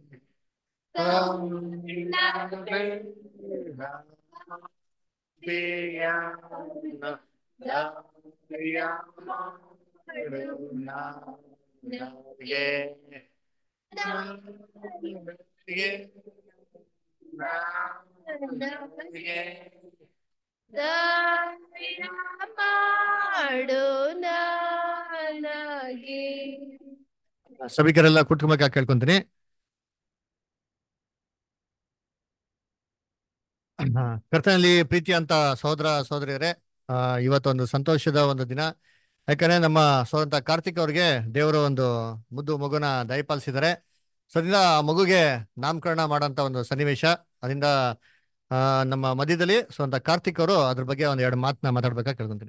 B: ದಯ ಮಾಡು ನನಗೆ
A: ಸಭಿಕರೆಲ್ಲ ಕುಟುಂಬಕ್ಕೆ ಕೇಳ್ಕೊಂತೀನಿ ಹಾ ಕರ್ತನಲ್ಲಿ ಪ್ರೀತಿ ಅಂತ ಸಹೋದರ ಸಹೋದರಿಯರೇ ಆ ಇವತ್ತೊಂದು ಸಂತೋಷದ ಒಂದು ದಿನ ಯಾಕಂದ್ರೆ ನಮ್ಮ ಸೋದರ ಕಾರ್ತಿಕ್ ಅವ್ರಿಗೆ ದೇವರು ಒಂದು ಮುದ್ದು ಮಗುನ ದಯಪಾಲಿಸಿದ್ದಾರೆ ಸೊ ಅದರಿಂದ ಆ ಮಗುಗೆ ನಾಮಕರಣ ಮಾಡೋಂಥ ಒಂದು ಸನ್ನಿವೇಶ ಅದರಿಂದ ಆ ನಮ್ಮ ಮಧ್ಯದಲ್ಲಿ ಸ್ವಂತ ಕಾರ್ತಿಕ್ ಅವರು ಅದ್ರ ಬಗ್ಗೆ ಒಂದ್ ಎರಡು ಮಾತನ್ನ ಮಾತಾಡ್ಬೇಕಾಗಿ ಕೇಳ್ಕೊಂತೀನಿ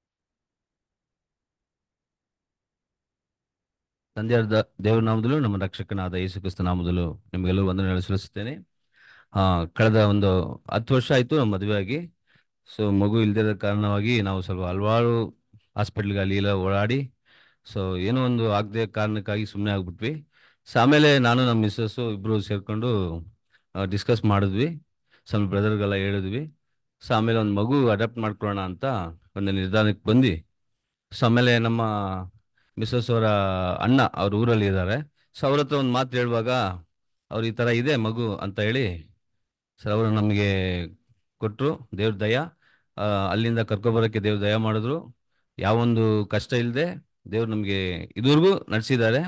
F: ತಂದೆಯಾದ ದೇವರ ನಾಮದಲ್ಲೂ ನಮ್ಮ ರಕ್ಷಕನಾದ ಯೇಸು ಕ್ರಿಸ್ತ ನಾಮದಲ್ಲೂ ನಿಮಗೆಲ್ಲರೂ ವಂದನೆಗಳು ಸಲ್ಲಿಸುತ್ತೇನೆ ಆ ಕಳೆದ ಒಂದು ಹತ್ತು ವರ್ಷ ಆಯ್ತು ನಮ್ಮ ಮದುವೆ ಆಗಿ ಸೊ ಮಗು ಇಲ್ದಿರೋ ಕಾರಣವಾಗಿ ನಾವು ಸ್ವಲ್ಪ ಹಲವಾರು ಹಾಸ್ಪಿಟ್ಲ್ಗೆ ಅಲ್ಲಿ ಎಲ್ಲ ಓಡಾಡಿ ಸೊ ಏನೋ ಒಂದು ಆಗದೆ ಕಾರಣಕ್ಕಾಗಿ ಸುಮ್ಮನೆ ಆಗ್ಬಿಟ್ವಿ ಸೊ ಆಮೇಲೆ ನಾನು ನಮ್ಮ ಮಿಸ್ಸಸ್ಸು ಇಬ್ಬರು ಸೇರ್ಕೊಂಡು ಡಿಸ್ಕಸ್ ಮಾಡಿದ್ವಿ ಸ್ವಲ್ಪ ಬ್ರದರ್ಗೆಲ್ಲ ಹೇಳಿದ್ವಿ ಸೊ ಆಮೇಲೆ ಒಂದು ಮಗು ಅಡಾಪ್ಟ್ ಮಾಡ್ಕೊಳ್ಳೋಣ ಅಂತ ಒಂದು ನಿರ್ಧಾರಕ್ಕೆ ಬಂದು ಸೊ ಆಮೇಲೆ ನಮ್ಮ ಮಿಸ್ಸಸ್ ಅವರ ಅಣ್ಣ ಅವ್ರ ಊರಲ್ಲಿ ಇದ್ದಾರೆ ಸೊ ಅವ್ರ ಹತ್ರ ಒಂದು ಮಾತು ಹೇಳುವಾಗ ಅವ್ರು ಈ ಥರ ಇದೆ ಮಗು ಅಂತ ಹೇಳಿ ಸರ್ ಅವರು ನಮಗೆ ಕೊಟ್ಟರು ದೇವ್ರ ದಯ ಆ, ಅಲ್ಲಿಂದ ಕರ್ಕೊಬರೋಕ್ಕೆ ದೇವ್ರ ದಯ ಮಾಡಿದ್ರು ಯಾವೊಂದು ಕಷ್ಟ ಇಲ್ಲದೆ ದೇವ್ರು ನಮಗೆ ಇದುವರೆಗೂ ನಡೆಸಿದ್ದಾರೆ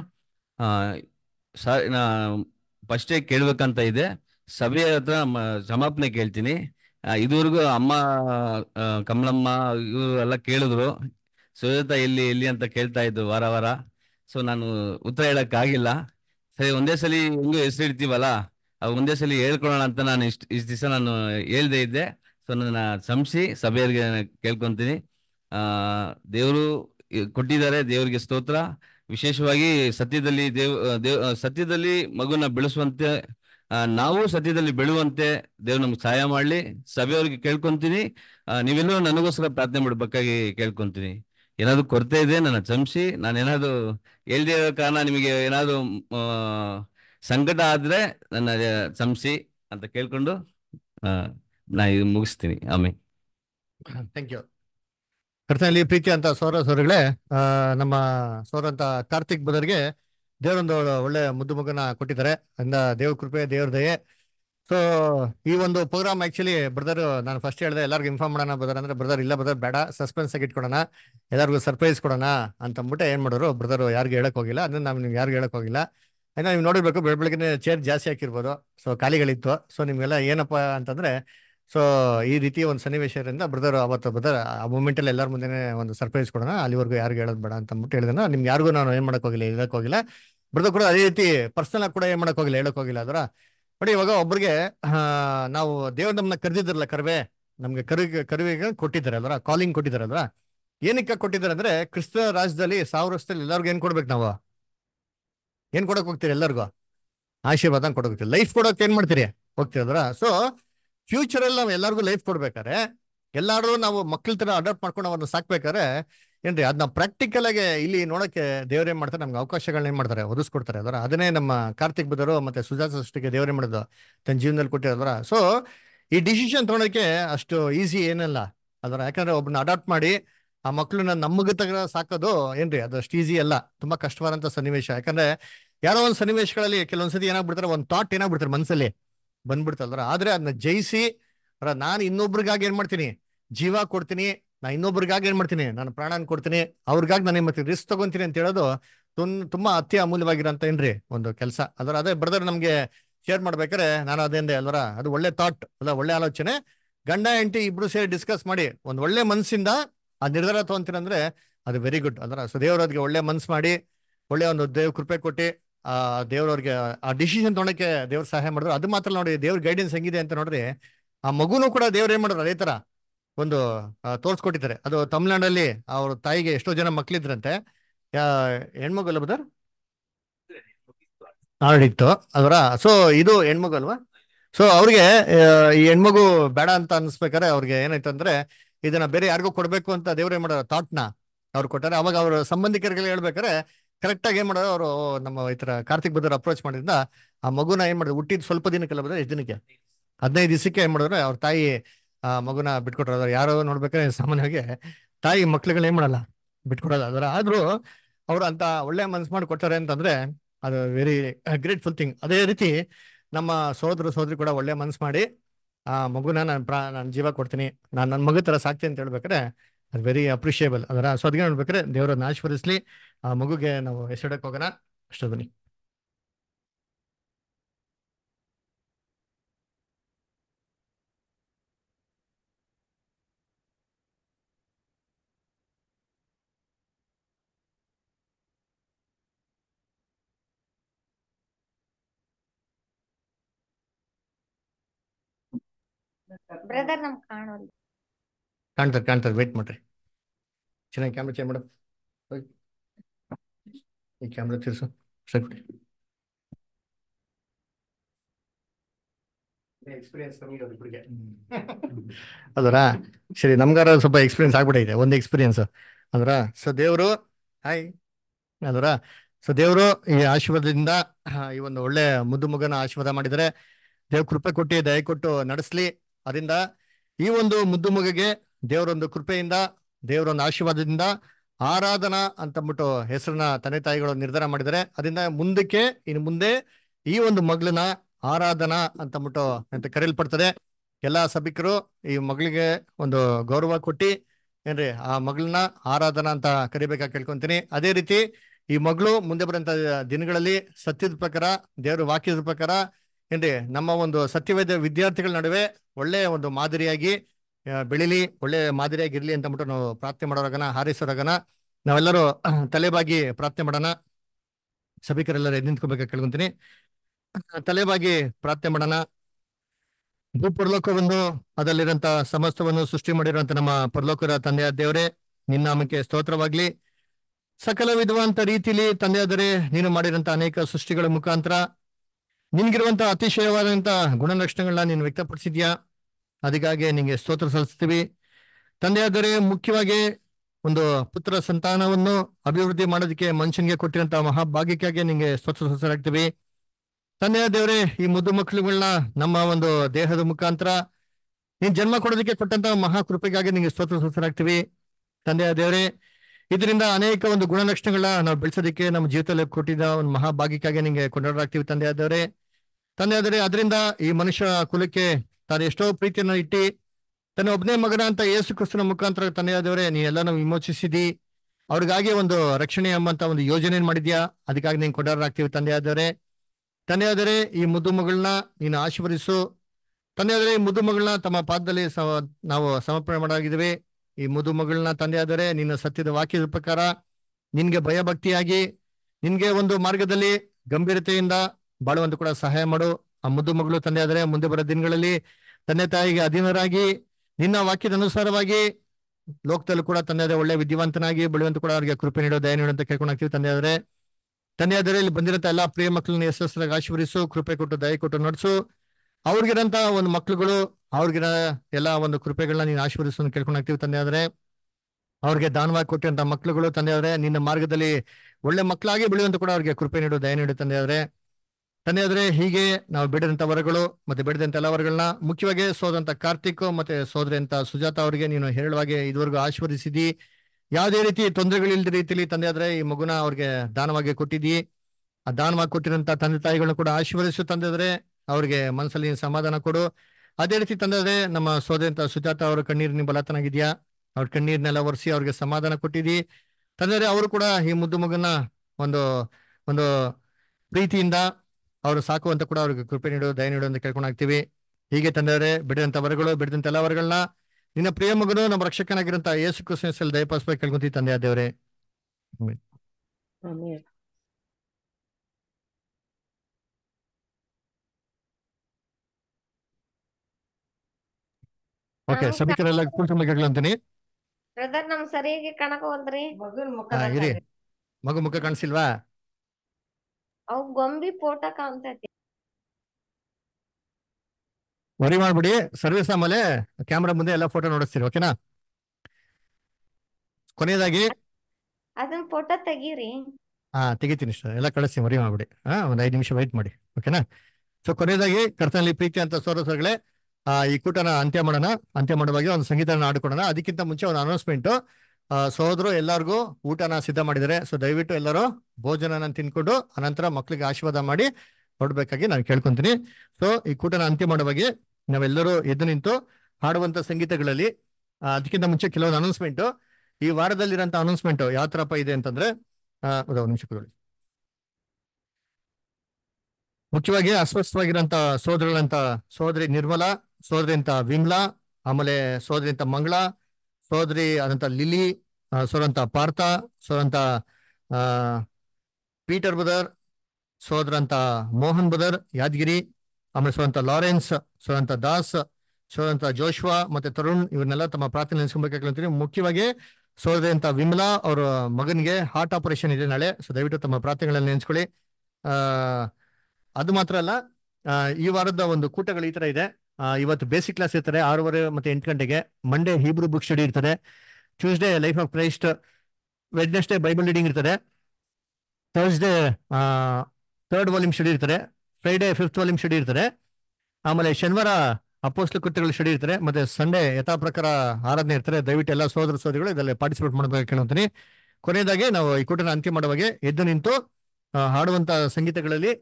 F: ಸರ್ ನಾ ಫಸ್ಟೇ ಕೇಳ್ಬೇಕಂತ ಇದೆ ಸಭೆಯ ಹತ್ರ ಮ- ಕ್ಷಮಾಪಣೆ ಕೇಳ್ತೀನಿ ಆ, ಇದುವರೆಗೂ ಅಮ್ಮ ಆ, ಕಮಲಮ್ಮ ಇವರು ಎಲ್ಲ ಕೇಳಿದ್ರು ಸುಜಾತ ಎಲ್ಲಿ ಎಲ್ಲಿ ಅಂತ ಕೇಳ್ತಾ ಇದ್ದು ವಾರ ವಾರ ಸೊ ನಾನು ಉತ್ತರ ಹೇಳಕ್ ಆಗಿಲ್ಲ ಸರಿ ಒಂದೇ ಸಲ ಹೆಂಗು ಹೆಸರು ಇಡ್ತೀವಲ್ಲ ಅವ್ ಒಂದೇ ಸಲ ಹೇಳ್ಕೊಳ್ಳೋಣ ಅಂತ ನಾನು ಇಷ್ಟ ಇಷ್ಟ ದಿವಸ ನಾನು ಹೇಳ್ದೆ ಇದ್ದೆ ಸೊ ನನ್ನ ಕ್ಷಮಿಸಿ ಸಭೆಯವರಿಗೆ ಕೇಳ್ಕೊಂತೀನಿ ಆ ದೇವರು ಕೊಟ್ಟಿದ್ದಾರೆ ದೇವರಿಗೆ ಸ್ತೋತ್ರ ವಿಶೇಷವಾಗಿ ಸತ್ಯದಲ್ಲಿ ದೇವ್ ದೇವ್ ಸತ್ಯದಲ್ಲಿ ಮಗುನ ಬೆಳೆಸುವಂತೆ ಆ, ನಾವು ಸತ್ಯದಲ್ಲಿ ಬೆಳುವಂತೆ ದೇವ್ರು ನಮ್ಗೆ ಸಹಾಯ ಮಾಡ್ಲಿ ಸಭೆಯವ್ರಿಗೆ ಕೇಳ್ಕೊಂತೀನಿ ಆ, ನೀವೆಲ್ಲರೂ ನನಗೋಸ್ಕರ ಪ್ರಾರ್ಥನೆ ಮಾಡ್ಬೇಕಾಗಿ ಕೇಳ್ಕೊಂತೀನಿ ಏನಾದ್ರು ಕೊರತೆ ಇದೆ ನನ್ನ ಕ್ಷಮಿಸಿ ನಾನು ಏನಾದ್ರು ಹೇಳ್ದೇ ಇರೋ ಕಾರಣ ನಿಮಗೆ ಏನಾದ್ರು ಆ, ಸಂಕಟ ಆದ್ರೆ ನನ್ನ ಕ್ಷಮಿಸಿ ಅಂತ ಕೇಳ್ಕೊಂಡು ಆ, ನಾ ಇದು ಮುಗಿಸ್ತೀನಿ ಆಮೇಲೆ
A: ಥ್ಯಾಂಕ್ ಯು ಕರ್ತನಲ್ಲಿ ಪ್ರೀತಿ ಅಂತ ಸೌರ ಸೌರಗಳೇ ಆ ನಮ್ಮ ಸೌರ ಅಂತ ಕಾರ್ತಿಕ್ ಬದರ್ಗೆ ದೇವರೊಂದು ಒಳ್ಳೆ ಮುದ್ದು ಮಗನ ಕೊಟ್ಟಿದ್ದಾರೆ ಅದರಿಂದ ದೇವ್ರ ಕೃಪೆ ದೇವ್ರ ದಯೆ ಸೊ ಈ ಒಂದು ಪ್ರೋಗ್ರಾಮ್ ಆಕ್ಚುಲಿ ಬ್ರದರ್ ನಾನು ಫಸ್ಟ್ ಹೇಳಿದೆ ಎಲ್ಲರಿಗೂ ಇನ್ಫಾರ್ಮ್ ಮಾಡೋಣ ಬ್ರದರ್ ಅಂದ್ರೆ ಬ್ರದರ್ ಇಲ್ಲ ಬ್ರದರ್ ಬೇಡ ಸಸ್ಪೆನ್ಸ್ ಆಗಿ ಇಟ್ಕೊಡೋಣ ಎಲ್ಲರಿಗೂ ಸರ್ಪ್ರೈಸ್ ಕೊಡೋಣ ಅಂತ ಅಂದ್ಬಿಟ್ಟು ಏನ್ ಮಾಡೋರು ಬ್ರದರ್ ಯಾರಿಗೂ ಹೇಳಕ್ ಹೋಗಿಲ್ಲ ಅದನ್ನ ನಾವು ನಿಮ್ಗೆ ಯಾರಿಗೂ ಹೇಳಕ್ ಹೋಗಿಲ್ಲ ಇನ್ನು ನೀವು ನೋಡಿರ್ಬೇಕು ಬೆಳ ಬೆಳಗ್ಗೆ ಚೇರ್ ಜಾಸ್ತಿ ಹಾಕಿರ್ಬೋದು ಸೊ ಖಾಲಿಗಳಿತ್ತು ಸೊ ನಿಮ್ಗೆಲ್ಲ ಏನಪ್ಪ ಅಂತಂದ್ರೆ ಸೊ ಈ ರೀತಿ ಒಂದು ಸನ್ನಿವೇಶ ಇರೋದ್ರಿಂದ ಬ್ರದರ್ ಅವತ್ತು ಬ್ರದರ್ ಆ ಮೂಮೆಂಟಲ್ಲಿ ಎಲ್ಲರ ಮುಂದೆ ಒಂದು ಸರ್ಪ್ರೈಸ್ ಕೊಡೋಣ ಅಲ್ಲಿವರೆಗೂ ಯಾರಿಗೂ ಹೇಳೋದು ಬೇಡ ಅಂತ ಅಂದ್ಬಿಟ್ಟು ಹೇಳಿದ್ರೆ ನಿಮ್ಗೆ ಯಾರಿಗೂ ನಾನು ಏನ್ ಮಾಡಕ್ ಹೋಗಿಲ್ಲ ಹೇಳಕ್ ಹೋಗಿಲ್ಲ ಬ್ರದರ್ ಕೂಡ ಅದೇ ರೀತಿ ಪರ್ಸನಲ್ ಕೂಡ ಏನ್ ಮಾಡಕ್ ಹೋಗಿಲ್ಲ ಹೇಳಕ್ ಹೋಗಿಲ್ಲ ಅದರ ನೋಡಿ ಇವಾಗ ಒಬ್ರಿಗೆ ಆ, ನಾವು ದೇವ್ರು ನಮ್ಮನ್ನ ಕರೆದಿದ್ರಲ್ಲ ಕರ್ವೆ ನಮ್ಗೆ ಕರು ಕರುವಿಗೆ ಕೊಟ್ಟಿದ್ದಾರೆ ಅಲ್ವಾ ಕಾಲಿಂಗ್ ಕೊಟ್ಟಿದ್ದಾರೆ ಅಲ್ವಾ ಏನಕ್ಕೆ ಕೊಟ್ಟಿದ್ದಾರೆ ಅಂದ್ರೆ ಕ್ರಿಸ್ತ ರಾಜ್ಯದಲ್ಲಿ ಸಾವಿರ ವರ್ಷದಲ್ಲಿ ಎಲ್ಲರಿಗೂ ಏನ್ ಕೊಡ್ಬೇಕು ನಾವು ಏನ್ ಕೊಡಕ್ ಹೋಗ್ತೀರಿ ಎಲ್ಲರಿಗೂ ಆಶೀರ್ವಾದ ಕೊಡಕ್ ಹೋಗ್ತೀರಿ ಲೈಫ್ ಕೊಡೋಕೆ ಏನ್ ಮಾಡ್ತೀರಿ ಹೋಗ್ತೀರದ್ರ ಸೊ ಫ್ಯೂಚರ್ ಅಲ್ಲಿ ನಾವು ಎಲ್ಲರಿಗೂ ಲೈಫ್ ಕೊಡ್ಬೇಕಾರೆ ಎಲ್ಲಾರು ನಾವು ಮಕ್ಳ ತರ ಅಡಾಪ್ಟ್ ಮಾಡ್ಕೊಂಡು ಅವ್ರನ್ನ ಸಾಕ್ಬೇಕಾರೆ ಏನ್ರಿ ಅದನ್ನ ಪ್ರಾಕ್ಟಿಕಲ್ ಆಗಿ ಇಲ್ಲಿ ನೋಡಕ್ಕೆ ದೇವ್ರೇನ್ ಮಾಡ್ತಾರೆ ನಮ್ಗೆ ಅವಕಾಶಗಳನ್ನ ಏನ್ ಮಾಡ್ತಾರೆ ಒದಗಿಸ್ಕೊಡ್ತಾರೆ ಅದರ ಅದನ್ನೇ ನಮ್ಮ ಕಾರ್ತಿಕ್ ಬದರು ಮತ್ತೆ ಸುಜಾತ ಸೃಷ್ಟಿಗೆ ದೇವ್ರೇನ್ ಮಾಡೋದು ತನ್ನ ಜೀವನದಲ್ಲಿ ಕೊಟ್ಟಿರೋದ್ರ ಸೊ ಈ ಡಿಸಿಷನ್ ತೊಗೊಳಕ್ಕೆ ಅಷ್ಟು ಈಸಿ ಏನಲ್ಲ ಅದರ ಯಾಕಂದ್ರೆ ಒಬ್ಬನ ಅಡಾಪ್ಟ್ ಮಾಡಿ ಆ ಮಕ್ಳನ್ನ ನಮಗೆ ತಗ ಸಾಕೋದು ಏನ್ರಿ ಅದು ಅಷ್ಟು ಈಸಿ ಅಲ್ಲ ತುಂಬಾ ಕಷ್ಟವಾದಂತ ಸನ್ನಿವೇಶ ಯಾಕಂದ್ರೆ ಯಾರೋ ಒಂದು ಸನ್ನಿವೇಶಗಳಲ್ಲಿ ಕೆಲವೊಂದ್ಸತಿ ಏನಾಗ್ಬಿಡ್ತಾರೆ ಒಂದು ಥಾಟ್ ಏನಾಗ್ಬಿಡ್ತಾರೆ ಮನ್ಸಲ್ಲಿ ಬಂದ್ಬಿಡ್ತಲ್ರ ಆದ್ರೆ ಅದನ್ನ ಜಯಿಸಿ ಅಲ್ಲ ನಾನು ಇನ್ನೊಬ್ರಿಗಾಗಿ ಏನ್ ಮಾಡ್ತೀನಿ ಜೀವ ಕೊಡ್ತೀನಿ ನಾ ಇನ್ನೊಬ್ರಿಗಾಗಿ ಏನ್ ಮಾಡ್ತೀನಿ ನಾನು ಪ್ರಾಣನ ಕೊಡ್ತೀನಿ ಅವ್ರಿಗಾಗಿ ನಾನು ಏನ್ ಮಾಡ್ತೀನಿ ರಿಸ್ಕ್ ತಗೊಂತೀನಿ ಅಂತ ಹೇಳೋದು ತುನ್ ತುಂಬಾ ಅತಿ ಅಮೂಲ್ಯವಾಗಿರೋಂತ ಏನ್ರಿ ಒಂದು ಕೆಲಸ ಅದರ ಅದೇ ಬ್ರದರ್ ನಮ್ಗೆ ಶೇರ್ ಮಾಡ್ಬೇಕಾರೆ ನಾನು ಅದೇಂದೆ ಅಲ್ವರ ಅದು ಒಳ್ಳೆ ಥಾಟ್ ಅಲ್ಲ ಒಳ್ಳೆ ಆಲೋಚನೆ ಗಂಡ ಹೆಂಡತಿ ಇಬ್ರು ಸೇರಿ ಡಿಸ್ಕಸ್ ಮಾಡಿ ಒಂದ್ ಒಳ್ಳೆ ಮನ್ಸಿಂದ ಆ ನಿರ್ಧಾರ ತಗೊಂತೀರಂದ್ರೆ ಅದು ವೆರಿ ಗುಡ್ ಅದರ ಸೊ ದೇವ್ರವ್ರಿಗೆ ಒಳ್ಳೆ ಮನ್ಸು ಮಾಡಿ ಒಳ್ಳೆ ಒಂದು ದೇವ್ ಕೃಪೆ ಕೊಟ್ಟು ಆ ದೇವ್ರವ್ರಿಗೆ ಆ ಡಿಸಿಷನ್ ತೊಗೊಳಕ್ಕೆ ದೇವ್ರ ಸಹಾಯ ಮಾಡಿದ್ರು ಅದು ಮಾತ್ರ ನೋಡಿ ದೇವ್ರ ಗೈಡೆನ್ಸ್ ಹೆಂಗಿದೆ ಅಂತ ನೋಡ್ರಿ ಆ ಮಗುನು ಕೂಡ ದೇವ್ರ ಏನ್ ಮಾಡಿದ್ರು ಅದೇ ತರ ಒಂದು ಆ, ತೋರ್ಸ್ಕೊಟ್ಟಿದ್ದಾರೆ ಅದು ತಮಿಳ್ನಾಡಲ್ಲಿ ಅವ್ರ ತಾಯಿಗೆ ಎಷ್ಟೋ ಜನ ಮಕ್ಳಿದ್ರಂತೆ ಯಾ- ಹೆಣ್ಮಗು ಅಲ್ಲ ಬದರ್ ಆಡಿತ್ತು ಅದರ ಸೊ ಇದು ಹೆಣ್ಮಗು ಅಲ್ವಾ ಸೊ ಅವ್ರಿಗೆ ಆ, ಈ ಹೆಣ್ಮಗು ಬೇಡ ಅಂತ ಅನ್ಸ್ಬೇಕಾರೆ ಅವ್ರಿಗೆ ಏನಾಯ್ತು ಅಂದ್ರೆ ಇದನ್ನ ಬೇರೆ ಯಾರಿಗೂ ಕೊಡ್ಬೇಕು ಅಂತ ದೇವ್ರ ಏನ್ ಮಾಡೋರು ಥಾಟ್ ನ ಅವ್ರು ಕೊಟ್ಟಾರೆ ಅವಾಗ ಅವ್ರ ಸಂಬಂಧಿಕರಿಗೆ ಹೇಳ್ಬೇಕಾರೆ ಕರೆಕ್ಟ್ ಆಗಿ ಏನ್ ಮಾಡೋರು ಅವರು ನಮ್ಮ ಈ ತರ ಕಾರ್ತಿಕ್ ಬದರ್ ಅಪ್ರೋಚ್ ಮಾಡಿದ್ರಿಂದ ಆ ಮಗುನ ಏನ್ ಮಾಡಿದ್ರು ಹುಟ್ಟಿದ ಸ್ವಲ್ಪ ದಿನಕ್ಕೆಲ್ಲ ಬದ್ರೆ ಎಷ್ಟು ದಿನಕ್ಕೆ ಹದಿನೈದು ದಿವಸಕ್ಕೆ ಏನ್ ಮಾಡಿದ್ರೆ ಅವ್ರ ತಾಯಿ ಆ ಮಗುನ ಬಿಟ್ಕೊಟ್ರು ಅದ್ರ ಯಾರೋ ನೋಡ್ಬೇಕಾದ್ರೆ ಸಾಮಾನ್ಯವಾಗಿ ತಾಯಿ ಮಕ್ಳುಗಳು ಏನ್ ಮಾಡಲ್ಲ ಬಿಟ್ಕೊಡಲ್ಲ ಅದರ ಆದ್ರೂ ಅವ್ರು ಅಂತ ಒಳ್ಳೆ ಮನ್ಸ್ ಮಾಡಿ ಕೊಟ್ಟಾರೆ ಅಂತಂದ್ರೆ ಅದು ವೆರಿ ಗ್ರೇಟ್ಫುಲ್ ಥಿಂಗ್ ಅದೇ ರೀತಿ ನಮ್ಮ ಸೋದರ ಸೋದರಿ ಕೂಡ ಒಳ್ಳೆ ಮನ್ಸ್ ಮಾಡಿ ಆ ಮಗುನ ನಾನು ಪ್ರಾ ನಾನು ಜೀವ ಕೊಡ್ತೀನಿ ನಾನು ನನ್ನ ಮಗು ತರ ಸಾಕ್ತೀನಿ ಅಂತ ಹೇಳ್ಬೇಕಾರೆ ಅದು ವೆರಿ ಅಪ್ರಿಷಿಯೇಬಲ್ ಅದರ ಸೊ ಅದಕ್ಕೆ ನೋಡ್ಬೇಕಾದ್ರೆ ದೇವರನ್ನ ಆಶೀರ್ವದಿಸ್ಲಿ ಆ ಮಗುಗೆ ನಾವು ಹೆಸರಿಡಕ್ ಹೋಗೋಣ ಅಷ್ಟು ಬನ್ನಿ
C: ಬ್ರದರ್ ನಮ್ಗ್ ಕಾಣೋಲ್ಲ
A: ಕಾಣ್ತದೆ ಕಾಣ್ತದೆ ವೇಟ್ ಮಾಡ್ರಿ ಚೆನ್ನಾಗಿ ಕ್ಯಾಮ್ರಾ ಚೇಂಜ್ ಮಾಡು ಹೋಗಿ. ಈ ಕ್ಯಾಮ್ರಾ ತಿರ್ಸು ಸರಿ ಬಿಡಿ ಎಕ್ಸ್ಪೀರಿಯನ್ಸ್ ಕಮ್ಮಿ ಇಬ್ಬರಿಗೆ ಅದರ ಸರಿ ನಮ್ಗಾರ ಸ್ವಲ್ಪ ಎಕ್ಸ್ಪೀರಿಯನ್ಸ್ ಆಗ್ಬಿಟ್ಟೈತೆ ಒಂದು ಎಕ್ಸ್ಪೀರಿಯನ್ಸ್ ಅಂದ್ರ ಸೊ ದೇವರು ಹಾಯ್ ಅದರ ಸೊ ದೇವರು ಈ ಆಶೀರ್ವಾದದಿಂದ ಆ, ಈ ಒಂದು ಒಳ್ಳೆ ಮುದ್ದು ಮಗನ ಆಶೀರ್ವಾದ ಮಾಡಿದರೆ ದೇವ್ ಕೃಪೆ ಕೊಟ್ಟು ದಯ ಕೊಟ್ಟು ನಡೆಸ್ಲಿ ಅದರಿಂದ ಈ ಒಂದು ಮುದ್ದು ಮಗುಗೆ ದೇವರೊಂದು ಕೃಪೆಯಿಂದ ದೇವರೊಂದು ಆಶೀರ್ವಾದದಿಂದ ಆರಾಧನಾ ಅಂತಂದ್ಬಿಟ್ಟು ಹೆಸರನ್ನ ತಂದೆ ತಾಯಿಗಳು ನಿರ್ಧಾರ ಮಾಡಿದರೆ ಅದರಿಂದ ಮುಂದಕ್ಕೆ ಇನ್ನು ಮುಂದೆ ಈ ಒಂದು ಮಗಳನ್ನ ಆರಾಧನಾ ಅಂತಂದ್ಬಿಟ್ಟು ಅಂತ ಕರೆಯಲ್ಪಡ್ತದೆ ಎಲ್ಲಾ ಸಭಿಕರು ಈ ಮಗಳಿಗೆ ಒಂದು ಗೌರವ ಕೊಟ್ಟು ಏನ್ರಿ ಆ ಮಗಳನ್ನ ಆರಾಧನಾ ಅಂತ ಕರಿಬೇಕಾಗಿ ಕೇಳ್ಕೊಂತೀನಿ ಅದೇ ರೀತಿ ಈ ಮಗಳು ಮುಂದೆ ಬರೋಂಥ ದಿನಗಳಲ್ಲಿ ಸತ್ಯದ ಪ್ರಕಾರ ದೇವರ ವಾಕ್ಯದ ಪ್ರಕಾರ ಏನ್ರಿ ನಮ್ಮ ಒಂದು ಸತ್ಯವೇದ ವಿದ್ಯಾರ್ಥಿಗಳ ನಡುವೆ ಒಳ್ಳೆ ಒಂದು ಮಾದರಿಯಾಗಿ ಆ, ಬೆಳಿಲಿ ಒಳ್ಳೆ ಮಾದರಿಯಾಗಿರ್ಲಿ ಅಂತ ಅಂದ್ಬಿಟ್ಟು ನಾವು ಪ್ರಾರ್ಥನೆ ಮಾಡೋರಾಗನ ಹಾರೈಸೋರಾಗನ ನಾವೆಲ್ಲರೂ ತಲೆಬಾಗಿ ಪ್ರಾರ್ಥನೆ ಮಾಡೋಣ ಸಭಿಕರೆಲ್ಲರೂ ಎದ್ದು ನಿಂತ್ಕೋಬೇಕಾಗಿ ಕೇಳ್ಕೊಂತೀನಿ ತಲೆಬಾಗಿ ಪ್ರಾರ್ಥನೆ ಮಾಡೋಣ ಭೂಪರಲೋಕವನ್ನು ಅದರಲ್ಲಿರಂತ ಸಮಸ್ತವನ್ನು ಸೃಷ್ಟಿ ಮಾಡಿರುವಂತ ನಮ್ಮ ಪರಲೋಕರ ತಂದೆಯ ದೇವರೇ ನಿನ್ನ ನಾಮಕ್ಕೆ ಸ್ತೋತ್ರವಾಗ್ಲಿ ಸಕಲ ವಿಧವಂತ ರೀತಿಲಿ ತಂದೆಯಾದರೆ ನೀನು ಮಾಡಿರಂತ ಅನೇಕ ಸೃಷ್ಟಿಗಳ ಮುಖಾಂತರ ನಿನ್ಗಿರುವಂತ ಅತಿಶಯವಾದಂತ ಗುಣಲಕ್ಷಣಗಳನ್ನ ನೀನು ವ್ಯಕ್ತಪಡಿಸಿದ್ಯಾ ಅದಕ್ಕಾಗಿ ನಿಂಗೆ ಸ್ತೋತ್ರ ಸಲ್ಲಿಸ್ತೀವಿ ತಂದೆಯಾದರೆ ಮುಖ್ಯವಾಗಿ ಒಂದು ಪುತ್ರ ಸಂತಾನವನ್ನು ಅಭಿವೃದ್ಧಿ ಮಾಡೋದಕ್ಕೆ ಮನುಷ್ಯನಿಗೆ ಕೊಟ್ಟಿರಂತ ಮಹಾಭಾಗ್ಯಕ್ಕಾಗಿ ನಿಂಗೆ ಸ್ತೋತ್ರ ಸಲ್ಲಿಸ್ತೀವಿ ತಂದೆಯ ದೇವರೇ ಈ ಮುದ್ದು ಮಕ್ಕಳುಗಳನ್ನ ನಮ್ಮ ಒಂದು ದೇಹದ ಮುಖಾಂತರ ನೀನ್ ಜನ್ಮ ಕೊಡೋದಕ್ಕೆ ಕೊಟ್ಟಂತ ಮಹಾ ಕೃಪೆಗಾಗಿ ನಿಂಗೆ ಸ್ತೋತ್ರ ಸಲ್ಲಿಸಲಾಗ್ತೀವಿ ತಂದೆಯ ದೇವರೇ ಇದರಿಂದ ಅನೇಕ ಒಂದು ಗುಣಲಕ್ಷಣಗಳನ್ನ ನಾವು ಬೆಳೆಸೋದಕ್ಕೆ ನಮ್ಮ ಜೀವಿತದಲ್ಲಿ ಕೊಟ್ಟಿದ್ದ ಒಂದು ಮಹಾಭಾಗ್ಯಕ್ಕಾಗಿ ನಿಂಗೆ ಕೊಂಡಾಡಲಾಗ್ತೀವಿ ತಂದೆಯ ದೇವರೇ ತಂದೆಯಾದರೆ ಅದರಿಂದ ಈ ಮನುಷ್ಯ ಕುಲಕ್ಕೆ ತಾನು ಎಷ್ಟೋ ಪ್ರೀತಿಯನ್ನು ಇಟ್ಟಿ ತನ್ನ ಒಬ್ಬನೇ ಮಗನ ಅಂತ ಯೇಸು ಕ್ರಿಸ್ತನ ಮುಖಾಂತರ ತಂದೆಯಾದವರೇ ನೀ ಎಲ್ಲಾನು ವಿಮೋಚಿಸಿದಿ ಅವ್ರಿಗಾಗಿ ಒಂದು ರಕ್ಷಣೆ ಎಂಬಂತ ಒಂದು ಯೋಜನೆ ಮಾಡಿದ್ಯಾ ಅದಕ್ಕಾಗಿ ನೀನು ಕೊಂಡಾಡಲಾಗ್ತೀವಿ ತಂದೆಯಾದವರೇ ತಂದೆಯಾದರೆ ಈ ಮುದ್ದು ಮಗಳನ್ನ ನೀನು ಆಶೀರ್ವದಿಸು ತಂದೆಯಾದರೆ ಈ ಮುದ್ದು ಮಗಳನ್ನ ತಮ್ಮ ಪಾದದಲ್ಲಿ ಸ- ನಾವು ಸಮರ್ಪಣೆ ಮಾಡಾಗಿದ್ದೀವಿ ಈ ಮುದ್ದು ಮಗಳನ್ನ ತಂದೆಯಾದರೆ ನಿನ್ನ ಸತ್ಯದ ವಾಕ್ಯದ ಪ್ರಕಾರ ನಿನ್ಗೆ ಭಯಭಕ್ತಿಯಾಗಿ ನಿನ್ಗೆ ಒಂದು ಮಾರ್ಗದಲ್ಲಿ ಗಂಭೀರತೆಯಿಂದ ಬಾಳುವಂತ ಕೂಡ ಸಹಾಯ ಮಾಡು ಆ ಮುದ್ದು ಮಗಳು ತಂದೆಯಾದರೆ ಮುಂದೆ ಬರೋ ದಿನಗಳಲ್ಲಿ ತಂದೆ ತಾಯಿಗೆ ಅಧೀನರಾಗಿ ನಿನ್ನ ವಾಕ್ಯದ ಅನುಸಾರವಾಗಿ ಲೋಕದಲ್ಲೂ ಕೂಡ ತಂದೆಯಾದ ಒಳ್ಳೆ ವಿದ್ಯಾವಂತನಾಗಿ ಬೆಳೆಯುವಂತ ಕೂಡ ಅವ್ರಿಗೆ ಕೃಪೆ ನೀಡೋ ದಯ ನೀಡೋ ಅಂತ ಕೇಳ್ಕೊಂಡಾಗ್ತೀವಿ ತಂದೆಯಾದರೆ ತಂದೆಯಾದರೆ ಇಲ್ಲಿ ಬಂದಿರಂತ ಎಲ್ಲಾ ಪ್ರಿಯ ಮಕ್ಕಳನ್ನ ಯಶಸ್ಸಾಗಿ ಆಶೀರ್ವದಿಸು ಕೃಪೆ ಕೊಟ್ಟು ದಯ ಕೊಟ್ಟು ನಡೆಸು ಅವ್ರಿಗಿರಂತ ಒಂದು ಮಕ್ಳುಗಳು ಅವ್ರಿಗಿರ ಎಲ್ಲ ಒಂದು ಕೃಪೆಗಳನ್ನ ನೀನು ಆಶೀರ್ವದಿಸು ಅಂತ ಕೇಳ್ಕೊಂಡಾಗ್ತೀವಿ ತಂದೆಯಾದರೆ ಅವ್ರಿಗೆ ದಾನವಾಗಿ ಕೊಟ್ಟಿರಂತ ಮಕ್ಳುಗಳು ತಂದೆಯಾದ್ರೆ ನಿನ್ನ ಮಾರ್ಗದಲ್ಲಿ ಒಳ್ಳೆ ಮಕ್ಕಳಾಗಿ ಬೆಳೆಯುವಂತ ಕೂಡ ಅವ್ರಿಗೆ ಕೃಪೆ ನೀಡು ದಯ ನೀಡು ತಂದೆಯಾದ್ರೆ ತಂದೆಯಾದ್ರೆ ಹೀಗೆ ನಾವು ಬೇಡದಂತ ವರಗಳು ಮತ್ತೆ ಬೇಡದಂತ ಎಲ್ಲ ವರಗಳನ್ನ ಮುಖ್ಯವಾಗಿ ಸೋದಂತ ಕಾರ್ತಿಕ್ ಮತ್ತೆ ಸೋದರಿ ಅಂತ ಸುಜಾತ ಅವರಿಗೆ ನೀನು ಹೇರಳವಾಗಿ ಇದುವರೆಗೂ ಆಶೀರ್ವದಿಸಿದಿ ಯಾವುದೇ ರೀತಿ ತೊಂದರೆಗಳಿಲ್ಲದ ರೀತಿಯಲ್ಲಿ ತಂದೆಯಾದ್ರೆ ಈ ಮಗುನ ಅವ್ರಿಗೆ ದಾನವಾಗಿ ಕೊಟ್ಟಿದ್ದಿ ಆ ದಾನವಾಗಿ ಕೊಟ್ಟಿರಂತ ತಂದೆ ತಾಯಿಗಳನ್ನ ಕೂಡ ಆಶೀರ್ವದಿಸು ತಂದೆಯಾದ್ರೆ ಅವ್ರಿಗೆ ಮನಸ್ಸಲ್ಲಿ ನೀನು ಸಮಾಧಾನ ಕೊಡು ಅದೇ ರೀತಿ ತಂದೆಯಾದ್ರೆ ನಮ್ಮ ಸೋದರಿ ಅಂತ ಸುಜಾತ ಅವರ ಕಣ್ಣೀರಿನ ಬಲತನಾಗಿದ್ಯಾ ಅವ್ರ ಕಣ್ಣೀರ್ನೆಲ್ಲ ಒರೆಸಿ ಅವ್ರಿಗೆ ಸಮಾಧಾನ ಕೊಟ್ಟಿದ್ದಿ ತಂದೆಯಾದ್ರೆ ಅವರು ಕೂಡ ಈ ಮುದ್ದು ಮಗನ ಒಂದು ಒಂದು ಪ್ರೀತಿಯಿಂದ ಅವರು ಸಾಕುವಂತ ಕೂಡ ಅವ್ರಿಗೆ ಕೃಪೆ ನೀಡು ದಯ ನೀಡು ಅಂತ ಕೇಳ್ಕೊಂಡು ಹಾಕ್ತಿವಿ ಹೀಗೆ ತಂದೆಯವರೇ ಬಿಡದಂತ ವರಗಳು ಬಿಡದಂತ ಎಲ್ಲ ವರಗಳನ್ನ ನಿನ್ನ ಪ್ರಿಯ ಮಗನು ನಮ್ಮ ರಕ್ಷಕನಾಗಿರಂತ ಯೇಸು ಕ್ರಿಸ್ತನಲ್ಲಿ ದಯಪಾಸ್ಬೇಕು ಕೇಳ್ಕೊಂತೀವಿ ತಂದೆಯ ದೇವರೇ
D: ಆಮೇಲೆ
A: ಓಕೆ
C: ನಾವು
A: ಸಭಿಕರೆಲ್ಲ ಕುಳಿತು ಅಂತೀನಿ
C: ಬ್ರದರ್ ನಮ್ ಸರಿಯಾಗಿ ಕಾಣಕವಲ್ದ್ರಿ
D: ಮಗನ್ ಮುಖ
A: ಹಾ ಇರಿ
D: ನೋಡ್ರಿ.
A: ಮಗು ಮುಖ ಕಾಣಿಸಿಲ್ವಾ
C: ಅವ್ ಗೊಂಬಿ ಫೋಟೋ ಕಾಣ್ತೈತಿ
A: ವರಿ ಮಾಡ್ಬಿಡಿ ಸರ್ವಿಸ್ ಆಮೇಲೆ ಕ್ಯಾಮ್ರಾ ಮುಂದೆ ಎಲ್ಲ ಫೋಟೋ ನೋಡಿಸ್ತೀರಿ ಓಕೆನಾ ಕೊನೆಯದಾಗಿ
C: ಅದನ್ ಫೋಟೋ ತೆಗೀರಿ
A: ಹಾ ತೆಗಿತೀನಿ ಸರ್ ಎಲ್ಲ ಕಳಿಸ್ತೀನಿ ವರಿ ಮಾಡ್ಬಿಡಿ ಹಾ ಒಂದ್ ಐದು ನಿಮಿಷ ವೆಯ್ಟ್ ಮಾಡಿ ಓಕೆನಾ ಸೊ ಕೊನೆಯದಾಗಿ ಕರ್ತನಲ್ಲಿ ಪ್ರೀತಿ ಅಂತ ಸೋರಸಗಳೇ ಆ ಈ ಕೂಟನ ಅಂತ್ಯ ಮಾಡೋಣ ಅಂತ್ಯ ಮಾಡುವಾಗ ಒಂದು ಸಂಗೀತನ ಆಡ್ಕೊಡೋಣ ಅದಕ್ಕಿಂತ ಮುಂಚೆ ಒಂದು ಅನೌನ್ಸ್ಮೆಂಟ್ ಸೋದರು ಎಲ್ಲರಿಗೂ ಊಟನ ಸಿದ್ಧ ಮಾಡಿದ್ದಾರೆ ಸೊ ದಯವಿಟ್ಟು ಎಲ್ಲರೂ ಭೋಜನನ ತಿನ್ಕೊಂಡು ಅನಂತರ ಮಕ್ಕಳಿಗೆ ಆಶೀರ್ವಾದ ಮಾಡಿ ಹೊರಡ್ಬೇಕಾಗಿ ನಾನು ಕೇಳ್ಕೊಂತೀನಿ ಸೊ ಈ ಕೂಟನ ಅಂತ್ಯ ಮಾಡುವಾಗೆ ನಾವೆಲ್ಲರೂ ಎದ್ದು ನಿಂತು ಹಾಡುವಂತ ಸಂಗೀತಗಳಲ್ಲಿ ಆ, ಅದಕ್ಕಿಂತ ಮುಂಚೆ ಕೆಲವೊಂದು ಅನೌನ್ಸ್ಮೆಂಟ್ ಈ ವಾರದಲ್ಲಿರೋಂಥ ಅನೌನ್ಸ್ಮೆಂಟ್ ಯಾವ ತರಪ್ಪ ಇದೆ ಅಂತಂದ್ರೆ ಆ, ಒಂದು ನಿಮಿಷ ಕೂತ್ಕೊಳ್ಳಿ. ಮುಖ್ಯವಾಗಿ ಅಸ್ವಸ್ಥವಾಗಿರೋಂಥ ಸೋದರಿಗಳಂತ ಸೋದರಿ ನಿರ್ಮಲಾ ಸೋದರಿ ಅಂತ ವಿಮ್ಲಾ ಆಮೇಲೆ ಸೋದರಿ ಅಂತ ಮಂಗಳ ಸೋದರಿ ಆದಂತ ಲಿಲಿ ಆ, ಸೋದಂತ ಪಾರ್ಥ ಸೋದಂತ ಆ ಪೀಟರ್ ಬದರ್ ಸೋದರ ಅಂತ ಮೋಹನ್ ಬದರ್ ಯಾದಗಿರಿ ಆಮೇಲೆ ಸೋದಂತ ಲಾರೆನ್ಸ್ ಸೋದಂತ ದಾಸ್ ಸೋದಂತ ಜೋಶ್ವಾ ಮತ್ತೆ ತರುಣ್ ಇವನ್ನೆಲ್ಲ ತಮ್ಮ ಪ್ರಾರ್ಥನೆ ನೆನೆಸ್ಕೊಬೇಕಾಗಿ ಹೇಳ್ತೀನಿ ಮುಖ್ಯವಾಗಿ ಸೋದರಂತ ವಿಮಲಾ ಅವರ ಮಗನಿಗೆ ಹಾರ್ಟ್ ಆಪರೇಷನ್ ಇದೆ ನಾಳೆ ಸೊ ದಯವಿಟ್ಟು ತಮ್ಮ ಪ್ರಾರ್ಥನೆಗಳನ್ನ ನೆನೆಸ್ಕೊಳ್ಳಿ ಆ ಅದು ಮಾತ್ರ ಅಲ್ಲ ಆ, ಈ ವಾರದ ಒಂದು ಕೂಟಗಳು ಈ ತರ ಇದೆ ಆ, ಇವತ್ತು ಬೇಸಿಕ್ ಕ್ಲಾಸ್ ಇರ್ತಾರೆ ಆರೂವರೆ ಮತ್ತೆ ಎಂಟು ಗಂಟೆಗೆ ಮಂಡೇ ಹೀಬ್ರೂ ಬುಕ್ ಸ್ಟಡಿ ಇರ್ತದೆ Tuesday life of Christ Wednesday Bible reading ಇರ್ತದೆ ಥರ್ಸ್ಡೇ ಥರ್ಡ್ ವಾಲ್ಯೂಮ್ ಸ್ಟಡಿ ಇರ್ತಾರೆ ಫ್ರೈಡೇ ಫಿಫ್ತ್ ವಾಲ್ಯೂಮ್ ಸ್ಟಡಿ ಇರ್ತಾರೆ ಆಮೇಲೆ ಶನಿವಾರ ಅಪೋಸ್ಲ ಕೃತ್ಯಗಳು ಸ್ಟಡಿ ಇರ್ತಾರೆ ಮತ್ತೆ ಸಂಡೇ ಯಥಾ ಪ್ರಕಾರ ಆರಾಧನೆ ಇರ್ತಾರೆ ದಯವಿಟ್ಟು ಎಲ್ಲ ಸೋದರ ಸೋದರಿಗಳು ಇದರಲ್ಲಿ ಪಾರ್ಟಿಸಿಪೇಟ್ ಮಾಡಬೇಕು ಕೇಳ್ತೀನಿ ಕೊನೆಯದಾಗಿ ನಾವು ಈ ಕೂಟನ ಅಂತ್ಯ ಮಾಡುವಾಗೆ ಎದ್ದು ನಿಂತು ಆ, ಹಾಡುವಂತ ಸಂಗೀತಗಳಲ್ಲಿ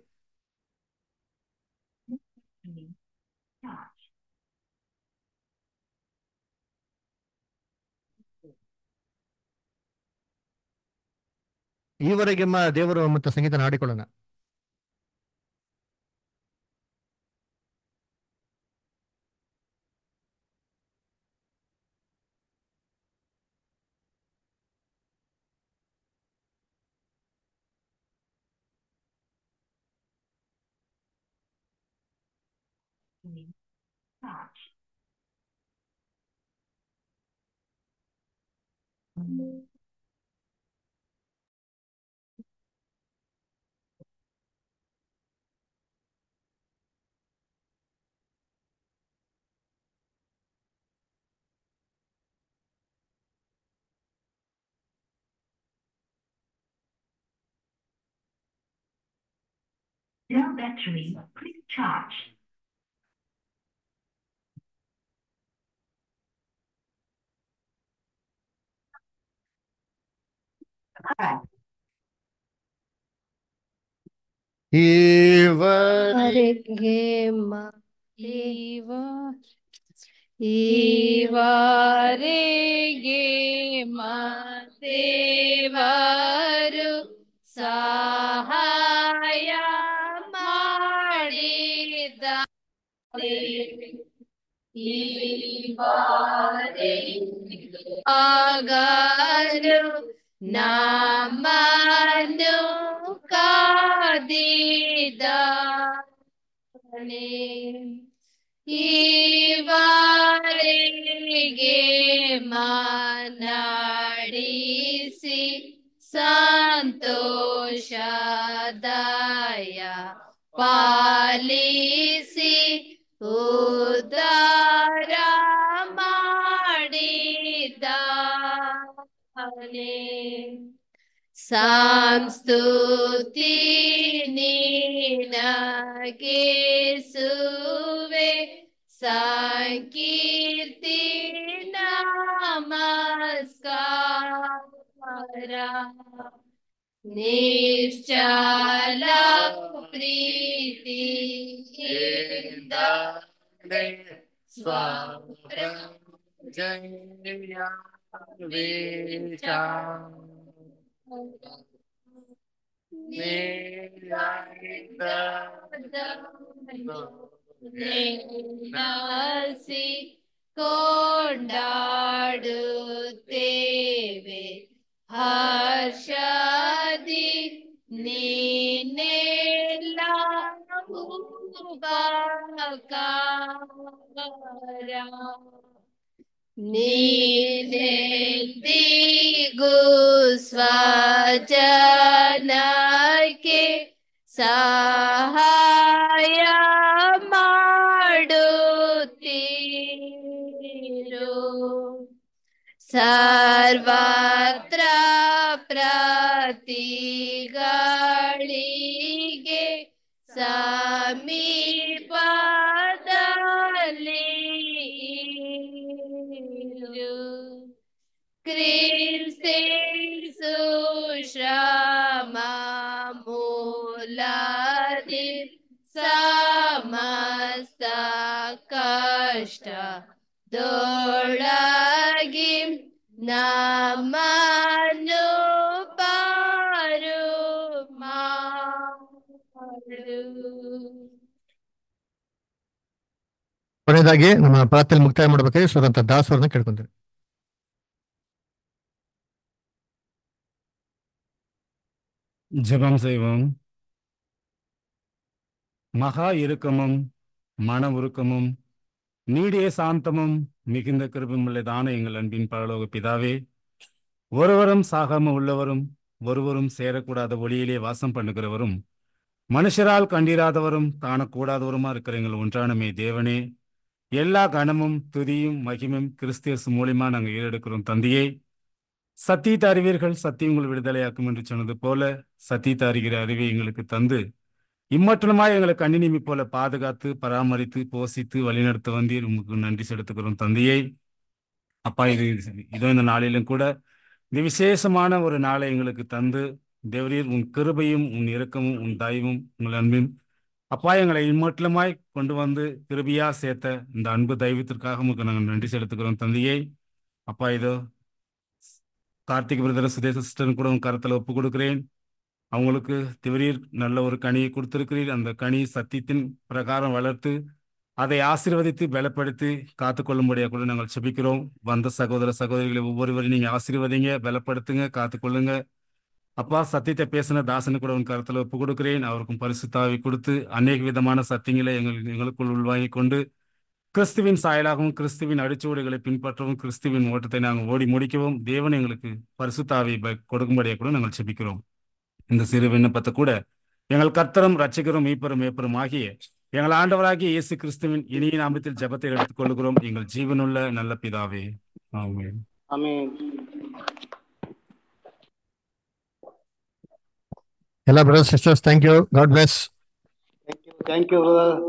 A: ಈವರೆಗೆಮ್ಮ ದೇವರು ಮತ್ತು ಸಂಗೀತ ಹಾಡಿಕೊಳ್ಳೋಣ
G: No battery, please charge.
B: ವರೆಗೆ
E: ಈವರೆಗೆ ಮತ್ತೇವರು ಸಹಾಯ ಮಾಡಿದ ಆಗಲು ನಮ್ಮನ್ನು ಕಾದಿದ ಈವರೆಗೆ ಮನಡಿಸಿ ಸಂತೋಷದಾಯ ಪಾಲಿಸಿ ಉದಾರ ಮಾಡಿದ್ದಾನೆ ಸಂಸ್ತುತಿ ನಿನಗೆ ಸುವೆ ಸಂಕೀರ್ತಿ ನಮಸ್ಕಾರ ನಿಶ್ಚಲ ಪ್ರೀತಿಯಿಂದ ನೆನಸಿ ಕೊಂಡಾಡುತ್ತೇವೆ ಹರ್ಷದಿ ನೀನೆಲ್ಲ ಉಪಕಾರ ನೀನೆಂದಿಗೂ ಸ್ವಜನಕ್ಕೆ ಸಹಾಯ ಮಾಡುತ್ತೀರು ಸರ್ವತ್ರ ಪ್ರತಿಗಳಿಗೆ ಸಮೀಪದಲ್ಲಿ ಕ್ರಿಸ್ತೇಸು ಶ್ರಮ ಮೂಲದಿ ಸಮಸ್ತ ಕಷ್ಟ ದೊಳಗಿ ನಮ್ಮನ್ನು ಪಾರು ಮಾಡು
A: ಕೊನೆಯದಾಗಿ ನಮ್ಮ ಪ್ರಾರ್ಥನೆ ಮುಕ್ತಾಯ ಮಾಡ್ಬೇಕಾದ್ರೆ ಸ್ವತಂತ್ರ ದಾಸವರನ್ನ ಕೇಳ್ಕೊಂತೀವಿ
H: ஜெபம் செய்வோம் மகா இறுக்கமும் மன உருக்கமும் நீடிய சாந்தமும் மிகுந்த கிருபையும் உள்ளதான எங்கள் அன்பின் பரலோக பிதாவே ஒருவரும் சாகாம உள்ளவரும் ஒருவரும் சேரக்கூடாத ஒளியிலே வாசம் பண்ணுகிறவரும் மனுஷரால் கண்டிராதவரும் காணக்கூடாதவருமா இருக்கிற எங்கள் ஒன்றானமே தேவனே எல்லா கனமும் துதியும் மகிமும் கிறிஸ்தியஸ் மூலியமா நாங்கள் ஏறெடுக்கிறோம் தந்தையே சத்தியத்தை அறிவீர்கள் சத்தியம் உங்கள் விடுதலையாக்கும் என்று சொன்னது போல சத்தியத்தை அறிகிற அறிவை எங்களுக்கு தந்து இம்மட்டுமாய் எங்களை கண்ணினிமி போல பாதுகாத்து பராமரித்து போஷித்து வழிநடத்த வந்தீர் உமக்கு நன்றி செலுத்துகிறோம் தந்தையை அப்பா இது இதோ இந்த நாளிலும் கூட இந்த விசேஷமான ஒரு நாளை எங்களுக்கு தந்து தேவரீர் உன் கிருபையும் உன் இரக்கமும் உன் தயவும் உங்கள் அன்பின் அப்பா எங்களை இம்மட்டுமாய் கொண்டு வந்து கிருபியா சேர்த்த இந்த அன்பு தெய்வத்திற்காக உமக்கு நாங்கள் நன்றி செலுத்துகிறோம் தந்தையை அப்பா இதோ கார்த்திக் பிரதர் சுதேச சிஸ்டர் கூட உன் கருத்தில் ஒப்பு கொடுக்கிறேன் அவங்களுக்கு திவரீர் நல்ல ஒரு கனியை கொடுத்திருக்கிறீர் அந்த கனி சத்தியத்தின் பிரகாரம் வளர்த்து அதை ஆசீர்வதித்து பலப்படுத்தி காத்துக்கொள்ளும்படியாக கூட நாங்கள் செபிக்கிறோம் வந்த சகோதர சகோதரிகளை ஒவ்வொருவரையும் நீங்க ஆசீர்வதிங்க பலப்படுத்துங்க காத்துக்கொள்ளுங்க அப்பா சத்தியத்தை பேசின தாசனு கூட உன் கருத்துல ஒப்பு கொடுக்கிறேன் அவருக்கும் பரிசுத்தாவி கொடுத்து அநேக விதமான சத்தியங்களை எங்கள் எங்களுக்குள் உள்வாங்கி கொண்டு கிறிஸ்துவின் சாயலாகவும் கிறிஸ்துவின் அடிச்சுவடுகளை பின்பற்றவும் கிறிஸ்துவின் ஓட்டத்தை நாங்கள் ஓடி முடிக்கவும் தேவன் எங்களுக்கு பரிசுத்தாவை கொடுக்கும்படியாக கூட நாங்கள் செபிக்கிறோம் இந்த சிறு விண்ணப்பத்தை கூட எங்கள் கர்த்தரும் ரட்சகரும் மீப்பரும் மேப்பரும் ஆகிய எங்கள் ஆண்டவராகிய இயேசு கிறிஸ்துவின் இனிய நாமத்தில் ஜெபத்தை எடுத்துக் கொள்கிறோம் எங்கள் ஜீவனுள்ள நல்ல பிதாவே ஆமென்
I: ஆமென்
A: ಎಲ್ಲ brothers sisters thank you God bless
I: thank you thank you brother